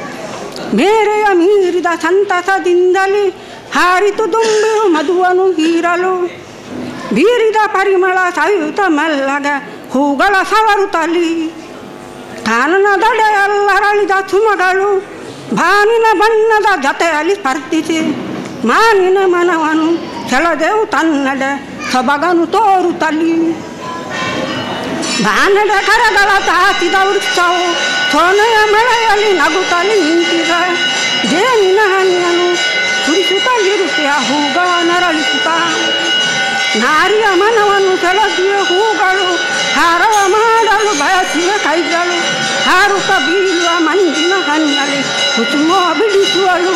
ಮೇರೆಯ ಮೀರಿದ ಸಂತಸದಿಂದಲಿ ಹಾರಿತು ದುಂಬಿಯು ಮಧುವನು ಹೀರಲು ಬೀರಿದ ಪರಿಮಳ ಸಯುತ ಮೆಲ್ಲಗ ಹೂಗಳ ಸವರುತ್ತಲಿ ಕಾನನದಡೆಯಲ್ಲರಳಿದ ಸುಮಗಳು ಭಾನಿನ ಬಣ್ಣದ ಜೊತೆಯಲ್ಲಿ ಸ್ಪರ್ಧಿಸಿ ಮಾನಿನ ಮನವನು ಸೆಳೆದೆವು ತನ್ನಡೆ ಸೊಬಗನು ತೋರುತ್ತಲಿ ಬಾನಡ ಕರಗಳ ತಾತಿದ ವೃಕ್ಷವು ಸೋನೆಯ ಮಳೆಯಲ್ಲಿ ನಗುತ್ತಲಿ ನಿಂತಿದ ಜೇನಿನ ಹಣ್ಣನು ಸುರಿಸುತ್ತಲಿರುತ್ತೆಯ ಹೂಗಳ ನರಳಿಸುತ್ತ ನಾರಿಯ ಮನವನ್ನು ಸೆಳೆದಿಯ ಹೂಗಳು ಹಾರವ ಮಾಡಲು ಬಯಸಿದ ಕೈಗಳು ಹಾರುತ್ತ ಬೀಳುವ ಮಂಜಿನ ಹಣ್ಣಲ್ಲಿ ಕುಸುಮ ಬಿಡಿಸುವಳು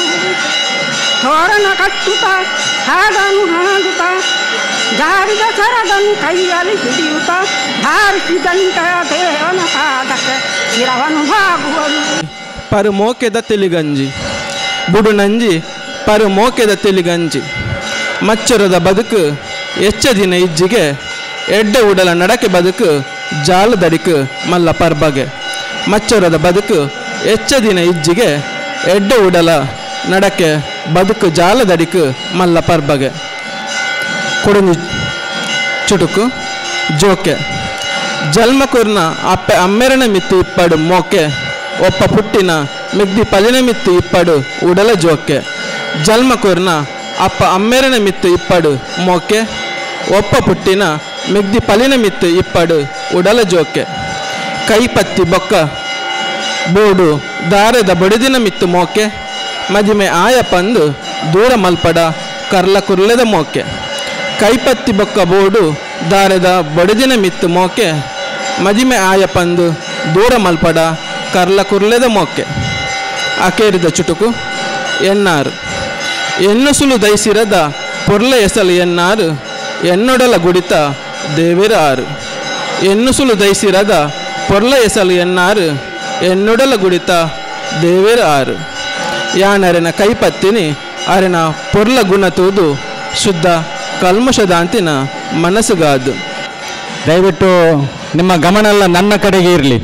ತೋರಣ ಕಟ್ಟುತ್ತ ಹಾಡನ್ನು ಹಾಡುತ್ತ ಜಾರಿದ ಸರದನ್ನು ಕೈಯಲ್ಲಿ ಹಿಡಿಯುತ್ತ ಧಾರಿಸಿದಂತೆಯ ದೇವನ ಪಾದಕ್ಕೆ ಶಿರವನ್ನು ಬಾಗುವಳು
ಪರು ಮೋಕೆದ ತಿಳಿಗಂಜಿ ಬುಡು ನಂಜಿ ಪರು ಮೋಕೆದ ತಿಳಿಗಂಜಿ ಮಚ್ಚರದ ಬದುಕು ಎಚ್ಚ ದಿನ ಇಜ್ಜಿಗೆ ಎಡ್ಡೆ ಉಡಲ ನಡಕೆ ಬದುಕು ಜಾಲದಡಿಕು ಮಲ್ಲ ಪರ್ಬಗೆ ಮಚ್ಚರದ ಬದುಕು ಎಚ್ಚ ದಿನ ಇಜ್ಜಿಗೆ ಎಡ್ಡೆ ಉಡಲ ನಡಕೆ ಬದುಕು ಜಾಲದಡಿಕು ಮಲ್ಲ ಪರ್ಬಗೆ ಕೊಡುಂಜಿ ಚುಟುಕು ಜೋಕೆ ಜಲ್ಮಕುರ್ನ ಅಪ್ಪೆ ಅಮ್ಮೆರನ ಮಿತ್ತು ಇಪ್ಪಡು ಮೋಕೆ ಒಪ್ಪ ಪುಟ್ಟಿನ ಮಿಗ್ದಿ ಪಲಿನ ಮಿತ್ತು ಇಪ್ಪಡು ಉಡಲ ಜೋಕೆ ಜಲ್ಮಕುರ್ನ ಅಪ್ಪ ಅಮ್ಮೆರನ ಮಿತ್ತು ಇಪ್ಪಡು ಮೋಕೆ ಒಪ್ಪ ಪುಟ್ಟಿನ ಮಿಗ್ದಿ ಪಲಿನ ಮಿತ್ತು ಇಪ್ಪಡು ಉಡಲ ಜೋಕೆ ಕೈಪತ್ತಿ ಬೊಕ್ಕ ಬೋಡು ದಾರದ ಬಡಿದಿನ ಮಿತ್ತು ಮೋಕೆ ಮದಿಮೆ ಆಯ ಪಂದು ದೂರ ಮಲ್ಪಡ ಕರ್ಲ ಕುರ್ಲೆದ ಮೋಕೆ ಕೈಪತ್ತಿ ಬೊಕ್ಕ ಬೋಡು ದಾರದ ಬಡಿದಿನ ಮಿತ್ತು ಮೋಕೆ ಮದಿಮೆ ಆಯ ಪಂದು ದೂರ ಮಲ್ಪಡ ಕರ್ಲ ಕುರ್ಲೆದ ಮೋಕೆ ಅಕೇರಿದ ಚುಟುಕು ಎನ್ನಾರು ಎನ್ನುಸುಲು ದಯಿಸಿರದ ಪೊರ್ಲ ಎಸಲು ಎನ್ನಾರು ಎನ್ನೊಡಲ ಗುಡಿತ ದೇವಿರ ಆರು ಎನ್ನುಸುಲು ದಯಿಸಿರದ ಪೊರ್ಲ ಎಸಲು ಎನ್ನಾರು ಎನ್ನುಡಲ ಗುಡಿತ ದೇವಿರ ಆರು ಯಾನರೆನ ಕೈಪತ್ತಿನಿ ಅರೆನ ಪೊರ್ಲ ಗುಣ ತೂದು ಶುದ್ಧ ಕಲ್ಮಶದಾಂತಿನ ಮನಸ್ಸುಗಾದು
ದಯವಿಟ್ಟು ನಿಮ್ಮ ಗಮನ ಎಲ್ಲ ನನ್ನ ಕಡೆಗೆ ಇರಲಿ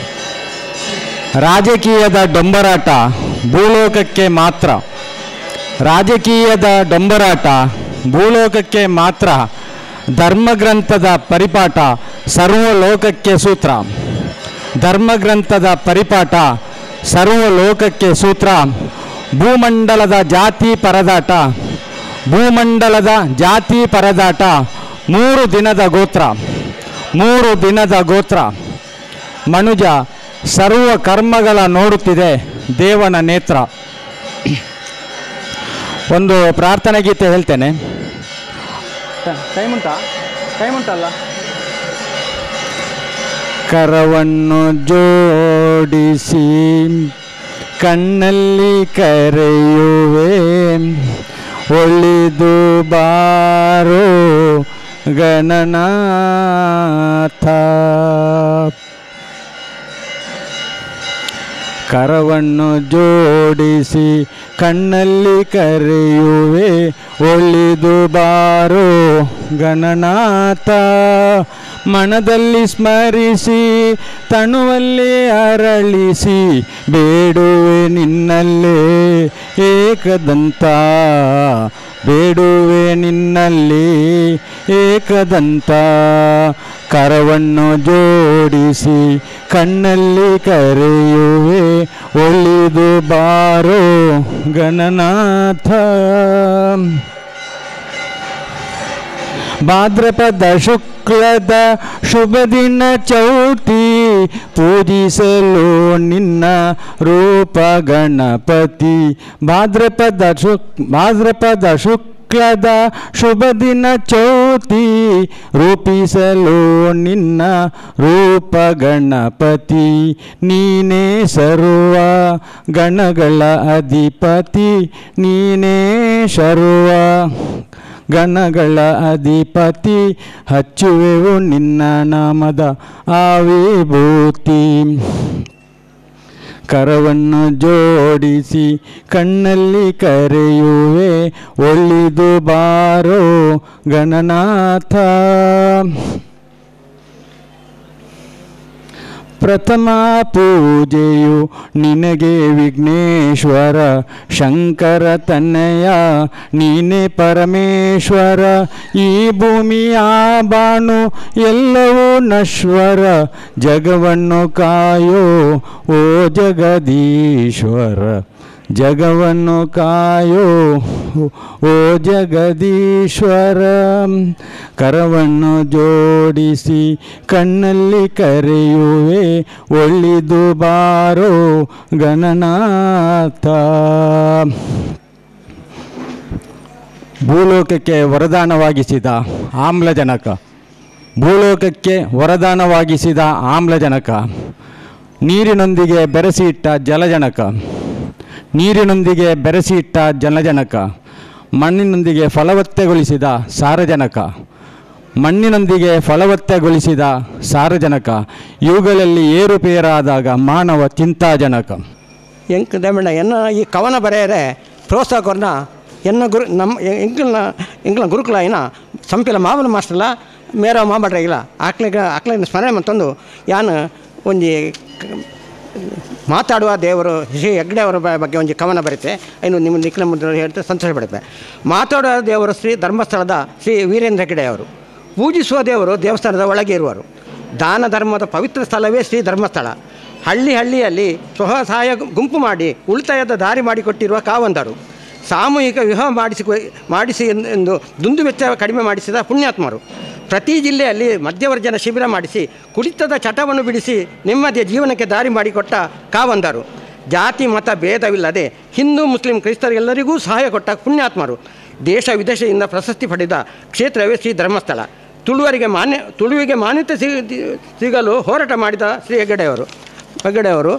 ರಾಜಕೀಯದ ಡೊಂಬರಾಟ ಭೂಲೋಕಕ್ಕೆ ಮಾತ್ರ
ರಾಜಕೀಯದ ಡೊಂಬರಾಟ ಭೂಲೋಕಕ್ಕೆ ಮಾತ್ರ ಧರ್ಮಗ್ರಂಥದ ಪರಿಪಾಠ ಸರ್ವಲೋಕಕ್ಕೆ ಸೂತ್ರ ಧರ್ಮಗ್ರಂಥದ ಪರಿಪಾಠ ಸರ್ವಲೋಕಕ್ಕೆ ಸೂತ್ರ ಭೂಮಂಡಲದ ಜಾತಿ ಪರದಾಟ ಭೂಮಂಡಲದ ಜಾತಿ ಪರದಾಟ ಮೂರು ದಿನದ ಗೋತ್ರ ಮೂರು ದಿನದ ಗೋತ್ರ ಮನುಜ ಸರ್ವ ಕರ್ಮಗಳ ನೋಡುತ್ತಿದೆ ದೇವನ ನೇತ್ರ ಒಂದು ಪ್ರಾರ್ಥನೆ ಗೀತೆ ಹೇಳ್ತೇನೆ ಟೈಮ್ ಉಂಟಾ ಟೈಮ್ ಉಂಟಲ್ಲ ಕರವನ್ನು ಜೋಡಿಸಿ ಕಣ್ಣಲ್ಲಿ ಕರೆಯುವೆ ಒಳಿದು ಬಾರೋ ಗಣನಾಥ ಕರವನ್ನು ಜೋಡಿಸಿ ಕಣ್ಣಲ್ಲಿ ಕರೆಯುವೆ ಒಳಿದು ಬಾರೋ ಗಣನಾಥ ಮನದಲ್ಲಿ ಸ್ಮರಿಸಿ ತನುವಲ್ಲಿ ಅರಳಿಸಿ ಬೇಡುವೆ ನಿನ್ನಲ್ಲೇ ಏಕದಂತ ಬೇಡುವೆ ನಿನ್ನಲ್ಲಿ ಏಕದಂತ ಕರವನ್ನು ಜೋಡಿಸಿ ಕಣ್ಣಲ್ಲಿ ಕರೆಯುವೆ ಒಳಿದು ಬಾರೋ ಗಣನಾಥ ಭಾದ್ರಪದ ಶುಕ್ಲದ ಶುಭ ದಿನ ಚೌತಿ ಪೂಜಿಸಲು ನಿನ್ನ ರೂಪ ಗಣಪತಿ ಭಾದ್ರಪದ ಶುಕ್ ಭಾದ್ರಪದ ಶುಕ್ಲದ ಶುಭ ದಿನ ಚೌತಿ ರೂಪಿಸಲು ನಿನ್ನ ರೂಪ ಗಣಪತಿ ನೀನೇ ಸರ್ವ ಗಣಗಳ ಅಧಿಪತಿ ನೀನೇ ಸರ್ವ ಗಣಗಳ ಅಧಿಪತಿ ಹಚ್ಚುವೆವು ನಿನ್ನ ನಾಮದ ಆವಿಭೂತಿ ಕರವನ್ನು ಜೋಡಿಸಿ ಕಣ್ಣಲ್ಲಿ ಕರೆಯುವೆ ಒಳ್ಳಿದು ಬಾರೋ ಗಣನಾಥ ಪ್ರಥಮ ಪೂಜೆಯು ನಿನಗೆ ವಿಘ್ನೇಶ್ವರ ಶಂಕರ ತನ್ನಯ ನೀನೇ ಪರಮೇಶ್ವರ ಈ ಭೂಮಿಯ ಬಾಣು ಎಲ್ಲವೂ ನಶ್ವರ ಜಗವನ್ನು ಕಾಯೋ ಓ ಜಗದೀಶ್ವರ ಜಗವನ್ನು ಕಾಯೋ ಓ ಜಗದೀಶ್ವರ ಕರವನ್ನು ಜೋಡಿಸಿ ಕಣ್ಣಲ್ಲಿ ಕರೆಯುವೆ ಒಳ್ಳಿದು ಬಾರೋ ಗಣನಾಥ ಭೂಲೋಕಕ್ಕೆ ವರದಾನವಾಗಿಸಿದ ಆಮ್ಲಜನಕ ಭೂಲೋಕಕ್ಕೆ ವರದಾನವಾಗಿಸಿದ ಆಮ್ಲಜನಕ ನೀರಿನೊಂದಿಗೆ ಬೆರೆಸಿಟ್ಟ ಜಲಜನಕ ನೀರಿನೊಂದಿಗೆ ಬೆರೆಸಿಟ್ಟ ಜಲಜನಕ ಮಣ್ಣಿನೊಂದಿಗೆ ಫಲವತ್ತಗೊಳಿಸಿದ ಸಾರಜನಕ ಮಣ್ಣಿನೊಂದಿಗೆ ಫಲವತ್ತಗೊಳಿಸಿದ ಸಾರಜನಕ ಇವುಗಳಲ್ಲಿ ಏರುಪೇರಾದಾಗ ಮಾನವ ಚಿಂತಾಜನಕ
ಎಂಕ್ ದೇಮಣ್ಣ ಎನ್ನ ಈ ಕವನ ಬರೆಯರೆ ಪ್ರೋತ್ಸಾಹ ಕೊರ್ನ ಎನ್ನ ಗುರು ನಮ್ಮ ಎಂಕಲ್ನ ಎಂಕಲ್ನ ಗುರುಕುಲ ಏನ ಸಂಪಿಲ ಮಾವನ ಮಾಸ್ಟರ್ಲ ಮೇರ ಮಾಬಡ್ರೆ ಇಲ್ಲ ಆಕ್ಳಿಗೆ ಆಕ್ಳಿನ ಸ್ಮರಣೆ ಮತ್ತೊಂದು ಯಾನು ಒಂಜಿ ಮಾತಾಡುವ ದೇವರು ಶ್ರೀ ಹೆಗ್ಡೆ ಅವರ ಬ- ಬಗ್ಗೆ ಒಂದು ಕವನ ಬರುತ್ತೆ ಇನ್ನು ನಿಮ್ಮ ನಿಖಿಲ ಮುದ್ರ ಹೇಳ್ತಾ ಸಂತೋಷ ಪಡುತ್ತೆ ಮಾತಾಡುವ ದೇವರು ಶ್ರೀ ಧರ್ಮಸ್ಥಳದ ಶ್ರೀ ವೀರೇಂದ್ರ ಹೆಗ್ಡೆ ಅವರು ಪೂಜಿಸುವ ದೇವರು ದೇವಸ್ಥಾನದ ಒಳಗೆ ಇರುವರು ದಾನ ಧರ್ಮದ ಪವಿತ್ರ ಸ್ಥಳವೇ ಶ್ರೀ ಧರ್ಮಸ್ಥಳ ಹಳ್ಳಿ ಹಳ್ಳಿಯಲ್ಲಿ ಸ್ವಸಹಾಯ ಗುಂಪು ಮಾಡಿ ಉಳಿತಾಯದ ದಾರಿ ಮಾಡಿಕೊಟ್ಟಿರುವ ಕಾವಂದರು ಸಾಮೂಹಿಕ ವಿವಾಹ ಮಾಡಿಸಿ ಮಾಡಿಸಿ ಎಂದು- ಎಂದು ದುಂದು ವೆಚ್ಚ ಕಡಿಮೆ ಮಾಡಿಸಿದ ಪುಣ್ಯಾತ್ಮರು ಪ್ರತಿ ಜಿಲ್ಲೆಯಲ್ಲಿ ಮಧ್ಯವರ್ಜನ ಶಿಬಿರ ಮಾಡಿಸಿ ಕುಡಿತದ ಚಟವನ್ನು ಬಿಡಿಸಿ ನೆಮ್ಮದಿಯ ಜೀವನಕ್ಕೆ ದಾರಿ ಮಾಡಿಕೊಟ್ಟ ಕಾವಂದರು ಜಾತಿ ಮತ ಭೇದವಿಲ್ಲದೆ ಹಿಂದೂ ಮುಸ್ಲಿಂ ಕ್ರೈಸ್ತರಿಗೆಲ್ಲರಿಗೂ ಸಹಾಯ ಕೊಟ್ಟ ಪುಣ್ಯಾತ್ಮರು ದೇಶ ವಿದೇಶದಿಂದ ಪ್ರಶಸ್ತಿ ಪಡೆದ ಕ್ಷೇತ್ರವೇ ಶ್ರೀ ಧರ್ಮಸ್ಥಳ ತುಳುವರಿಗೆ ಮಾನ್ಯ ತುಳುವಿಗೆ ಮಾನ್ಯತೆ ಸಿಗ ಸಿಗಲು ಹೋರಾಟ ಮಾಡಿದ ಶ್ರೀ ಹೆಗ್ಗಡೆಯವರು ಹೆಗ್ಗಡೆಯವರು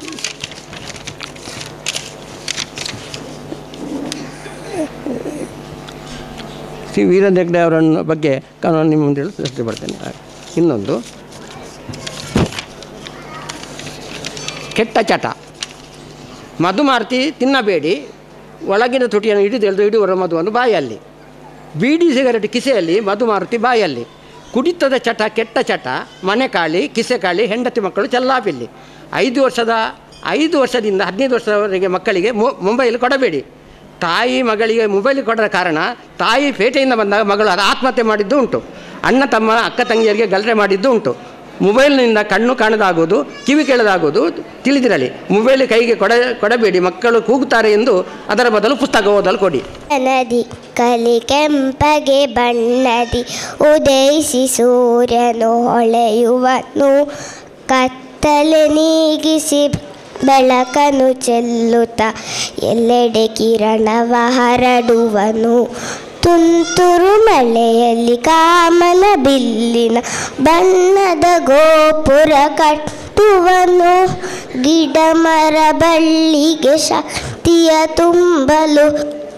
ಶ್ರೀ ವೀರೇಂದ್ರ ಹೆಗ್ಡೆ ಅವರನ್ನು ಬಗ್ಗೆ ನಾನು ನಿಮ್ಮ ಮುಂದೆ ಹೇಳಲು ಇಷ್ಟಪಡ್ತೇನೆ ಇನ್ನೊಂದು ಕೆಟ್ಟ ಚಟ ಮಧುಮಾರ್ತಿ ತಿನ್ನಬೇಡಿ ಒಳಗಿನ ತುಟಿಯನ್ನು ಹಿಡಿದೆಳೆದು ಇಡುವರ ಮಧುವನ್ನು ಬಾಯಲ್ಲಿ ಬೀಡಿ ಸಿಗರೆಟ್ ಕಿಸೆಯಲ್ಲಿ ಮಧುಮಾರುತಿ ಬಾಯಲ್ಲಿ ಕುಡಿತದ ಚಟ ಕೆಟ್ಟ ಚಟ ಮನೆ ಕಾಳಿ ಕಿಸೆ ಕಾಳಿ ಹೆಂಡತಿ ಮಕ್ಕಳು ಚೆಲ್ಲಾಪಿಲ್ಲಿ ಐದು ವರ್ಷದ ಐದು ವರ್ಷದಿಂದ ಹದಿನೈದು ವರ್ಷದವರೆಗೆ ಮಕ್ಕಳಿಗೆ ಮೊ ಮೊಬೈಲ್ ಕೊಡಬೇಡಿ ತಾಯಿ ಮಗಳಿಗೆ ಮೊಬೈಲ್ ಕೊಡದ ಕಾರಣ ತಾಯಿ ಪೇಟೆಯಿಂದ ಬಂದಾಗ ಮಗಳು ಅದು ಆತ್ಮಹತ್ಯೆ ಮಾಡಿದ್ದು ಉಂಟು ಅಣ್ಣ ತಮ್ಮ ಅಕ್ಕ ತಂಗಿಯರಿಗೆ ಗಲ್ರೆ ಮಾಡಿದ್ದು ಉಂಟು ಮೊಬೈಲ್ನಿಂದ ಕಣ್ಣು ಕಾಣದಾಗೋದು ಕಿವಿ ಕೇಳದಾಗೋದು ತಿಳಿದಿರಲಿ ಮೊಬೈಲ್ ಕೈಗೆ ಕೊಡ ಕೊಡಬೇಡಿ ಮಕ್ಕಳು ಕೂಗುತ್ತಾರೆ ಎಂದು ಅದರ ಬದಲು ಪುಸ್ತಕ ಓದಲು ಕೊಡಿ
ನದಿ ಕಲಿ ಕೆಂಪಗೆ ಬಣ್ಣದಿ ಉದಯಿಸಿ ಸೂರ್ಯನು ಹೊಳೆಯುವನು ಕತ್ತಲೆ ನೀಗಿಸಿ ಬೆಳಕನು ಚೆಲ್ಲುತ್ತ ಎಲ್ಲೆಡೆ ಕಿರಣವ ಹರಡುವನು ತುಂತುರು ಮಳೆಯಲ್ಲಿ ಕಾಮನ ಬಿಲ್ಲಿನ ಬಣ್ಣದ ಗೋಪುರ ಕಟ್ಟುವನು ಗಿಡ ಮರ ಬಳ್ಳಿಗೆ ಶಕ್ತಿಯ ತುಂಬಲು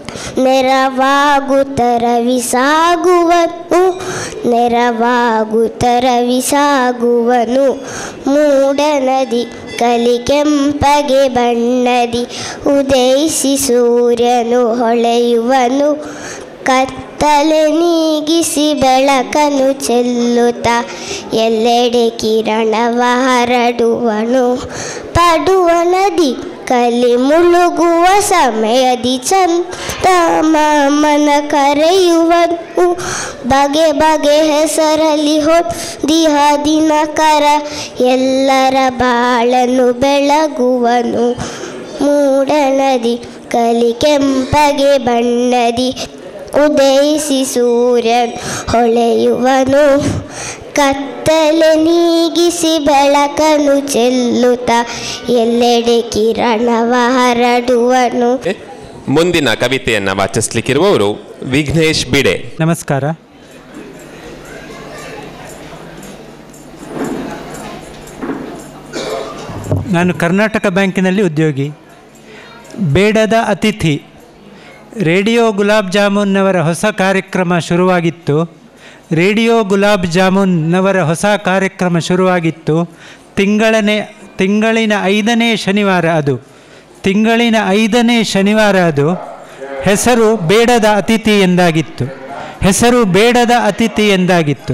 ನೆರವಾಗುತ್ತರವಿ ಸಾಗುವನು ನೆರವಾಗುತ್ತರವಿ ಸಾಗುವನು ಮೂಡ ನದಿ ಕಲಿ ಕೆಂಪಗೆ ಬಣ್ಣದಿ ಉದಯಿಸಿ ಸೂರ್ಯನು ಹೊಳೆಯುವನು ಕತ್ತಲೆ ನೀಗಿಸಿ ಬೆಳಕನು ಚೆಲ್ಲುತ್ತ ಎಲ್ಲೆಡೆ ಕಿರಣವ ಹರಡುವನು ಪಡುವ ನದಿ ಕಲಿ ಮುಳುಗುವ ಸಮಯದಿ ಚಂದಮಾಮನ ಕರೆಯುವನು ಬಗೆ ಬಗೆ ಹೆಸರಲ್ಲಿ ಹೊಂದಿಹ ದಿನಕರ ಎಲ್ಲರ ಬಾಳನ್ನು ಬೆಳಗುವನು ಮೂಡ ನದಿ ಕಲಿ ಕೆಂಪಗೆ ಬಣ್ಣದಿ ಉದಯಿಸಿ ಸೂರ್ಯನ್ ಹೊಳೆಯುವನು ಕತ್ತಲೆ ನೀಗಿಸಿ ಬೆಳಕನು ಚೆಲ್ಲುತ್ತ ಎಲ್ಲೆಡೆ ಕಿರಣವ ಹರಡುವನು
ಮುಂದಿನ ಕವಿತೆಯನ್ನು ವಾಚಿಸ್ಲಿಕ್ಕಿರುವವರು ವಿಘ್ನೇಶ್ ಬಿಡೆ
ನಮಸ್ಕಾರ ನಾನು ಕರ್ನಾಟಕ ಬ್ಯಾಂಕಿನಲ್ಲಿ ಉದ್ಯೋಗಿ ಬೇಡದ ಅತಿಥಿ ರೇಡಿಯೋ ಗುಲಾಬ್ ಜಾಮೂನ್ನವರ ಹೊಸ ಕಾರ್ಯಕ್ರಮ ಶುರುವಾಗಿತ್ತು ರೇಡಿಯೋ ಗುಲಾಬ್ ಜಾಮೂನ್ನವರ ಹೊಸ ಕಾರ್ಯಕ್ರಮ ಶುರುವಾಗಿತ್ತು ತಿಂಗಳನೇ ತಿಂಗಳಿನ ಐದನೇ ಶನಿವಾರ ಅದು ತಿಂಗಳಿನ ಐದನೇ ಶನಿವಾರ ಅದು ಹೆಸರು ಬೇಡದ ಅತಿಥಿ ಎಂದಾಗಿತ್ತು ಹೆಸರು ಬೇಡದ ಅತಿಥಿ ಎಂದಾಗಿತ್ತು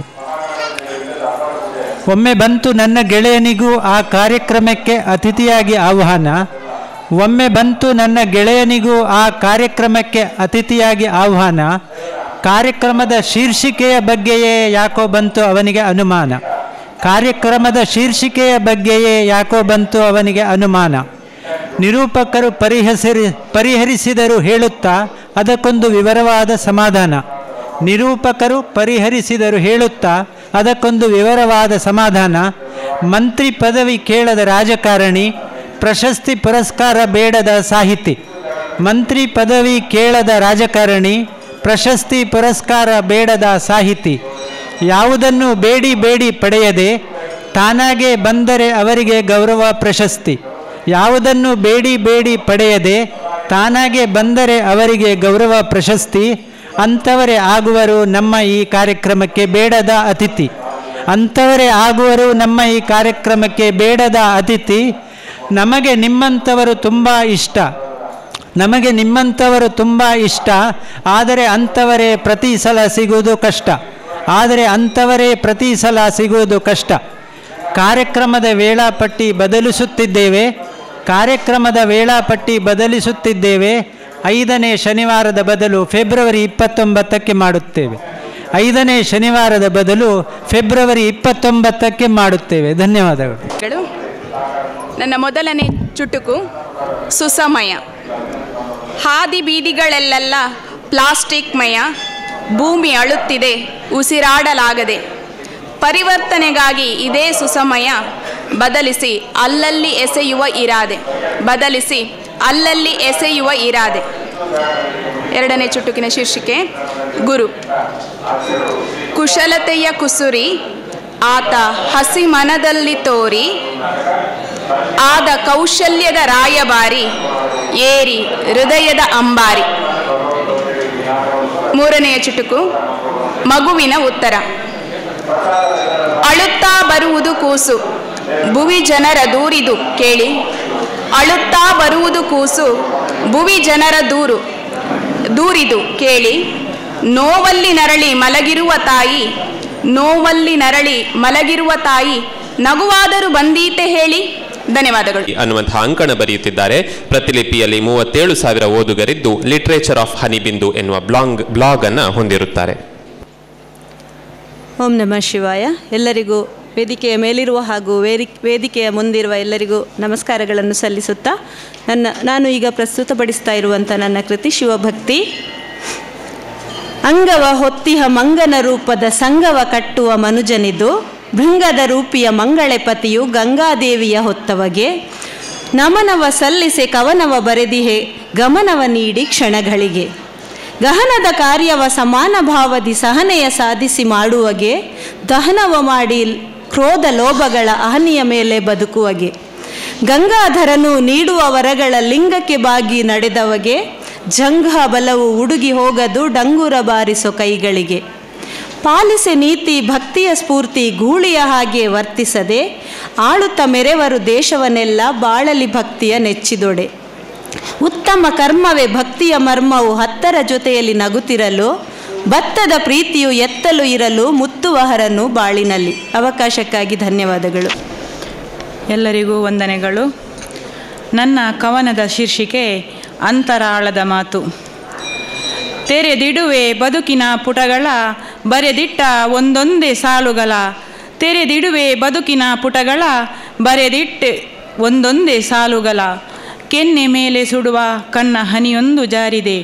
ಒಮ್ಮೆ ಬಂತು ನನ್ನ ಗೆಳೆಯನಿಗೂ ಆ ಕಾರ್ಯಕ್ರಮಕ್ಕೆ ಅತಿಥಿಯಾಗಿ ಆಹ್ವಾನ ಒಮ್ಮೆ ಬಂತು ನನ್ನ ಗೆಳೆಯನಿಗೂ ಆ ಕಾರ್ಯಕ್ರಮಕ್ಕೆ ಅತಿಥಿಯಾಗಿ ಆಹ್ವಾನ ಕಾರ್ಯಕ್ರಮದ ಶೀರ್ಷಿಕೆಯ ಬಗ್ಗೆಯೇ ಯಾಕೋ ಬಂತು ಅವನಿಗೆ ಅನುಮಾನ ಕಾರ್ಯಕ್ರಮದ ಶೀರ್ಷಿಕೆಯ ಬಗ್ಗೆಯೇ ಯಾಕೋ ಬಂತು ಅವನಿಗೆ ಅನುಮಾನ ನಿರೂಪಕರು ಪರಿಹರಿಸಿ ಪರಿಹರಿಸಿದರು ಹೇಳುತ್ತಾ ಅದಕ್ಕೊಂದು ವಿವರವಾದ ಸಮಾಧಾನ ನಿರೂಪಕರು ಪರಿಹರಿಸಿದರು ಹೇಳುತ್ತಾ ಅದಕ್ಕೊಂದು ವಿವರವಾದ ಸಮಾಧಾನ ಮಂತ್ರಿ ಪದವಿ ಕೇಳದ ರಾಜಕಾರಣಿ ಪ್ರಶಸ್ತಿ ಪುರಸ್ಕಾರ ಬೇಡದ ಸಾಹಿತಿ ಮಂತ್ರಿ ಪದವಿ ಕೇಳದ ರಾಜಕಾರಣಿ ಪ್ರಶಸ್ತಿ ಪುರಸ್ಕಾರ ಬೇಡದ ಸಾಹಿತಿ ಯಾವುದನ್ನು ಬೇಡಿ ಬೇಡಿ ಪಡೆಯದೆ ತಾನಾಗೆ ಬಂದರೆ ಅವರಿಗೆ ಗೌರವ ಪ್ರಶಸ್ತಿ ಯಾವುದನ್ನು ಬೇಡಿ ಬೇಡಿ ಪಡೆಯದೆ ತಾನಾಗೆ ಬಂದರೆ ಅವರಿಗೆ ಗೌರವ ಪ್ರಶಸ್ತಿ ಅಂಥವರೇ ಆಗುವರು ನಮ್ಮ ಈ ಕಾರ್ಯಕ್ರಮಕ್ಕೆ ಬೇಡದ ಅತಿಥಿ ಅಂಥವರೇ ಆಗುವರು ನಮ್ಮ ಈ ಕಾರ್ಯಕ್ರಮಕ್ಕೆ ಬೇಡದ ಅತಿಥಿ ನಮಗೆ ನಿಮ್ಮಂಥವರು ತುಂಬ ಇಷ್ಟ ನಮಗೆ ನಿಮ್ಮಂಥವರು ತುಂಬ ಇಷ್ಟ ಆದರೆ ಅಂಥವರೇ ಪ್ರತಿ ಸಲ ಸಿಗುವುದು ಕಷ್ಟ ಆದರೆ ಅಂಥವರೇ ಪ್ರತಿ ಸಲ ಸಿಗುವುದು ಕಷ್ಟ ಕಾರ್ಯಕ್ರಮದ ವೇಳಾಪಟ್ಟಿ ಬದಲಿಸುತ್ತಿದ್ದೇವೆ ಕಾರ್ಯಕ್ರಮದ ವೇಳಾಪಟ್ಟಿ ಬದಲಿಸುತ್ತಿದ್ದೇವೆ ಐದನೇ ಶನಿವಾರದ ಬದಲು ಫೆಬ್ರವರಿ ಇಪ್ಪತ್ತೊಂಬತ್ತಕ್ಕೆ ಮಾಡುತ್ತೇವೆ ಐದನೇ ಶನಿವಾರದ ಬದಲು ಫೆಬ್ರವರಿ ಇಪ್ಪತ್ತೊಂಬತ್ತಕ್ಕೆ ಮಾಡುತ್ತೇವೆ ಧನ್ಯವಾದಗಳು
ಗಳು ನನ್ನ ಮೊದಲನೇ ಚುಟುಕು ಸುಸಮಯ ಹಾದಿ ಬೀದಿಗಳಲ್ಲೆಲ್ಲ ಪ್ಲಾಸ್ಟಿಕ್ಮಯ ಭೂಮಿ ಅಳುತ್ತಿದೆ ಉಸಿರಾಡಲಾಗದೆ ಪರಿವರ್ತನೆಗಾಗಿ ಇದೇ ಸುಸಮಯ ಬದಲಿಸಿ ಅಲ್ಲಲ್ಲಿ ಎಸೆಯುವ ಇರಾದೆ ಬದಲಿಸಿ ಅಲ್ಲಲ್ಲಿ ಎಸೆಯುವ ಇರಾದೆ ಎರಡನೇ ಚುಟುಕಿನ ಶೀರ್ಷಿಕೆ ಗುರು ಕುಶಲತೆಯ ಕುಸುರಿ ಆತ ಹಸಿ ಮನದಲ್ಲಿ ತೋರಿ ಆದ ಕೌಶಲ್ಯದ ರಾಯಭಾರಿ ಏರಿ ಹೃದಯದ ಅಂಬಾರಿ ಮೂರನೆಯ ಚುಟುಕು ಮಗುವಿನ ಉತ್ತರ ಅಳುತ್ತಾ ಬರುವುದು ಕೂಸು ಭುವಿ ಜನರ ದೂರಿದು ಕೇಳಿ ಅಳುತ್ತಾ ಬರುವುದು ಕೂಸು ಭುವಿ ಜನರ ದೂರು ದೂರಿದು ಕೇಳಿ ನೋವಲ್ಲಿ ನರಳಿ ಮಲಗಿರುವ ತಾಯಿ ನೋವಲ್ಲಿ ನರಳಿ ಮಲಗಿರುವ ತಾಯಿ ನಗುವಾದರೂ ಬಂದೀತೆ ಹೇಳಿ ಧನ್ಯವಾದಗಳು
ಅನ್ನುವಂತಹ ಅಂಕಣ ಬರೆಯುತ್ತಿದ್ದಾರೆ ಪ್ರತಿಲಿಪಿಯಲ್ಲಿ ಮೂವತ್ತೇಳು ಸಾವಿರ ಓದುಗರಿದ್ದು ಲಿಟ್ರೇಚರ್ ಆಫ್ ಹನಿಬಿಂದು ಎನ್ನುವ ಬ್ಲಾಗ್ ಬ್ಲಾಗ್ ಅನ್ನ ಹೊಂದಿರುತ್ತಾರೆ
ಓಂ ನಮಃ ಶಿವಾಯ ಎಲ್ಲರಿಗೂ ವೇದಿಕೆಯ ಮೇಲಿರುವ ಹಾಗೂ ವೇದಿ ವೇದಿಕೆಯ ಮುಂದಿರುವ ಎಲ್ಲರಿಗೂ ನಮಸ್ಕಾರಗಳನ್ನು ಸಲ್ಲಿಸುತ್ತಾ ನನ್ನ ನಾನು ಈಗ ಪ್ರಸ್ತುತಪಡಿಸ್ತಾ ಇರುವಂಥ ನನ್ನ ಕೃತಿ ಶಿವಭಕ್ತಿ ಅಂಗವ ಹೊತ್ತಿಹ ಮಂಗನ ರೂಪದ ಸಂಗವ ಕಟ್ಟುವ ಮನುಜನಿದು ಭೃಂಗದ ರೂಪಿಯ ಮಂಗಳೆಪತಿಯು ಗಂಗಾದೇವಿಯ ಹೊತ್ತವಗೆ ನಮನವ ಸಲ್ಲಿಸೆ ಕವನವ ಬರೆದಿಹೆ ಗಮನವ ನೀಡಿ ಕ್ಷಣಗಳಿಗೆ ಗಹನದ ಕಾರ್ಯವ ಸಮಾನ ಭಾವದಿ ಸಹನೆಯ ಸಾಧಿಸಿ ಮಾಡುವಗೆ ದಹನವ ಮಾಡಿ ಕ್ರೋಧ ಲೋಭಗಳ ಅಹನಿಯ ಮೇಲೆ ಬದುಕುವಗೆ ಗಂಗಾಧರನು ನೀಡುವ ವರಗಳ ಲಿಂಗಕ್ಕೆ ಬಾಗಿ ನಡೆದವಗೆ ಜಂಘ ಬಲವು ಉಡುಗಿ ಹೋಗದು ಡಂಗುರ ಬಾರಿಸೋ ಕೈಗಳಿಗೆ ಪಾಲಿಸೆ ನೀತಿ ಭಕ್ತಿಯ ಸ್ಫೂರ್ತಿ ಗೂಳಿಯ ಹಾಗೆ ವರ್ತಿಸದೆ ಆಳುತ್ತ ಮೆರೆವರು ದೇಶವನ್ನೆಲ್ಲ ಬಾಳಲಿ ಭಕ್ತಿಯ ನೆಚ್ಚಿದೊಡೆ ಉತ್ತಮ ಕರ್ಮವೇ ಭಕ್ತಿಯ ಮರ್ಮವು ಹತ್ತರ ಜೊತೆಯಲ್ಲಿ ನಗುತ್ತಿರಲು ಭತ್ತದ ಪ್ರೀತಿಯು ಎತ್ತಲು ಇರಲು ಮುತ್ತುವಹರನು ಬಾಳಿನಲ್ಲಿ ಅವಕಾಶಕ್ಕಾಗಿ ಧನ್ಯವಾದಗಳು
ಎಲ್ಲರಿಗೂ ವಂದನೆಗಳು ನನ್ನ ಕವನದ ಶೀರ್ಷಿಕೆ ಅಂತರಾಳದ ಮಾತು ತೆರೆದಿಡುವೆ ಬದುಕಿನ ಪುಟಗಳ ಬರೆದಿಟ್ಟ ಒಂದೊಂದೇ ಸಾಲುಗಳ ತೆರೆದಿಡುವೆ ಬದುಕಿನ ಪುಟಗಳ ಬರೆದಿಟ್ಟೆ ಒಂದೊಂದೇ ಸಾಲುಗಳ ಕೆನ್ನೆ ಮೇಲೆ ಸುಡುವ ಕನ್ನ ಹನಿಯೊಂದು ಜಾರಿದೆ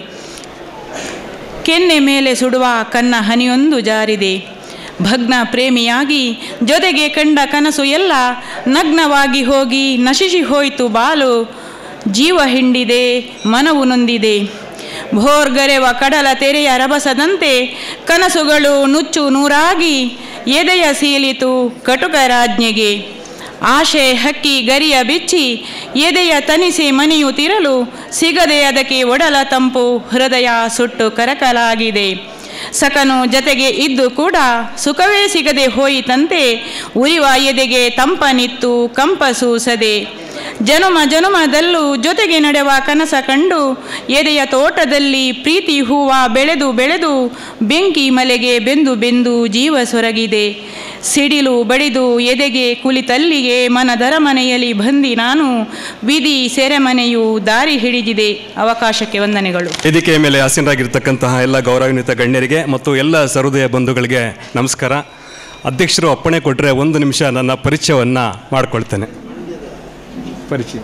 ಕೆನ್ನೆ ಮೇಲೆ ಸುಡುವ ಕನ್ನ ಹನಿಯೊಂದು ಜಾರಿದೆ ಭಗ್ನ ಪ್ರೇಮಿಯಾಗಿ ಜೊತೆಗೆ ಕಂಡ ಕನಸು ಎಲ್ಲ ನಗ್ನವಾಗಿ ಹೋಗಿ ನಶಿಸಿ ಹೋಯಿತು ಬಾಲು ಜೀವ ಹಿಂಡಿದೆ ಮನವು ನೊಂದಿದೆ ಭೋರ್ಗರೆವ ಕಡಲ ತೆರೆಯ ರಭಸದಂತೆ ಕನಸುಗಳು ನುಚ್ಚು ನೂರಾಗಿ ಎದೆಯ ಸೀಲಿತು ಕಟುಕ ರಾಜ್ಞೆಗೆ ಆಶೆ ಹಕ್ಕಿ ಗರಿಯ ಬಿಚ್ಚಿ ಎದೆಯ ತನಿಸಿ ಮನೆಯುತ್ತಿರಲು ಸಿಗದೆ ಅದಕ್ಕೆ ಒಡಲ ತಂಪು ಹೃದಯ ಸುಟ್ಟು ಕರಕಲಾಗಿದೆ ಸಕನು ಜತೆಗೆ ಇದ್ದು ಕೂಡ ಸುಖವೇ ಸಿಗದೆ ಹೋಯಿತಂತೆ ಉರಿವ ಎದೆಗೆ ತಂಪನಿತ್ತು ಕಂಪ ಸೂಸದೆ ಜನುಮ ಜನುಮದಲ್ಲೂ ಜೊತೆಗೆ ನಡೆವ ಕನಸ ಕಂಡು ಎದೆಯ ತೋಟದಲ್ಲಿ ಪ್ರೀತಿ ಹೂವ ಬೆಳೆದು ಬೆಳೆದು ಬೆಂಕಿ ಮಲೆಗೆ ಬೆಂದು ಬೆಂದು ಜೀವ ಸೊರಗಿದೆ ಸಿಡಿಲು ಬಡಿದು ಎದೆಗೆ ಕುಳಿತಲ್ಲಿಗೆ ಮನದರ ಮನೆಯಲ್ಲಿ ಬಂದಿ ನಾನು ವಿಧಿ ಸೆರೆಮನೆಯು ದಾರಿ ಹಿಡಿದಿದೆ ಅವಕಾಶಕ್ಕೆ ವಂದನೆಗಳು
ವೇದಿಕೆಯ ಮೇಲೆ ಆಸೀನರಾಗಿರ್ತಕ್ಕಂತಹ ಎಲ್ಲ ಗೌರವಾನ್ವಿತ ಗಣ್ಯರಿಗೆ ಮತ್ತು ಎಲ್ಲ ಸಹೃದಯ ಬಂಧುಗಳಿಗೆ ನಮಸ್ಕಾರ ಅಧ್ಯಕ್ಷರು ಅಪ್ಪಣೆ ಕೊಟ್ಟರೆ ಒಂದು ನಿಮಿಷ ನನ್ನ ಪರಿಚಯವನ್ನು ಮಾಡಿಕೊಳ್ತೇನೆ ಪರಿಚಯ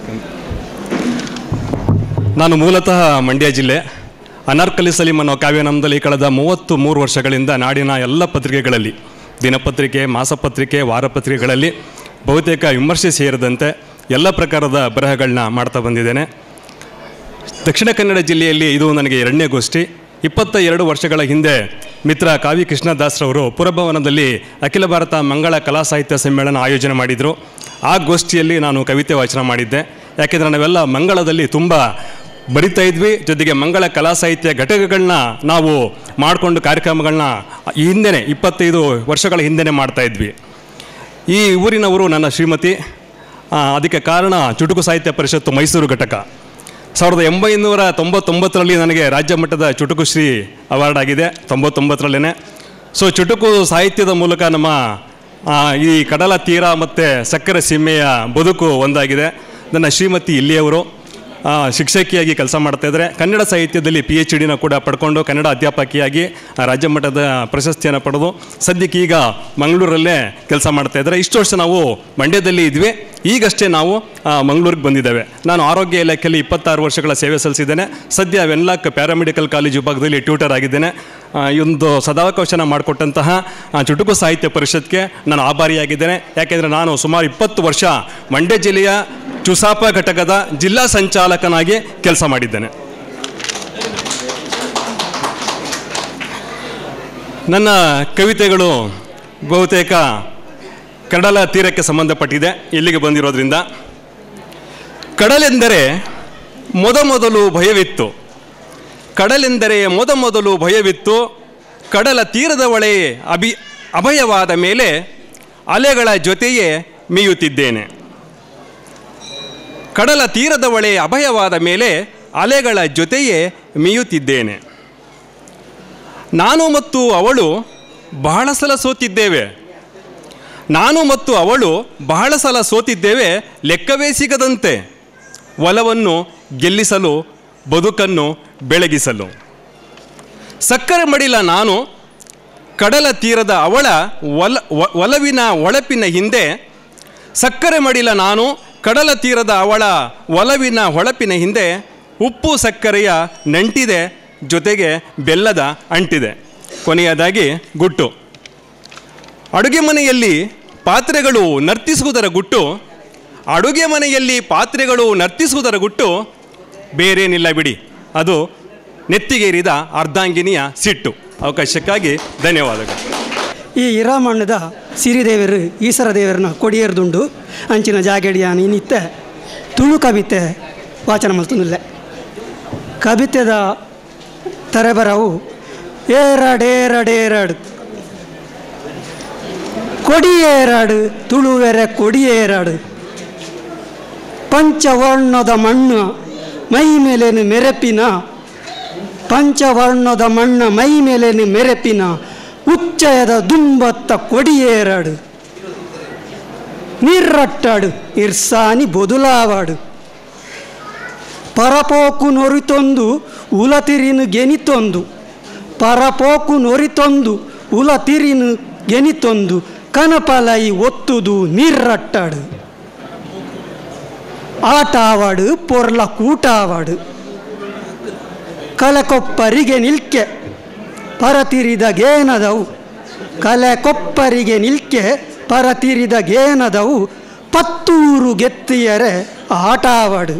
ನಾನು ಮೂಲತಃ ಮಂಡ್ಯ ಜಿಲ್ಲೆ ಅನಾರ್ಕಲಿ ಸಲೀಮ್ ಅನ್ನೋ ಕಾವ್ಯನಾಮದಲ್ಲಿ ಕಳೆದ ಮೂವತ್ತು ಮೂರು ವರ್ಷಗಳಿಂದ ನಾಡಿನ ಎಲ್ಲ ಪತ್ರಿಕೆಗಳಲ್ಲಿ ದಿನಪತ್ರಿಕೆ ಮಾಸಪತ್ರಿಕೆ ವಾರಪತ್ರಿಕೆಗಳಲ್ಲಿ ಬಹುತೇಕ ವಿಮರ್ಶೆ ಸೇರಿದಂತೆ ಎಲ್ಲ ಪ್ರಕಾರದ ಬರಹಗಳನ್ನ ಮಾಡ್ತಾ ಬಂದಿದ್ದೇನೆ ದಕ್ಷಿಣ ಕನ್ನಡ ಜಿಲ್ಲೆಯಲ್ಲಿ ಇದು ನನಗೆ ಎರಡನೇ ಗೋಷ್ಠಿ ಇಪ್ಪತ್ತ ಎರಡು ವರ್ಷಗಳ ಹಿಂದೆ ಮಿತ್ರ ಕಾವಿ ಕೃಷ್ಣದಾಸ್ರವರು ಪುರಭವನದಲ್ಲಿ ಅಖಿಲ ಭಾರತ ಮಂಗಳ ಕಲಾ ಸಾಹಿತ್ಯ ಸಮ್ಮೇಳನ ಆಯೋಜನೆ ಮಾಡಿದರು ಆ ಗೋಷ್ಠಿಯಲ್ಲಿ ನಾನು ಕವಿತೆ ವಾಚನ ಮಾಡಿದ್ದೆ ಯಾಕೆಂದರೆ ನಾವೆಲ್ಲ ಮಂಗಳದಲ್ಲಿ ತುಂಬ ಬರಿತಾ ಇದ್ವಿ ಜೊತೆಗೆ ಮಂಗಳ ಕಲಾ ಸಾಹಿತ್ಯ ಘಟಕಗಳನ್ನ ನಾವು ಮಾಡಿಕೊಂಡು ಕಾರ್ಯಕ್ರಮಗಳನ್ನ ಈ ಹಿಂದೆನೇ ಇಪ್ಪತ್ತೈದು ವರ್ಷಗಳ ಹಿಂದೆನೇ ಮಾಡ್ತಾ ಇದ್ವಿ ಈ ಊರಿನವರು ನನ್ನ ಶ್ರೀಮತಿ ಆ, ಅದಕ್ಕೆ ಕಾರಣ ಚುಟುಕು ಸಾಹಿತ್ಯ ಪರಿಷತ್ತು ಮೈಸೂರು ಘಟಕ ಸಾವಿರದ ಒಂಬೈನೂರ ತೊಂಬತ್ತೊಂಬತ್ತರಲ್ಲಿ ನನಗೆ ರಾಜ್ಯ ಮಟ್ಟದ ಚುಟುಕು ಶ್ರೀ ಅವಾರ್ಡ್ ಆಗಿದೆ ತೊಂಬತ್ತೊಂಬತ್ತರಲ್ಲೇ ಸೊ ಚುಟುಕು ಸಾಹಿತ್ಯದ ಮೂಲಕ ನಮ್ಮ ಆ, ಈ ಕಡಲ ತೀರ ಮತ್ತು ಸಕ್ಕರೆ ಸೀಮೆಯ ಬದುಕು ಒಂದಾಗಿದೆ ನನ್ನ ಶ್ರೀಮತಿ ಇಲ್ಲಿಯವರು ಆ, ಶಿಕ್ಷಕಿಯಾಗಿ ಕೆಲಸ ಮಾಡ್ತಾ ಇದ್ದಾರೆ ಕನ್ನಡ ಸಾಹಿತ್ಯದಲ್ಲಿ ಪಿ ಎಚ್ ಡಿನ ಕೂಡ ಪಡ್ಕೊಂಡು ಕನ್ನಡ ಅಧ್ಯಾಪಕಿಯಾಗಿ ಆ, ರಾಜ್ಯ ಮಟ್ಟದ ಪ್ರಶಸ್ತಿಯನ್ನು ಪಡೆದು ಸದ್ಯಕ್ಕೆ ಈಗ ಮಂಗಳೂರಲ್ಲೇ ಕೆಲಸ ಮಾಡ್ತಾ ಇದ್ದಾರೆ ಇಷ್ಟು ವರ್ಷ ನಾವು ಮಂಡ್ಯದಲ್ಲಿ ಇದ್ವಿ ಈಗಷ್ಟೇ ನಾವು ಆ, ಮಂಗಳೂರಿಗೆ ಬಂದಿದ್ದೇವೆ ನಾನು ಆರೋಗ್ಯ ಇಲಾಖೆಯಲ್ಲಿ ಇಪ್ಪತ್ತಾರು ವರ್ಷಗಳ ಸೇವೆ ಸಲ್ಲಿಸಿದ್ದೇನೆ ಸದ್ಯ ವೆನ್ಲಾಕ್ ಪ್ಯಾರಾಮೆಡಿಕಲ್ ಕಾಲೇಜ್ ವಿಭಾಗದಲ್ಲಿ ಟ್ಯೂಟರ್ ಆಗಿದ್ದೇನೆ ಆ, ಈ ಒಂದು ಸದಾವಕಾಶನ ಮಾಡಿಕೊಟ್ಟಂತಹ ಆ, ಚುಟುಕು ಸಾಹಿತ್ಯ ಪರಿಷತ್ಗೆ ನಾನು ಆಭಾರಿಯಾಗಿದ್ದೇನೆ ಯಾಕೆಂದರೆ ನಾನು ಸುಮಾರು ಇಪ್ಪತ್ತು ವರ್ಷ ಮಂಡ್ಯ ಜಿಲ್ಲೆಯ ಚುಸಾಪ ಘಟಕದ ಜಿಲ್ಲಾ ಸಂಚಾಲಕನಾಗಿ ಕೆಲಸ ಮಾಡಿದ್ದೇನೆ ನನ್ನ ಕವಿತೆಗಳು ಬಹುತೇಕ ಕಡಲ ತೀರಕ್ಕೆ ಸಂಬಂಧಪಟ್ಟಿದೆ ಇಲ್ಲಿಗೆ ಬಂದಿರೋದ್ರಿಂದ ಕಡಲೆಂದರೆ ಮೊದಮೊದಲು ಭಯವಿತ್ತು ಕಡಲೆಂದರೆ ಮೊದಮೊದಲು ಭಯವಿತ್ತು ಕಡಲ ತೀರದ ಒಳೆ ಅಭಿ ಅಭಯವಾದ ಮೇಲೆ ಅಲೆಗಳ ಜೊತೆಯೇ ಮೀಯುತ್ತಿದ್ದೇನೆ ಕಡಲ ತೀರದ ಒಳೆ ಅಭಯವಾದ ಮೇಲೆ ಅಲೆಗಳ ಜೊತೆಯೇ ಮೀಯುತ್ತಿದ್ದೇನೆ ನಾನು ಮತ್ತು ಅವಳು ಬಹಳ ಸಲ ಸೋತಿದ್ದೇವೆ ನಾನು ಮತ್ತು ಅವಳು ಬಹಳ ಸಲ ಸೋತಿದ್ದೇವೆ ಲೆಕ್ಕವೇ ಸಿಗದಂತೆ ಒಲವನ್ನು ಗೆಲ್ಲಿಸಲು ಬದುಕನ್ನು ಬೆಳಗಿಸಲು ಸಕ್ಕರೆ ಮಡಿಲ ನಾನು ಕಡಲ ತೀರದ ಅವಳ ಒಲ ಒ- ಒಲವಿನ ಒಳಪಿನ ಹಿಂದೆ ಸಕ್ಕರೆ ಮಡಿಲ ನಾನು ಕಡಲ ತೀರದ ಅವಳ ಒಲವಿನ ಹೊಳಪಿನ ಹಿಂದೆ ಉಪ್ಪು ಸಕ್ಕರೆಯ ನಂಟಿದೆ ಜೊತೆಗೆ ಬೆಲ್ಲದ ಅಂಟಿದೆ ಕೊನೆಯದಾಗಿ ಗುಟ್ಟು ಅಡುಗೆ ಮನೆಯಲ್ಲಿ ಪಾತ್ರೆಗಳು ನರ್ತಿಸುವುದರ ಗುಟ್ಟು ಅಡುಗೆ ಮನೆಯಲ್ಲಿ ಪಾತ್ರೆಗಳು ನರ್ತಿಸುವುದರ ಗುಟ್ಟು ಬೇರೇನಿಲ್ಲ ಬಿಡಿ ಅದು ನೆತ್ತಿಗೇರಿದ ಅರ್ಧಾಂಗಿನಿಯ ಸಿಟ್ಟು ಅವಕಾಶಕ್ಕಾಗಿ ಧನ್ಯವಾದಗಳು
ಈ ಇರಾಮಣ್ಣದ ಸಿರಿದೇವರು ಈಶ್ವರ ದೇವರನ್ನ ಕೊಡಿಯರ್ದುಂಡು ಅಂಚಿನ ಜಾಗಡಿಯಾನ ಇನ್ನಿತ್ತ ತುಳು ಕವಿತೆ ವಾಚನ ಮಲ್ತುನಿಲ್ಲ ಕವಿತೆದ ತರೆಬರವು ಏರಡೇರಡೇರಡು ಕೊಡಿಯೇರಡು ತುಳುವೆರೆ ಕೊಡಿಯೇರಡು ಪಂಚವರ್ಣದ ಮಣ್ಣು ಮೈ ಮೇಲೇನು ಮೆರೆಪಿನ ಪಂಚವರ್ಣದ ಮಣ್ಣ ಮೈ ಮೇಲೇನು ಮೆರೆಪಿನ ಉಚ್ಚಯದ ದುಂಬತ್ತ ಕೊಡಿಯೇರಡು ನಿರ್ರಟ್ಟಾಡು ಇರ್ಸಾನಿ ಬೊದುಲಾವಾಡು ಪರಪೋಕು ನೊರಿತೊಂದು ಉಲತಿರಿನು ಗೆನಿತೊಂದು ಪರಪೋಕು ನೊರಿತೊಂದು ಉಲತಿರಿನು ಗೆನಿತೊಂದು ಕನಪಲೈ ಒತ್ತುದು ನಿರ್ರಟ್ಟಾಡು ಆಟಾವಾಡು ಪೊರ್ಲ ಕೂಟಾವಾಡು ಕಲೆಕೊಪ್ಪರಿಗೆ ನಿಲ್ಕೆ ಪರತಿರಿದ ಗೇನದವು ಕಲೆಕೊಪ್ಪರಿಗೆ ನಿಲ್ಕೆ ಪರತಿರಿದ ಗೇನದವು ಪತ್ತೂರು ಗೆತ್ತಿಯರೆ ಆಟಾವಾಡು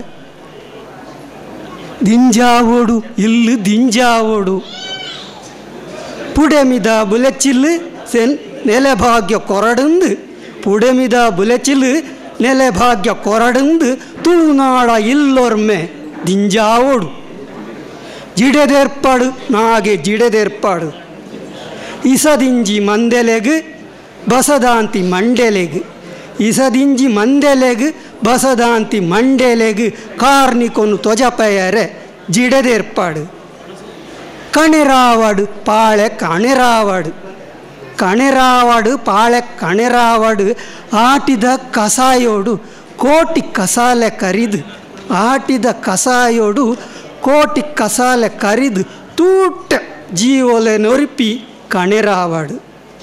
ದಿಂಜಾವೋಡು ಇಲ್ಲು ದಿಂಜಾವೋಡು ಪುಡೆಮಿದ ಬುಲೆಚಿಲ್ಲು ಸೆನ್ ನೆಲೆಭಾಗ್ಯ ಕೊರಡುಂದು ಪುಡೆಮಿದ ಬುಲೆಚಿಲ್ಲು ನೆಲೆಭಾಗ್ಯ ಕೊರಡುಂದು ತುಳುನಾಡ ಇಲ್ಲೊರ್ಮೆ ದಿಂಜಾವೋಡು ಜಿಡೆದೆರ್ಪಾಡು ನಾಗೆ ಜಿಡೆದೆರ್ಪಾಡು ಇಸದಿಂಜಿ ಮಂದೆಲೆಗು ಬಸದಾಂತಿ ಮಂಡೆಲೆಗು ಇಸದಿಂಜಿ ಮಂದೆಲೆಗು ಬಸದಾಂತಿ ಮಂಡೆಲೆಗು ಕಾರ್ನಿಕೊನು ತೊಜಪೆಯರೆ ಜಿಡೆದೆರ್ಪಾಡು ಕಣೆರಾವಡು ಪಾಳೆ ಕಣೆರಾವಡು ಕಣೆರಾವಡು ಪಾಳೆ ಕಣೆರಾವಡು ಆಟಿದ ಕಸಾಯೋಡು ಕೋಟಿ ಕಸಾಲೆ ಕರಿದು ಆಟಿದ ಕಸಾಯೋಡು ಕೋಟಿ ಕಸಾಲೆ ಕರಿದು ತೂಟ ಜೀವೊಲೆ ನೊರಿಪಿ ಕಣೆರಾವಡು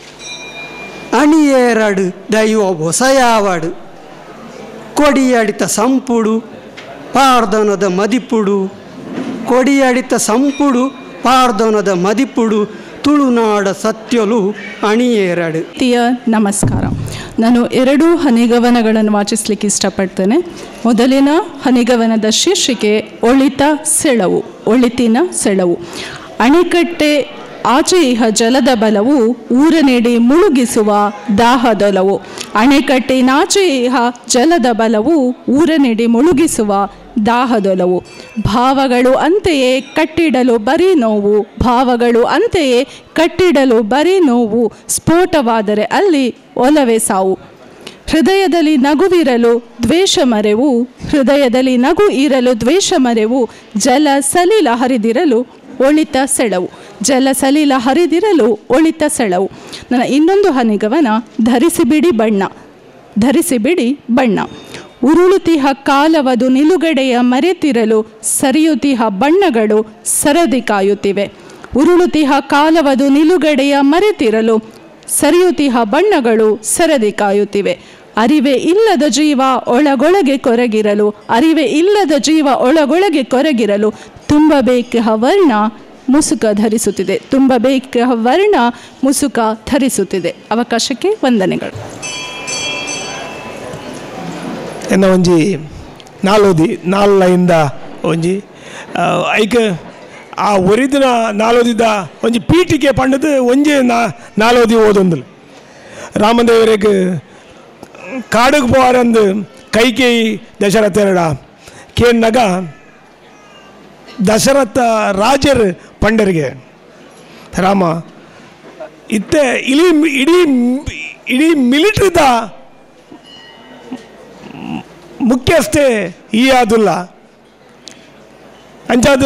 ಅಣಿಯೇರಡು ದೈವ ಹೊಸಯಾವಡು ಕೊಡಿಯಡಿತ ಸಂಪುಡು ಪಾರ್ದನದ ಮದಿಪುಡು ಕೊಡಿಯಡಿತ ಸಂಪುಡು ಪಾರ್ದನದ ಮದಿಪುಡು ತುಳುನಾಡ ಸತ್ಯಲು ಅಣಿಯೇರಡು
ಪ್ರೀತಿಯ ನಮಸ್ಕಾರ ನಾನು ಎರಡೂ ಹನಿಗವನಗಳನ್ನು ವಾಚಿಸ್ಲಿಕ್ಕೆ ಇಷ್ಟಪಡ್ತೇನೆ ಮೊದಲಿನ ಹನಿಗವನದ ಶೀರ್ಷಿಕೆ ಒಳಿತ ಸೆಳವು ಒಳಿತಿನ ಸೆಳವು ಅಣೆಕಟ್ಟೆ ಆಚೆ ಇಹ ಜಲದ ಬಲವು ಊರನೆಡೆ ಮುಳುಗಿಸುವ ದಾಹದೊಲವು ಅಣೆಕಟ್ಟಿನಾಚೆ ಇಹ ಜಲದ ಬಲವು ಊರನೆಡೆ ಮುಳುಗಿಸುವ ದಾಹದೊಲವು ಭಾವಗಳು ಅಂತೆಯೇ ಕಟ್ಟಿಡಲು ಬರೀ ನೋವು ಭಾವಗಳು ಅಂತೆಯೇ ಕಟ್ಟಿಡಲು ಬರೀ ನೋವು ಸ್ಫೋಟವಾದರೆ ಅಲ್ಲಿ ಒಲವೇ ಸಾವು ಹೃದಯದಲ್ಲಿ ನಗುವಿರಲು ದ್ವೇಷ ಮರೆವು ಹೃದಯದಲ್ಲಿ ನಗು ಇರಲು ದ್ವೇಷ ಮರೆವು ಜಲ ಸಲಿಲ ಹರಿದಿರಲು ಒಳಿತ ಸೆಳವು ಜಲ ಸಲಿಲ ಹರಿದಿರಲು ಒಳಿತ ಸೆಳವು ನನ್ನ ಇನ್ನೊಂದು ಹನಿಗವನ ಧರಿಸಿಬಿಡಿ ಬಣ್ಣ ಧರಿಸಿಬಿಡಿ ಬಣ್ಣ ಉರುಳುತಿಹ ಕಾಲವದು ನಿಲುಗಡೆಯ ಮರೆತಿರಲು ಸರಿಯುತಿಹ ಬಣ್ಣಗಳು ಸರದಿ ಕಾಯುತ್ತಿವೆ ಉರುಳುತಿಹ ಕಾಲವದು ನಿಲುಗಡೆಯ ಮರೆತಿರಲು ಸರಿಯುತಿಹ ಬಣ್ಣಗಳು ಸರದಿ ಕಾಯುತ್ತಿವೆ ಅರಿವೆ ಇಲ್ಲದ ಜೀವ ಒಳಗೊಳಗೆ ಕೊರಗಿರಲು ಅರಿವೆ ಇಲ್ಲದ ಜೀವ ಒಳಗೊಳಗೆ ಕೊರಗಿರಲು ತುಂಬಬೇಕಿಹ ವರ್ಣ ಮುಸುಕ ಧರಿಸುತ್ತಿದೆ ತುಂಬಬೇಕಿಹ ವರ್ಣ ಮುಸುಕ ಧರಿಸುತ್ತಿದೆ ಅವಕಾಶಕ್ಕೆ ವಂದನೆಗಳು
ಎನ್ನ ಒಂಜಿ ನಾಲೋದಿ ನಾಲ್ಲೆಯಿಂದ ಒಂಜಿ ಆ, ಐಕ ಆ ಒರಿದಿನ ನಾಲೋದಿದ ಒಂಜಿ ಪೀಠಿಕೆ ಪಂಡದು ಒಂಜೇ ನಾ ನಾಲೋದಿ ಓದೊಂದುಲು ರಾಮದೇವರಿಗೆ ಕಾಡಿಗೆ ಪೋವಾರಂದು ಕೈಕೇಯಿ ದಶರಥ ಎರಡ ಕೇನ್ನಗ ದಶರಥ ರಾಜರ್ ಪಂಡರಿಗೆ ರಾಮ ಇತ್ತೆ ಇಡೀ ಇಡೀ ಇಡೀ ಮಿಲಿಟ್ರಿದ ಮುಖ್ಯಸ್ಥೆ ಈ ಆದುಲ್ಲ ಅಂಚಾದ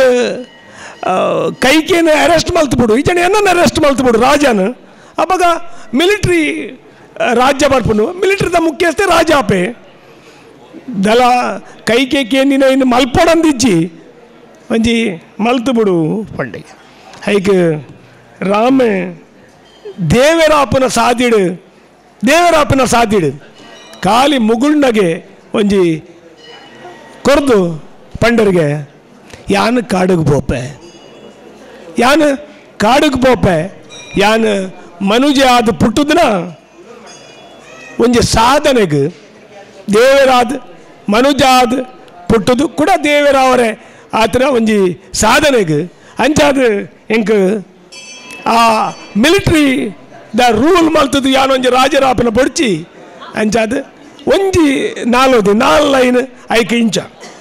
ಕೈಕೇನ ಅರೆಸ್ಟ್ ಮಲ್ತ್ಬಿಡು ಈಚನೆ ಏನನ್ನ ಅರೆಸ್ಟ್ ಮಲ್ತ್ಬಿಡು ರಾಜನ ಅವಾಗ ಮಿಲಿಟ್ರಿ ರಾಜ್ಯ ಬರ್ಪುನು ಮಿಲಿಟರಿದ ಮುಖ್ಯಸ್ಥೆ ರಾಜಾಪೆ ದಲ ಕೈಕೆ ಕೇಂದಿನ ಇನ್ನು ಮಲ್ಪೊಡಂದಿಜ್ಜಿ ಒಂಜಿ ಮಲ್ತು ಬಿಡು ಪಂಡಿಗೆ ಹೈಕ್ ರಾಮ ದೇವರಾಪನ ಸಾದಿಡು ದೇವರಾಪನ ಸಾದಿಡು ಖಾಲಿ ಮುಗುಳ್ನಗೆ ಒಂಜಿ ಕೊರ್ದು ಪಂಡರಿಗೆ ಯಾನು ಕಾಡುಗ್ ಪೋಪೆ ಯಾನು ಕಾಡುಗ್ ಪೋಪೆ ಯಾನು ಮನುಜ ಆದ ಪುಟ್ಟುದನ ಒಂಜಿ ಸಾಧನೆಗೆ ದೇವರಾದ ಮನುಜ ಆದ ಪುಟ್ಟದು ಕೂಡ ದೇವರವರೇ ಆತನ ಒಂಜಿ ಸಾಧನೆಗೆ ಅಂಚಾದ ಎಂಕ್ ಆ ಮಿಲಿಟ್ರಿ ದ ರೂಲ್ ಮಲ್ತದು ಯಾನೊಂಜಿ ರಾಜರಾಪನ ಬಡ್ಚಿ ಅಂಚಾದ ಒಂಜಿ ನಾಲ್ವದು ನಾಲ್ ಲೈನ್ ಐಕ ಇಂಚ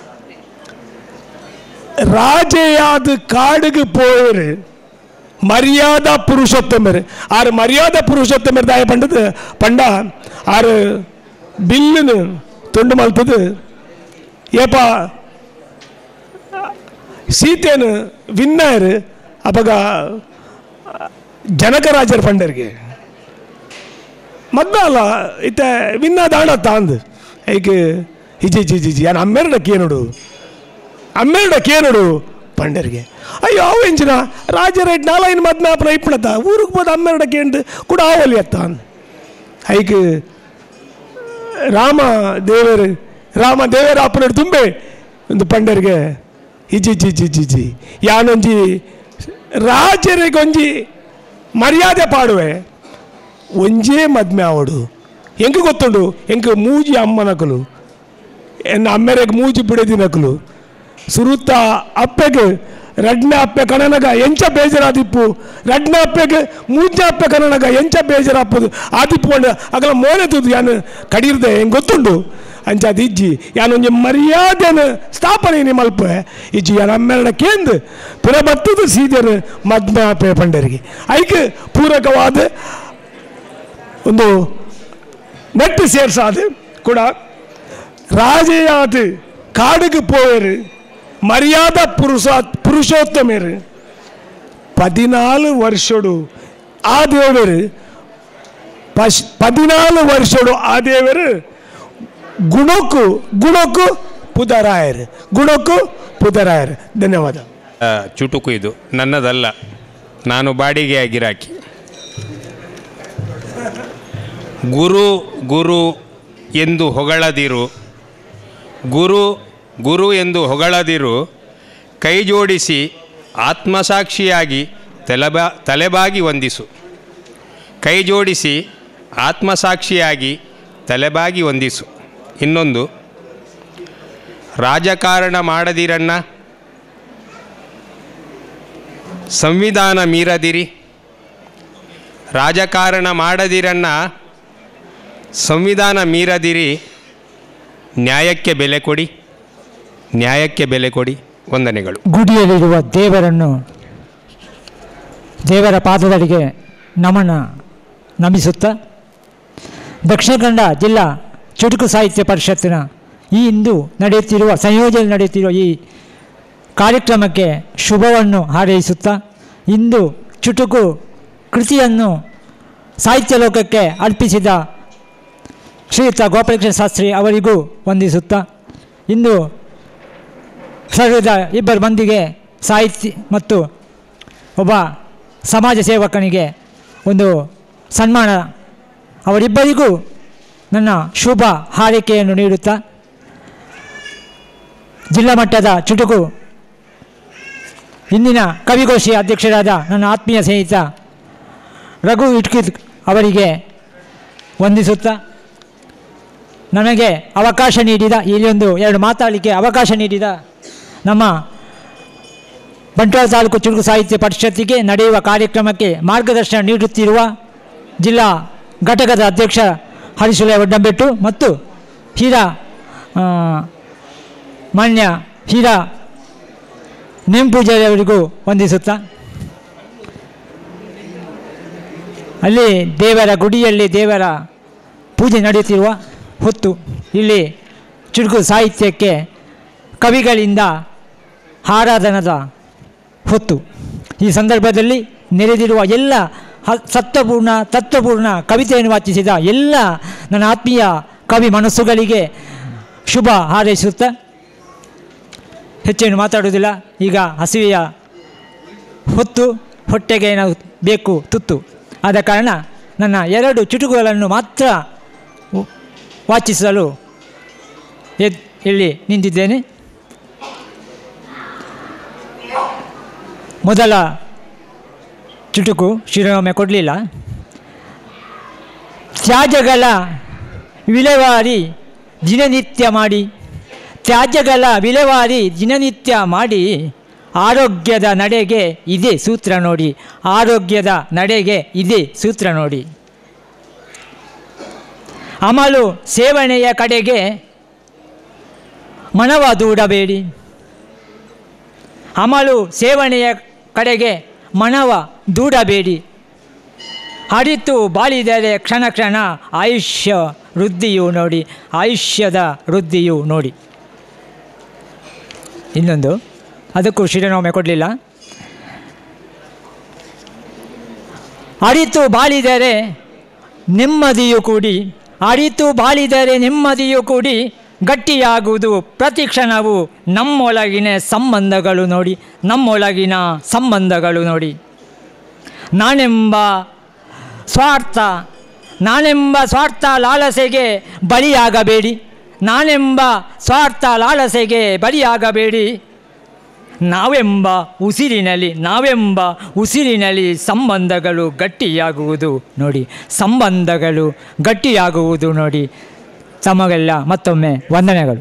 ರಾಜೆಯಾದ ಕಾಡುಗೆ போயிரு மரியாதா புருஷோத்தமர் ஆறு மரியாதை புருஷோத்தமர் தாய பண்டது பண்டா ஆறு ಬಿಲ್ಲುನು ತುಂಡು ಮಲ್ತದು ಏಪ ಸೀತೆನು ವಿನ್ನರ್ ಅಪಗ ಜನಕರಾಜರ ಪಂಡರಿಗೆ ಮದ್ದಲ್ಲ ಇತ್ತ ವಿನ್ನ ದಾಣ ತಾಂದ್ ಐಕ್ ಹಿಜಿ ಜಿ ಜಿ ಜಿ ಯಾನು ಅಮ್ಮೆರಡಕ್ಕೆ ಏನೋಡು ಅಮ್ಮೆರಡಕ್ಕೆ ಏನೋಡು ಪಂಡರಿಗೆ ಅಯ್ಯೋ ಅವು ಎಂಚಿನ ರಾಜರ ಇಟ್ಟು ನಾಲೈನ್ ಮದ್ನಾಪನ ಇಪ್ಪಣತ ಊರಿಗೆ ಹೋದ ಅಮ್ಮೆರಡಕ್ಕೆ ಎಂಟು ಕೂಡ ಆವಲಿ ಅತ್ತ ಐಕ್ ರಾಮ ದೇವರು ರಾಮ ದೇವರ ಅಪ್ಪನ ತುಂಬೆ ಒಂದು ಪಂಡರಿಗೆ ಇಜಿ ಜಿ ಜಿ ಜಿ ಜಿ ಯಾನೊಂಜಿ ರಾಜರಿಗೊಂಜಿ ಮರ್ಯಾದೆ ಪಾಡುವೆ ಒಂಜೇ ಮದ್ಮೆ ಆವಡು ಎಂಗೆ ಗೊತ್ತುಂಡು ಎಂಗೆ ಮೂಜಿ ಅಮ್ಮನಕಲು ಎನ್ನ ಅಮ್ಮೆರೆಗೆ ಮೂಜಿ ಬಿಡದಿನಕಲು ಸುರುತ್ತ ಅಪ್ಪೆಗೆ ರಡ್ನ ಅಪ್ಪೆ ಕಣನಗ ಎಂಚ ಬೇಜಾರಾದಿಪ್ಪು ರಡ್ನ ಅಪ್ಪೆಗೆ ಮೂಜ ಅಪ್ಪೆ ಕಣನಗ ಎಂಚ ಬೇಜಾರಾಪದು ಆದಿಪ್ಪು ಪಂಡ ಅಗಲ ಮೋನೆ ತುದು ಯಾನು ಕಡಿರ್ದೆ ಹೆಂಗೆ ಗೊತ್ತುಂಡು ಅಂಚಾದ ಇಜ್ಜಿ ಯಾನೊಂಜಿ ಮರ್ಯಾದೆನ ಸ್ಥಾಪನೆ ನಿ ಮಲ್ಪ ಇಜ್ಜಿ ಯಾನ ಅಮ್ಮೆರಡ ಕೇಂದ್ ಪುರ ಬತ್ತದು ಸೀದೆನು ಮದ್ಮೆ ಅಪ್ಪೆ ಪಂಡರಿಗೆ ಐಕ್ ಪೂರಕವಾದ ಒಂದು ನೆಟ್ಟು ಸೇರ್ಸಾದು ಕೂಡ ರಾಜೆಯಾದ ಕಾಡುಗೆ போயரு ಮರ್ಯಾದ ಪುರುಷ ಪುರುಷೋತ್ತಮರು ಪದಿನಾಲು ವರ್ಷಡು ಆ ದೇವರು ಪಶ್ ಪದಿನಾಲು ವರ್ಷಡು ಆ ದೇವರು ಗುಣಕ್ಕೂ ಗುಣಕ್ಕೂ ಪುದರಾಯರು ಗುಣಕ್ಕೂ ಪುದರಾಯರು ಧನ್ಯವಾದ
ಆ, ಚುಟುಕು ಇದು ನನ್ನದಲ್ಲ ನಾನು ಬಾಡಿಗೆಯ ಗಿರಾಕಿ ಗುರು ಗುರು ಎಂದು ಹೊಗಳದಿರು ಗುರು ಗುರು ಎಂದು ಹೊಗಳದಿರು ಕೈ ಜೋಡಿಸಿ ಆತ್ಮಸಾಕ್ಷಿಯಾಗಿ ತಲೆಬಾ ತಲೆಬಾಗಿ ವಂದಿಸು ಕೈ ಜೋಡಿಸಿ ಆತ್ಮಸಾಕ್ಷಿಯಾಗಿ ತಲೆಬಾಗಿ ವಂದಿಸು ಇನ್ನೊಂದು ರಾಜಕಾರಣ ಮಾಡದಿರಣ್ಣ ಸಂವಿಧಾನ ಮೀರದಿರಿ ರಾಜಕಾರಣ ಮಾಡದಿರನ್ನ ಸಂವಿಧಾನ ಮೀರದಿರಿ ನ್ಯಾಯಕ್ಕೆ ಬೆಲೆ ಕೊಡಿ ನ್ಯಾಯಕ್ಕೆ ಬೆಲೆ ಕೊಡಿ ವಂದನೆಗಳು
ಗುಡಿಯಲ್ಲಿರುವ ದೇವರನ್ನು ದೇವರ ಪಾದದಡಿಗೆ ನಮನ ನಮಿಸುತ್ತಾ ದಕ್ಷಿಣ ಕನ್ನಡ ಜಿಲ್ಲಾ ಚುಟುಕು ಸಾಹಿತ್ಯ ಪರಿಷತ್ತಿನ ಈ ಇಂದು ನಡೆಯುತ್ತಿರುವ ಸಂಯೋಜನೆ ನಡೆಯುತ್ತಿರುವ ಈ ಕಾರ್ಯಕ್ರಮಕ್ಕೆ ಶುಭವನ್ನು ಹಾರೈಸುತ್ತಾ ಇಂದು ಚುಟುಕು ಕೃತಿಯನ್ನು ಸಾಹಿತ್ಯ ಲೋಕಕ್ಕೆ ಅರ್ಪಿಸಿದ ಶ್ರೀಯುತ ಗೋಪಾಲಕೃಷ್ಣ ಶಾಸ್ತ್ರಿ ಅವರಿಗೂ ವಂದಿಸುತ್ತಾ ಇಂದು ಸರ್ವದ ಇಬ್ಬರು ಮಂದಿಗೆ ಸಾಹಿತ್ಯ ಮತ್ತು ಒಬ್ಬ ಸಮಾಜ ಸೇವಕನಿಗೆ ಒಂದು ಸನ್ಮಾನ ಅವರಿಬ್ಬರಿಗೂ ನನ್ನ ಶುಭ ಹಾರೈಕೆಯನ್ನು ನೀಡುತ್ತಾ ಜಿಲ್ಲಾ ಮಟ್ಟದ ಚುಟುಕು ಇಂದಿನ ಕವಿಗೋಷ್ಠಿಯ ಅಧ್ಯಕ್ಷರಾದ ನನ್ನ ಆತ್ಮೀಯ ಸ್ನೇಹಿತ ರಘು ಇಟ್ಕಿತ್ ಅವರಿಗೆ ವಂದಿಸುತ್ತಾ ನನಗೆ ಅವಕಾಶ ನೀಡಿದ ಇಲ್ಲಿ ಒಂದು ಎರಡು ಮಾತಾಡಲಿಕ್ಕೆ ಅವಕಾಶ ನೀಡಿದ ನಮ್ಮ ಬಂಟ್ವಾಳ ತಾಲೂಕು ಚುಟುಕು ಸಾಹಿತ್ಯ ಪರಿಷತ್ತಿಗೆ ನಡೆಯುವ ಕಾರ್ಯಕ್ರಮಕ್ಕೆ ಮಾರ್ಗದರ್ಶನ ನೀಡುತ್ತಿರುವ ಜಿಲ್ಲಾ ಘಟಕದ ಅಧ್ಯಕ್ಷ ಹರಿಸುಲೆ ಒಡ್ಡಂಬೆಟ್ಟು ಮತ್ತು ಹೀರಾ ಆ, ಮಾನ್ಯ ಹೀರಾ ನೇಮಪೂಜಾರಿ ಅವರಿಗೂ ವಂದಿಸುತ್ತಾ ಅಲ್ಲಿ ದೇವರ ಗುಡಿಯಲ್ಲಿ ದೇವರ ಪೂಜೆ ನಡೆಯುತ್ತಿರುವ ಹೊತ್ತು ಇಲ್ಲಿ ಚುಟುಕು ಸಾಹಿತ್ಯಕ್ಕೆ ಕವಿಗಳಿಂದ ಆರಾಧನದ ಹೊತ್ತು ಈ ಸಂದರ್ಭದಲ್ಲಿ ನೆರೆದಿರುವ ಎಲ್ಲ ಹ ಸತ್ವಪೂರ್ಣ ತತ್ವಪೂರ್ಣ ಕವಿತೆಯನ್ನು ವಾಚಿಸಿದ ಎಲ್ಲ ನನ್ನ ಆತ್ಮೀಯ ಕವಿ ಮನಸ್ಸುಗಳಿಗೆ ಶುಭ ಹಾರೈಸುತ್ತಾ ಹೆಚ್ಚೇನು ಮಾತಾಡುವುದಿಲ್ಲ ಈಗ ಹಸಿವೆಯ ಹೊತ್ತು ಹೊಟ್ಟೆಗೆ ನಾವು ಬೇಕು ತುತ್ತು ಆದ ಕಾರಣ ನನ್ನ ಎರಡು ಚುಟುಕುಗಳನ್ನು ಮಾತ್ರ ವ- ವಾಚಿಸಲು ಎದ್ ಇಲ್ಲಿ ನಿಂತಿದ್ದೇನೆ ಮೊದಲ ಚುಟುಕು ಶಿರೋಮೆ ಕೊಡಲಿಲ್ಲ ತ್ಯಾಜ್ಯಗಳ ವಿಲೇವಾರಿ ದಿನನಿತ್ಯ ಮಾಡಿ ತ್ಯಾಜ್ಯಗಳ ವಿಲೇವಾರಿ ದಿನನಿತ್ಯ ಮಾಡಿ ಆರೋಗ್ಯದ ನಡೆಗೆ ಇದೇ ಸೂತ್ರ ನೋಡಿ ಆರೋಗ್ಯದ ನಡೆಗೆ ಇದೇ ಸೂತ್ರ ನೋಡಿ ಅಮಲು ಸೇವನೆಯ ಕಡೆಗೆ ಮನವ ದೂಡಬೇಡಿ ಅಮಲು ಸೇವನೆಯ ಕಡೆಗೆ ಮನವ ದೂಡಬೇಡಿ ಅರಿತು ಬಾಳಿದರೆ ಕ್ಷಣ ಕ್ಷಣ ಆಯುಷ್ಯ ವೃದ್ಧಿಯು ನೋಡಿ ಆಯುಷ್ಯದ ವೃದ್ಧಿಯು ನೋಡಿ ಇನ್ನೊಂದು ಅದಕ್ಕೂ ಶಿರನೊಮ್ಮೆ ಕೊಡಲಿಲ್ಲ ಅರಿತು ಬಾಳಿದರೆ ನೆಮ್ಮದಿಯು ಕೂಡಿ ಅರಿತು ಬಾಳಿದರೆ ನೆಮ್ಮದಿಯು ಕೂಡಿ ಗಟ್ಟಿಯಾಗುವುದು ಪ್ರತಿ ಕ್ಷಣವು ನಮ್ಮೊಳಗಿನ ಸಂಬಂಧಗಳು ನೋಡಿ ನಮ್ಮೊಳಗಿನ ಸಂಬಂಧಗಳು ನೋಡಿ ನಾನೆಂಬ ಸ್ವಾರ್ಥ ನಾನೆಂಬ ಸ್ವಾರ್ಥ ಲಾಲಸೆಗೆ ಬಲಿಯಾಗಬೇಡಿ ನಾನೆಂಬ ಸ್ವಾರ್ಥ ಲಾಲಸೆಗೆ ಬಲಿಯಾಗಬೇಡಿ ನಾವೆಂಬ ಉಸಿರಿನಲ್ಲಿ ನಾವೆಂಬ ಉಸಿರಿನಲ್ಲಿ ಸಂಬಂಧಗಳು ಗಟ್ಟಿಯಾಗುವುದು ನೋಡಿ ಸಂಬಂಧಗಳು ಗಟ್ಟಿಯಾಗುವುದು ನೋಡಿ ತಮಗೆಲ್ಲ ಮತ್ತೊಮ್ಮೆ ವಂದನೆಗಳು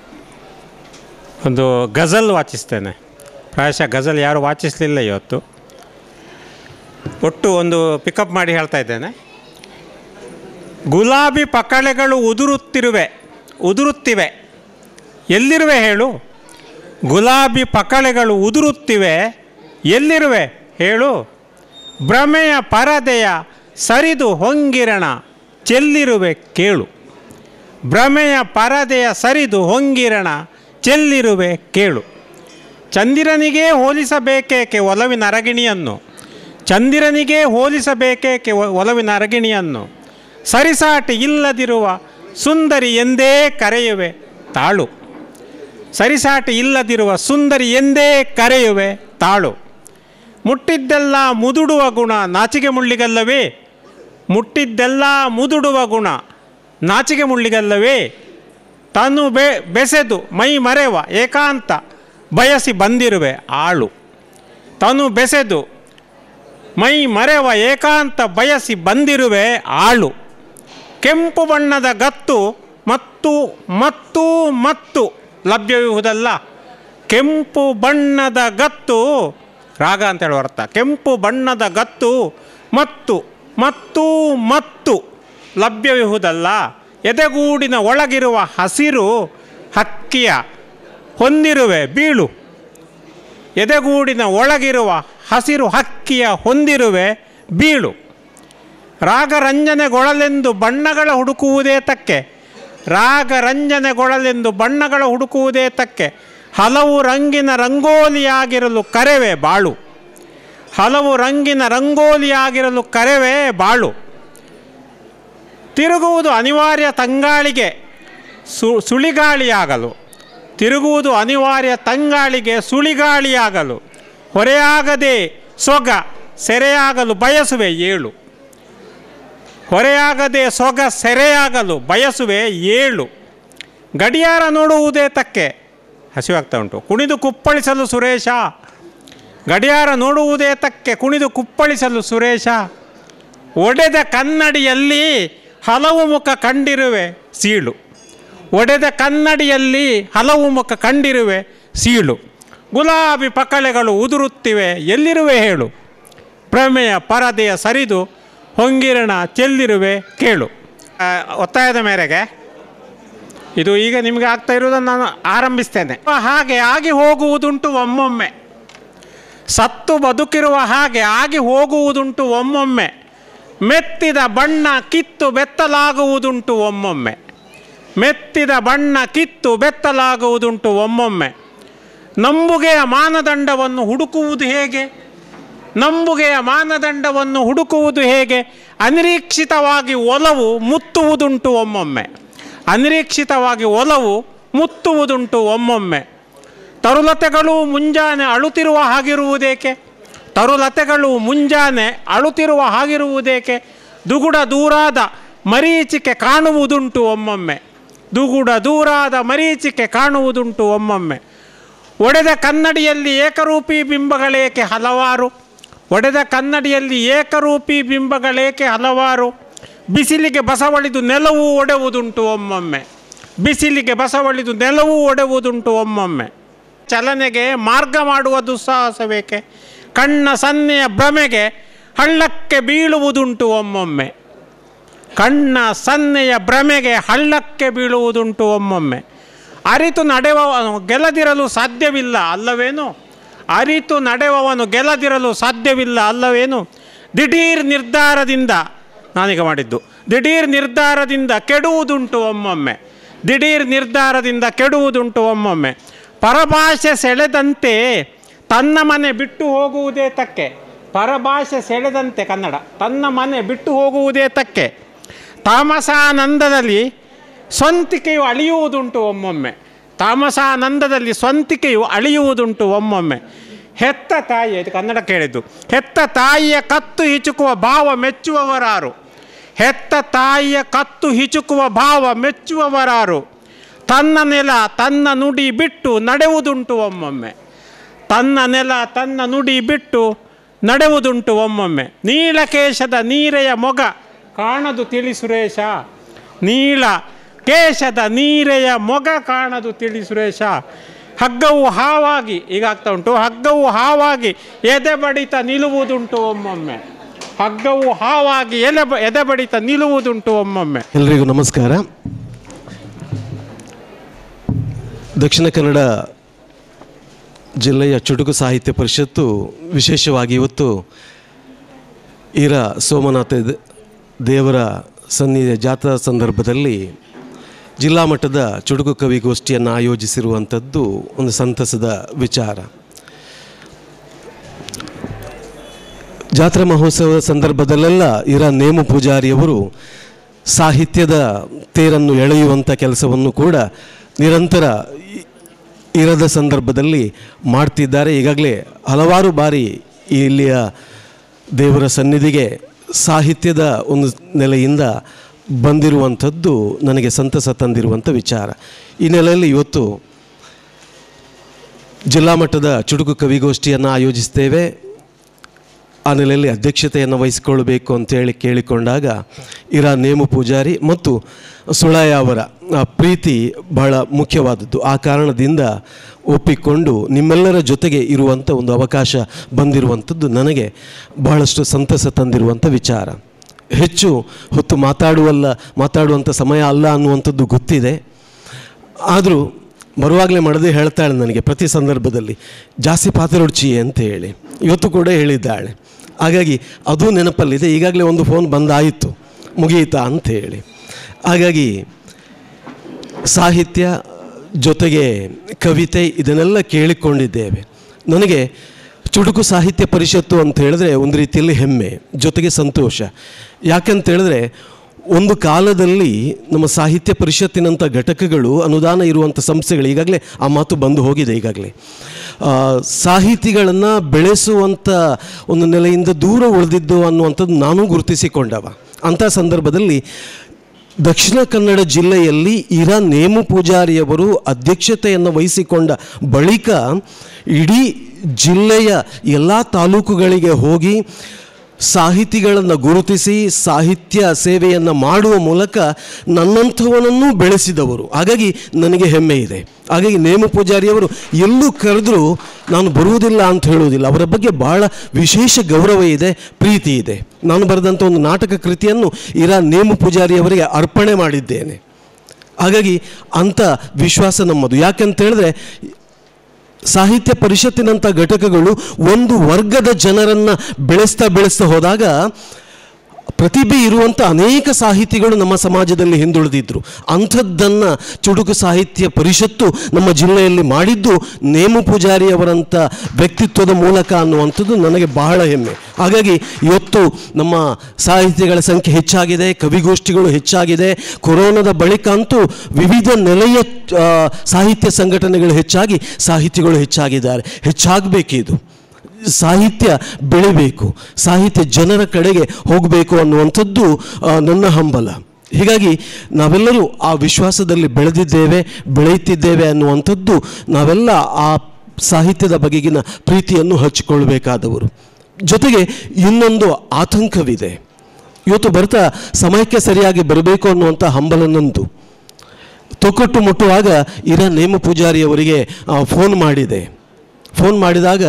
ಒಂದು ಗಜಲ್ ವಾಚಿಸ್ತೇನೆ ಪ್ರಾಯಶಃ ಗಜಲ್ ಯಾರು ವಾಚಿಸಲಿಲ್ಲ ಇವತ್ತು ಒಟ್ಟು ಒಂದು ಪಿಕಪ್ ಮಾಡಿ ಹೇಳ್ತಾ ಇದ್ದೇನೆ ಗುಲಾಬಿ ಪಕಳೆಗಳು ಉದುರುತ್ತಿರುವೆ ಉದುರುತ್ತಿವೆ ಎಲ್ಲಿರುವೆ ಹೇಳು ಗುಲಾಬಿ ಪಕಳೆಗಳು ಉದುರುತ್ತಿವೆ ಎಲ್ಲಿರುವೆ ಹೇಳು ಭ್ರಮೆಯ ಪರದೆಯ ಸರಿದು ಹೊಂಗಿರಣ ಚೆಲ್ಲಿರುವೆ ಕೇಳು ಭ್ರಮೆಯ ಪರದೆಯ ಸರಿದು ಹೊಂಗಿರಣ ಚೆಲ್ಲಿರುವೆ ಕೇಳು ಚಂದಿರನಿಗೇ ಹೋಲಿಸಬೇಕೇಕೆ ಒಲವಿನ ಅರಗಿಣಿಯನ್ನು ಚಂದಿರನಿಗೇ ಹೋಲಿಸಬೇಕೇಕೆ ಒ- ಒಲವಿನ ಅರಗಿಣಿಯನ್ನು ಸರಿಸಾಟಿ ಇಲ್ಲದಿರುವ ಸುಂದರಿ ಎಂದೇ ಕರೆಯುವೆ ತಾಳು ಸರಿಸಾಟಿ ಇಲ್ಲದಿರುವ ಸುಂದರಿ ಎಂದೇ ಕರೆಯುವೆ ತಾಳು ಮುಟ್ಟಿದ್ದೆಲ್ಲ ಮುದುಡುವ ಗುಣ ನಾಚಿಕೆ ಮುಳ್ಳಿಗಲ್ಲವೇ ಮುಟ್ಟಿದ್ದೆಲ್ಲ ಮುದುಡುವ ಗುಣ ನಾಚಿಕೆ ಮುಳ್ಳಿಗಲ್ಲವೇ ತಾನು ಬೆ ಬೆಸೆದು ಮೈ ಮರೆವ ಏಕಾಂತ ಬಯಸಿ ಬಂದಿರುವೆ ಆಳು ತಾನು ಬೆಸೆದು ಮೈ ಮರೆವ ಏಕಾಂತ ಬಯಸಿ ಬಂದಿರುವೆ ಆಳು ಕೆಂಪು ಬಣ್ಣದ ಗತ್ತು ಮತ್ತು ಮತ್ತು ಮತ್ತು ಲಭ್ಯವಿರುವುದಲ್ಲ ಕೆಂಪು ಬಣ್ಣದ ಗತ್ತು ರಾಗ ಅಂತ ಹೇಳುವ ಅರ್ಥ ಕೆಂಪು ಬಣ್ಣದ ಗತ್ತು ಮತ್ತು ಮತ್ತು ಮತ್ತು ಲಭ್ಯವಿರುವುದಲ್ಲ ಎದೆಗೂಡಿನ ಒಳಗಿರುವ ಹಸಿರು ಹಕ್ಕಿಯ ಹೊಂದಿರುವೆ ಬೀಳು ಎದೆಗೂಡಿನ ಒಳಗಿರುವ ಹಸಿರು ಹಕ್ಕಿಯ ಹೊಂದಿರುವೆ ಬೀಳು ರಾಗರಂಜನೆಗೊಳಲೆಂದು ಬಣ್ಣಗಳ ಹುಡುಕುವುದೇ ತಕ್ಕೆ ರಾಗರಂಜನೆಗೊಳಲೆಂದು ಬಣ್ಣಗಳ ಹುಡುಕುವುದೇ ತಕ್ಕೆ ಹಲವು ರಂಗಿನ ರಂಗೋಲಿಯಾಗಿರಲು ಕರೆವೆ ಬಾಳು ಹಲವು ರಂಗಿನ ರಂಗೋಲಿಯಾಗಿರಲು ಕರೆವೆ ಬಾಳು ತಿರುಗುವುದು ಅನಿವಾರ್ಯ ತಂಗಾಳಿಗೆ ಸು ಸುಳಿಗಾಳಿಯಾಗಲು ತಿರುಗುವುದು ಅನಿವಾರ್ಯ ತಂಗಾಳಿಗೆ ಸುಳಿಗಾಳಿಯಾಗಲು ಹೊರೆಯಾಗದೆ ಸೊಗ ಸೆರೆಯಾಗಲು ಬಯಸುವೆ ಏಳು ಹೊರೆಯಾಗದೆ ಸೊಗ ಸೆರೆಯಾಗಲು ಬಯಸುವೆ ಏಳು ಗಡಿಯಾರ ನೋಡುವುದೇ ತಕ್ಕೆ ಹಸಿವಾಗ್ತಾ ಉಂಟು ಕುಣಿದು ಕುಪ್ಪಳಿಸಲು ಸುರೇಶ ಗಡಿಯಾರ ನೋಡುವುದೇ ತಕ್ಕೆ ಕುಣಿದು ಕುಪ್ಪಳಿಸಲು ಸುರೇಶ ಒಡೆದ ಕನ್ನಡಿಯಲ್ಲಿ ಹಲವು ಮುಖ ಕಂಡಿರುವೆ ಸೀಳು ಒಡೆದ ಕನ್ನಡಿಯಲ್ಲಿ ಹಲವು ಮುಖ ಕಂಡಿರುವೆ ಸೀಳು ಗುಲಾಬಿ ಪಕಳೆಗಳು ಉದುರುತ್ತಿವೆ ಎಲ್ಲಿರುವೆ ಹೇಳು ಪ್ರಮೇಯ ಪರದೆಯ ಸರಿದು ಹೊಂಗಿರಣ ಚೆಲ್ಲಿರುವೆ ಕೇಳು ಆ, ಒತ್ತಾಯದ ಮೇರೆಗೆ ಇದು ಈಗ ನಿಮಗೆ ಆಗ್ತಾ ಇರುವುದನ್ನು ನಾನು ಆರಂಭಿಸ್ತೇನೆ ಹಾಗೆ ಆಗಿ ಹೋಗುವುದುಂಟು ಒಮ್ಮೊಮ್ಮೆ ಸತ್ತು ಬದುಕಿರುವ ಹಾಗೆ ಆಗಿ ಹೋಗುವುದುಂಟು ಒಮ್ಮೊಮ್ಮೆ ಮೆತ್ತಿದ ಬಣ್ಣ ಕಿತ್ತು ಬೆತ್ತಲಾಗುವುದುಂಟು ಒಮ್ಮೊಮ್ಮೆ ಮೆತ್ತಿದ ಬಣ್ಣ ಕಿತ್ತು ಬೆತ್ತಲಾಗುವುದುಂಟು ಒಮ್ಮೊಮ್ಮೆ ನಂಬುಗೆಯ ಮಾನದಂಡವನ್ನು ಹುಡುಕುವುದು ಹೇಗೆ
ನಂಬುಗೆಯ ಮಾನದಂಡವನ್ನು ಹುಡುಕುವುದು ಹೇಗೆ ಅನಿರೀಕ್ಷಿತವಾಗಿ ಒಲವು ಮುತ್ತುವುದುಂಟು ಒಮ್ಮೊಮ್ಮೆ ಅನಿರೀಕ್ಷಿತವಾಗಿ ಒಲವು ಮುತ್ತುವುದುಂಟು ಒಮ್ಮೊಮ್ಮೆ ತರುಲತೆಗಳು ಮುಂಜಾನೆ ಅಳುತ್ತಿರುವ ಹಾಗಿರುವುದೇಕೆ ತರುಲತೆಗಳು ಮುಂಜಾನೆ ಅಳುತ್ತಿರುವ ಹಾಗಿರುವುದೇಕೆ ದುಗುಡ ದೂರಾದ ಮರೀಚಿಕೆ ಕಾಣುವುದುಂಟು ಒಮ್ಮೊಮ್ಮೆ ದುಗುಡ ದೂರಾದ ಮರೀಚಿಕೆ ಕಾಣುವುದುಂಟು ಒಮ್ಮೊಮ್ಮೆ ಒಡೆದ ಕನ್ನಡಿಯಲ್ಲಿ ಏಕರೂಪಿ ಬಿಂಬಗಳೇಕೆ ಹಲವಾರು ಒಡೆದ ಕನ್ನಡಿಯಲ್ಲಿ ಏಕರೂಪಿ ಬಿಂಬಗಳೇಕೆ ಹಲವಾರು ಬಿಸಿಲಿಗೆ ಬಸವಳಿದು ನೆಲವೂ ಒಡೆವುದುಂಟು ಒಮ್ಮೊಮ್ಮೆ ಬಿಸಿಲಿಗೆ ಬಸವಳಿದು ನೆಲವೂ ಒಡೆವುದುಂಟು ಒಮ್ಮೊಮ್ಮೆ ಚಲನೆಗೆ ಮಾರ್ಗ ಮಾಡುವ ದುಸ್ಸಾಹಸವೇಕೆ ಕಣ್ಣ ಸನ್ನೆಯ ಭ್ರಮೆಗೆ ಹಳ್ಳಕ್ಕೆ ಬೀಳುವುದುಂಟು ಒಮ್ಮೊಮ್ಮೆ ಕಣ್ಣ ಸನ್ನೆಯ ಭ್ರಮೆಗೆ ಹಳ್ಳಕ್ಕೆ ಬೀಳುವುದುಂಟು ಒಮ್ಮೊಮ್ಮೆ ಅರಿತು ನಡೆಯುವವನು ಗೆಲ್ಲದಿರಲು ಸಾಧ್ಯವಿಲ್ಲ ಅಲ್ಲವೇನು ಅರಿತು ನಡೆಯುವವನು ಗೆಲ್ಲದಿರಲು ಸಾಧ್ಯವಿಲ್ಲ ಅಲ್ಲವೇನು ದಿಢೀರ್ ನಿರ್ಧಾರದಿಂದ ನಾನೀಗ ಮಾಡಿದ್ದು ದಿಢೀರ್ ನಿರ್ಧಾರದಿಂದ ಕೆಡುವುದುಂಟು ಒಮ್ಮೊಮ್ಮೆ ದಿಢೀರ್ ನಿರ್ಧಾರದಿಂದ ಕೆಡುವುದುಂಟು ಒಮ್ಮೊಮ್ಮೆ ಪರಭಾಷೆ ಸೆಳೆದಂತೆ ತನ್ನ ಮನೆ ಬಿಟ್ಟು ಹೋಗುವುದೇ ತಕ್ಕೆ ಪರಭಾಷೆ ಸೆಳೆದಂತೆ ಕನ್ನಡ ತನ್ನ ಮನೆ ಬಿಟ್ಟು ಹೋಗುವುದೇ ತಕ್ಕೆ ತಾಮಸಾನಂದದಲ್ಲಿ ಸ್ವಂತಿಕೆಯು ಅಳಿಯುವುದುಂಟು ಒಮ್ಮೊಮ್ಮೆ ತಾಮಸಾನಂದದಲ್ಲಿ ಸ್ವಂತಿಕೆಯು ಅಳಿಯುವುದುಂಟು ಒಮ್ಮೊಮ್ಮೆ ಹೆತ್ತ ತಾಯಿ ಇದು ಕನ್ನಡ ಕೇಳಿದ್ದು ಹೆತ್ತ ತಾಯಿಯ ಕತ್ತು ಹಿಚುಕುವ ಭಾವ ಮೆಚ್ಚುವವರಾರು ಹೆತ್ತ ತಾಯಿಯ ಕತ್ತು ಹಿಚುಕುವ ಭಾವ ಮೆಚ್ಚುವವರಾರು ತನ್ನ ನೆಲ ತನ್ನ ನುಡಿ ಬಿಟ್ಟು ನಡೆಯುವುದುಂಟು ಒಮ್ಮೊಮ್ಮೆ ತನ್ನ ನೆಲ ತನ್ನ ನುಡಿ ಬಿಟ್ಟು ನಡೆಯುವುದುಂಟು ಒಮ್ಮೊಮ್ಮೆ ನೀಲಕೇಶದ ನೀರೆಯ ಮೊಗ ಕಾಣದು ತಿಳಿ ಸುರೇಶ ನೀಳ ಕೇಶದ ನೀರೆಯ ಮೊಗ ಕಾಣದು ತಿಳಿ ಸುರೇಶ ಹಗ್ಗವು ಹಾವಾಗಿ ಈಗ ಆಗ್ತಾ ಉಂಟು ಹಗ್ಗವು ಹಾವಾಗಿ ಎದೆ ಬಡಿತ ನಿಲ್ಲುವುದುಂಟು ಒಮ್ಮೊಮ್ಮೆ ಹಗ್ಗವು ಹಾವಾಗಿ ಎಲೆ ಬ ಎದೆ ಬಡಿತ ನಿಲ್ಲುವುದುಂಟು ಒಮ್ಮೊಮ್ಮೆ
ಎಲ್ರಿಗೂ ನಮಸ್ಕಾರ ದಕ್ಷಿಣ ಕನ್ನಡ ಜಿಲ್ಲೆಯ ಚುಟುಕು ಸಾಹಿತ್ಯ ಪರಿಷತ್ತು ವಿಶೇಷವಾಗಿ ಇವತ್ತು ಈರ ಸೋಮನಾಥ ದ- ದೇವರ ಸನ್ನಿಧಿಯ ಜಾಥಾ ಸಂದರ್ಭದಲ್ಲಿ ಜಿಲ್ಲಾ ಮಟ್ಟದ ಚುಟುಕು ಕವಿಗೋಷ್ಠಿಯನ್ನು ಆಯೋಜಿಸಿರುವಂಥದ್ದು ಒಂದು ಸಂತಸದ ವಿಚಾರ ಜಾತ್ರಾ ಮಹೋತ್ಸವದ ಸಂದರ್ಭದಲ್ಲೆಲ್ಲ ಇರ ನೇಮು ಪೂಜಾರಿಯವರು ಸಾಹಿತ್ಯದ ತೇರನ್ನು ಎಳೆಯುವಂಥ ಕೆಲಸವನ್ನು ಕೂಡ ನಿರಂತರ ಇ- ಇರದ ಸಂದರ್ಭದಲ್ಲಿ ಮಾಡ್ತಿದ್ದಾರೆ ಈಗಾಗಲೇ ಹಲವಾರು ಬಾರಿ ಇಲ್ಲಿಯ ದೇವರ ಸನ್ನಿಧಿಗೆ ಸಾಹಿತ್ಯದ ಒಂದು ನೆಲೆಯಿಂದ ಬಂದಿರುವಂಥದ್ದು ನನಗೆ ಸಂತಸ ತಂದಿರುವಂಥ ವಿಚಾರ ಈ ನೆಲೆಯಲ್ಲಿ ಇವತ್ತು ಜಿಲ್ಲಾ ಮಟ್ಟದ ಚುಟುಕು ಕವಿಗೋಷ್ಠಿಯನ್ನು ಆಯೋಜಿಸ್ತೇವೆ ಆ ನೆಲೆಯಲ್ಲಿ ಅಧ್ಯಕ್ಷತೆಯನ್ನು ವಹಿಸಿಕೊಳ್ಳಬೇಕು ಅಂತೇಳಿ ಕೇಳಿಕೊಂಡಾಗ ಇರ ನೇಮು ಪೂಜಾರಿ ಮತ್ತು ಸುಳಾಯ ಅವರ ಆ ಪ್ರೀತಿ ಬಹಳ ಮುಖ್ಯವಾದದ್ದು ಆ ಕಾರಣದಿಂದ ಒಪ್ಪಿಕೊಂಡು ನಿಮ್ಮೆಲ್ಲರ ಜೊತೆಗೆ ಇರುವಂಥ ಒಂದು ಅವಕಾಶ ಬಂದಿರುವಂಥದ್ದು ನನಗೆ ಬಹಳಷ್ಟು ಸಂತಸ ತಂದಿರುವಂಥ ವಿಚಾರ ಹೆಚ್ಚು ಹೊತ್ತು ಮಾತಾಡುವಲ್ಲ ಮಾತಾಡುವಂಥ ಸಮಯ ಅಲ್ಲ ಅನ್ನುವಂಥದ್ದು ಗೊತ್ತಿದೆ ಆದರೂ ಬರುವಾಗಲೇ ಮಾಡದೆ ಹೇಳ್ತಾಳೆ ನನಗೆ ಪ್ರತಿ ಸಂದರ್ಭದಲ್ಲಿ ಜಾಸ್ತಿ ಪಾತ್ರೊಡ್ಚಿ ಅಂತ ಹೇಳಿ ಇವತ್ತು ಕೂಡ ಹೇಳಿದ್ದಾಳೆ ಹಾಗಾಗಿ ಅದು ನೆನಪಲ್ಲಿದೆ ಈಗಾಗಲೇ ಒಂದು ಫೋನ್ ಬಂದಾಯಿತು ಮುಗಿಯಿತಾ ಅಂತ ಹೇಳಿ ಹಾಗಾಗಿ ಸಾಹಿತ್ಯ ಜೊತೆಗೆ ಕವಿತೆ ಇದನ್ನೆಲ್ಲ ಕೇಳಿಕೊಂಡಿದ್ದೇವೆ ನನಗೆ ಚುಟುಕು ಸಾಹಿತ್ಯ ಪರಿಷತ್ತು ಅಂತ ಹೇಳಿದ್ರೆ ಒಂದು ರೀತಿಯಲ್ಲಿ ಹೆಮ್ಮೆ ಜೊತೆಗೆ ಸಂತೋಷ ಯಾಕಂತ ಹೇಳಿದ್ರೆ ಒಂದು ಕಾಲದಲ್ಲಿ ನಮ್ಮ ಸಾಹಿತ್ಯ ಪರಿಷತ್ತಿನಂಥ ಘಟಕಗಳು ಅನುದಾನ ಇರುವಂಥ ಸಂಸ್ಥೆಗಳು ಈಗಾಗಲೇ ಆ ಮಾತು ಬಂದು ಹೋಗಿದೆ ಈಗಾಗಲೇ ಆ, ಸಾಹಿತಿಗಳನ್ನು ಬೆಳೆಸುವಂಥ ಒಂದು ನೆಲೆಯಿಂದ ದೂರ ಉಳಿದಿದ್ದು ಅನ್ನುವಂಥದ್ದು ನಾನು ಗುರುತಿಸಿಕೊಂಡವ ಅಂಥ ಸಂದರ್ಭದಲ್ಲಿ ದಕ್ಷಿಣ ಕನ್ನಡ ಜಿಲ್ಲೆಯಲ್ಲಿ ಇರ ನೇಮು ಪೂಜಾರಿಯವರು ಅಧ್ಯಕ್ಷತೆಯನ್ನು ವಹಿಸಿಕೊಂಡ ಬಳಿಕ ಇಡೀ ಜಿಲ್ಲೆಯ ಎಲ್ಲ ತಾಲೂಕುಗಳಿಗೆ ಹೋಗಿ ಸಾಹಿತಿಗಳನ್ನು ಗುರುತಿಸಿ ಸಾಹಿತ್ಯ ಸೇವೆಯನ್ನು ಮಾಡುವ ಮೂಲಕ ನನ್ನಂಥವನನ್ನು ಬೆಳೆಸಿದವರು ಹಾಗಾಗಿ ನನಗೆ ಹೆಮ್ಮೆ ಇದೆ ಹಾಗಾಗಿ ನೇಮು ಪೂಜಾರಿಯವರು ಎಲ್ಲೂ ಕರೆದರೂ ನಾನು ಬರುವುದಿಲ್ಲ ಅಂತ ಹೇಳುವುದಿಲ್ಲ ಅವರ ಬಗ್ಗೆ ಬಹಳ ವಿಶೇಷ ಗೌರವ ಇದೆ ಪ್ರೀತಿ ಇದೆ ನಾನು ಬರೆದಂಥ ಒಂದು ನಾಟಕ ಕೃತಿಯನ್ನು ಇರ ನೇಮು ಪೂಜಾರಿಯವರಿಗೆ ಅರ್ಪಣೆ ಮಾಡಿದ್ದೇನೆ ಹಾಗಾಗಿ ಅಂಥ ವಿಶ್ವಾಸ ನಮ್ಮದು ಯಾಕಂತ ಹೇಳಿದ್ರೆ ಸಾಹಿತ್ಯ ಪರಿಷತ್ತಿನಂಥ ಘಟಕಗಳು ಒಂದು ವರ್ಗದ ಜನರನ್ನು ಬೆಳೆಸ್ತಾ ಬೆಳೆಸ್ತಾ ಹೋದಾಗ ಪ್ರತಿಭೆ ಇರುವಂಥ ಅನೇಕ ಸಾಹಿತಿಗಳು ನಮ್ಮ ಸಮಾಜದಲ್ಲಿ ಹಿಂದುಳಿದಿದ್ರು ಅಂಥದ್ದನ್ನು ಚುಟುಕು ಸಾಹಿತ್ಯ ಪರಿಷತ್ತು ನಮ್ಮ ಜಿಲ್ಲೆಯಲ್ಲಿ ಮಾಡಿದ್ದು ನೇಮು ಪೂಜಾರಿಯವರಂಥ ವ್ಯಕ್ತಿತ್ವದ ಮೂಲಕ ಅನ್ನುವಂಥದ್ದು ನನಗೆ ಬಹಳ ಹೆಮ್ಮೆ ಹಾಗಾಗಿ ಇವತ್ತು ನಮ್ಮ ಸಾಹಿತ್ಯಗಳ ಸಂಖ್ಯೆ ಹೆಚ್ಚಾಗಿದೆ ಕವಿಗೋಷ್ಠಿಗಳು ಹೆಚ್ಚಾಗಿದೆ ಕೊರೋನಾದ ಬಳಿಕ ಅಂತೂ ವಿವಿಧ ನೆಲೆಯ ಆ, ಸಾಹಿತ್ಯ ಸಂಘಟನೆಗಳು ಹೆಚ್ಚಾಗಿ ಸಾಹಿತಿಗಳು ಹೆಚ್ಚಾಗಿದ್ದಾರೆ ಹೆಚ್ಚಾಗಬೇಕಿದು ಸಾಹಿತ್ಯ ಬೆಳಿಬೇಕು ಸಾಹಿತ್ಯ ಜನರ ಕಡೆಗೆ ಹೋಗಬೇಕು ಅನ್ನುವಂಥದ್ದು ಆ, ನನ್ನ ಹಂಬಲ ಹೀಗಾಗಿ ನಾವೆಲ್ಲರೂ ಆ ವಿಶ್ವಾಸದಲ್ಲಿ ಬೆಳೆದಿದ್ದೇವೆ ಬೆಳೆಯುತ್ತಿದ್ದೇವೆ ಅನ್ನುವಂಥದ್ದು ನಾವೆಲ್ಲ ಆ ಸಾಹಿತ್ಯದ ಬಗೆಗಿನ ಪ್ರೀತಿಯನ್ನು ಹಂಚಿಕೊಳ್ಬೇಕಾದವರು ಜೊತೆಗೆ ಇನ್ನೊಂದು ಆತಂಕವಿದೆ ಇವತ್ತು ಬರ್ತಾ ಸಮಯಕ್ಕೆ ಸರಿಯಾಗಿ ಬರಬೇಕು ಅನ್ನುವಂಥ ಹಂಬಲ ನಂದು ತೊಕೊಟ್ಟು ಮುಟ್ಟುವಾಗ ಇರ ನೇಮ ಪೂಜಾರಿಯವರಿಗೆ ಆ, ಫೋನ್ ಮಾಡಿದೆ ಫೋನ್ ಮಾಡಿದಾಗ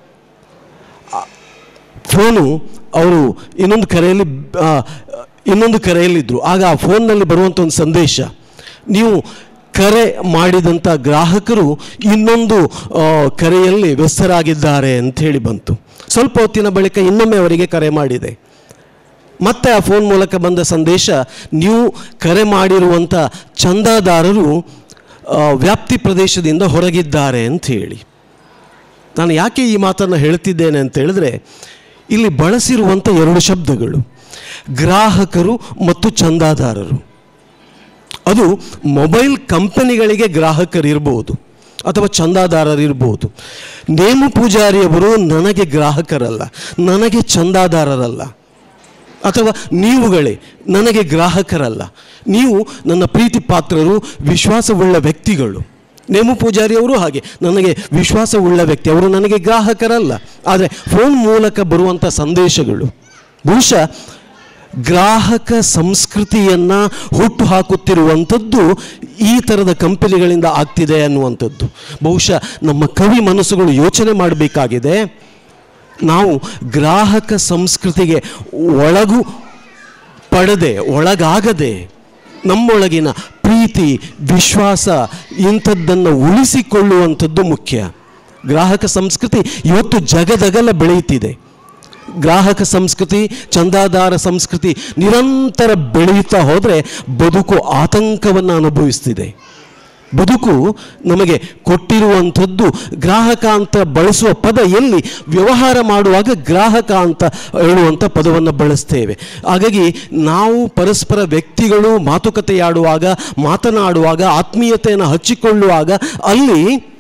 ಫೋನು ಅವರು ಇನ್ನೊಂದು ಕರೆಯಲ್ಲಿ ಆ, ಇನ್ನೊಂದು ಕರೆಯಲ್ಲಿದ್ದರು ಆಗ ಆ ಫೋನ್ನಲ್ಲಿ ಬರುವಂಥ ಒಂದು ಸಂದೇಶ ನೀವು ಕರೆ ಮಾಡಿದಂಥ ಗ್ರಾಹಕರು ಇನ್ನೊಂದು ಆ, ಕರೆಯಲ್ಲಿ ವ್ಯಸ್ತರಾಗಿದ್ದಾರೆ ಅಂಥೇಳಿ ಬಂತು ಸ್ವಲ್ಪ ಹೊತ್ತಿನ ಬಳಿಕ ಇನ್ನೊಮ್ಮೆ ಅವರಿಗೆ ಕರೆ ಮಾಡಿದೆ ಮತ್ತೆ ಆ ಫೋನ್ ಮೂಲಕ ಬಂದ ಸಂದೇಶ ನೀವು ಕರೆ ಮಾಡಿರುವಂಥ ಚಂದಾದಾರರು ಆ, ವ್ಯಾಪ್ತಿ ಪ್ರದೇಶದಿಂದ ಹೊರಗಿದ್ದಾರೆ ಅಂತ ಹೇಳಿ ನಾನು ಯಾಕೆ ಈ ಮಾತನ್ನು ಹೇಳ್ತಿದ್ದೇನೆ ಅಂತ ಹೇಳಿದ್ರೆ ಇಲ್ಲಿ ಬಳಸಿರುವಂಥ ಎರಡು ಶಬ್ದಗಳು ಗ್ರಾಹಕರು ಮತ್ತು ಚಂದಾದಾರರು ಅದು ಮೊಬೈಲ್ ಕಂಪನಿಗಳಿಗೆ ಗ್ರಾಹಕರಿರ್ಬೋದು ಅಥವಾ ಚಂದಾದಾರರಿರ್ಬೋದು ನೇಮು ಪೂಜಾರಿಯವರು ನನಗೆ ಗ್ರಾಹಕರಲ್ಲ ನನಗೆ ಚಂದಾದಾರರಲ್ಲ ಅಥವಾ ನೀವುಗಳೇ ನನಗೆ ಗ್ರಾಹಕರಲ್ಲ ನೀವು ನನ್ನ ಪ್ರೀತಿ ಪಾತ್ರರು ವಿಶ್ವಾಸವುಳ್ಳ ವ್ಯಕ್ತಿಗಳು ನೇಮು ಪೂಜಾರಿಯವರು ಹಾಗೆ ನನಗೆ ವಿಶ್ವಾಸವುಳ್ಳ ವ್ಯಕ್ತಿ ಅವರು ನನಗೆ ಗ್ರಾಹಕರಲ್ಲ ಆದರೆ ಫೋನ್ ಮೂಲಕ ಬರುವಂಥ ಸಂದೇಶಗಳು ಬಹುಶಃ ಗ್ರಾಹಕ ಸಂಸ್ಕೃತಿಯನ್ನು ಹುಟ್ಟು ಹಾಕುತ್ತಿರುವಂಥದ್ದು ಈ ಥರದ ಕಂಪನಿಗಳಿಂದ ಆಗ್ತಿದೆ ಅನ್ನುವಂಥದ್ದು ಬಹುಶಃ ನಮ್ಮ ಕವಿ ಮನಸ್ಸುಗಳು ಯೋಚನೆ ಮಾಡಬೇಕಾಗಿದೆ ನಾವು ಗ್ರಾಹಕ ಸಂಸ್ಕೃತಿಗೆ ಒಳಗು ಪಡದೆ ಒಳಗಾಗದೆ ನಮ್ಮೊಳಗಿನ ಪ್ರೀತಿ ವಿಶ್ವಾಸ ಇಂಥದ್ದನ್ನು ಉಳಿಸಿಕೊಳ್ಳುವಂಥದ್ದು ಮುಖ್ಯ ಗ್ರಾಹಕ ಸಂಸ್ಕೃತಿ ಇವತ್ತು ಜಗದಗಲ ಬೆಳೆಯುತ್ತಿದೆ ಗ್ರಾಹಕ ಸಂಸ್ಕೃತಿ ಚಂದಾದಾರ ಸಂಸ್ಕೃತಿ ನಿರಂತರ ಬೆಳೆಯುತ್ತಾ ಹೋದರೆ ಬದುಕು ಆತಂಕವನ್ನು ಅನುಭವಿಸ್ತಿದೆ ಬದುಕು ನಮಗೆ ಕೊಟ್ಟಿರುವಂಥದ್ದು ಗ್ರಾಹಕ ಅಂತ ಬಳಸುವ ಪದ ಎಲ್ಲಿ ವ್ಯವಹಾರ ಮಾಡುವಾಗ ಗ್ರಾಹಕ ಅಂತ ಹೇಳುವಂಥ ಪದವನ್ನು ಬಳಸ್ತೇವೆ ಹಾಗಾಗಿ ನಾವು ಪರಸ್ಪರ ವ್ಯಕ್ತಿಗಳು ಮಾತುಕತೆಯಾಡುವಾಗ ಮಾತನಾಡುವಾಗ ಆತ್ಮೀಯತೆಯನ್ನು ಹಚ್ಚಿಕೊಳ್ಳುವಾಗ ಅಲ್ಲಿ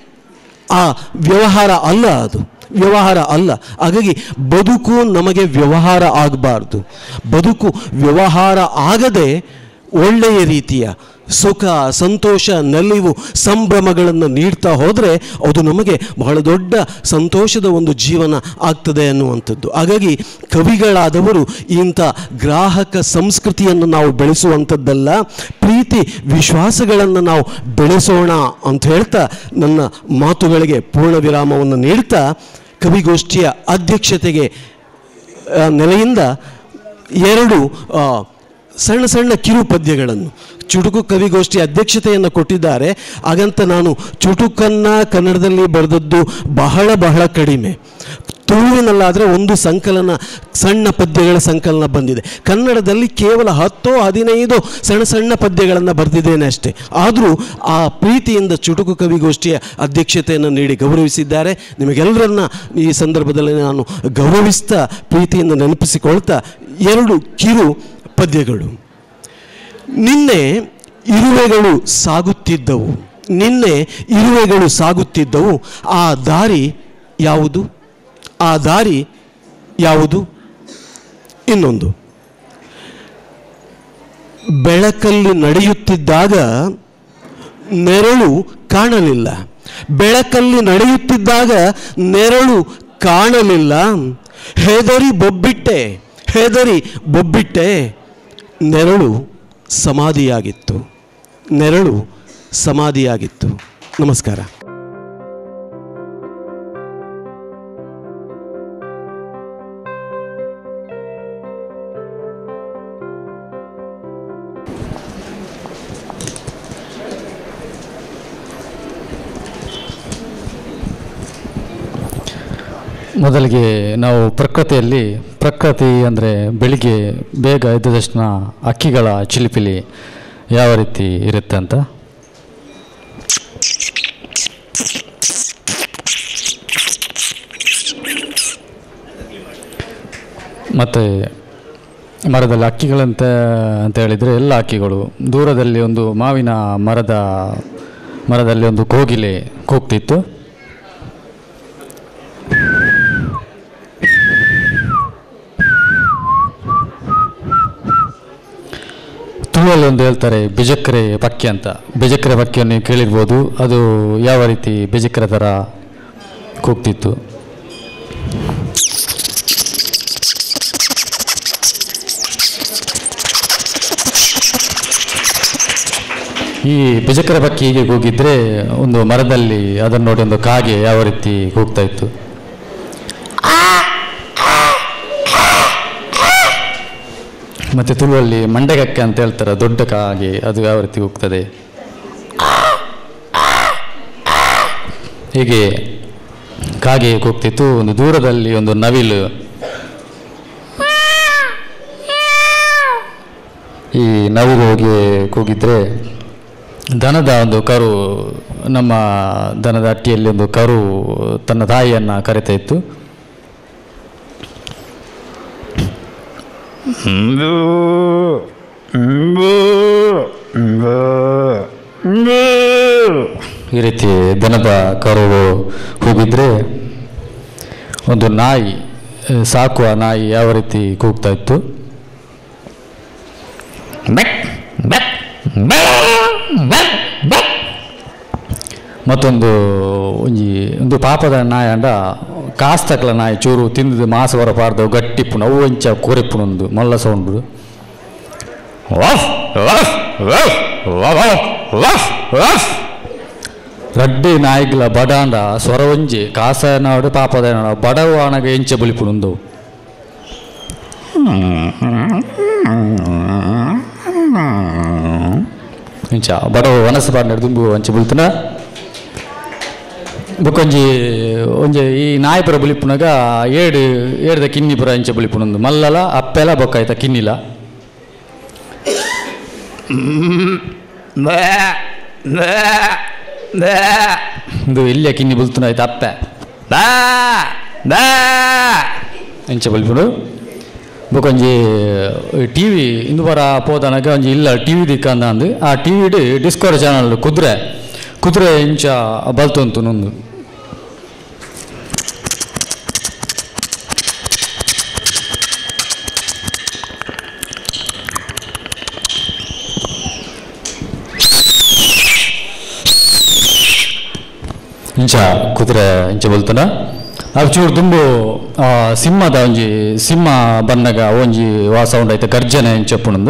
ಆ ವ್ಯವಹಾರ ಅಲ್ಲ ಅದು ವ್ಯವಹಾರ ಅಲ್ಲ ಹಾಗಾಗಿ ಬದುಕು ನಮಗೆ ವ್ಯವಹಾರ ಆಗಬಾರ್ದು ಬದುಕು ವ್ಯವಹಾರ ಆಗದೆ ಒಳ್ಳೆಯ ರೀತಿಯ ಸುಖ ಸಂತೋಷ ನಲಿವು ಸಂಭ್ರಮಗಳನ್ನು ನೀಡ್ತಾ ಹೋದರೆ ಅದು ನಮಗೆ ಬಹಳ ದೊಡ್ಡ ಸಂತೋಷದ ಒಂದು ಜೀವನ ಆಗ್ತದೆ ಅನ್ನುವಂಥದ್ದು ಹಾಗಾಗಿ ಕವಿಗಳಾದವರು ಇಂಥ ಗ್ರಾಹಕ ಸಂಸ್ಕೃತಿಯನ್ನು ನಾವು ಬೆಳೆಸುವಂಥದ್ದಲ್ಲ ಪ್ರೀತಿ ವಿಶ್ವಾಸಗಳನ್ನು ನಾವು ಬೆಳೆಸೋಣ ಅಂತ ಹೇಳ್ತಾ ನನ್ನ ಮಾತುಗಳಿಗೆ ಪೂರ್ಣ ವಿರಾಮವನ್ನು ನೀಡ್ತಾ ಕವಿಗೋಷ್ಠಿಯ ಅಧ್ಯಕ್ಷತೆಗೆ ಆ, ನೆಲೆಯಿಂದ ಎರಡು ಆ, ಸಣ್ಣ ಸಣ್ಣ ಕಿರು ಪದ್ಯಗಳನ್ನು ಚುಟುಕು ಕವಿಗೋಷ್ಠಿ ಅಧ್ಯಕ್ಷತೆಯನ್ನು ಕೊಟ್ಟಿದ್ದಾರೆ ಹಾಗಂತ ನಾನು ಚುಟುಕನ್ನು ಕನ್ನಡದಲ್ಲಿ ಬರೆದದ್ದು ಬಹಳ ಬಹಳ ಕಡಿಮೆ ತುಳುವಿನಲ್ಲಾದರೆ ಒಂದು ಸಂಕಲನ ಸಣ್ಣ ಪದ್ಯಗಳ ಸಂಕಲನ ಬಂದಿದೆ ಕನ್ನಡದಲ್ಲಿ ಕೇವಲ ಹತ್ತೋ ಹದಿನೈದು ಸಣ್ಣ ಸಣ್ಣ ಪದ್ಯಗಳನ್ನು ಬರೆದಿದ್ದೇನೆ ಅಷ್ಟೇ ಆದರೂ ಆ ಪ್ರೀತಿಯಿಂದ ಚುಟುಕು ಕವಿಗೋಷ್ಠಿಯ ಅಧ್ಯಕ್ಷತೆಯನ್ನು ನೀಡಿ ಗೌರವಿಸಿದ್ದಾರೆ ನಿಮಗೆಲ್ಲರನ್ನ ಈ ಸಂದರ್ಭದಲ್ಲಿ ನಾನು ಗೌರವಿಸ್ತಾ ಪ್ರೀತಿಯಿಂದ ನೆನಪಿಸಿಕೊಳ್ತಾ ಎರಡು ಕಿರು ಪದ್ಯಗಳು ನಿನ್ನೆ ಇರುವೆಗಳು ಸಾಗುತ್ತಿದ್ದವು ನಿನ್ನೆ ಇರುವೆಗಳು ಸಾಗುತ್ತಿದ್ದವು ಆ ದಾರಿ ಯಾವುದು ಆ ದಾರಿ ಯಾವುದು ಇನ್ನೊಂದು ಬೆಳಕಲ್ಲಿ ನಡೆಯುತ್ತಿದ್ದಾಗ ನೆರಳು ಕಾಣಲಿಲ್ಲ ಬೆಳಕಲ್ಲಿ ನಡೆಯುತ್ತಿದ್ದಾಗ ನೆರಳು ಕಾಣಲಿಲ್ಲ ಹೆದರಿ ಬೊಬ್ಬಿಟ್ಟೆ ಹೆದರಿ ಬೊಬ್ಬಿಟ್ಟೆ ನೆರಳು ಸಮಾಧಿಯಾಗಿತ್ತು ನೆರಳು ಸಮಾಧಿಯಾಗಿತ್ತು ನಮಸ್ಕಾರ
ಮೊದಲಿಗೆ ನಾವು ಪ್ರಕೃತಿಯಲ್ಲಿ ಪ್ರಕೃತಿ ಅಂದರೆ ಬೆಳಿಗ್ಗೆ ಬೇಗ ಎದ್ದ ತಕ್ಷಣ ಅಕ್ಕಿಗಳ ಚಿಲಿಪಿಲಿ ಯಾವ ರೀತಿ ಇರುತ್ತೆ ಅಂತ ಮತ್ತು ಮರದಲ್ಲಿ ಹಕ್ಕಿಗಳಂತ ಅಂತ ಹೇಳಿದರೆ ಎಲ್ಲ ಹಕ್ಕಿಗಳು ದೂರದಲ್ಲಿ ಒಂದು ಮಾವಿನ ಮರದ ಮರದಲ್ಲಿ ಒಂದು ಕೋಗಿಲೆ ಕೂಗ್ತಿತ್ತು ತುಳುವಲ್ಲಿ ಒಂದು ಹೇಳ್ತಾರೆ ಬೆಜಕ್ರೆ ಪಕ್ಕಿ ಅಂತ ಬೆಜಕ್ರೆ ಪಕ್ಕಿಯನ್ನು ನೀವು ಕೇಳಿರ್ಬೋದು ಅದು ಯಾವ ರೀತಿ ಬೆಜಕ್ರೆ ಥರ ಕೂಗ್ತಿತ್ತು ಈ ಬೆಜಕರ ಪಕ್ಕಿ ಹೀಗೆ ಕೂಗಿದ್ರೆ ಒಂದು ಮರದಲ್ಲಿ ಅದನ್ನು ನೋಡಿ ಒಂದು ಕಾಗೆ ಯಾವ ರೀತಿ ಕೂಗ್ತಾ ಇತ್ತು ಮತ್ತೆ ತುಳುವಲ್ಲಿ ಮಂಡೆಗಕ್ಕೆ ಅಂತ ಹೇಳ್ತಾರೆ ದೊಡ್ಡ ಕಾಗೆ ಅದು ಯಾವ ರೀತಿ ಹೋಗ್ತದೆ ಹೀಗೆ ಕಾಗೆ ಕೂಗ್ತಿತ್ತು ಒಂದು ದೂರದಲ್ಲಿ ಒಂದು ನವಿಲು ಈ ನವಿಲು ಹೋಗಿ ಕೂಗಿದ್ರೆ ದನದ ಒಂದು ಕರು ನಮ್ಮ ದನದ ಅಟ್ಟಿಯಲ್ಲಿ ಒಂದು ಕರು ತನ್ನ ತಾಯಿಯನ್ನು ಕರಿತಾ ಇತ್ತು ಈ ರೀತಿ ದನದ ಕರು ಕೂಗಿದ್ರೆ ಒಂದು ನಾಯಿ ಆ, ಸಾಕುವ ನಾಯಿ ಯಾವ ರೀತಿ ಕೂಗ್ತಾ ಇತ್ತು ಮತ್ತೊಂದು ಒಂಜಿ ಒಂದು ಪಾಪದ ನಾಯಿ ಅಂಡ ಕಾಸ್ತಕ್ಲ ನಾಯಿ ಚೂರು ತಿಂದು ಮಾಸ ಹೊರ ಪಾಡ್ದು ಗಟ್ಟಿಪ್ಪುಣ ಅವು ಇಂಚ ಕೊರೆಪ್ಪುಣೊಂದು ಮಲ್ಲ ಸೌಂಡ್ ರಡ್ಡಿ ನಾಯಿಗ್ಲ ಬಡಾಂಡ ಸ್ವರ ಒಂಜಿ ಕಾಸ ನಾಡು ಪಾಪದ ನಾಡು ಬಡವಾಣಗ ಎಂಚ ಬಲಿಪುಣೊಂದು ಇಂಚ ಬಡವ ವನಸ ಪಾಂಡ ದುಂಬು ಅಂಚ ಬುಲ್ತನ ಬೊಕೊಂಜಿ ಒಂಜಿ ಈ ನಾಯಿ ಪುರ ಬುಲಿಪುನಗ ಏಡು ಏಡ್ದ ಕಿನ್ನಿ ಪುರ ಇಂಚ ಬುಲಿಪುನೊಂದು ಮಲ್ಲಲ ಅಪ್ಪೆಲ ಬೊಕ್ಕಾಯ್ತ ಕಿನ್ನಿಲ ಇದು ಇಲ್ಲಿಯ ಕಿನ್ನಿ ಬುಲ್ತುನ ಆಯ್ತು ಅಪ್ಪೆ ಬಾ ಬಾ ಇಂಚ ಬುಲಿಪುನು ಬೊಕೊಂಜಿ ಟಿ ವಿ ಇಂದು ಬರ ಪೋದನಗ ಒಂಜಿ ಇಲ್ಲ ಟಿ ವಿ ದಿಕ್ಕಂದ ಅಂದು ಆ ಟಿ ವಿ ಡಿಸ್ಕವರಿ ಚಾನಲ್ ಕುದುರೆ ಕುದುರೆ ಇಂಚ ಬಲ್ತೊಂತು ನೊಂದು ಇಂಚ ಕುದುರೆ ಇಂಚ ಬಲ್ತನ ಅವು ಚೂರು ತುಂಬು ಆ, ಸಿಂಹದ ಒಂಜಿ ಸಿಂಹ ಬನ್ನಗ ಒಂಜಿ ವಾ ಸೌಂಡ್ ಐತೆ ಗರ್ಜನೆ ಇಂಚಪ್ಪುಣಂದು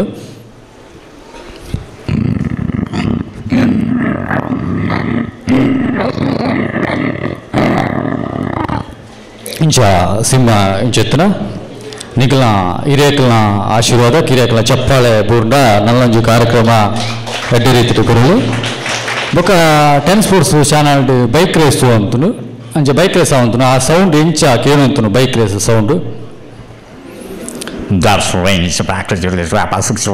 ಇಂಚ ಸಿಂಹ ಇಂಚೆತ್ತನ ನಿಖಲ್ನ ಹಿರೇಕಲ್ನ ಆಶೀರ್ವಾದ ಕಿರೇಕಲ್ನ ಚಪ್ಪಾಳೆ ಬೂರ್ಡ ನಲ್ಲೊಂಜಿ ಕಾರ್ಯಕ್ರಮ ಎಡ್ಡೆ ರೀತಿ ಕೊರಲು ಬೊಕ ten sports channel bike race ಅಂತನು ಅಂಚೆ ಬೈಕ್ ರೇಸ್ ಅವಂತನು ಆ ಸೌಂಡ್ ಇಂಚ ಕೇಳುವಂತನು bike race sound
That's range back to this rap.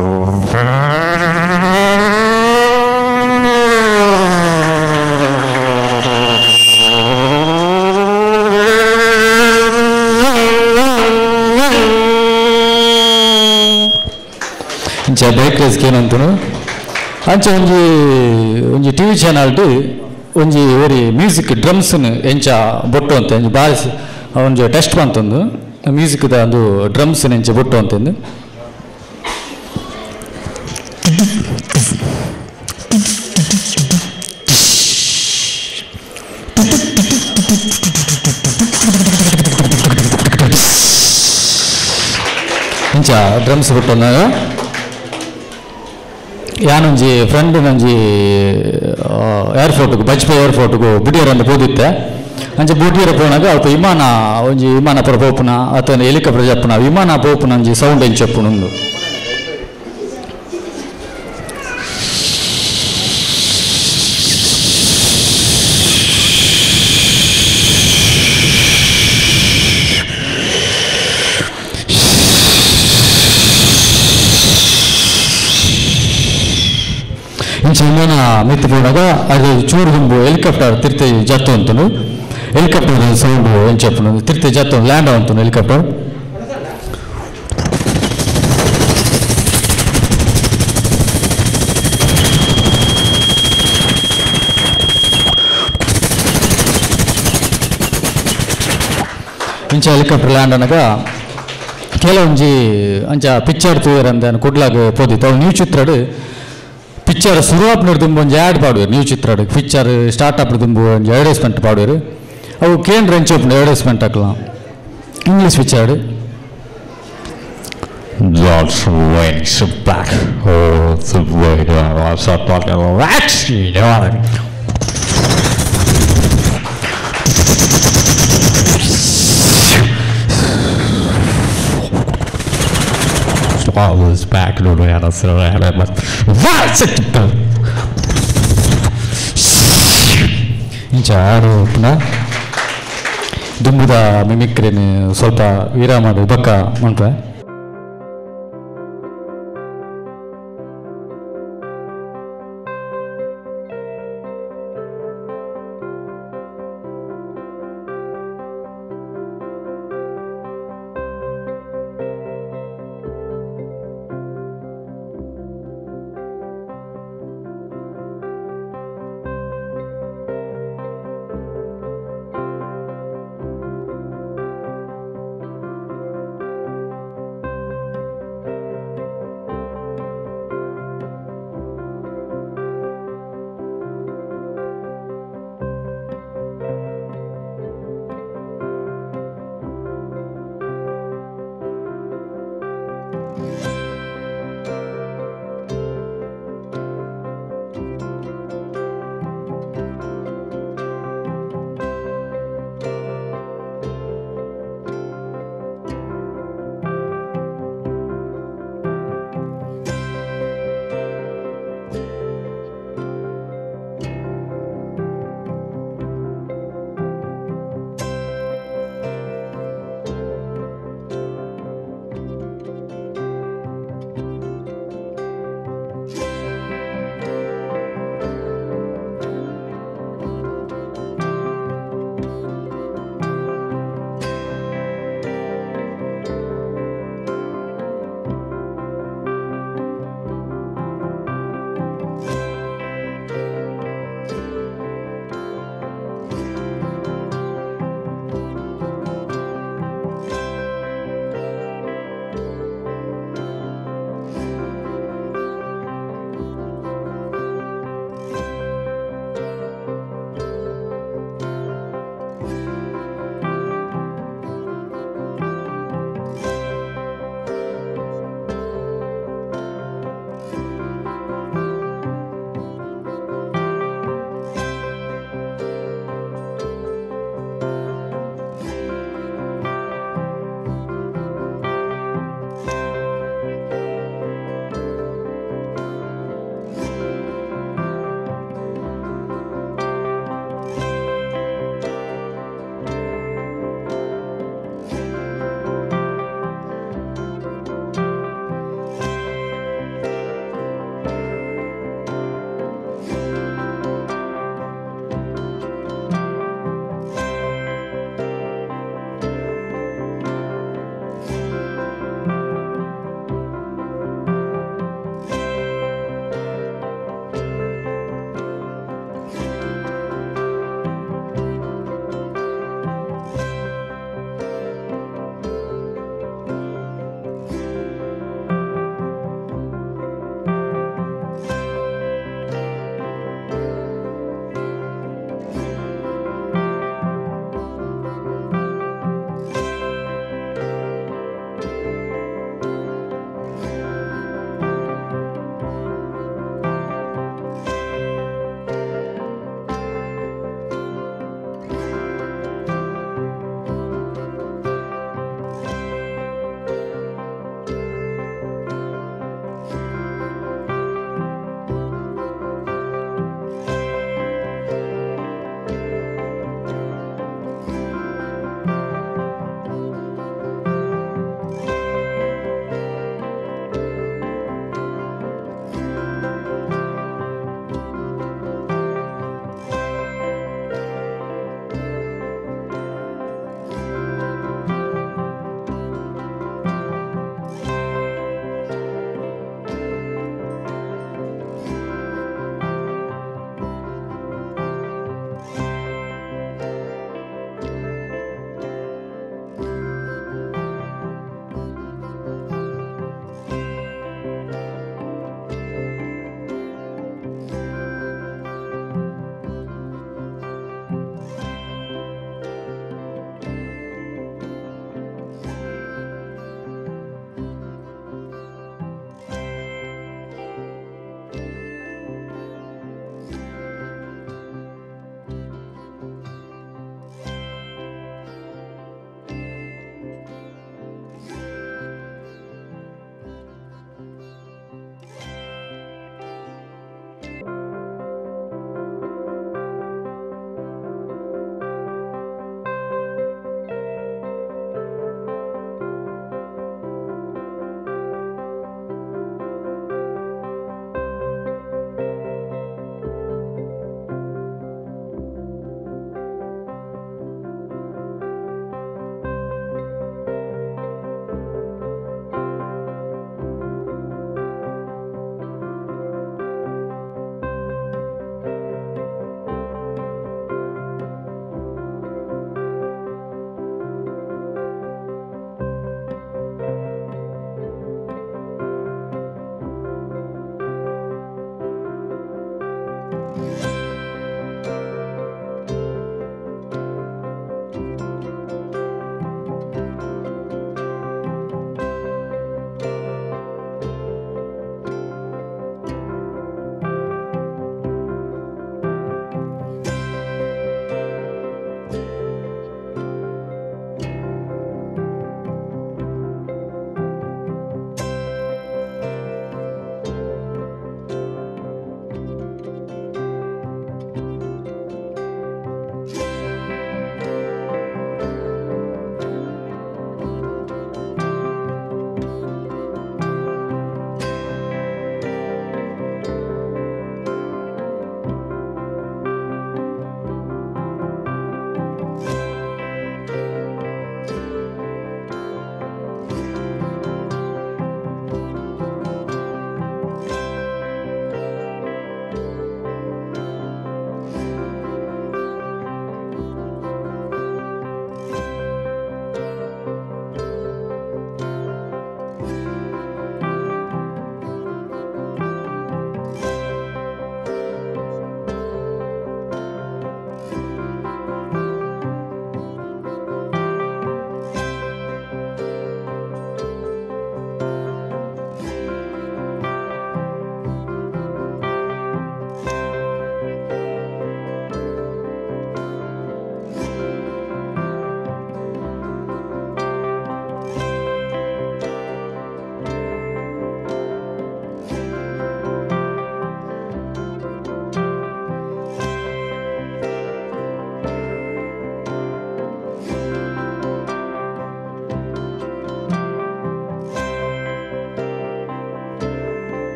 ಇಂಚ ಬೈಕ್ ರೇಸ್ ಏನಂತನು ಅಂಚೆ ಒಂಜಿ ಒಂಜಿ ಟಿ ವಿ ಚಾನಲ್ಡ್ ಒಂಜಿ ಒರಿ ಮ್ಯೂಸಿಕ್ ಡ್ರಮ್ಸ್ನ್ ಎಂಚ ಬೊಟ್ಟು ಅಂತ ಒಂಜಿ ಬಾರಿಸ್ ಒಂಜಿ ಟೆಸ್ಟ್ ಬಂತೊಂದು ಮ್ಯೂಸಿಕ್ದ ಒಂದು ಡ್ರಮ್ಸ್ ಎಂಚ ಬೊಟ್ಟು ಅಂತಂದು ಇಂಚ ಡ್ರಮ್ಸ್ ಬಿಟ್ಟಂದಾಗ ಯಾನೊಂಜಿ ಫ್ರೆಂಡ್ ನಂಜಿ ಏರ್ಪೋರ್ಟ್ಗೆ ಬಜ್ಪೆ ಏರ್ಪೋರ್ಟ್ಗೂ ಬುಡಿಯರ್ ಅಂತ ಹೋದಿತ್ತೆ ಅಂಚೆ ಬುಡಿಯರ ಪೋನಾಗ ಅಲ್ಪ ವಿಮಾನ ಒಂಜಿ ವಿಮಾನ ಪುರ ಪೋಪುನ ಅಥವಾ ಹೆಲಿಕಾಪ್ಟರ್ ಜಪ್ಪುನ ವಿಮಾನ ಪೋಪುನ ಒಂಜಿ ಸೌಂಡ್ ಎಂಚ ಚೆಪ್ಪುನುಂದು ಇಂಚ ವಿಮಾನ ಮಿತ್ತು ಪೋನಾಗ ಅದು ಚೂರು ದುಂಬು ಹೆಲಿಕಾಪ್ಟರ್ ತಿರ್ತಿ ಜತ್ತು ಅಂತನು ಹೆಲಿಕಾಪ್ಟರ್ ಸೌಂಡ್ ಎಂಚಪ್ಪನು ತಿರ್ತಿ ಜತ್ತು ಲ್ಯಾಂಡ್ ಅಂತನು ಹೆಲಿಕಾಪ್ಟರ್ ಇಂಚ ಹೆಲಿಕಾಪ್ಟರ್ ಲ್ಯಾಂಡ್ అనಗ ಕೆಲವೊಂಜಿ ಅಂಚ ಪಿಕ್ಚರ್ ತೂಯರ್ ಅಂತ ಕುಡ್ಲಾಗ ಪೋದಿತ್ತು ಅವು ನ್ಯೂ ಚಿತ್ರಡ್ ಪಿಕ್ಚರ್ ಶುರುವಾಪ್ನಡ್ ದುಂಬು ಒಂಜಿ ಆ್ಯಡ್ ಪಾಡುವೆರು ನ್ಯೂ ಚಿತ್ರಡ್ ಪಿಕ್ಚರ್ ಸ್ಟಾರ್ಟ್ ದುಂಬು ಒಂಜಿ ಅಡ್ವರ್ಟೈಸ್ಮೆಂಟ್ ಪಾಡುವೆರು ಅವು ಕೇಂದ್ರ ಎಂಚ ಒಪ್ಪುಂಡು ಅಡ್ವರ್ಟೈಸ್ಮೆಂಟ್ ಹಾಕಲ English picture
That's when it's back. Oh, the way that I start talking about that, you know. I was back in the way I said, but that's it.
ಇಂಚ ಆರು ಪುನಃ ದುಂಬುದ ಮಿಮಿಕ್ರಿನ ಸ್ವಲ್ಪ ವಿರಾಮದ ಬಕ್ಕ ಮಾಡ್ತಾರೆ